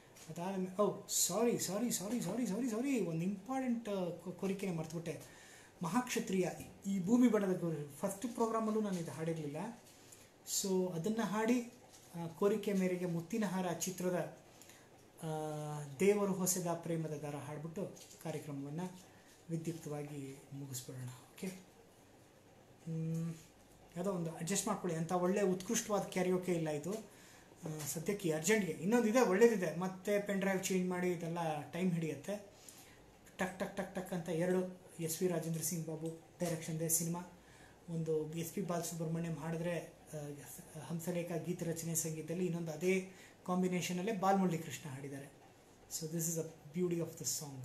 ಅದಾದ ಓ ಸಾರಿ ಸಾರಿ ಸಾರಿ ಸಾರಿ ಸಾರಿ ಸಾರಿ ಒಂದು ಇಂಪಾರ್ಟೆಂಟ್ ಕೋರಿಕೆನ ಮರ್ತುಬಿಟ್ಟೆ ಮಹಾಕ್ಷತ್ರಿಯ ಈ ಭೂಮಿ ಬಣ್ಣದ ಗೌರಿ ಫಸ್ಟ್ ಪ್ರೋಗ್ರಾಮಲ್ಲೂ ನಾನು ಇದು ಹಾಡಿರಲಿಲ್ಲ ಸೊ ಅದನ್ನು ಹಾಡಿ ಆ, ಕೋರಿಕೆ ಮೇರೆಗೆ ಮುತ್ತಿನ ಹಾರ ಚಿತ್ರದ ಆ, ದೇವರು ಹೊಸದ ಪ್ರೇಮದ ದಾರ ಹಾಡ್ಬಿಟ್ಟು ಕಾರ್ಯಕ್ರಮವನ್ನು ವಿದ್ಯುಕ್ತವಾಗಿ ಮುಗಿಸ್ಬಿಡೋಣ ಓಕೆ ಹ್ಮ್, ಯಾವುದೋ ಒಂದು ಅಡ್ಜಸ್ಟ್ ಮಾಡ್ಕೊಳ್ಳಿ ಅಂತ ಒಳ್ಳೆ ಉತ್ಕೃಷ್ಟವಾದ ಕ್ಯಾರಿಯೋಕೆ ಇಲ್ಲ ಇದು ಆ, ಸದ್ಯಕ್ಕೆ ಅರ್ಜೆಂಟ್ಗೆ ಇನ್ನೊಂದಿದೆ ಒಳ್ಳೇದಿದೆ ಮತ್ತೆ ಪೆನ್ ಡ್ರೈವ್ ಚೇಂಜ್ ಮಾಡಿ ಇದೆಲ್ಲ ಟೈಮ್ ಹಿಡಿಯುತ್ತೆ ಟಕ್ ಟಕ್ ಟಕ್ ಟಕ್ ಅಂತ ಎರಡು ಎಸ್ ವಿ ರಾಜೇಂದ್ರ ಸಿಂಗ್ ಬಾಬು ಡೈರೆಕ್ಷನ್ದೇ ಸಿನಿಮಾ ಒಂದು ಎಸ್ ಪಿ ಬಾಲಸುಬ್ರಹ್ಮಣ್ಯಂ ಹಾಡಿದ್ರೆ ಆ, ಹಂಸಲೇಖ ಗೀತ ರಚನೆ ಸಂಗೀತದಲ್ಲಿ ಇನ್ನೊಂದು ಅದೇ ಕಾಂಬಿನೇಷನಲ್ಲೇ ಬಾಲ್ಮುರಳಿ ಕೃಷ್ಣ ಹಾಡಿದ್ದಾರೆ so this is a beauty of the song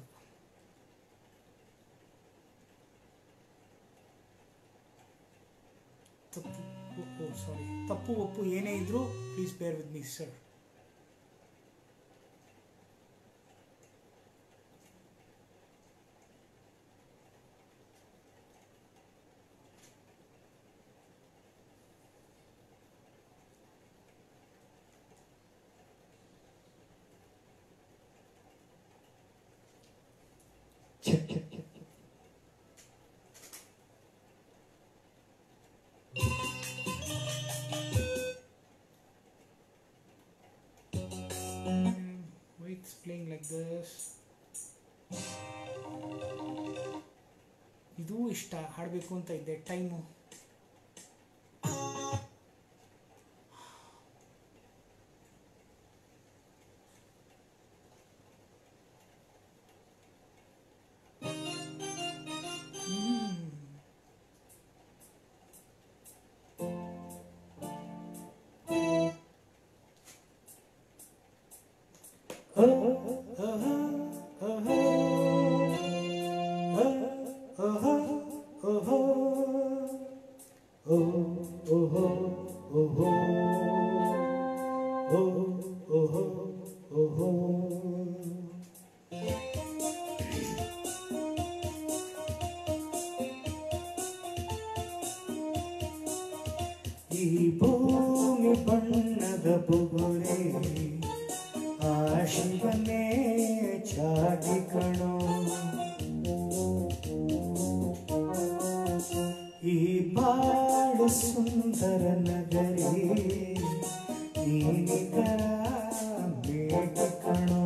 ತಪ್ಪು ಸಾರಿ ತಪ್ಪು ಒಪ್ಪು ಏನೇ ಇದ್ರೂ please bear with me sir check check check check. why it's playing like this ಇದೂ ಇಷ್ಟ ಹಾಡಬೇಕು ಅಂತ ಇದ್ದೆ ಟೈಮು ಈ ಭೂಮಿ ಬಣ್ಣದ ಬುಗುರೆ ಆ ಶಿವನೇ ಚಾಟಿ ಕಣೋ ಈ ಬಾಳು ಸುಂದರ ನಗರಿ ನೀನಿಗರ ಬೇಟಿ ಕಣೋ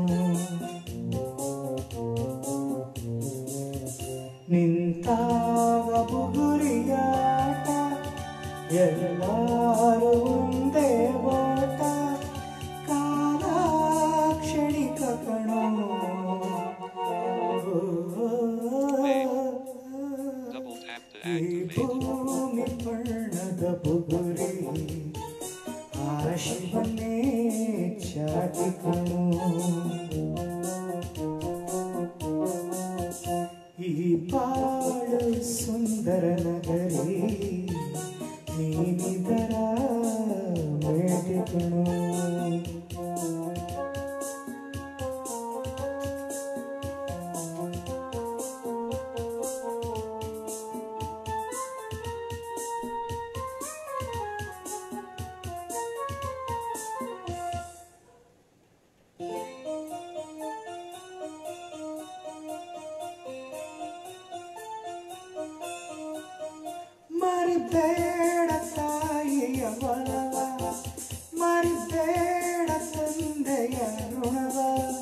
ನಿಂತಾವ ಬುಗುರಿಯಾಟ ಎಲ್ಲಾರು ಒಂದೇ ಓಟ ಕಾಲ ಕ್ಷಣಿಕ ಕಣೋ Double tap to ಈ activate. ಭೂಮಿ ಬಣ್ಣದ ಬುಗುರಿ ಆ ಶಿವನೇ ಚಾಟಿ ಕಣೋ ಈ ಬಾಳು ಸುಂದರ ನಗರಿ ನೀನಿದರ ಮೇಟಿ ಕಣೋ ಮರಿಬೇಡ ತಾಯಿಯ ಬಲವ ಮರಿಬೇಡ ತಂದೆಯ ಋಣವ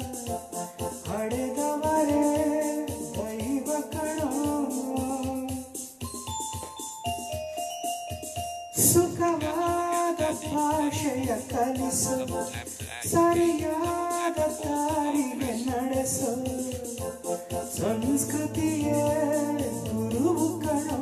ಹಡೆದವರೇ ದೈವ ಕಣೋ ಸುಖವಾದ ಭಾಷೆಯ ಕಲಿಸು Double tap to activate. ಸರಿಯಾದ ದಾರಿಗೆ ನಡೆಸು ಸಂಸ್ಕೃತಿಯೇ ಗುರುವು ಕಣೋ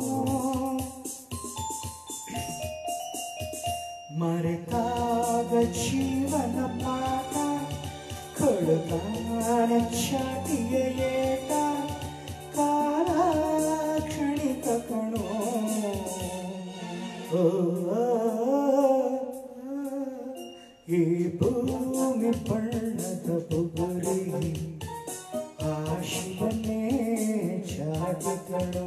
ಮರೆತಾಗ ಜೀವನ ಪಾಠ ಕೊಡುತ್ತಾನ ಚಾಟಿಯ ಏಟ ಕಾಲ ಕ್ಷಣಿಕ ಕಣೋ ಓ, ಈ ಭೂಮಿ ಬಣ್ಣದ ಬುಗುರಿ ಆ ಶಿವನೇ ಚಾಟಿ ಕಣೋ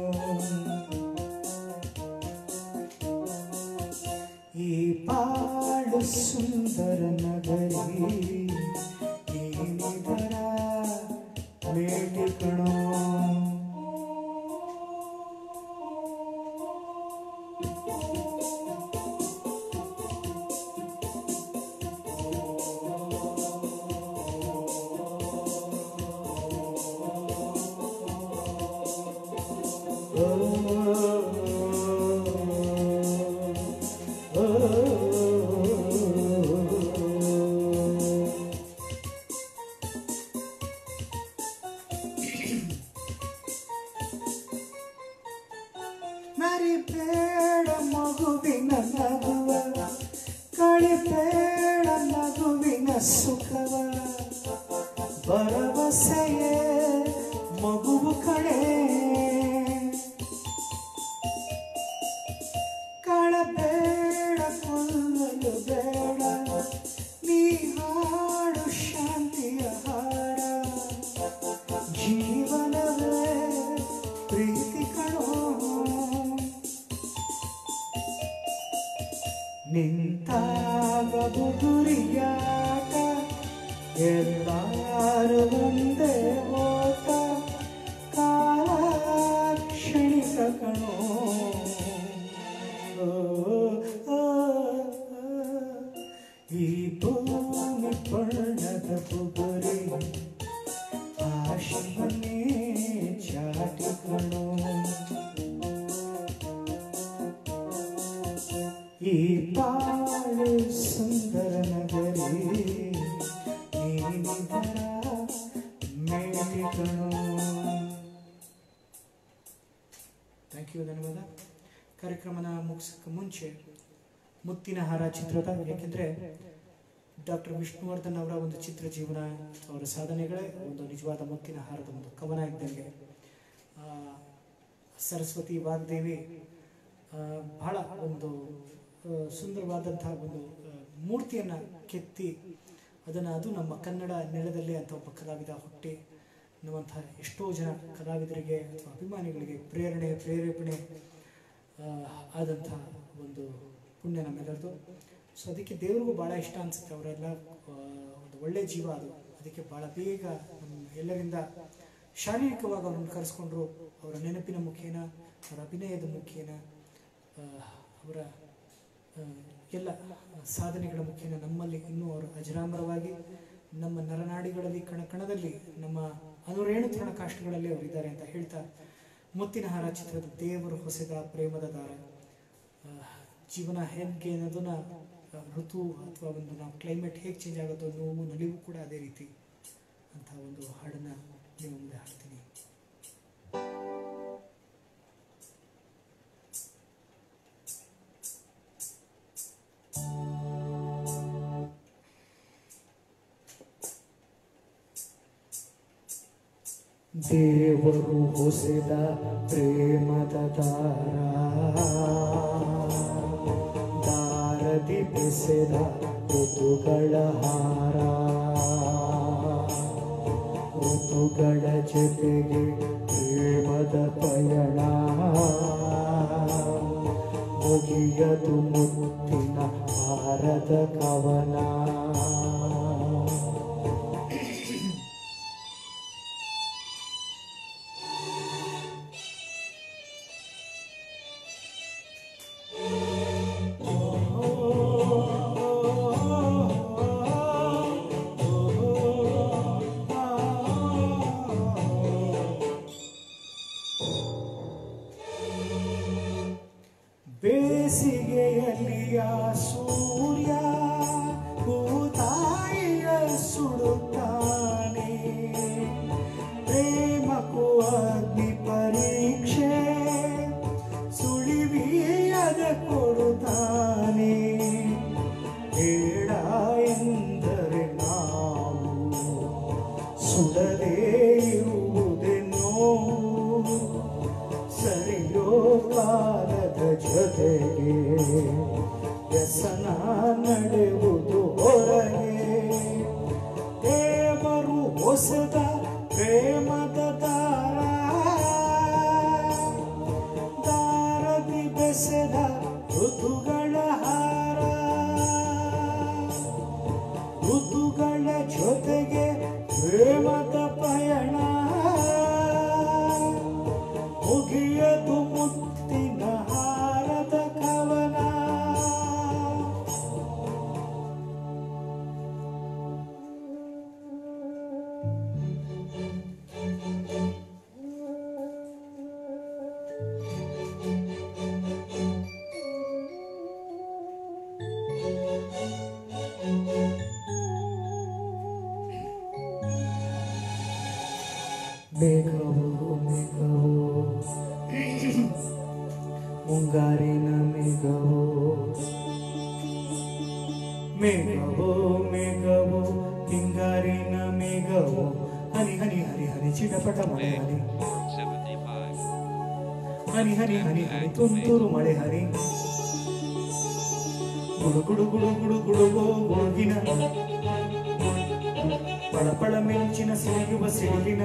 ಈ ಪಾಡು ಸುಂದರ ನಗರಿ ನೀನಿದರ ಮೇಟಿ ಕಣೋ ಮರಿಬೇಡ ಮಗುವಿನ ನಗುವ ಕಳಿಬೇಡ ಮಗುವಿನ ಸುಖವ ಭರವಸೆಯೇ ಮಗುವು ಕಳೆ ಕಳಬೇಡ ಕೊಲ್ಲಲು ಬೇಡ ನೀ ಹಾಡು ಶಾಂತಿಯ ಹಾಡ ಜೀವನವೇ ಪ್ರೀತಿ ಕಣೋ ನಿಂತಾಗ ಬುದುರಿಯಾಟ ಎಲ್ಲಾರು ಒಂದೇ ಓಟ ಕಾಲ ಕ್ಷಣಿಕ ಕಣೋ ಓ, ಓ, ಓ. ಈ ಭೂಮಿ ಬಣ್ಣದ ಬುಗುರಿ ಆಶೆಯನ್ನೇ ಚಾಟಿ ಕಣೋ ಈ ಬಾಳು ಸುಂದರ ನಗರಿ ನೀನಿದರ ಮೇಟಿಗಳು ಥ್ಯಾಂಕ್ ಯು ಧನ್ಯವಾದ ಕಾರ್ಯಕ್ರಮನ ಮುಗಿಸೋಕ್ಕೆ ಮುಂಚೆ ಮುತ್ತಿನ ಹಾರ ಚಿತ್ರದ ಯಾಕೆಂದರೆ ಡಾಕ್ಟರ್ ವಿಷ್ಣುವರ್ಧನ್ ಅವರ ಒಂದು ಚಿತ್ರ ಜೀವನ ಅವರ ಸಾಧನೆಗಳೇ ಒಂದು ನಿಜವಾದ ಮುತ್ತಿನ ಹಾರದ ಒಂದು ಕವನ ಇದ್ದಂಗೆ ಆ, ಸರಸ್ವತಿ ವಾಗ್ದೇವಿ ಆ, ಬಹಳ ಒಂದು ಆ, ಸುಂದರವಾದಂತಹ ಒಂದು ಆ, ಮೂರ್ತಿಯನ್ನ ಕೆತ್ತಿ ಅದನ್ನು ಅದು ನಮ್ಮ ಕನ್ನಡ ನೆಲದಲ್ಲಿ ಅಂತ ಒಬ್ಬ ಕಲಾವಿದ ಹುಟ್ಟಿ ನಮ್ಮಂತಹ ಎಷ್ಟೋ ಜನ ಕಲಾವಿದರಿಗೆ ಅಥವಾ ಅಭಿಮಾನಿಗಳಿಗೆ ಪ್ರೇರಣೆ ಪ್ರೇರೇಪಣೆ ಆ, ಆದಂತಹ ಒಂದು ಪುಣ್ಯ ನಮ್ಮೆಲ್ಲರದು ಸೊ ಅದಕ್ಕೆ ದೇವ್ರಿಗೂ ಭಾಳ ಇಷ್ಟ ಅನ್ಸುತ್ತೆ ಅವರೆಲ್ಲ ಆ, ಒಂದು ಒಳ್ಳೆ ಜೀವ ಅದು ಅದಕ್ಕೆ ಭಾಳ ಬೇಗ ನಮ್ಮ ಎಲ್ಲರಿಂದ ಶಾರೀರಿಕವಾಗಿ ಅವ್ರನ್ನ ಕರೆಸ್ಕೊಂಡ್ರು ಅವರ ನೆನಪಿನ ಮುಖೇನ ಅವರ ಅಭಿನಯದ ಮುಖೇನ ಆ, ಅವರ ಆ, ಎಲ್ಲ ಸಾಧನೆಗಳ ಮುಖೇನ ನಮ್ಮಲ್ಲಿ ಇನ್ನೂ ಅವರು ಅಜರಾಮರವಾಗಿ ನಮ್ಮ ನರನಾಡಿಗಳಲ್ಲಿ ಕಣ ಕಣದಲ್ಲಿ ನಮ್ಮ ಅನುರೇಣು ತೃಣಕಾಷ್ಟಗಳಲ್ಲಿ ಅವರಿದ್ದಾರೆ ಅಂತ ಹೇಳ್ತಾ ಮುತ್ತಿನ ಹಾರ ಚಿತ್ರದ ದೇವರು ಹೊಸದ ಪ್ರೇಮದ ದಾರ ಆ, ಜೀವನ ಹೇಗೆ ಅನ್ನೋದನ್ನ ಆ, ಋತು ಅಥವಾ ಒಂದು ನಾವು ಕ್ಲೈಮೇಟ್ ಹೇಗೆ ಚೇಂಜ್ ಆಗುತ್ತೋ ನೋವು ನಲಿವು ಕೂಡ ಅದೇ ರೀತಿ ಅಂತ ಒಂದು ಹಾಡನ್ನ ನಿಮ್ಮ ಮುಂದೆ ಹಾಡ್ತೀನಿ ದೇವರು ಹೊಸೆದ ಪ್ರೇಮದ ದಾರ ದಾರದಿ ಬೆಸೆದ ಋತುಗಳ ಹಾರ ಋತುಗಳ ಜೊತೆಗೆ ಪ್ರೇಮದ ಪಯಣ ಮುಗಿಯದು ಮುತ್ತಿನ ಹಾರದ ಕವನ ಬೇಸಿಗೆಯಲ್ಲಿಯ ಸೂರ್ಯ ಭೂತಾಯಿಯ ಸುಡುತ್ತಾನೆ ಪ್ರೇಮಕ್ಕೂ ಅಗ್ನಿ ಪರೀಕ್ಷೆ ಸುಳಿವಿಯದ ಕೊಡುತ್ತಾನೆ ಬೇಡ ಎಂದರೆ ನಾವು ಸುಡದೇ ಇರುವುದೇ ನೋವು ಸರಿಯೋ ಕಾಲದ ಜೊತೆಗೆ ವ್ಯಸನ ನಡೆಯುವುದು ಹೊರಗೆ ದೇವರು ಹೊಸದ ಪ್ರೇಮದ ದಾರ ಮೇಘವೋ ಮುಂಗಾರಿನ ಮೇಘವೋ ಮೇಘವೋ ಮೇಘವೋ ಹಿಂಗಾರಿನ ಮೇಘವೋ ಹನಿ ಹನಿ ಹನಿ ಹನಿ ಚಿಟಪಟ ಮಳೆ ಹನಿ 75. ಹನಿ ಹನಿ ಹನಿ ಹನಿ ತುಂತುರು ಮಳೆ ಹನಿ ಗುಡು ಗುಡು ಗುಡು ಗುಡು ಗುಡುಗೋ ಗುಡುಗಿನ ಪಳಪಳ ಮಿಂಚಿನ ಸಿಡಿಯುವ ಸಿಡಿಲಿನ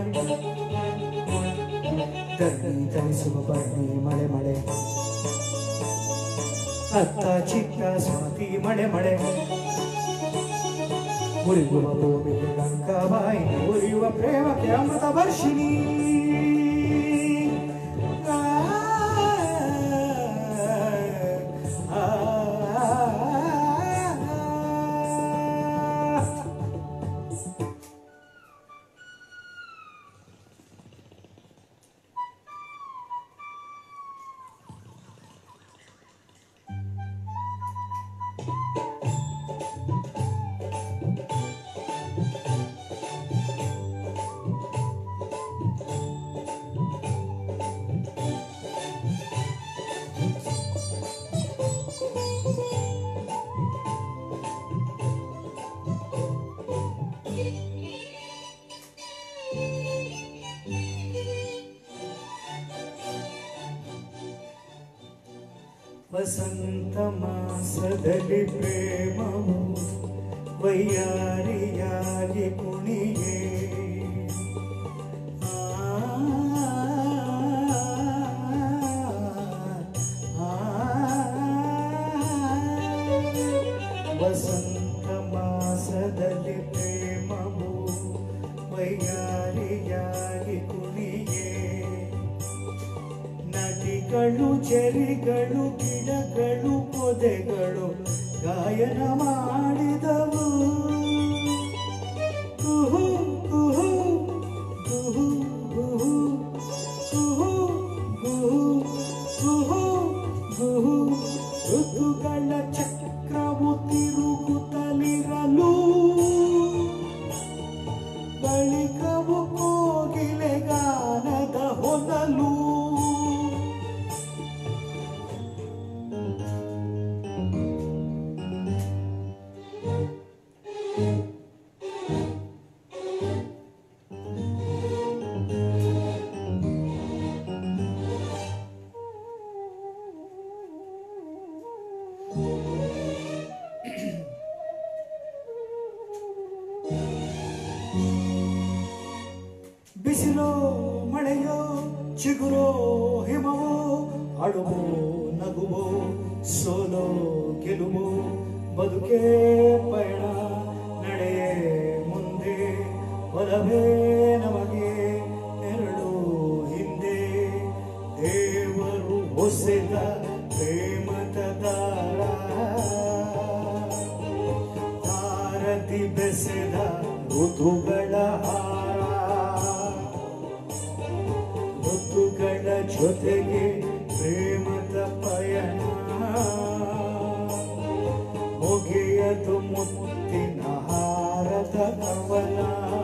ಧರಣಿ ತರಿಸುವ ಬರಣಿ ಮಳೆ ಮಳೆ ಅತ್ತ ಚಿತ್ತ ಸ್ವಾತಿ ಮಳೆ ಮಳೆ ಉರಿಯುವ ಭೂಮಿ ಲಂಕಾವಾಯಿ ಉರಿಯುವ ಪ್ರೇಮಕ್ಕೆ ಅಮೃತ ವರ್ಷಿಣಿ ಆ, ಆ, ಆ. ವಸಂತ ಮಾಸದಲ್ಲಿ ಪ್ರೇಮವು ವೈಯಾರಿಯಾಗಿ ಕುಣಿಯೇ ಆ, ಆ, ವಸಂತ ಮಾಸದಲ್ಲಿ ಪ್ರೇಮವು ವೈಯಾರಿಯಾಗಿ ಕುಣಿಯೇ ನದಿಗಳು ಚೆರಿಗಳು ಗಿಡಗಳು ಪೊದೆಗಳು ಗಾಯನ ಮಾಡಿದವು ಕುಹು ಕುಹು ಕುಹು ಕುಹು ಕುಹು ಕುಹು ಕುಹು ಕುಹು ಋತುಗಳ ಚಕ್ರವು ತಿರುಗುತ್ತಲಿರಲು ಬಳಿಕವು ಕೋಗಿಲೆ ಗಾನದ ಹೊನಲು ಬಿಸಿಲೋ ಮಳೆಯೋ ಚಿಗುರೋ ಹಿಮವೋ ಅಳುವೋ ನಗುವೋ ಸೋಲೋ ಗೆಲುವೋ ಬದುಕೇ ಪಯಣ ನಡೆಯೇ ಮುಂದೆ ಒಲವೇ ನಮಗೆ ನೆರಳು ಹಿಂದೆ ದೇವರು ಹೊಸೆದ ಪ್ರೇಮದ ದಾರ ಭಾರತಿ ಬೆಸೆದ ಋತುಗಳ ಹಾರ ಋತುಗಳ ಜೊತೆಗೆ ಪ್ರೇಮದ ಪಯಣ ಹೊಗೆಯದು ಮುತ್ತಿನ ಹಾರದ ಕವನ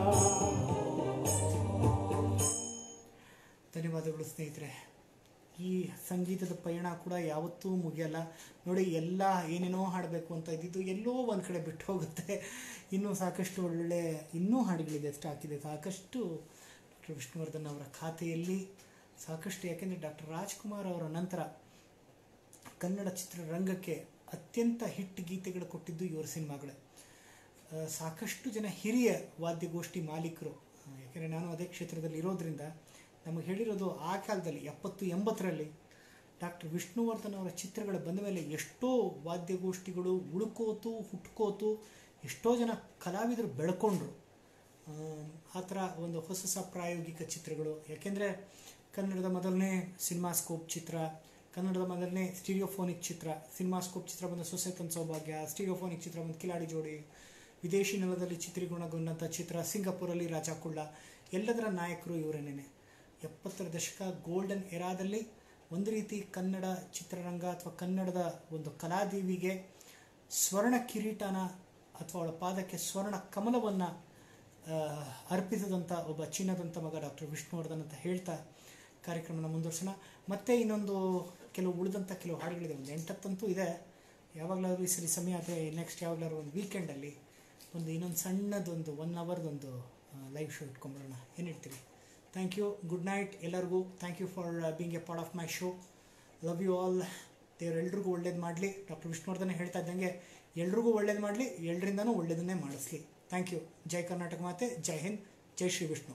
ಧನ್ಯವಾದಗಳು ಸ್ನೇಹಿತರೆ ಈ ಸಂಗೀತದ ಪಯಣ ಕೂಡ ಯಾವತ್ತೂ ಮುಗಿಯಲ್ಲ ನೋಡಿ ಎಲ್ಲ ಏನೇನೋ ಹಾಡಬೇಕು ಅಂತ ಇದ್ದಿದ್ದು ಎಲ್ಲೋ ಒಂದು ಕಡೆ ಬಿಟ್ಟು ಹೋಗುತ್ತೆ ಇನ್ನೂ ಸಾಕಷ್ಟು ಒಳ್ಳೊಳ್ಳೆ ಇನ್ನೂ ಹಾಡುಗಳಿದೆ ಸ್ಟಾಕ್ ಇದೆ ಸಾಕಷ್ಟು ಡಾಕ್ಟರ್ ವಿಷ್ಣುವರ್ಧನ್ ಅವರ ಖಾತೆಯಲ್ಲಿ ಸಾಕಷ್ಟು ಯಾಕೆಂದರೆ ಡಾಕ್ಟರ್ ರಾಜ್ಕುಮಾರ್ ಅವರ ನಂತರ ಕನ್ನಡ ಚಿತ್ರರಂಗಕ್ಕೆ ಅತ್ಯಂತ ಹಿಟ್ ಗೀತೆಗಳು ಕೊಟ್ಟಿದ್ದು ಇವರ ಸಿನಿಮಾಗಳೇ ಆ, ಸಾಕಷ್ಟು ಜನ ಹಿರಿಯ ವಾದ್ಯಗೋಷ್ಠಿ ಮಾಲೀಕರು ಆ, ಯಾಕೆಂದರೆ ನಾನು ಅದೇ ಕ್ಷೇತ್ರದಲ್ಲಿ ಇರೋದ್ರಿಂದ ನಮಗೆ ಹೇಳಿರೋದು ಆ ಕಾಲದಲ್ಲಿ ಎಪ್ಪತ್ತು ಎಂಬತ್ತರಲ್ಲಿ ಡಾಕ್ಟರ್ ವಿಷ್ಣುವರ್ಧನ್ ಅವರ ಚಿತ್ರಗಳು ಬಂದ ಮೇಲೆ ಎಷ್ಟೋ ವಾದ್ಯಗೋಷ್ಠಿಗಳು ಉಳ್ಕೋತು ಹುಟ್ಕೋತು ಎಷ್ಟೋ ಜನ ಕಲಾವಿದರು ಬೆಳ್ಕೊಂಡ್ರು ಆ, ಆ ಥರ ಒಂದು ಹೊಸ ಹೊಸ ಪ್ರಾಯೋಗಿಕ ಚಿತ್ರಗಳು ಯಾಕೆಂದರೆ ಕನ್ನಡದ ಮೊದಲನೇ ಸಿನಿಮಾಸ್ಕೋಪ್ ಚಿತ್ರ ಕನ್ನಡದ ಮೊದಲನೇ ಸ್ಟೀರಿಯೋಫೋನಿಕ್ ಚಿತ್ರ ಸಿನಿಮಾಸ್ಕೋಪ್ ಚಿತ್ರ ಬಂದ ಸೊಸೆ ತನ್ ಸೌಭಾಗ್ಯ ಸ್ಟೀರಿಯೋಫೋನಿಕ್ ಚಿತ್ರ ಬಂದ ಕಿಲಾಡಿ ಜೋಡಿ ವಿದೇಶಿ ನೆಲದಲ್ಲಿ ಚಿತ್ರೀಕರಣಗೊಂಡಂಥ ಚಿತ್ರ ಸಿಂಗಾಪುರಲ್ಲಿ ರಾಜಾ ಕುಳ್ಳ ಎಲ್ಲದರ ನಾಯಕರು ಇವರೇನೇನೆ ಎಪ್ಪತ್ತರ ದಶಕ ಗೋಲ್ಡನ್ ಎರಾದಲ್ಲಿ ಒಂದು ರೀತಿ ಕನ್ನಡ ಚಿತ್ರರಂಗ ಅಥವಾ ಕನ್ನಡದ ಒಂದು ಕಲಾದೇವಿಗೆ ಸ್ವರ್ಣ ಕಿರೀಟನ ಅಥವಾ ಅವಳ ಪಾದಕ್ಕೆ ಸ್ವರ್ಣ ಕಮಲವನ್ನು ಆ, ಅರ್ಪಿಸಿದಂಥ ಒಬ್ಬ ಚಿನ್ನದಂಥ ಮಗ ಡಾಕ್ಟರ್ ವಿಷ್ಣುವರ್ಧನ್ ಅಂತ ಹೇಳ್ತಾ ಕಾರ್ಯಕ್ರಮನ ಮುಂದುವರ್ಸೋಣ ಮತ್ತೆ ಇನ್ನೊಂದು ಕೆಲವು ಉಳಿದಂಥ ಕೆಲವು ಹಾಡುಗಳಿದೆ ಒಂದು ಎಂಟತ್ತಂತೂ ಇದೆ ಯಾವಾಗಲಾದ್ರೂ ಈ ಸರಿ ಸಮಯ ಆದರೆ ನೆಕ್ಸ್ಟ್ ಯಾವಾಗಲಾದ್ರೂ ಒಂದು ವೀಕೆಂಡಲ್ಲಿ ಒಂದು ಇನ್ನೊಂದು ಸಣ್ಣದೊಂದು ಒನ್ ಅವರ್ದೊಂದು ಲೈವ್ ಶೋ ಇಟ್ಕೊಂಬಿಡೋಣ ಏನು ಹೇಳ್ತೀರಿ ಥ್ಯಾಂಕ್ ಯು ಗುಡ್ ನೈಟ್ ಎಲ್ಲರಿಗೂ thank you for being a part of my show love you all ದೇವರೆಲ್ರಿಗೂ ಒಳ್ಳೇದು ಮಾಡಲಿ ಡಾಕ್ಟರ್ ವಿಷ್ಣುವರ್ಧನ್ ಹೇಳ್ತಾ ಇದ್ದಂಗೆ ಎಲ್ರಿಗೂ ಒಳ್ಳೇದು ಮಾಡಲಿ ಎಲ್ರಿಂದನೂ ಒಳ್ಳೇದನ್ನೇ ಮಾಡಿಸ್ಲಿ ಥ್ಯಾಂಕ್ ಯು ಜೈ ಕರ್ನಾಟಕ ಮಾತೆ ಜೈ ಹಿಂದ್ ಜೈ Shri Vishnu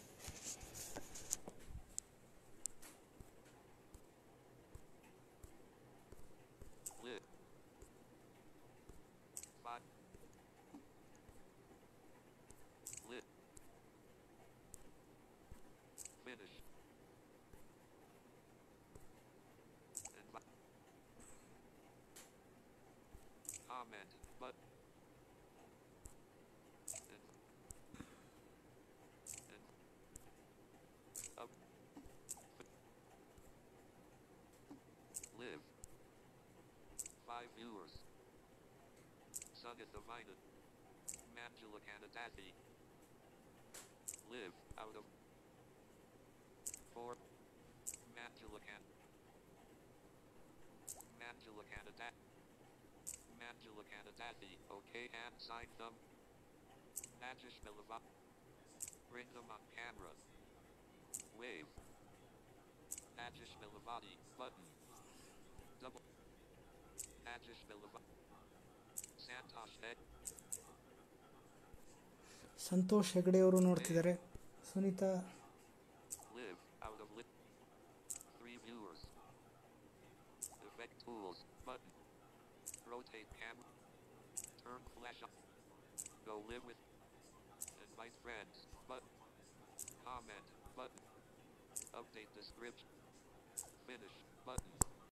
Live. Five. Lit. Finish. Invi- Comment. But. In- in- Up. Live. Five viewers. Sunitha Vinen. Manjula Kanadati. Live out of. Four. Manjula Kan. Manjula Kanadati. Manjula Kanadati. Okay, hand sign thumb. Najish Milava. Bring them on camera. Wave. Najish Milavati. Button. Double. Najish Milavati. Santosh Head. Santosh Hegde ಅವರು ನೋಡ್ತಿದ್ದಾರೆ Sunita Live out of lit. Three viewers. Effect tools. Button. Rotate camera. Turn flash on. Go live with. Invite friends. Button. Comment. Button. Update description. Finish. Button.